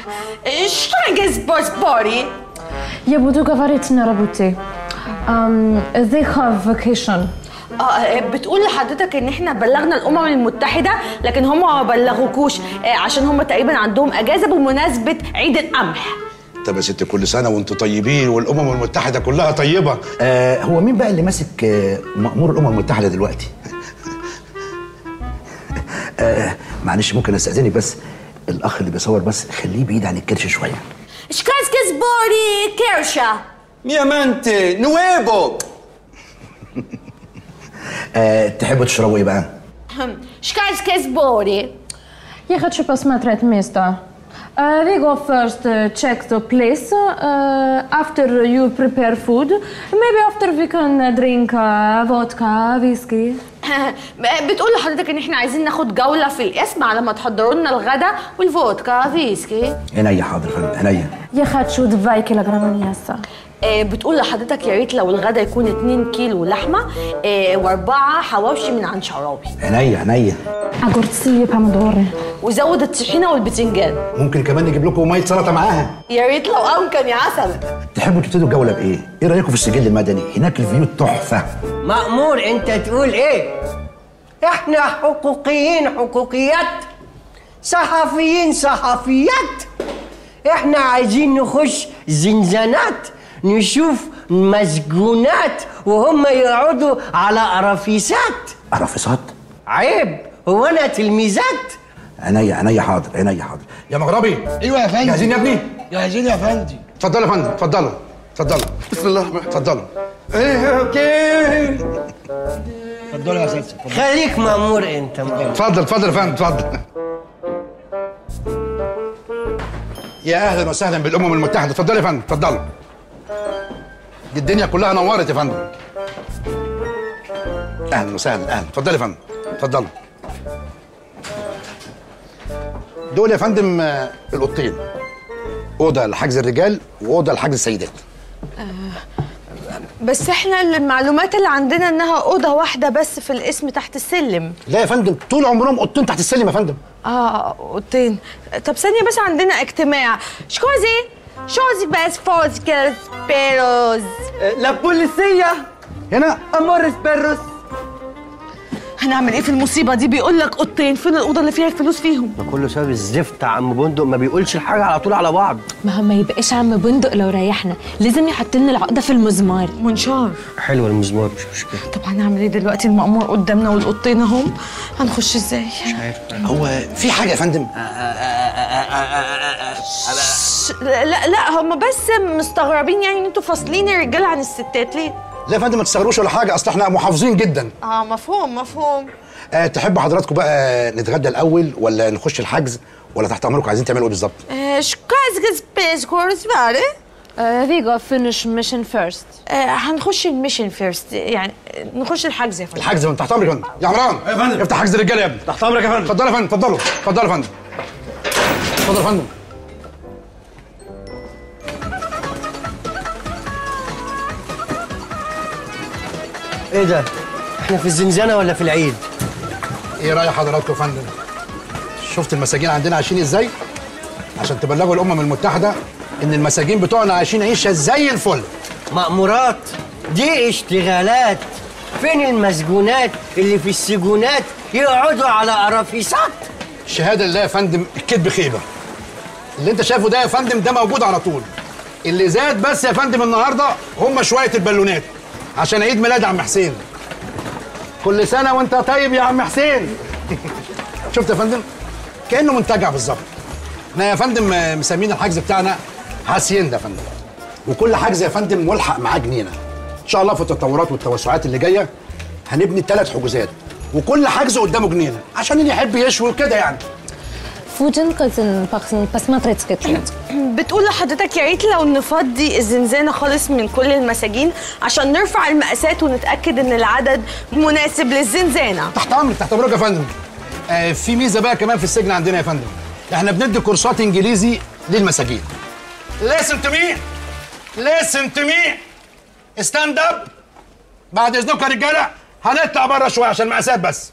Что спорт باري؟ Я буду говорить на работе. Um, they have vacation. اه بتقول لحضرتك ان احنا بلغنا الامم المتحده لكن هم ما بلغوكوش آه، عشان هم تقريبا عندهم اجازه بمناسبه عيد القمح طب يا ست كل سنه وانتوا طيبين والامم المتحده كلها طيبه آه هو مين بقى اللي ماسك آه مأمور الامم المتحده دلوقتي آه معلش ممكن استاذنك بس الاخ اللي بيصور بس خليه بعيد عن الكرش شويه شكاسكس بوري كيرشا Miamente, nuevo. آه تحبوا تشربوا ايه بقى شكاسكس بوري Я хочу посмотреть место. Uh, we go first uh, check the place. Uh, after you prepare food, maybe after we can uh, drink uh, vodka, whiskey. بتقول لحضرتك ان احنا عايزين ناخد جوله في القسم على ما تحضروا لنا الغدا والفودكا فيسكي عينيا حاضر يا فندم عينيا Я хочу 2 килограмма мяса. آه، بتقول لحضرتك يا ريت لو الغدا يكون 2 كيلو لحمه آه، واربعه حواوشي من عند شعراوي عينيا عينيا Огурцы, помидоры. وزود الطحينه والبتنجان ممكن كمان نجيب لكم ميه سلطه معاها يا ريت لو امكن يا عسل تحبوا تبتدوا الجوله بايه ايه رايكم في السجل المدني هناك الفيو تحفه مأمور انت تقول ايه احنا حقوقيين حقوقيات صحفيين صحفيات احنا عايزين نخش زنزانات نشوف مسجونات وهم يقعدوا على قرافيسات قرافيسات عيب هو انا تلميذات عينيا عينيا حاضر عينيا حاضر يا مغربي ايوه يا فندم جاهزين يا ابني جاهزين يا فندم اتفضلوا يا فندم اتفضلوا اتفضلوا بسم الله الرحمن اتفضلوا ايه اوكي اتفضلوا يا اساتذه خليك مأمور انت اتفضل اتفضل يا فندم اتفضل يا اهلا وسهلا بالامم المتحده اتفضلوا يا فندم اتفضلوا دي الدنيا كلها نورت يا فندم اهلا وسهلا اهلا اتفضلوا يا فندم اتفضلوا دول يا فندم آه، الاوضتين اوضه لحجز الرجال واوضه لحجز السيدات بس احنا المعلومات اللي عندنا انها اوضه واحده بس في الاسم تحت السلم لا يا فندم طول عمرهم اوضتين تحت السلم يا فندم اه اوضتين طب ثانيه بس عندنا اجتماع شكوزي شوزي بس فوز كده بيروز لا بوليسيه هنا امورس بيروس هنعمل ايه في المصيبه دي بيقول لك اوضتين فين الاوضه اللي فيها الفلوس فيهم ده كله سبب الزفت عم بندق ما بيقولش الحاجه على طول على بعض ما هو ما يبقاش عم بندق لو ريحنا لازم يحط لنا العقده في المزمار منشار حلوه المزمار مش مشكله طب هنعمل ايه دلوقتي المأمور قدامنا والاوضتين اهم هنخش ازاي مش عارف هو في حاجه يا فندم لا لا, لا هم بس مستغربين يعني ان انتوا فاصلين الرجاله عن الستات ليه لا يا فندم ما تستغروش ولا حاجه اصل احنا محافظين جدا اه مفهوم مفهوم أه تحبوا حضراتكم بقى نتغدى الاول ولا نخش الحجز ولا تحت امركم عايزين تعملوا ايه بالظبط شكاز بيس كورس بقى we go finish mission first هنخش الميشن فيرست يعني نخش الحجز يا فندم الحجز من تحت امرك يا فندم يا عمران يا فندم افتح حجز الرجاله يا ابني تحت امرك يا فندم اتفضلوا يا فندم اتفضلوا اتفضلوا يا فندم اتفضل يا فندم ايه ده احنا في الزنزانه ولا في العيد ايه راي حضراتكم يا فندم شفت المساجين عندنا عايشين ازاي عشان تبلغوا الامم المتحده ان المساجين بتوعنا عايشين عيشه زي الفل مأمورات دي اشتغالات فين المسجونات اللي في السجونات يقعدوا على قرافيسات شهاده لله يا فندم الكذب خيبه اللي انت شايفه ده يا فندم ده موجود على طول اللي زاد بس يا فندم النهارده هم شويه البالونات عشان عيد ميلاد عم حسين كل سنه وانت طيب يا عم حسين شفت يا فندم كانه منتجع بالظبط احنا يا فندم آه، مسمين الحجز بتاعنا هاسيندا يا فندم وكل حجز يا فندم ملحق معاه جنينه ان شاء الله في التطورات والتوسعات اللي جايه هنبني ثلاث حجوزات وكل حجز قدامه جنينه عشان اللي يحب يشوي وكده يعني Фуджин кызын пахсын посмотреть скотинать. بتقول لحضرتك يا ريت لو نفضي الزنزانه خالص من كل المساجين عشان نرفع المقاسات ونتاكد ان العدد مناسب للزنزانه تحت امرك تحت امرك يا فندم آه في ميزه بقى كمان في السجن عندنا يا فندم احنا بندي كورسات انجليزي للمساجين listen to me listen to me stand up بعد اذنكم يا رجاله هنطلع بره شويه عشان المقاسات بس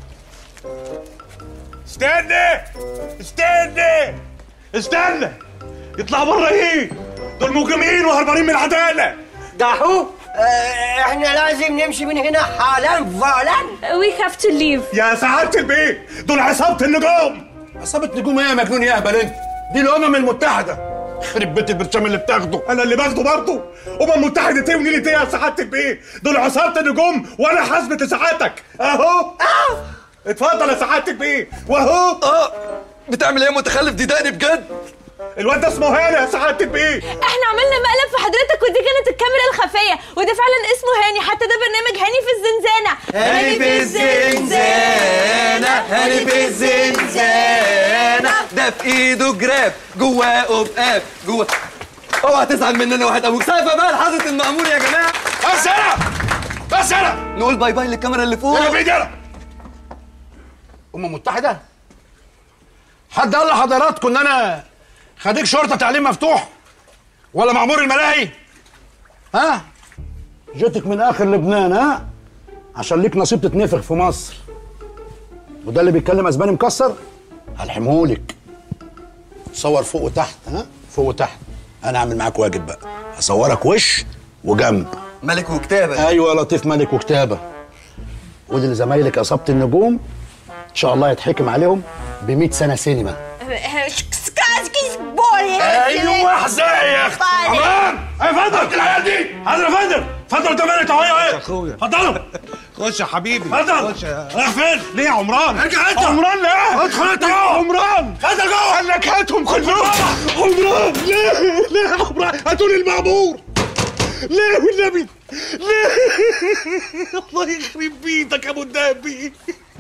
استنى استنى استنى يطلع بره ايه دول مجرمين وهربانين من العداله دحو اه احنا لازم نمشي من هنا حالا فعلا We have to leave. يا سعاده البيت دول عصابه النجوم عصابه نجوم ايه يا مجنون يا اهبل انت دي الامم المتحده خرب بيت البرشام اللي بتاخده انا اللي باخده برضه امم متحده ايه ونيلة ايه يا سعاده البيت دول عصابه النجوم وانا حاسبه لسعادتك اهو اه اتفضل يا سعاده البيت واهو اه بتعمل ايه يا متخلف دي دقني بجد الواد ده اسمه هاني يا سعاده البيت احنا عملنا مقلب في حضرتك ودي كانت الكاميرا الخفيه وده فعلا اسمه هاني حتى ده برنامج هاني في الزنزانه هاني في الزنزانة هاني في الزنزانة ده في ايده جراب جواه قبقاب جواه اوعى تزعل مننا واحد ابوك سايفه بقى لحظه المأمور يا جماعه بس انا بس انا نقول باي باي للكاميرا اللي فوق انا بايدي انا امم متحده حد قال لحضراتكم ان انا خريج شرطه تعليم مفتوح ولا مأمور الملاهي ها جيتك من اخر لبنان ها عشان ليك نصيب تتنفخ في مصر وده اللي بيتكلم اسباني مكسر هلحمهولك صور فوق وتحت ها فوق وتحت انا اعمل معاك واجب بقى اصورك وش وجنب ملك وكتابه ايوه لطيف ملك وكتابه ودي لزمايلك اصابه النجوم ان شاء الله يتحكم عليهم ب 100 سنه سينما سكاسكي بوري ايوه حزاي يا اختي عمران يا فندم العيال دي حاضر يا فندم اتفضل قدام انت اهو يا اخويا اتفضلوا خش يا حبيبي اتفضل خش يا رايح فين؟ ليه يا عمران؟ ارجع انت عمران ليه؟ ادخل انت ليه يا جوه عمران؟ ادخل جوه قال لك هاتهم كلهم عمران ليه ليه يا عمران هاتوا لي المعمور ليه والنبي ليه الله يخرب بيتك يا ابو الدهبي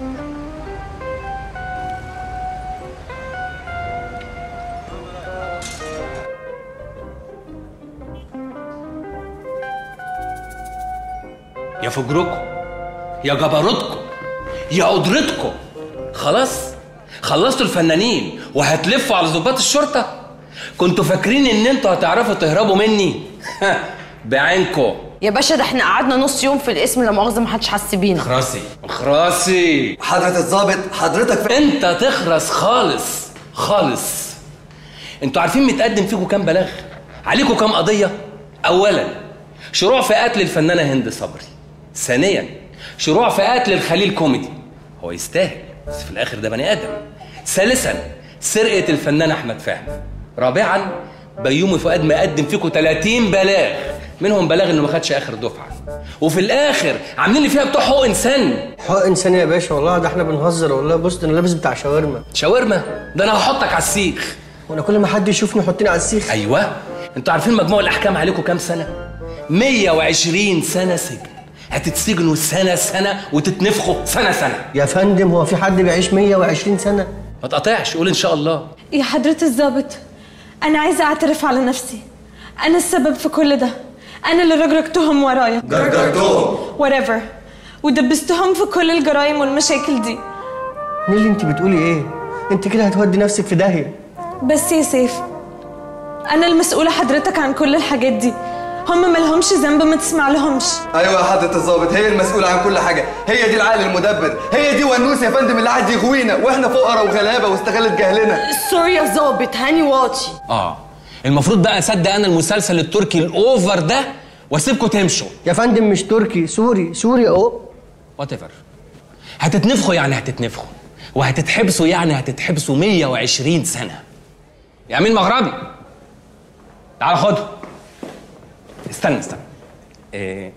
يا فجركم يا جبروتكم يا قدرتكم خلاص خلصتوا الفنانين وهتلفوا على ضباط الشرطه كنتوا فاكرين ان انتوا هتعرفوا تهربوا مني بعينكم يا باشا ده احنا قعدنا نص يوم في الاسم لا مؤاخذه ما حدش حس بينا خراسي خراسي حضرة الظابط حضرتك انت تخرس خالص خالص انتوا عارفين متقدم فيكم كام بلاغ عليكم كام قضيه اولا شروع في قتل الفنانه هند صبري ثانيا شروع في قتل الخليل كوميدي هو يستاهل بس في الاخر ده بني ادم ثالثا سرقه الفنان احمد فهمي رابعا بيومي فؤاد مقدم فيكم 30 بلاغ منهم بلاغ انه ما خدش اخر دفعه وفي الاخر عاملين لي فيها بتوع حقوق انسان حق انسان يا باشا والله ده احنا بنهزر والله بص ده انا لابس بتاع شاورما شاورما ده انا هحطك على السيخ وانا كل ما حد يشوفني يحطني على السيخ ايوه انتوا عارفين مجموع الاحكام عليكم كام سنه 120 سنه سجن هتتسجنوا سنه سنه وتتنفخوا سنه سنه يا فندم هو في حد بيعيش 120 سنه ما تقطعش قول ان شاء الله يا حضرة الضابط أنا عايزة أعترف على نفسي أنا السبب في كل ده أنا اللي رجرجتهم ورايا جرجرتهم whatever ودبستهم في كل الجرايم والمشاكل دي نيلي انت بتقولي ايه انت كده هتودي نفسك في داهيه بس يا سيف أنا المسؤولة حضرتك عن كل الحاجات دي هم ملهمش ذنب ما تسمع لهمش ايوه يا حضرة الظابط هي المسؤولة عن كل حاجة هي دي العقل المدبر هي دي ونوس يا فندم اللي قاعد يغوينا واحنا فقراء وغلابة واستغلت جهلنا سوري يا ظابط هاني واطي اه المفروض بقى اصدق انا المسلسل التركي الاوفر ده واسيبكم تمشوا يا فندم مش تركي سوري سوري اهو وات ايفر هتتنفخوا يعني هتتنفخوا وهتتحبسوا يعني هتتحبسوا 120 سنه يا امين مغربي تعال خده استنى استنى إيه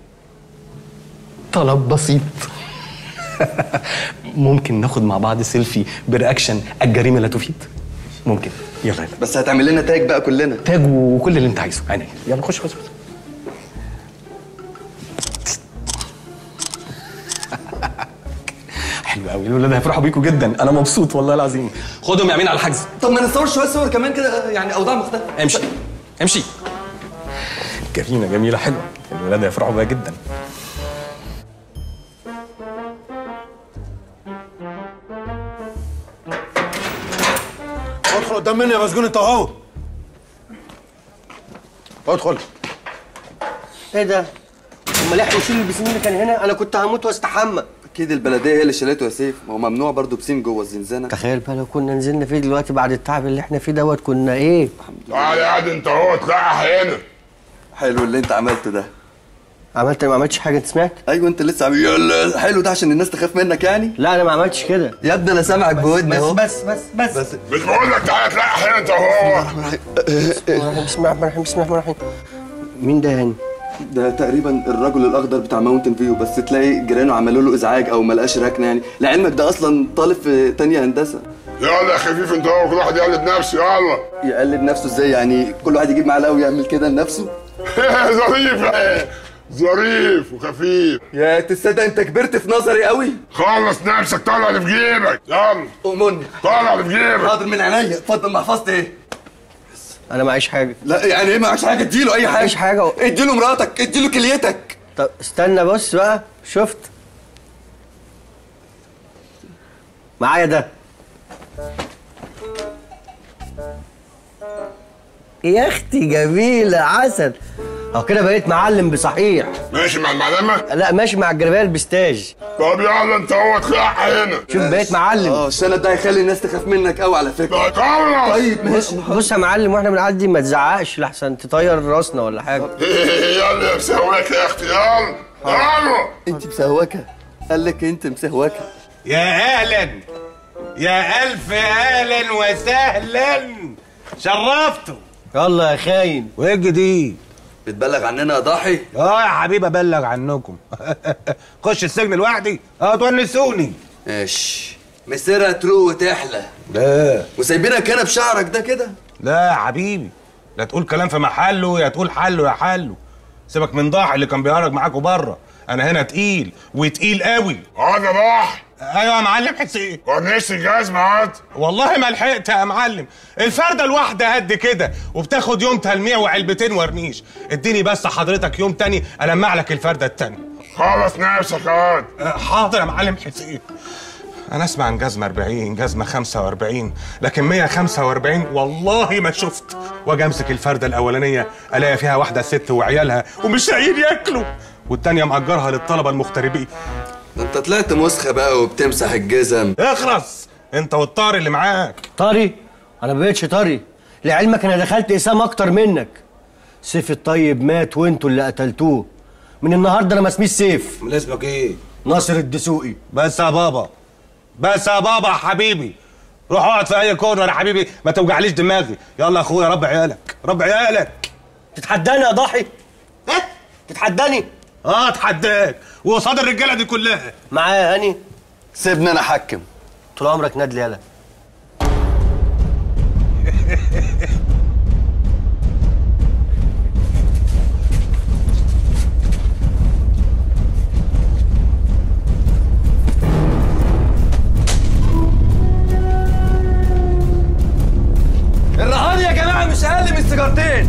طلب بسيط ممكن ناخد مع بعض سيلفي برياكشن الجريمه لا تفيد ممكن يلا يلا بس هتعمل لنا تاج بقى كلنا تاج وكل اللي انت عايزه عينيا يلا خش خش خش. حلو قوي الولاد هيفرحوا بيكوا جدا انا مبسوط والله العظيم خدهم يا امين على الحجز طب ما نصور شوية صور كمان كده يعني اوضاع مختلفة امشي امشي جميله جميله حلوه الولاد هيفرحوا بيها جدا ادخل قدام مني يا مسجون انت اهو ادخل ايه ده؟ امال احنا نشيل البسين اللي كان هنا انا كنت هموت واستحمى اكيد البلدية هي اللي شالته يا سيف ما هو ممنوع برضه بسين جوه الزنزانة تخيل بقى لو كنا نزلنا فيه دلوقتي بعد التعب اللي احنا فيه دوت كنا ايه؟ تعالى قاعد انت اهو تلقح هنا حلو اللي انت عملته ده عملت ما عملتش حاجه انت سمعت؟ ايوه انت لسه عامل يلا حلو ده عشان الناس تخاف منك يعني لا انا ما عملتش كده يا ابني انا سامعك بودني اهو بس بس بس بس مش بقول لك تعالى تلقح هنا انت اهو بسم الله الرحمن الرحيم بسم الله الرحمن الرحيم مين ده هاني؟ ده تقريبا الرجل الاخضر بتاع ماونتن فيو بس تلاقي جيرانه عملوا له ازعاج او ما لقاش ركنه يعني لعلمك ده اصلا طالب في تانية هندسه يلا يا خفيف انت اهو كل واحد يقلد نفسه يلا يقلد نفسه ازاي يعني كل واحد يجيب معلقه ويعمل كده لنفسه ظريف ظريف وخفيف يا تصدق انت كبرت في نظري قوي خلص نفسك طلع اللي في جيبك يلا امني طلع اللي في جيبك حاضر من عينيا اتفضل محفظتي ايه انا معيش حاجه لا يعني ايه معكش حاجه اديله اي حاجه معيش حاجه اديله مراتك اديله كليتك طب استنى بص بقى شفت معايا ده يا اختي جميلة عسل اه كده بقيت معلم بصحيح ماشي مع المعلمه لا ماشي مع الجربيه البستاج طب يلا انت هو اطلع هنا شوف بقيت معلم اه الشنب ده هيخلي الناس تخاف منك قوي على فكره طيب ماشي بص يا معلم واحنا بنعدي ما تزعقش لحسن تطير راسنا ولا حاجه يلا يا مسويك يا اختي يلا يلا انت مسهوكه قال لك انت مسهوكه يا اهلا يا الف اهلا وسهلا شرفتوا يلا يا خاين وايه الجديد بتبلغ عننا يا ضاحي اه يا حبيبي ابلغ عنكم خش السجن لوحدي اه تونسوني ماشي مسيرها تروق وتحلى لا وسايبينك هنا بشعرك ده كده لا يا حبيبي لا تقول كلام في محله يا تقول حله يا حله سيبك من ضاحي اللي كان بيهرج معاكوا بره انا هنا تقيل وتقيل قوي هذا ضاح ايوه يا معلم حسين ورنيش الجزمة هات والله ما لحقت يا معلم الفردة الواحدة قد كده وبتاخد يوم تلميع وعلبتين ورنيش اديني بس حضرتك يوم تاني المع لك الفردة التانية خلص نفسك هات حاضر يا معلم حسين انا اسمع عن جزمة 40 جزمة 45 لكن 145 والله ما شفت واجي امسك الفردة الاولانية الاقي فيها واحدة ست وعيالها ومش لاقيين ياكلوا والتانية مأجرها للطلبة المغتربين ده انت طلعت مسخه بقى وبتمسح الجزم اخرس انت والطار اللي معاك طري انا ما بقتش طري لعلمك انا دخلت اسام اكتر منك سيف الطيب مات وانتوا اللي قتلتوه من النهارده انا ما اسميش سيف من اسمك ايه ناصر الدسوقي بس يا بابا بس يا بابا يا حبيبي روح اقعد في اي كورنر يا حبيبي ما توجعليش دماغي يلا يا اخويا رب عيالك رب عيالك تتحداني يا ضحي ايه تتحداني اه اتحداك وقصاد الرجاله دي كلها معايا يا هاني سيبني انا احكم طول عمرك نادل يالا الرهان يا جماعه مش اقل من سيجارتين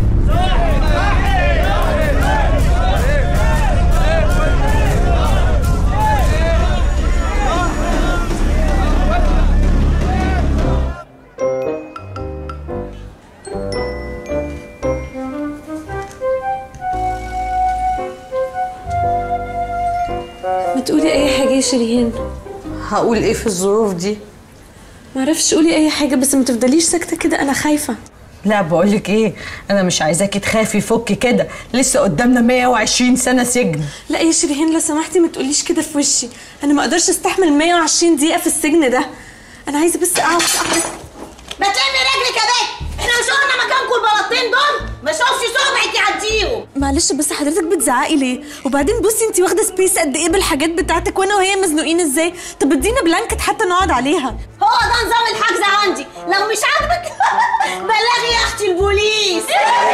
ما تقولي اي حاجه يا شيرين هقول ايه في الظروف دي معرفش قولي اي حاجه بس ما تفضليش ساكته كده انا خايفه لا بقول لك ايه انا مش عايزاكي تخافي فكي كده لسه قدامنا 120 سنه سجن لا يا شيرين لو سمحتي ما تقوليش كده في وشي انا ما اقدرش استحمل 120 دقيقه في السجن ده انا عايزه بس اقعد اقعد ما تلمي رجلك يا بنت احنا مش قلنا مكانكم البلاطين دول ما شوفش صبعك يعديهم معلش بس حضرتك بتزعقي ليه وبعدين بصي انت واخده سبيس قد ايه بالحاجات بتاعتك وانا وهي مزنوقين ازاي طب ادينا بلانكت حتى نقعد عليها هو ده نظام الحجز عندي لو مش عاجبك بلغي يا اختي البوليس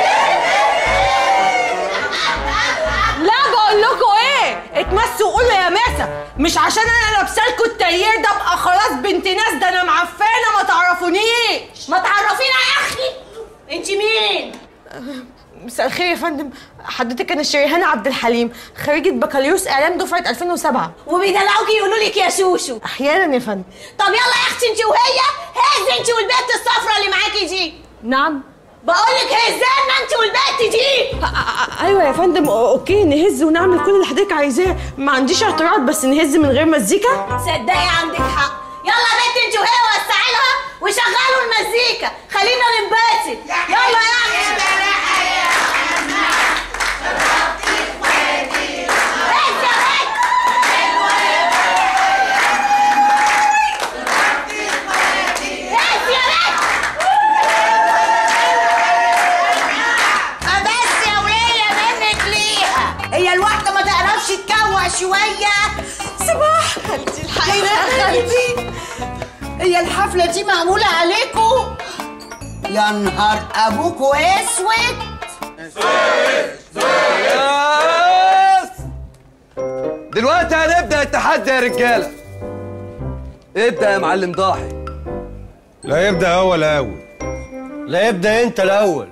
لا بقول لكم ايه اتمسوا وقولوا يا ماسة مش عشان انا لابسالكوا التايير ده ابقى خلاص بنت ناس ده انا معفانه ما تعرفونيش ما تعرفينا يا اختي انت مين مساء الخير يا فندم حضرتك انا شريهان عبد الحليم خريجه بكالوريوس اعلام دفعه 2007 وبيدلعوكي يقولوا لك يا شوشو احيانا يا فندم طب يلا يا اختي انت وهي هز انت والبنت الصفرا اللي معاكي دي نعم بقول لك هزانا انت والبنت دي ايوه يا فندم اوكي نهز ونعمل كل اللي حضرتك عايزاه ما عنديش اعتراض بس نهز من غير مزيكا صدقي عندك حق يلا يا بنت انت وهي وسعي لها وشغلوا المزيكا خلينا ننبسط يلا يا اختي بس يا ولية منك ليها هي الواحدة ما تعرفش تكوع شوية صباح خالتي الحقيقة يا خالتي هي الحفلة دي معمولة عليكم يا نهار أبوكوا أسود دلوقتي هنبدا التحدي يا رجاله ابدا يا معلم ضاحي لا يبدا هو الاول لا يبدا انت الاول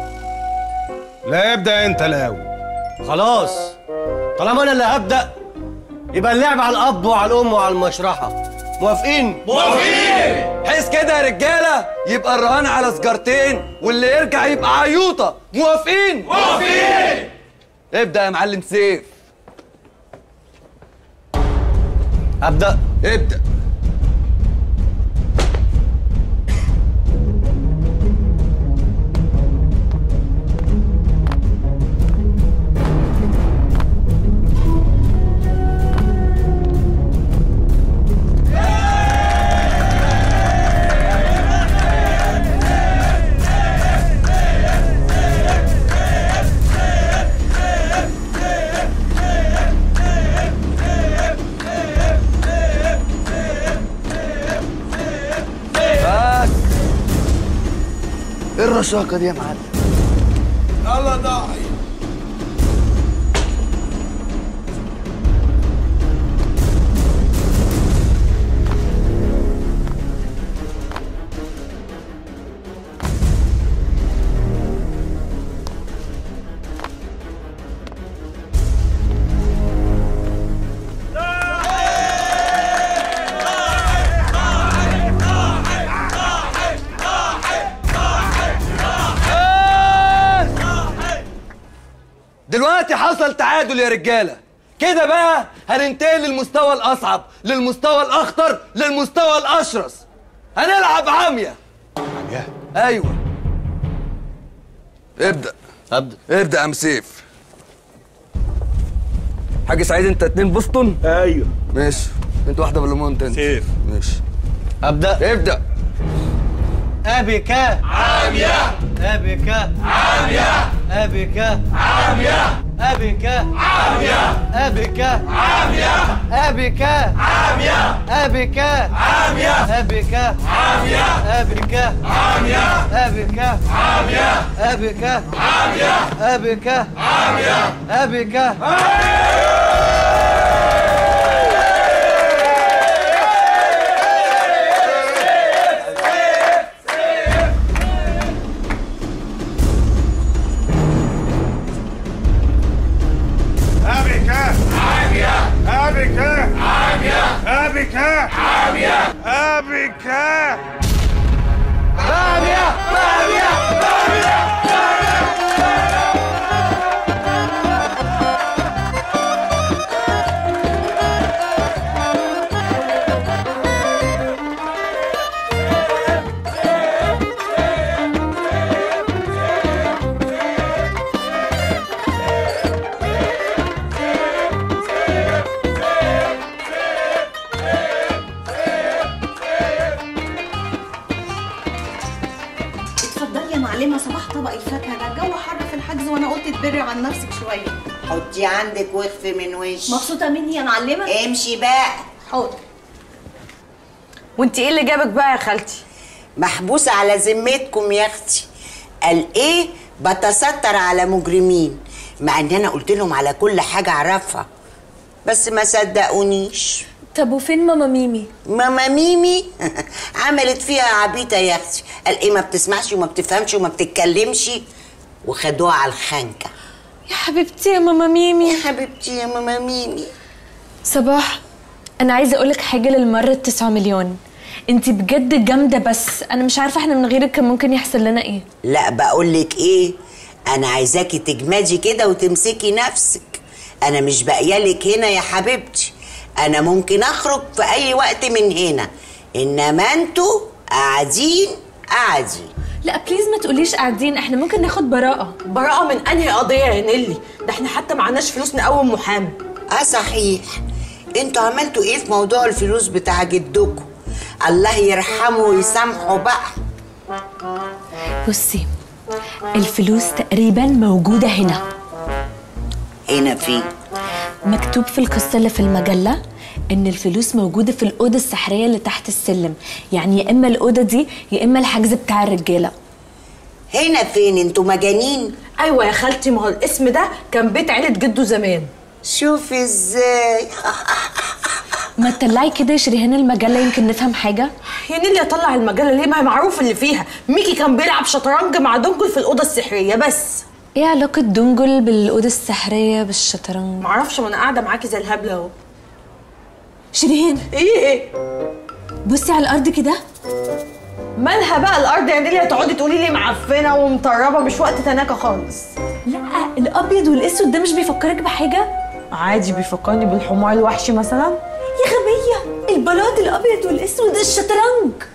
لا يبدا انت الاول خلاص طالما انا اللي هبدا يبقى اللعب على الاب وعلى الام وعلى المشرحه موافقين حس كده يا رجاله يبقى الرهان على سجارتين واللي يرجع يبقى عيوطه موافقين موافقين ابدا يا معلم سيف ابدا ابدا بس ايه الرشاقه دي يا معلم يلا ضاعي دلوقتي حصل تعادل يا رجاله كده بقى هننتقل للمستوى الاصعب للمستوى الاخطر للمستوى الاشرس هنلعب عاميه عاميه ايوه ابدا ابدا ابدا يا ام سيف حاج سعيد انت اتنين بوسطن ايوه ماشي انت واحده بالليمون انت سيف ماشي ابدا ابدا ابك عاميه ابك عاميه ابك عاميه ابك عاميه ابك عاميه ابك عاميه ابك عاميه ابك عاميه ابك عاميه ابك عاميه ابك عاميه ابك عاميه ابك أبك عامية أبك عامية أبك عامية أبك عامية عامية اتفضلي يا معلمه صباح طبق الفاكهه ده الجو حر في الحجز وانا قلت تبري عن نفسك شويه حطي عندك واخفي من وش مبسوطه مني يا معلمه امشي بقى حاضر وانت ايه اللي جابك بقى يا خالتي محبوسة على ذمتكم يا اختي قال ايه بتستر على مجرمين مع ان انا قلت لهم على كل حاجة اعرفها بس ما صدقونيش طب وفين ماما ميمي ماما ميمي عملت فيها عبيطة يا اختي قال ايه ما بتسمعش وما بتفهمش وما بتتكلمش وخدوها على الخنكة يا حبيبتي يا ماما ميمي يا حبيبتي يا ماما ميمي صباح انا عايزه اقولك حاجه للمره التسعة مليون انتي بجد جامده بس انا مش عارفه احنا من غيرك كان ممكن يحصل لنا ايه لا بقولك ايه انا عايزاكي تجمدي كده وتمسكي نفسك انا مش باقيالك هنا يا حبيبتي انا ممكن اخرج في اي وقت من هنا انما انتوا قاعدين قاعدين لا بليز ما تقوليش قاعدين احنا ممكن ناخد براءه براءة من انهي قضية يا نيلي ده احنا حتى معناش فلوس نقوم محامي اه صحيح انتوا عملتوا ايه في موضوع الفلوس بتاع جدكم الله يرحمه ويسامحه بقى بصي الفلوس تقريبا موجوده هنا هنا فين مكتوب في القصه اللي في المجله ان الفلوس موجوده في الاوضه السحريه اللي تحت السلم يعني يا اما الاوضه دي يا اما الحجز بتاع الرجاله هنا فين انتوا مجانين ايوه يا خالتي ما هو الاسم ده كان بيت عيلة جده زمان شوفي ازاي ما تطلعي كده يا شريهان المجله يمكن نفهم حاجه يا نيلي اطلع المجله ليه ما هي معروف اللي فيها ميكي كان بيلعب شطرنج مع دنجل في الاوضه السحريه بس ايه علاقه دنجل بالاوضه السحريه بالشطرنج معرفش ما انا قاعده معاكي زي الهبله اهو شريهان ايه بصي على الارض كده مالها بقى الارض يا نيلي هتقعدي تقولي لي معفنه ومطربه مش وقت تناكه خالص لا الابيض والاسود ده مش بيفكرك بحاجه عادي بيفكرني بالحمار الوحشي مثلا يا غبيه البلاط الابيض والاسود الشطرنج